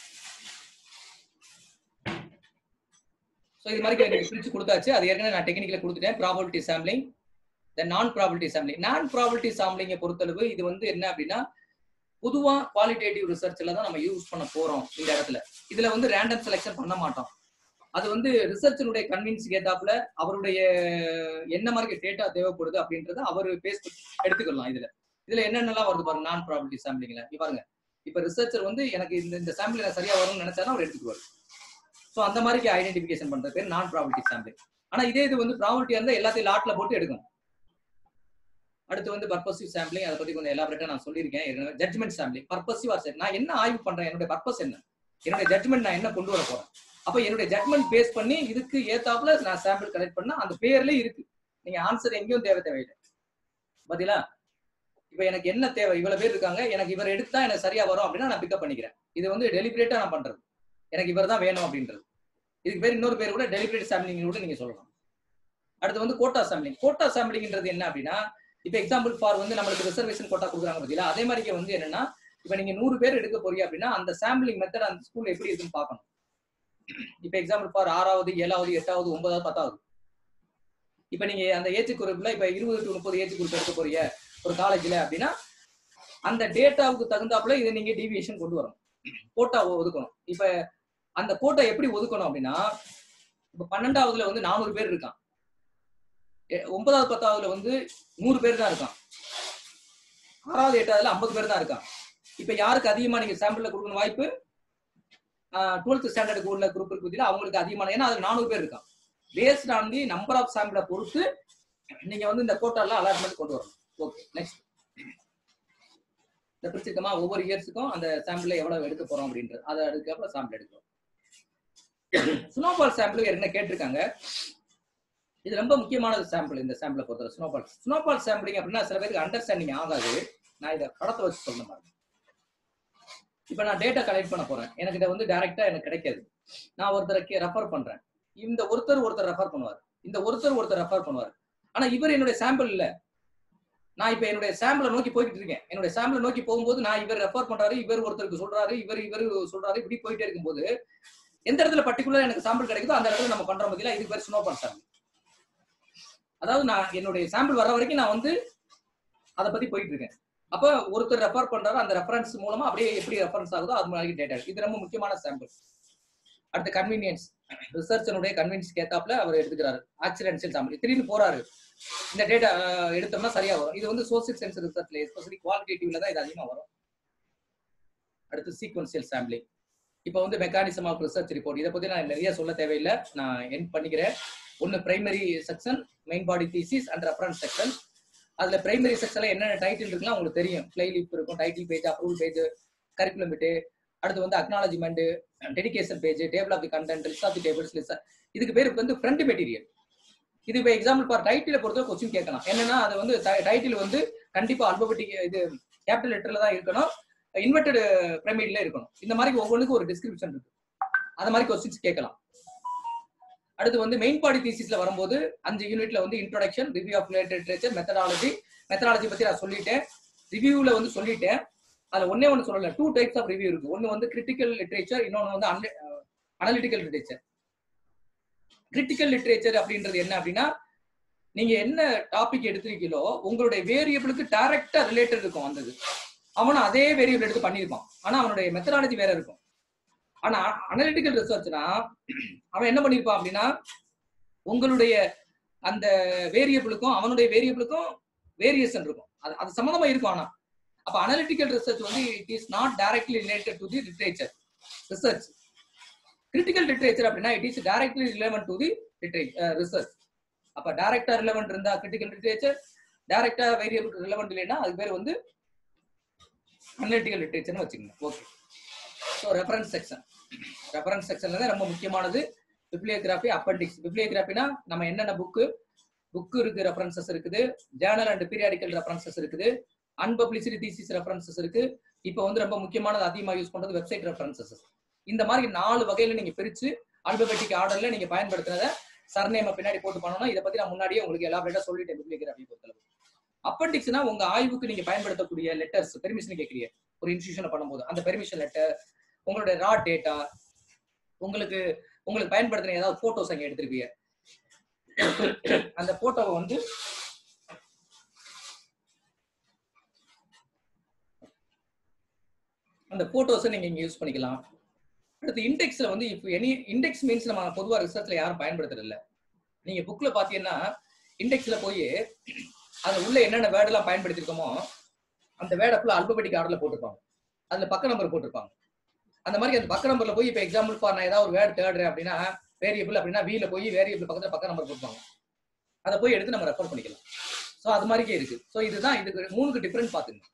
ஸோ இது மாதிரி எனக்கு பிரிச்சு கொடுத்தாச்சு அது ஏற்கனவே நான் டெக்னிக்கல கொடுத்துட்டேன் probability sampling the non probability sampling non probability சாம்பிளிங்கை பொறுத்தளவு இது வந்து என்ன அப்படின்னா பொதுவா குவாலிட்டேட்டிவ் ரிசர்ச்ல தான் நம்ம யூஸ் பண்ண போறோம் இந்த இடத்துல இதுல வந்து ரேண்டம் செலெக்ஷன் பண்ண மாட்டோம் அது வந்து ரிசர்ச்சினுடைய கன்வின்ஸ்க்கு ஏத்தாப்புல அவருடைய என்ன மாதிரி டேட்டா தேவைப்படுது அப்படின்றத அவர் பேஸ் எடுத்துக்கலாம் இதுல இதுல என்னென்னலாம் வருது பாருங்க நான் ப்ராபபிலிட்டி சாம்பிளிங்ல பாருங்க இப்ப ரிசர்ச்சர் வந்து எனக்கு இந்த இந்த சாம்பிள் எனக்கு சரியா வரும்னு நினைச்சாலும் அவர் எடுத்துக்குவார் ஸோ அந்த மாதிரி ஐடென்டிஃபிகேஷன் பண்றது பேர் நான் ப்ராபபிலிட்டி சாம்பிள் ஆனா இதே இது வந்து ப்ராபபிலிட்டியா இருந்தா எல்லாத்தையும் லாட்ல போட்டு எடுக்கணும் அடுத்து வந்து பர்பசிவ் சாம்பிளிங் அதை பத்தி கொஞ்சம் எலாபரேட்டா நான் சொல்லியிருக்கேன் ஜட்மெண்ட் சாம்பிளிங் பர்பசிவ் ஆர் நான் என்ன ஆய்வு பண்றேன் என்னுடைய பர்பஸ் என்ன என்னுடைய ஜட்மெண்ட் நான் என்ன கொண்டு வர போறேன் அப்ப என்னுடைய ஜட்மெண்ட் பேஸ் பண்ணி இதுக்கு ஏத்தாப்புல நான் சாம்பிள் கலெக்ட் பண்ணா அந்த பேர்லயே இருக்கு நீங்க ஆன்சர் எங்கேயும் தேவை தேவையில்லை பாத்தீங்களா இப்ப எனக்கு என்ன தேவை இவ்வளவு பேர் இருக்காங்க எனக்கு இவர் எடுத்தா எனக்கு சரியா வரும் அப்படின்னா நான் பிக்கப் பண்ணிக்கிறேன் இது வந்து டெலிபரேட்டா நான் பண்றது எனக்கு இவர் தான் வேணும் அப்படின்றது இதுக்கு பேர் இன்னொரு பேர் கூட டெலிபரேட் சாம்பிளிங் கூட நீங்க சொல்லலாம் அடுத்து வந்து கோட்டா சாம்பிளிங் கோட்டா சாம்பிளிங்ன்றது என்ன அப்படின்னா இப்ப எக்ஸாம்பிள் ஃபார் வந்து நம்மளுக்கு ரிசர்வேஷன் கோட்டா கொடுக்குறாங்க பார்த்தீங்களா அதே மாதிரி வந்து என்னன்னா இப்ப நீங்க நூறு பேர் எடுக்க போறீங்க அப்படின்னா அந்த சாம்பிளிங் மெத்தட் அந்த ஸ்கூல்ல எப்படி இருக்குன்னு பார்க்கணும் இப்ப எக்ஸாம்பிள் ஃபார் ஆறாவது ஏழாவது எட்டாவது ஒன்பதாவது பத்தாவது இப்ப நீங்க அந்த ஏஜ் குரூப்ல இப்ப இருபது டு முப்பது ஏஜ் குரூப் எடுக்க போறீங்க ஒரு காலேஜ்ல அப்படின்னா அந்த டேட்டாவுக்கு தகுந்தாப்புல இதை நீங்க டீவியேஷன் கொண்டு வரணும் கோட்டா ஒதுக்கணும் இப்ப அந்த கோட்டை எப்படி ஒதுக்கணும் அப்படின்னா இப்ப பன்னெண்டாவதுல வந்து நானூறு பேர் இருக்கான் எ- ஒன்பதாவது பத்தாவதுல வந்து நூறு பேர் தான் இருக்கான் ஆறாவது எட்டாவதுல ஐம்பது பேர் தான் இருக்கான் இப்ப யாருக்கு அதிகமா நீங்க சாம்பிள்ல கொடுக்கணும் வாய்ப்பு டுவெல்த் ஸ்டாண்டர்டுக்கு உள்ள குரூப் இருக்கு பார்த்தீங்களா, அவங்களுக்கு அதிகமான ஏன்னா அது நானூறு பேர் இருக்கான் based on the number of சாம்பிளை பொறுத்து நீங்க வந்து இந்த கோட்டாலாம் அலாட்மெண்ட் கொண்டு வரணும் ஓகே நெக்ஸ்ட் இந்த பிரிச்சிருக்கமா ஒவ்வொரு இயர்ஸுக்கும் அந்த சாம்பிளை எவ்வளவு எடுக்க போறோம் அப்படின்றது அதை அதுக்கப்புறம் சாம்பிள் எடுக்கிறோம் ஸ்னோபால் சாம்பிள் என்ன கேட்டிருக்காங்க இது ரொம்ப முக்கியமான சாம்பிள் இந்த சாம்பிளை பொறுத்தவரை ஸ்னோபால் ஸ்னோபால் சாம்பிளிங் அப்படின்னா சில பேருக்கு அண்டர்ஸ்டாண்டிங் ஆகாது நான் இதை படத்தை வச்சு சொல்ல பாருங்க இப்போ நான் டேட்டா கலெக்ட் பண்ண போறேன் எனக்கு இதை வந்து டைரக்டா எனக்கு கிடைக்காது நான் ஒருத்தரை ரெஃபர் பண்றேன் இந்த ஒருத்தர் ஒருத்தர் ரெஃபர் பண்ணுவார் இந்த ஒருத்தர் ஒருத்தர் ரெஃபர் பண்ணுவார் ஆனா இவர் என்னுடைய சாம்பிள் இல்ல நான் இப்ப என்னுடைய சாம்பிளை நோக்கி போய்கிட்டு இருக்கேன் என்னுடைய சாம்பிளை நோக்கி போகும்போது நான் இவர் ரெஃபர் பண்றாரு இவர் ஒருத்தருக்கு சொல்றாரு இவர் இவர் சொல்றாரு இப்படி போயிட்டே இருக்கும்போது எந்த இடத்துல பர்டிகுலர் எனக்கு சாம்பிள் கிடைக்குதோ அந்த இடத்துல நம்ம பண்றோம் பார்த்தீங்களா இதுக்கு பேர் ஸ்னோபால் சாம்பிள் அதாவது நான் என்னுடைய சாம்பிள் வர வரைக்கும் நான் வந்து அதை பத்தி போயிட்டு இருக்கேன் அப்ப ஒருத்தர் ரெஃபர் பண்றாரு அந்த ரெஃபரன்ஸ் மூலமா அப்படியே எப்படி ரெஃபரன்ஸ் ஆகுதோ அது மாதிரி டேட்டா இது ரொம்ப முக்கியமான சாம்பிள் அடுத்து கன்வீனியன்ஸ் ரிசர்ச்சனுடைய கன்வீனியன்ஸ் ஏத்தாப்புல அவர் எடுத்துக்கிறாரு ஆக்சிடென்சியல் சாம்பிள் திடீர்னு போறாரு இந்த டேட்டா எடுத்தோம்னா சரியா வரும் இது வந்து சோசியல் சயின்ஸ் ரிசர்ச்ல எஸ்பெஷலி குவாலிட்டேட்டிவ்ல தான் இது அதிகமா வரும் அடுத்து சீக்வன்சியல் சாம்பிளிங் இப்போ வந்து மெக்கானிசம் ஆஃப் ரிசர்ச் ரிப்போர்ட் இதை பத்தி நான் நிறைய சொல்ல தேவையில்லை நான் என் பண்ணிக்கிறேன் ஒன்னு primary section main body thesis and reference section அதுல பிரைமரி செக்ஷன்ல என்னென்ன டைட்டில் இருக்குன்னா உங்களுக்கு தெரியும் பிளே லிப் இருக்கும் title page approval page curriculum பிட்டு அடுத்து வந்து acknowledgement dedication page table of the content list of the tables list இதுக்கு பேர் வந்து ஃப்ரண்ட் மெட்டீரியல் இது இப்போ எக்ஸாம்பிள் ஃபார் டைட்டில பொறுத்த கொஸ்டின் கேட்கலாம் என்னன்னா அது வந்து டைட்டில் வந்து கண்டிப்பா அல்பபெட்டிக் இது கேபிட்டல் லெட்டர்ல தான் இருக்கணும் இன்வெர்டட் பிரமிட்ல இருக்கணும் இந்த மாதிரி ஒவ்வொன்றுக்கும் ஒரு டிஸ்கிரிப்ஷன் இருக்கு அந்த மாதிரி கொஸ்டின்ஸ் கேட்கலாம் அடுத்து வந்து மெயின் பாடி தீசிஸ்ல வரும்போது அஞ்சு யூனிட்ல வந்து introduction review of literature methodology methodology பத்தி நான் சொல்லிட்டேன் ரிவ்யூல வந்து சொல்லிட்டேன் அதுல ஒன்னே ஒன்று சொல்லல டூ டைப்ஸ் ஆஃப் ரிவ்யூ இருக்கு ஒன்னு வந்து கிரிட்டிக்கல் லிட்ரேச்சர் இன்னொன்னு வந்து அனலிட்டிக்கல் லிட்ரேச்சர் கிரிட்டிக்கல் லிட்ரேச்சர் அப்படின்றது என்ன அப்படின்னா நீங்க என்ன டாபிக் எடுத்திருக்கீங்களோ உங்களுடைய வேரியபிளுக்கு டைரக்டா ரிலேட்டட் இருக்கும் அந்த இது அவனும் அதே வேரியபிள் எடுத்து பண்ணியிருப்பான் ஆனா அவனுடைய மெத்தடாலஜி வேற இருக்கும் ஆனா அனலிட்டிக்கல் ரிசர்ச்னா அவன் என்ன பண்ணிருப்பான் அப்படின்னா உங்களுடைய அந்த வேரியபிளுக்கும் அவனுடைய வேரியபிளுக்கும் வேரியேஷன் இருக்கும் அது அது சம்மந்தமா இருக்கும் ஆனா அப்ப அனலிட்டிக்கல் ரிசர்ச் வந்து it is not directly related to the literature research critical literature அப்படின்னா it is directly relevant to the research அப்ப டைரக்டா ரிலவெண்ட் இருந்தா கிரிட்டிக்கல் லிட்ரேச்சர் டைரக்டா வேரியபிள் ரிலவெண்ட் இல்லைன்னா அது பேர் வந்து அனலிட்டிக்கல் லிட்ரேச்சர்னு வச்சுக்கணும் okay so reference section reference செக்ஷன்ல தான் ரொம்ப முக்கியமானது பிப்ளியோகிராஃபி அப்பண்டிக்ஸ் பிப்ளியோகிராஃபினா நம்ம என்னென்ன புக்கு புக்கு இருக்கு ரெஃபரன்சஸ் இருக்குது ஜேர்னல் அண்ட் பீரியாடிக்கல் ரெஃபரன்சஸ் இருக்குது அன்பப்ளிசிட்டி தீசிஸ் ரெஃபரன்சஸ் இருக்கு இப்போ வந்து ரொம்ப முக்கியமானது அதிகமாக யூஸ் பண்றது வெப்சைட் ரெஃபரன்சஸ் இந்த மாதிரி நாலு வகையில நீங்க பிரிச்சு அல்பபெட்டிக் ஆர்டர்ல நீங்க பயன்படுத்தினதை சர்நேம பின்னாடி போட்டு பண்ணணும் இதை பத்தி நான் முன்னாடியே உங்களுக்கு எலாபரேட்டா சொல்லிட்டேன் பிப்ளியோகிராஃபி பொறுத்தளவு அப்பண்டிக்ஸ்னா உங்க ஆய்வுக்கு நீங்க பயன்படுத்தக்கூடிய லெட்டர்ஸ் பெர்மிஷன் கேட்கிறீங்க ஒரு இன்ஸ்டியூஷன்ல பண்ணும்போது அந்த பெர்மிஷன் லெட்டர் உங்களுடைய ரா டேட்டா உங்களுக்கு உங்களுக்கு பயன்படுத்தின ஏதாவது போட்டோஸ் அங்க எடுத்திருப்பீங்க அந்த போட்டோவை வந்து அந்த போட்டோஸை நீங்க இங்க யூஸ் பண்ணிக்கலாம் அடுத்து இண்டெக்ஸ்ல வந்து இப்போ எனி இண்டெக்ஸ் மீன்ஸ் நம்ம பொதுவா ரிசர்ச்ல யாரும் பயன்படுத்துறது இல்ல நீங்க புக்ல பாத்தீங்கன்னா இண்டெக்ஸ்ல போய் அது உள்ள என்னென்ன வேர்ட் எல்லாம் பயன்படுத்திருக்கோமோ அந்த வேர்டை ஃபுல்லா அல்பபெட்டிக் ஆர்டர்ல போட்டிருப்பாங்க அதுல பக்க நம்பர் போட்டிருப்பாங்க அந்த மாதிரி அந்த பக்க நம்பர்ல போய் இப்போ எக்ஸாம்பிள் ஃபார் நான் ஏதாவது ஒரு வேர்டு தேடுறேன் அப்படின்னா வேரியபிள் அப்படின்னா வீல போய் வேரியபிள் பக்கத்துல பக்க நம்பர் போட்டுப்பாங்க அதை போய் எடுத்து நம்ம ரெஃபர் பண்ணிக்கலாம் ஸோ அது மாதிரிக்கே இருக்கு ஸோ இதுதான் இதுக்கு மூணுக்கு டிஃபரெண்ட் பாத்துங்க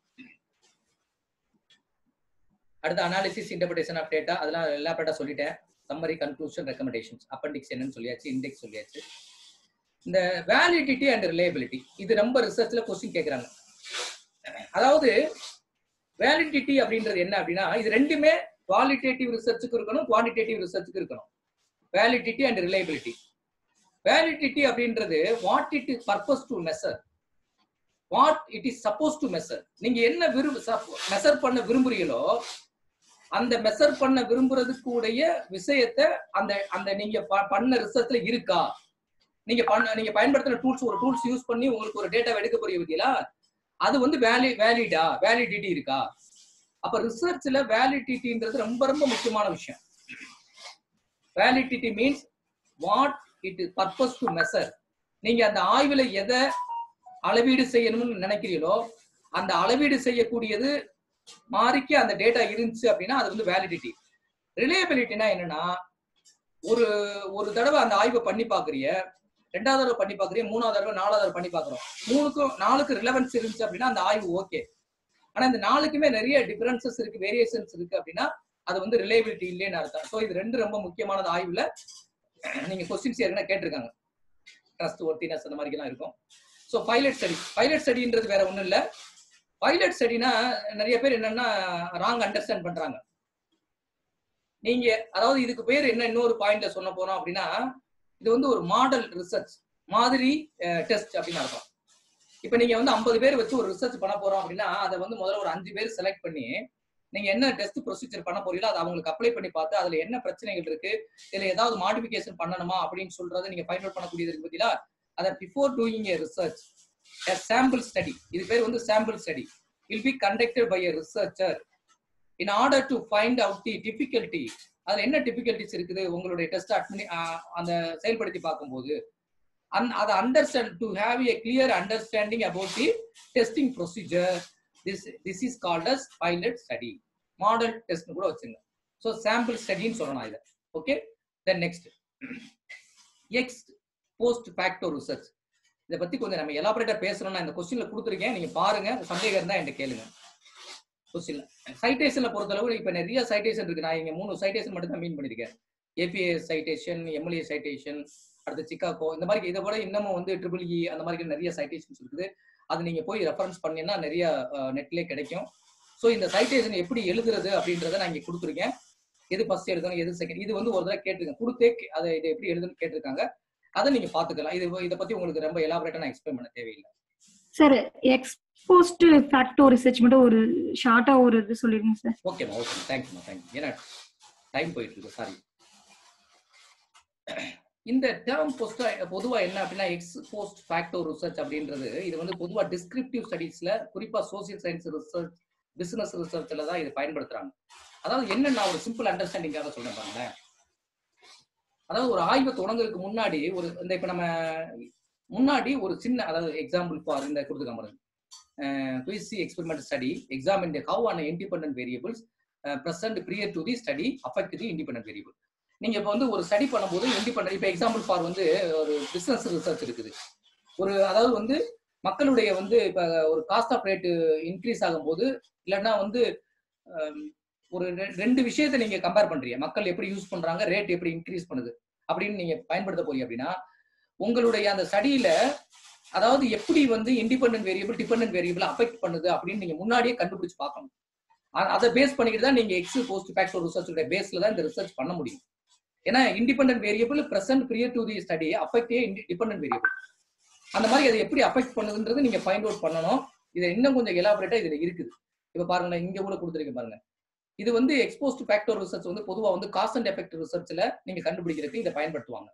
அடுத்து அனாலிசிஸ் இன்டர்பிரேஷன் ஆஃப் டேட்டா அதெல்லாம் எல்லாப்பேட்டா சொல்லிட்டேன் சம்மரி கன்க்ளூஷன் ரெக்கமெண்டேஷன்ஸ் அப்பண்டிக்ஸ் என்னன்னு சொல்லியாச்சு இண்டெக்ஸ் சொல்லியாச்சு இந்த வேலிடிட்டி அண்ட் ரிலேபிலிட்டி இது ரொம்ப ரிசர்ச்ல கொஸ்டின் கேட்கறாங்க அதாவது வேலிடிட்டி அப்படின்றது என்ன அப்படின்னா இது ரெண்டுமே குவாலிட்டேட்டிவ் ரிசர்ச்சுக்கு இருக்கணும் குவான்டிடேட்டிவ் ரிசர்ச்சுக்கு இருக்கணும் வேலிடிட்டி அண்ட் ரிலேபிலிட்டி வேலிடிட்டி அப்படின்றது what it is purpose to measure what it is suppose to measure நீங்க என்ன விரும்பு மெஷர் பண்ண விரும்புறீங்களோ அந்த மெஷர் பண்ண விரும்புறதுக்கு உடைய விஷயத்த அந்த அந்த நீங்க ப- பண்ண ரிசர்ச்ல இருக்கா நீங்க பண்ண நீங்க பயன்படுத்துற டூல்ஸ் ஒரு டூல்ஸ் யூஸ் பண்ணி உங்களுக்கு ஒரு டேட்டா எடுக்க போறீங்க பத்தியா அது வந்து வேலி வேலிடா வேலிடிட்டி இருக்கா அப்ப ரிசர்ச்ல வேலிடிட்டின்றது ரொம்ப ரொம்ப முக்கியமான விஷயம் validity means what it is purpose to measure நீங்க அந்த ஆய்வுல எதை அளவீடு செய்யணும்னு நினைக்கிறீங்களோ அந்த அளவீடு செய்யக்கூடியது மாறிக்கு அந்த டேட்டா இருந்துச்சு அப்படின்னா அது வந்து வேலிடிட்டி ரிலேபிலிட்டினா என்னன்னா ஒரு ஒரு தடவை அந்த ஆய்வை பண்ணி பாக்குறீங்க ரெண்டாவது தடவை பண்ணி பாக்குறீங்க மூணாவது தடவை நாலாவது தடவை பண்ணி பாக்குறோம் மூணுக்கும் நாலுக்கு ரிலவன்ஸ் இருந்துச்சு அப்படின்னா அந்த ஆய்வு ஓகே ஆனா இந்த நாலுக்குமே நிறைய டிஃபரன்சஸ் இருக்கு வேரியேஷன்ஸ் இருக்கு அப்படின்னா அது வந்து ரிலேபிலிட்டி இல்லைன்னு அர்த்தம் ஸோ இது ரெண்டு ரொம்ப முக்கியமானது ஆய்வுல நீங்க கொஸ்டின்ஸ் ஏற்கனவே கேட்டிருக்காங்க ட்ரஸ்ட் ஒர்த்தினஸ் அந்த மாதிரி எல்லாம் இருக்கும் ஸோ பைலட் ஸ்டடி பைலட் ஸ்டடின்றது வேற ஒண்ணும் இல்ல பைலட் ஸ்டடினா நிறைய பேர் என்னன்னா ராங் அண்டர்ஸ்டாண்ட் பண்றாங்க நீங்க அதாவது இதுக்கு பேர் என்ன இன்னொரு பாயிண்ட்ல சொல்ல போறோம் அப்படின்னா இது வந்து ஒரு மாடல் ரிசர்ச் மாதிரி டெஸ்ட் அப்படின்னு அர்த்தம் இப்போ நீங்க வந்து ஐம்பது பேர் வச்சு ஒரு ரிசர்ச் பண்ண போறோம் அப்படின்னா அதை வந்து முதல்ல ஒரு அஞ்சு பேர் செலக்ட் பண்ணி நீங்க என்ன டெஸ்ட் ப்ரொசீஜர் பண்ண போறீங்களோ அதை அவங்களுக்கு அப்ளை பண்ணி பார்த்து அதுல என்ன பிரச்சனைகள் இருக்கு இதுல ஏதாவது மாடிஃபிகேஷன் பண்ணணுமா அப்படின்னு சொல்றதை நீங்க ஃபைண்ட் அவுட் பண்ணக்கூடியது இருக்கு பார்த்தீங்களா அதை before doing a research sample study இது பேர் வந்து sample study will be conducted by a researcher in order to find out the difficulty அதுல என்ன டிஃபிகல்ட்டிஸ் இருக்குது உங்களுடைய டெஸ்ட் அந்த செயல்படுத்தி பார்க்கும்போது அந் அதை understand to have a clear understanding about the testing procedure this this is called as pilot study model test கூட வச்சுங்க ஸோ சாம்பிள் ஸ்டடின்னு சொல்லலாம் இதை okay then next ex post facto research இதை பத்தி கொஞ்சம் நம்ம எலாபரேட்டா பேசணும் நான் இந்த கொஸ்டின்ல கொடுத்துருக்கேன் நீங்க பாருங்க சந்தேகம் இருந்தா என்கிட்ட கேளுங்க கொஸ்டின்ல சைட்டேஷன்ல பொறுத்தளவு இப்ப நிறைய சைட்டேஷன் இருக்கு நான் இங்க மூணு சைட்டேஷன் மட்டும் தான் மீன் பண்ணிருக்கேன் ஏபிஏ சைட்டேஷன் எம்எல்ஏ சைட்டேஷன் அடுத்து சிக்காகோ இந்த மாதிரி இதை விட இன்னமும் வந்து ட்ரிபிள் இ அந்த மாதிரி நிறைய சைட்டேஷன்ஸ் இருக்குது அது நீங்க போய் ரெஃபரன்ஸ் பண்ணீங்கன்னா நிறைய நெட்லேயே கிடைக்கும் ஸோ இந்த சைட்டேஷன் எப்படி எழுதுறது அப்படின்றத நான் இங்க கொடுத்துருக்கேன் எது ஃபர்ஸ்ட் எழுதணும் எது செகண்ட் இது வந்து ஒரு தடவை கேட்டிருக்கேன் கொடுத்தே கே- அதை இதை எப்படி எழுதுன்னு கேட்டிருக்காங்க அதை நீங்க பாத்துக்கலாம் இது இதை பத்தி உங்களுக்கு ரொம்ப எலாபரேட்டா நான் எக்ஸ்பிளைன் பண்ண தேவையில்லை சார் எக்ஸ்போஸ்ட் ஃபேக்டோ ரிசர்ச் மட்டும் ஒரு ஷார்ட்டா ஒரு இது சொல்லிருங்க சார் ஓகேம்மா ஓகே தேங்க்யூம்மா தேங்க்யூ ஏன்னா டைம் போயிட்டு இருக்கு சாரி இந்த டேர்ம் போஸ்டா பொதுவா என்ன அப்படின்னா எக்ஸ் போஸ்ட் ஃபேக்டோ ரிசர்ச் அப்படின்றது இது வந்து பொதுவா டிஸ்கிரிப்டிவ் ஸ்டடீஸ்ல குறிப்பா சோசியல் சயின்ஸ் ரிசர்ச் பிசினஸ் ரிசர்ச்ல தான் இது பயன்படுத்துறாங்க அதாவது என்ன நான் ஒரு சிம்பிள் அண்டர்ஸ்டாண்டிங்காக சொல்றேன் பாருங்களேன் அதாவது ஒரு ஆய்வை தொடங்குறதுக்கு முன்னாடி ஒரு இந்த இப்ப நம்ம முன்னாடி ஒரு சின்ன அதாவது எக்ஸாம்பிள் ஃபார் இந்த கொடுத்துருக்காங்க பாருங்க quasi experiment study examine how an independent variables present prior to the study affect the independent variable நீங்க இப்போ வந்து ஒரு ஸ்டடி பண்ணும்போது இண்டிபெண்டன்ட் இப்போ எக்ஸாம்பிள் ஃபார் வந்து ஒரு பிசினஸ் ரிசர்ச் இருக்குது ஒரு அதாவது வந்து மக்களுடைய வந்து இப்போ ஒரு காஸ்ட் ஆஃப் ரேட்டு இன்க்ரீஸ் ஆகும்போது இல்லைன்னா வந்து ஹம், ஒரு ரெ- ரெண்டு விஷயத்தை நீங்க கம்பேர் பண்றீங்க மக்கள் எப்படி யூஸ் பண்றாங்க ரேட் எப்படி இன்க்ரீஸ் பண்ணுது அப்படின்னு நீங்க பயன்படுத்த போறீங்க அப்படின்னா உங்களுடைய அந்த ஸ்டடியில அதாவது எப்படி வந்து independent variable dependent variable affect பண்ணுது அப்படின்னு நீங்க முன்னாடியே கண்டுபிடிச்சு பார்க்கணும் அ- அதை பேஸ் பண்ணிக்கிட்டு தான் நீங்க எக்ஸ் போஸ்ட் ஃபேக்டர் ரிசர்ச் பேஸ்ல தான் இந்த ரிசர்ச் பண்ண முடியும் ஏன்னா independent variable present prior to the study affect a dependent variable அந்த மாதிரி அதை எப்படி அஃபெக்ட் பண்ணுதுன்றது நீங்க ஃபைண்ட் அவுட் பண்ணணும் இதை இன்னும் கொஞ்சம் எலாபரேட்டா இதுல இருக்குது இப்ப பாருங்க நான் இங்க கூட கொடுத்துருக்கேன் பாருங்க இது வந்து எக்ஸ்போஸ்ட் ஃபேக்டர் ரிசர்ச் வந்து பொதுவா வந்து காஸ்ட் அண்ட் எஃபெக்ட் ரிசர்ச்ல நீங்க கண்டுபிடிக்கிறதுக்கு இதை பயன்படுத்துவாங்க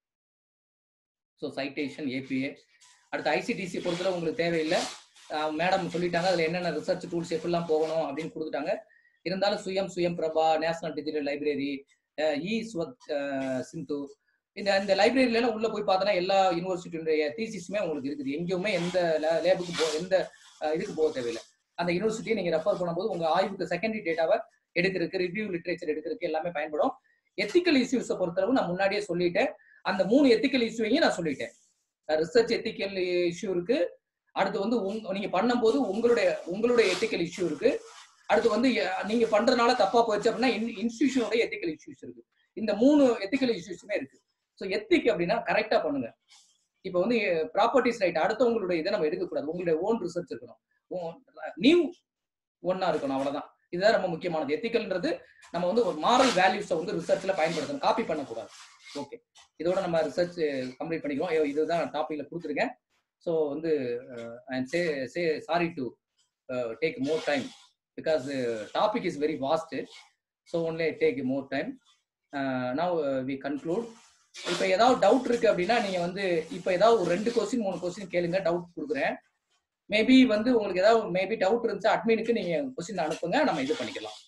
ஸோ சைட்டேஷன் ஏபிஏ அடுத்து ஐசிடிசி பொறுத்தவரை உங்களுக்கு தேவையில்லை மேடம் சொல்லிட்டாங்க அதுல என்னென்ன ரிசர்ச் டூல்ஸ் எப்படிலாம் போகணும் அப்படின்னு கொடுத்துட்டாங்க இருந்தாலும் Swayam Swayam Prabha national digital library e Shodh ah, Sindhu இந்த இந்த லைப்ரரியில எல்லாம் உள்ள போய் பார்த்தோன்னா எல்லா யூனிவர்சிட்டியுடைய தீசிஸுமே உங்களுக்கு இருக்குது எங்கேயுமே எந்த லேபுக்கு போ எந்த அஹ், இதுக்கு போக தேவையில்லை அந்த யூனிவர்சிட்டியை நீங்க ரெஃபர் பண்ணும்போது உங்க ஆய்வுக்கு செகண்டரி டேட்டாவை எடுக்கிறதுக்கு ரிவ்யூ லிட்ரேச்சர் எடுக்கிறதுக்கு எல்லாமே பயன்படும் எத்திக்கல் இஷ்யூஸை பொறுத்தளவு நான் முன்னாடியே சொல்லிட்டேன் அந்த மூணு எத்திக்கல் இஷ்யூவையும் நான் சொல்லிட்டேன் ரிசர்ச் எத்திக்கல் இஷ்யூ இருக்கு அடுத்து வந்து உங்க நீங்க பண்ணும்போது உங்களுடைய உங்களுடைய எத்திக்கல் இஷ்யூ இருக்கு அடுத்து வந்து எ- நீங்க பண்றதுனால தப்பா போயிடுச்சு அப்படின்னா இன்ஸ்டிடியூஷனோட எத்திக்கல் இஷ்யூஸ் இருக்கு இந்த மூணு எத்திக்கல் இஷ்யூஸுமே இருக்கு ஸோ எத்திக் அப்படின்னா கரெக்டா பண்ணுங்க இப்போ வந்து ப்ராப்பர்ட்டிஸ் ரைட் அடுத்தவங்களுடைய இதை நம்ம எடுக்கக்கூடாது உங்களுடைய ஓன் ரிசர்ச் இருக்கணும் நியூ ஒன்னா இருக்கணும் அவ்வளவுதான் இதுதான் ரொம்ப முக்கியமானது எத்திக்கல்ன்றது நம்ம வந்து ஒரு மாரல் வேல்யூஸை வந்து ரிசர்ச்ல பயன்படுத்தணும் காப்பி பண்ணக்கூடாது ஓகே இதோட நம்ம ரிசர்ச் கம்ப்ளீட் பண்ணிக்கிறோம் ஐயோ, இதுதான் டாபிக்ல கொடுத்துருக்கேன் ஸோ வந்து say say sorry to take more time because topic is very vast so only take more time now we conclude இப்போ ஏதாவது டவுட் இருக்கு அப்படின்னா நீங்க வந்து இப்போ ஏதாவது ஒரு ரெண்டு கொஸ்டின் மூணு கொஸ்டின் கேளுங்க டவுட் கொடுக்குறேன் மேபி வந்து உங்களுக்கு ஏதாவது மேபி டவுட் இருந்துச்சு அட்மினுக்கு நீங்க கொஸ்டின் அனுப்புங்க நம்ம இது பண்ணிக்கலாம்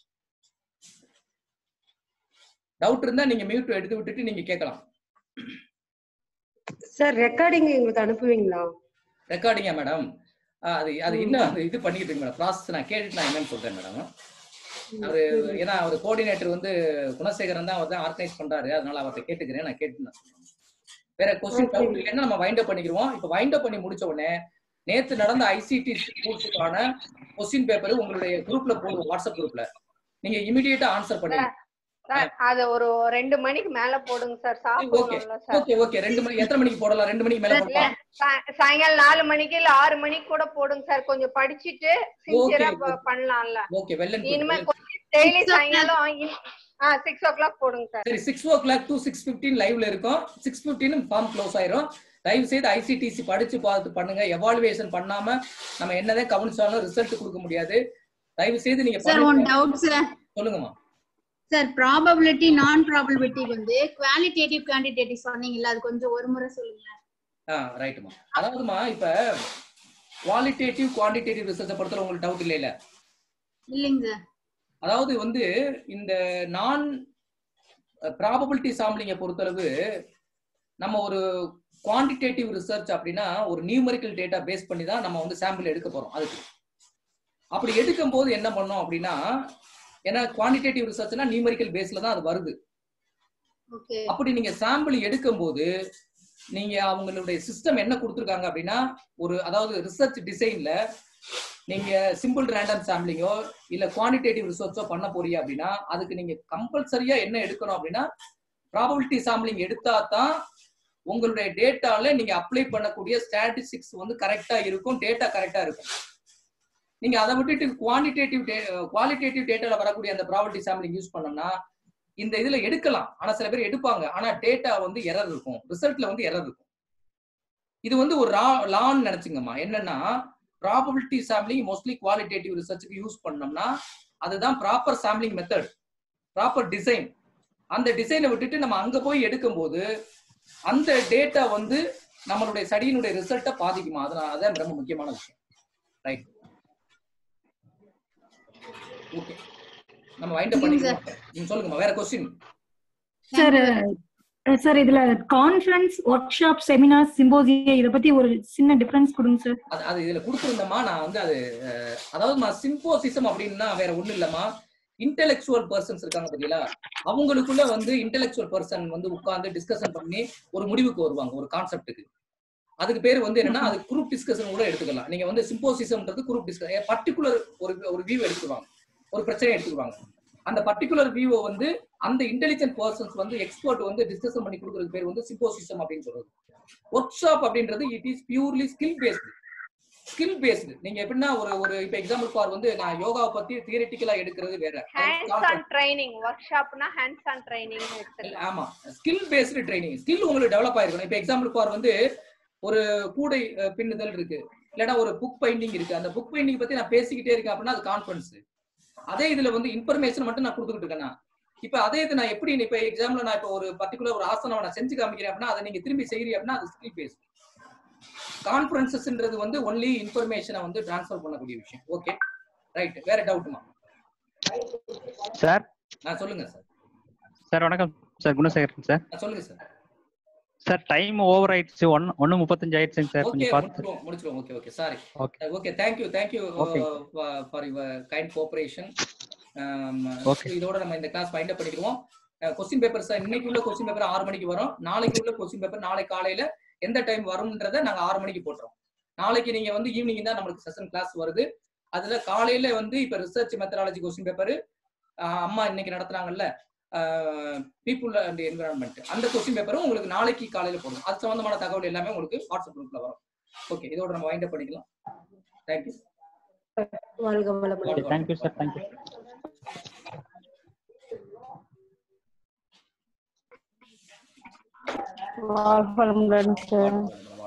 டவுட் இருந்தா நீங்க மியூட் எடுத்து விட்டுட்டு நீங்க கேட்கலாம் சார் ரெக்கார்டிங் எங்களுக்கு அனுப்புவீங்களா ரெக்கார்டிங்கா மேடம் அது அது இன்னும் அது இது பண்ணிக்கிட்டு இருக்கு மேடம் ப்ராசஸ் நான் கேட்டுட்டு நான் என்னன்னு சொல்றேன் மேடம் அவரு ஏன்னா அவர் கோஆர்டினேட்டர் வந்து குணசேகரன் தான் அவர் தான் ஆர்கனைஸ் பண்றாரு அதனால அவர்கிட்ட கேட்டுக்கிறேன் நான் கேட்டு நான் சொல்றேன் வேற கொஸ்டின் டவுட் இல்லைன்னா நம்ம வைண்ட் அப் பண்ணிக்கிறோம் இப்போ வைண்ட் அப் பண்ணி முடிச்ச உடனே நேத்து நடந்த ஐசிடி ஸ்கூல்ஸுக்கான கொஸ்டின் பேப்பர் உங்களுடைய குரூப்ல போடுவோம் வாட்ஸ்அப் குரூப்ல நீங்க இமிடியேட்டா ஆன்சர் பண்ணுங்க சார் அது ஒரு ரெண்டு மணிக்கு மேல போடுங்க சார் ஓகே சாப்பிடணும்ல சார் ஓகே ஓகே ரெண்டு மணி எத்தனை மணிக்கு போடலாம் ரெண்டு மணிக்கு மேல இல்ல போடலாம் சாய்- சாயங்காலம் நாலு மணிக்கு இல்ல ஆறு மணிக்கு கூட போடுங்க சார் கொஞ்சம் படிச்சுட்டு சின்சியரா okay. பண்ணலாம்ல ஓகே வெல் அண்ட் இனிமே கொஞ்சம் டெய்லி சாயங்காலம் ஆ சிக்ஸ் ஓ கிளாக் போடுங்க சார் சரி six o'clock to six fifteen லைவ்ல இருக்கும் சிக்ஸ் ஃபிஃப்டீன் ஃபார்ம் க்ளோஸ் ஆயிரும் தயவு செய்து ஐசிடிசி படிச்சு பார்த்து பண்ணுங்க எவாலுவேஷன் பண்ணாம நம்ம என்னதான் கவனிச்சாலும் ரிசல்ட் கொடுக்க முடியாது தயவு செய்து நீங்க சார் ஒன் பண்ணுங்க. டவுட் சார் சொல்லுங்கம்மா சார் ப்ராபபிலிட்டி நான் ப்ராபபிலிட்டி வந்து குவாலிட்டேட்டிவ் குவான்டிடேட்டிவ் சொன்னீங்கல்ல அது கொஞ்சம் ஒரு முறை சொல்லுங்க ஆ ரைட்டுமா அதாவதுமா இப்ப குவாலிட்டேட்டிவ் குவான்டிடேட்டிவ் ரிசர்ச்சை பொறுத்தவரை உங்களுக்கு டவுட் இல்லை இல்ல இல்லைங்க சார் அதாவது வந்து இந்த நான் ப்ராபபிலிட்டி சாம்பிளிங்கை பொறுத்தளவு நம்ம ஒரு குவான்டிடேட்டிவ் ரிசர்ச் அப்படின்னா ஒரு நியூமரிக்கல் டேட்டா பேஸ் பண்ணி தான் நம்ம வந்து சாம்பிள் எடுக்க போறோம் அதுக்கு அப்படி எடுக்கும் போது என்ன பண்ணோம் அப்படின்னா ஏன்னா குவான்டிடேட்டிவ் ரிசர்ச்னா நியூமரிக்கல் பேஸ்ல தான் அது வருது ஓகே அப்படி நீங்க சாம்பிள் எடுக்கும்போது நீங்க அவங்களுடைய சிஸ்டம் என்ன கொடுத்துருக்காங்க அப்படின்னா ஒரு அதாவது ரிசர்ச் டிசைன்ல நீங்க சிம்பிள் ரேண்டம் சாம்பிளிங்கோ இல்ல குவான்டிடேட்டிவ் ரிசர்ச்சோ பண்ண போறீங்க அப்படின்னா அதுக்கு நீங்க கம்பல்சரியா என்ன எடுக்கணும் அப்படின்னா ப்ராபபிலிட்டி சாம்பிளிங் எடுத்தா தான் உங்களுடைய டேட்டால நீங்க அப்ளை பண்ணக்கூடிய ஸ்டாட்டிஸ்டிக்ஸ் வந்து கரெக்டா இருக்கும் டேட்டா கரெக்டா இருக்கும் நீங்க அதை விட்டுட்டு குவான்டிடேட்டிவ் குவாலிட்டேட்டிவ் டேட்டால வரக்கூடிய அந்த ப்ராபபிலிட்டி சாம்பிளிங் யூஸ் பண்ணோம்னா இந்த இதுல எடுக்கலாம் ஆனா சில பேர் எடுப்பாங்க ஆனா டேட்டா வந்து எரர் இருக்கும் ரிசல்ட்ல வந்து எரர் இருக்கும் இது வந்து ஒரு லான்னு நினைச்சுங்கம்மா என்னன்னா ப்ராபபிலிட்டி சாம்பிளிங் மோஸ்ட்லி குவாலிட்டேட்டிவ் ரிசர்ச்சுக்கு யூஸ் பண்ணோம்னா அதுதான் proper sampling method proper design அந்த டிசைனை விட்டுட்டு நம்ம அங்க போய் எடுக்கும்போது அந்த டேட்டா வந்து நம்மளுடைய ஸ்டடியினுடைய ரிசல்ட்டை பாதிக்குமா அதனால அதான் ரொம்ப முக்கியமான விஷயம் ரைட் ஓகே நம்ம வைண்ட் அப் சரிங்க பண்ணிக்கலாம் நீங்க சொல்லுங்கம்மா வேற கொஸ்டின் சார் சார் இதுல conference workshop seminar symposia இத பத்தி ஒரு சின்ன டிஃபரன்ஸ் கொடுங்க சார் அது அது இதுல கொடுத்துருந்தோமா நான் வந்து அது அஹ், அதாவது சிம்போசிசம் அப்படின்னா வேற ஒண்ணும் இல்லம்மா இன்டெலெக்சுவல் பர்சன்ஸ் இருக்காங்க பாத்தீங்களா அவங்களுக்குள்ள வந்து இன்டெலெக்சுவல் பர்சன் வந்து உட்கார்ந்து டிஸ்கஷன் பண்ணி ஒரு முடிவுக்கு வருவாங்க ஒரு கான்செப்ட்டுக்கு அதுக்கு பேர் வந்து என்னன்னா அது குரூப் டிஸ்கஷன் கூட எடுத்துக்கலாம் நீங்க வந்து சிம்போசிசம்ன்றது குரூப் டிஸ்கஷன் பர்டிகுலர் ஒரு ஒரு வியூ எடுத்துக்குவாங்க ஒரு பிரச்சனை எடுத்துக்குவாங்க அந்த பர்டிகுலர் வியூவை வந்து அந்த இன்டெலிஜென்ட் பர்சன்ஸ் வந்து எக்ஸ்பர்ட் வந்து டிஸ்கஷன் பண்ணி கொடுக்கறது பேர் வந்து சிம்போசிசம் அப்படின்னு சொல்றது ஒர்க் ஷாப் அப்படின்றது it is purely skill based skill based நீங்க எப்படின்னா ஒரு ஒரு இப்ப எக்ஸாம்பிள் ஃபார் வந்து நான் யோகாவை பத்தி தியரிட்டிக்கலா எடுக்கிறது வேற ஹேண்ட்ஸ் ஆன் ட்ரைனிங் ஒர்க் ஷாப்னா ஹேண்ட்ஸ் ஆன் ட்ரைனிங் எடுத்துக்கலாம் ஆமா ஸ்கில் பேஸ்டு ட்ரைனிங் ஸ்கில் உங்களுக்கு டெவலப் ஆயிருக்கணும் இப்ப எக்ஸாம்பிள் ஃபார் வந்து ஒரு கூடை அஹ், பின்னுதல் இருக்கு இல்லைன்னா ஒரு புக் பைண்டிங் இருக்கு அந்த புக் பைண்டிங் பத்தி நான் பேசிக்கிட்டே இருக்கேன் அப்படின்னா அது கான்ஃபரன்ஸ் அதே இதுல வந்து இன்ஃபர்மேஷன் மட்டும் நான் கொடுத்துக்கிட்டு இருக்கேன்னா இப்ப அதே இது நான் எப்படி இப்ப எக்ஸாம்பிள் நான் இப்ப ஒரு பர்டிகுலர் ஒரு ஆசனம் நான் செஞ்சு காமிக்கிறேன் அப்படின்னா அதை நீங்க திரும்பி செய்யறீங்க அப்படின்னா அது ஸ்கில் பேஸ்ட் கான்ஃபரன்சஸ்ன்றது வந்து ஒன்லி இன்ஃபர்மேஷனை வந்து டிரான்ஸ்ஃபர் பண்ணக்கூடிய விஷயம் ஓகே ரைட் வேற டவுட்டுமா சார் நான் சொல்லுங்க சார் சார் வணக்கம் சார் குணசேகரன் சார் சொல்லுங்க சார் சார் டைம் ஓவர் ஆயிடுச்சு ஒன் ஒன்னு முப்பத்தஞ்சு ஆயிடுச்சுங்க சார் ஓகே கொஞ்சம் பார்த்து முடிச்சிருவோம் முடிச்சிருவோம் okay okay sorry okay okay thank you thank you Okay. For your kind cooperation Okay. இதோட நம்ம இந்த கிளாஸ் ஃபைண்ட் அப் பண்ணிடுவோம் கொஸ்டின் பேப்பர் சார் இன்னைக்கு உள்ள கொஸ்டின் பேப்பர் ஆறு மணிக்கு வரும் நாளைக்கு உள்ள கொஸ்டின் பேப்பர் நாளை காலையில எந்த டைம் வரும்ன்றதை நாங்க ஆறு மணிக்கு போட்டுறோம் நாளைக்கு நீங்க வந்து ஈவினிங் தான் நம்மளுக்கு செஷன் கிளாஸ் வருது அதுல காலையில வந்து இப்ப ரிசர்ச் மெத்தடாலஜி கொஸ்டின் பேப்பர் அம்மா இன்னைக்கு நடத்துறாங்கல்ல பீப்புள் அண்ட் என்விரான்மெண்ட் அந்த கொஸ்டின் பேப்பரும் உங்களுக்கு நாளைக்கு காலையில போடும் அது சம்பந்தமான தகவல் எல்லாமே உங்களுக்கு வாட்ஸ்அப் குரூப்ல வரும் ஓகே இதோட நம்ம வைண்ட் அப் பண்ணிக்கலாம் தேங்க்யூ வாழ்க வளமுடன் தேங்க்யூ சார் தேங்க்யூ வாழ்க வளமுடன் சார்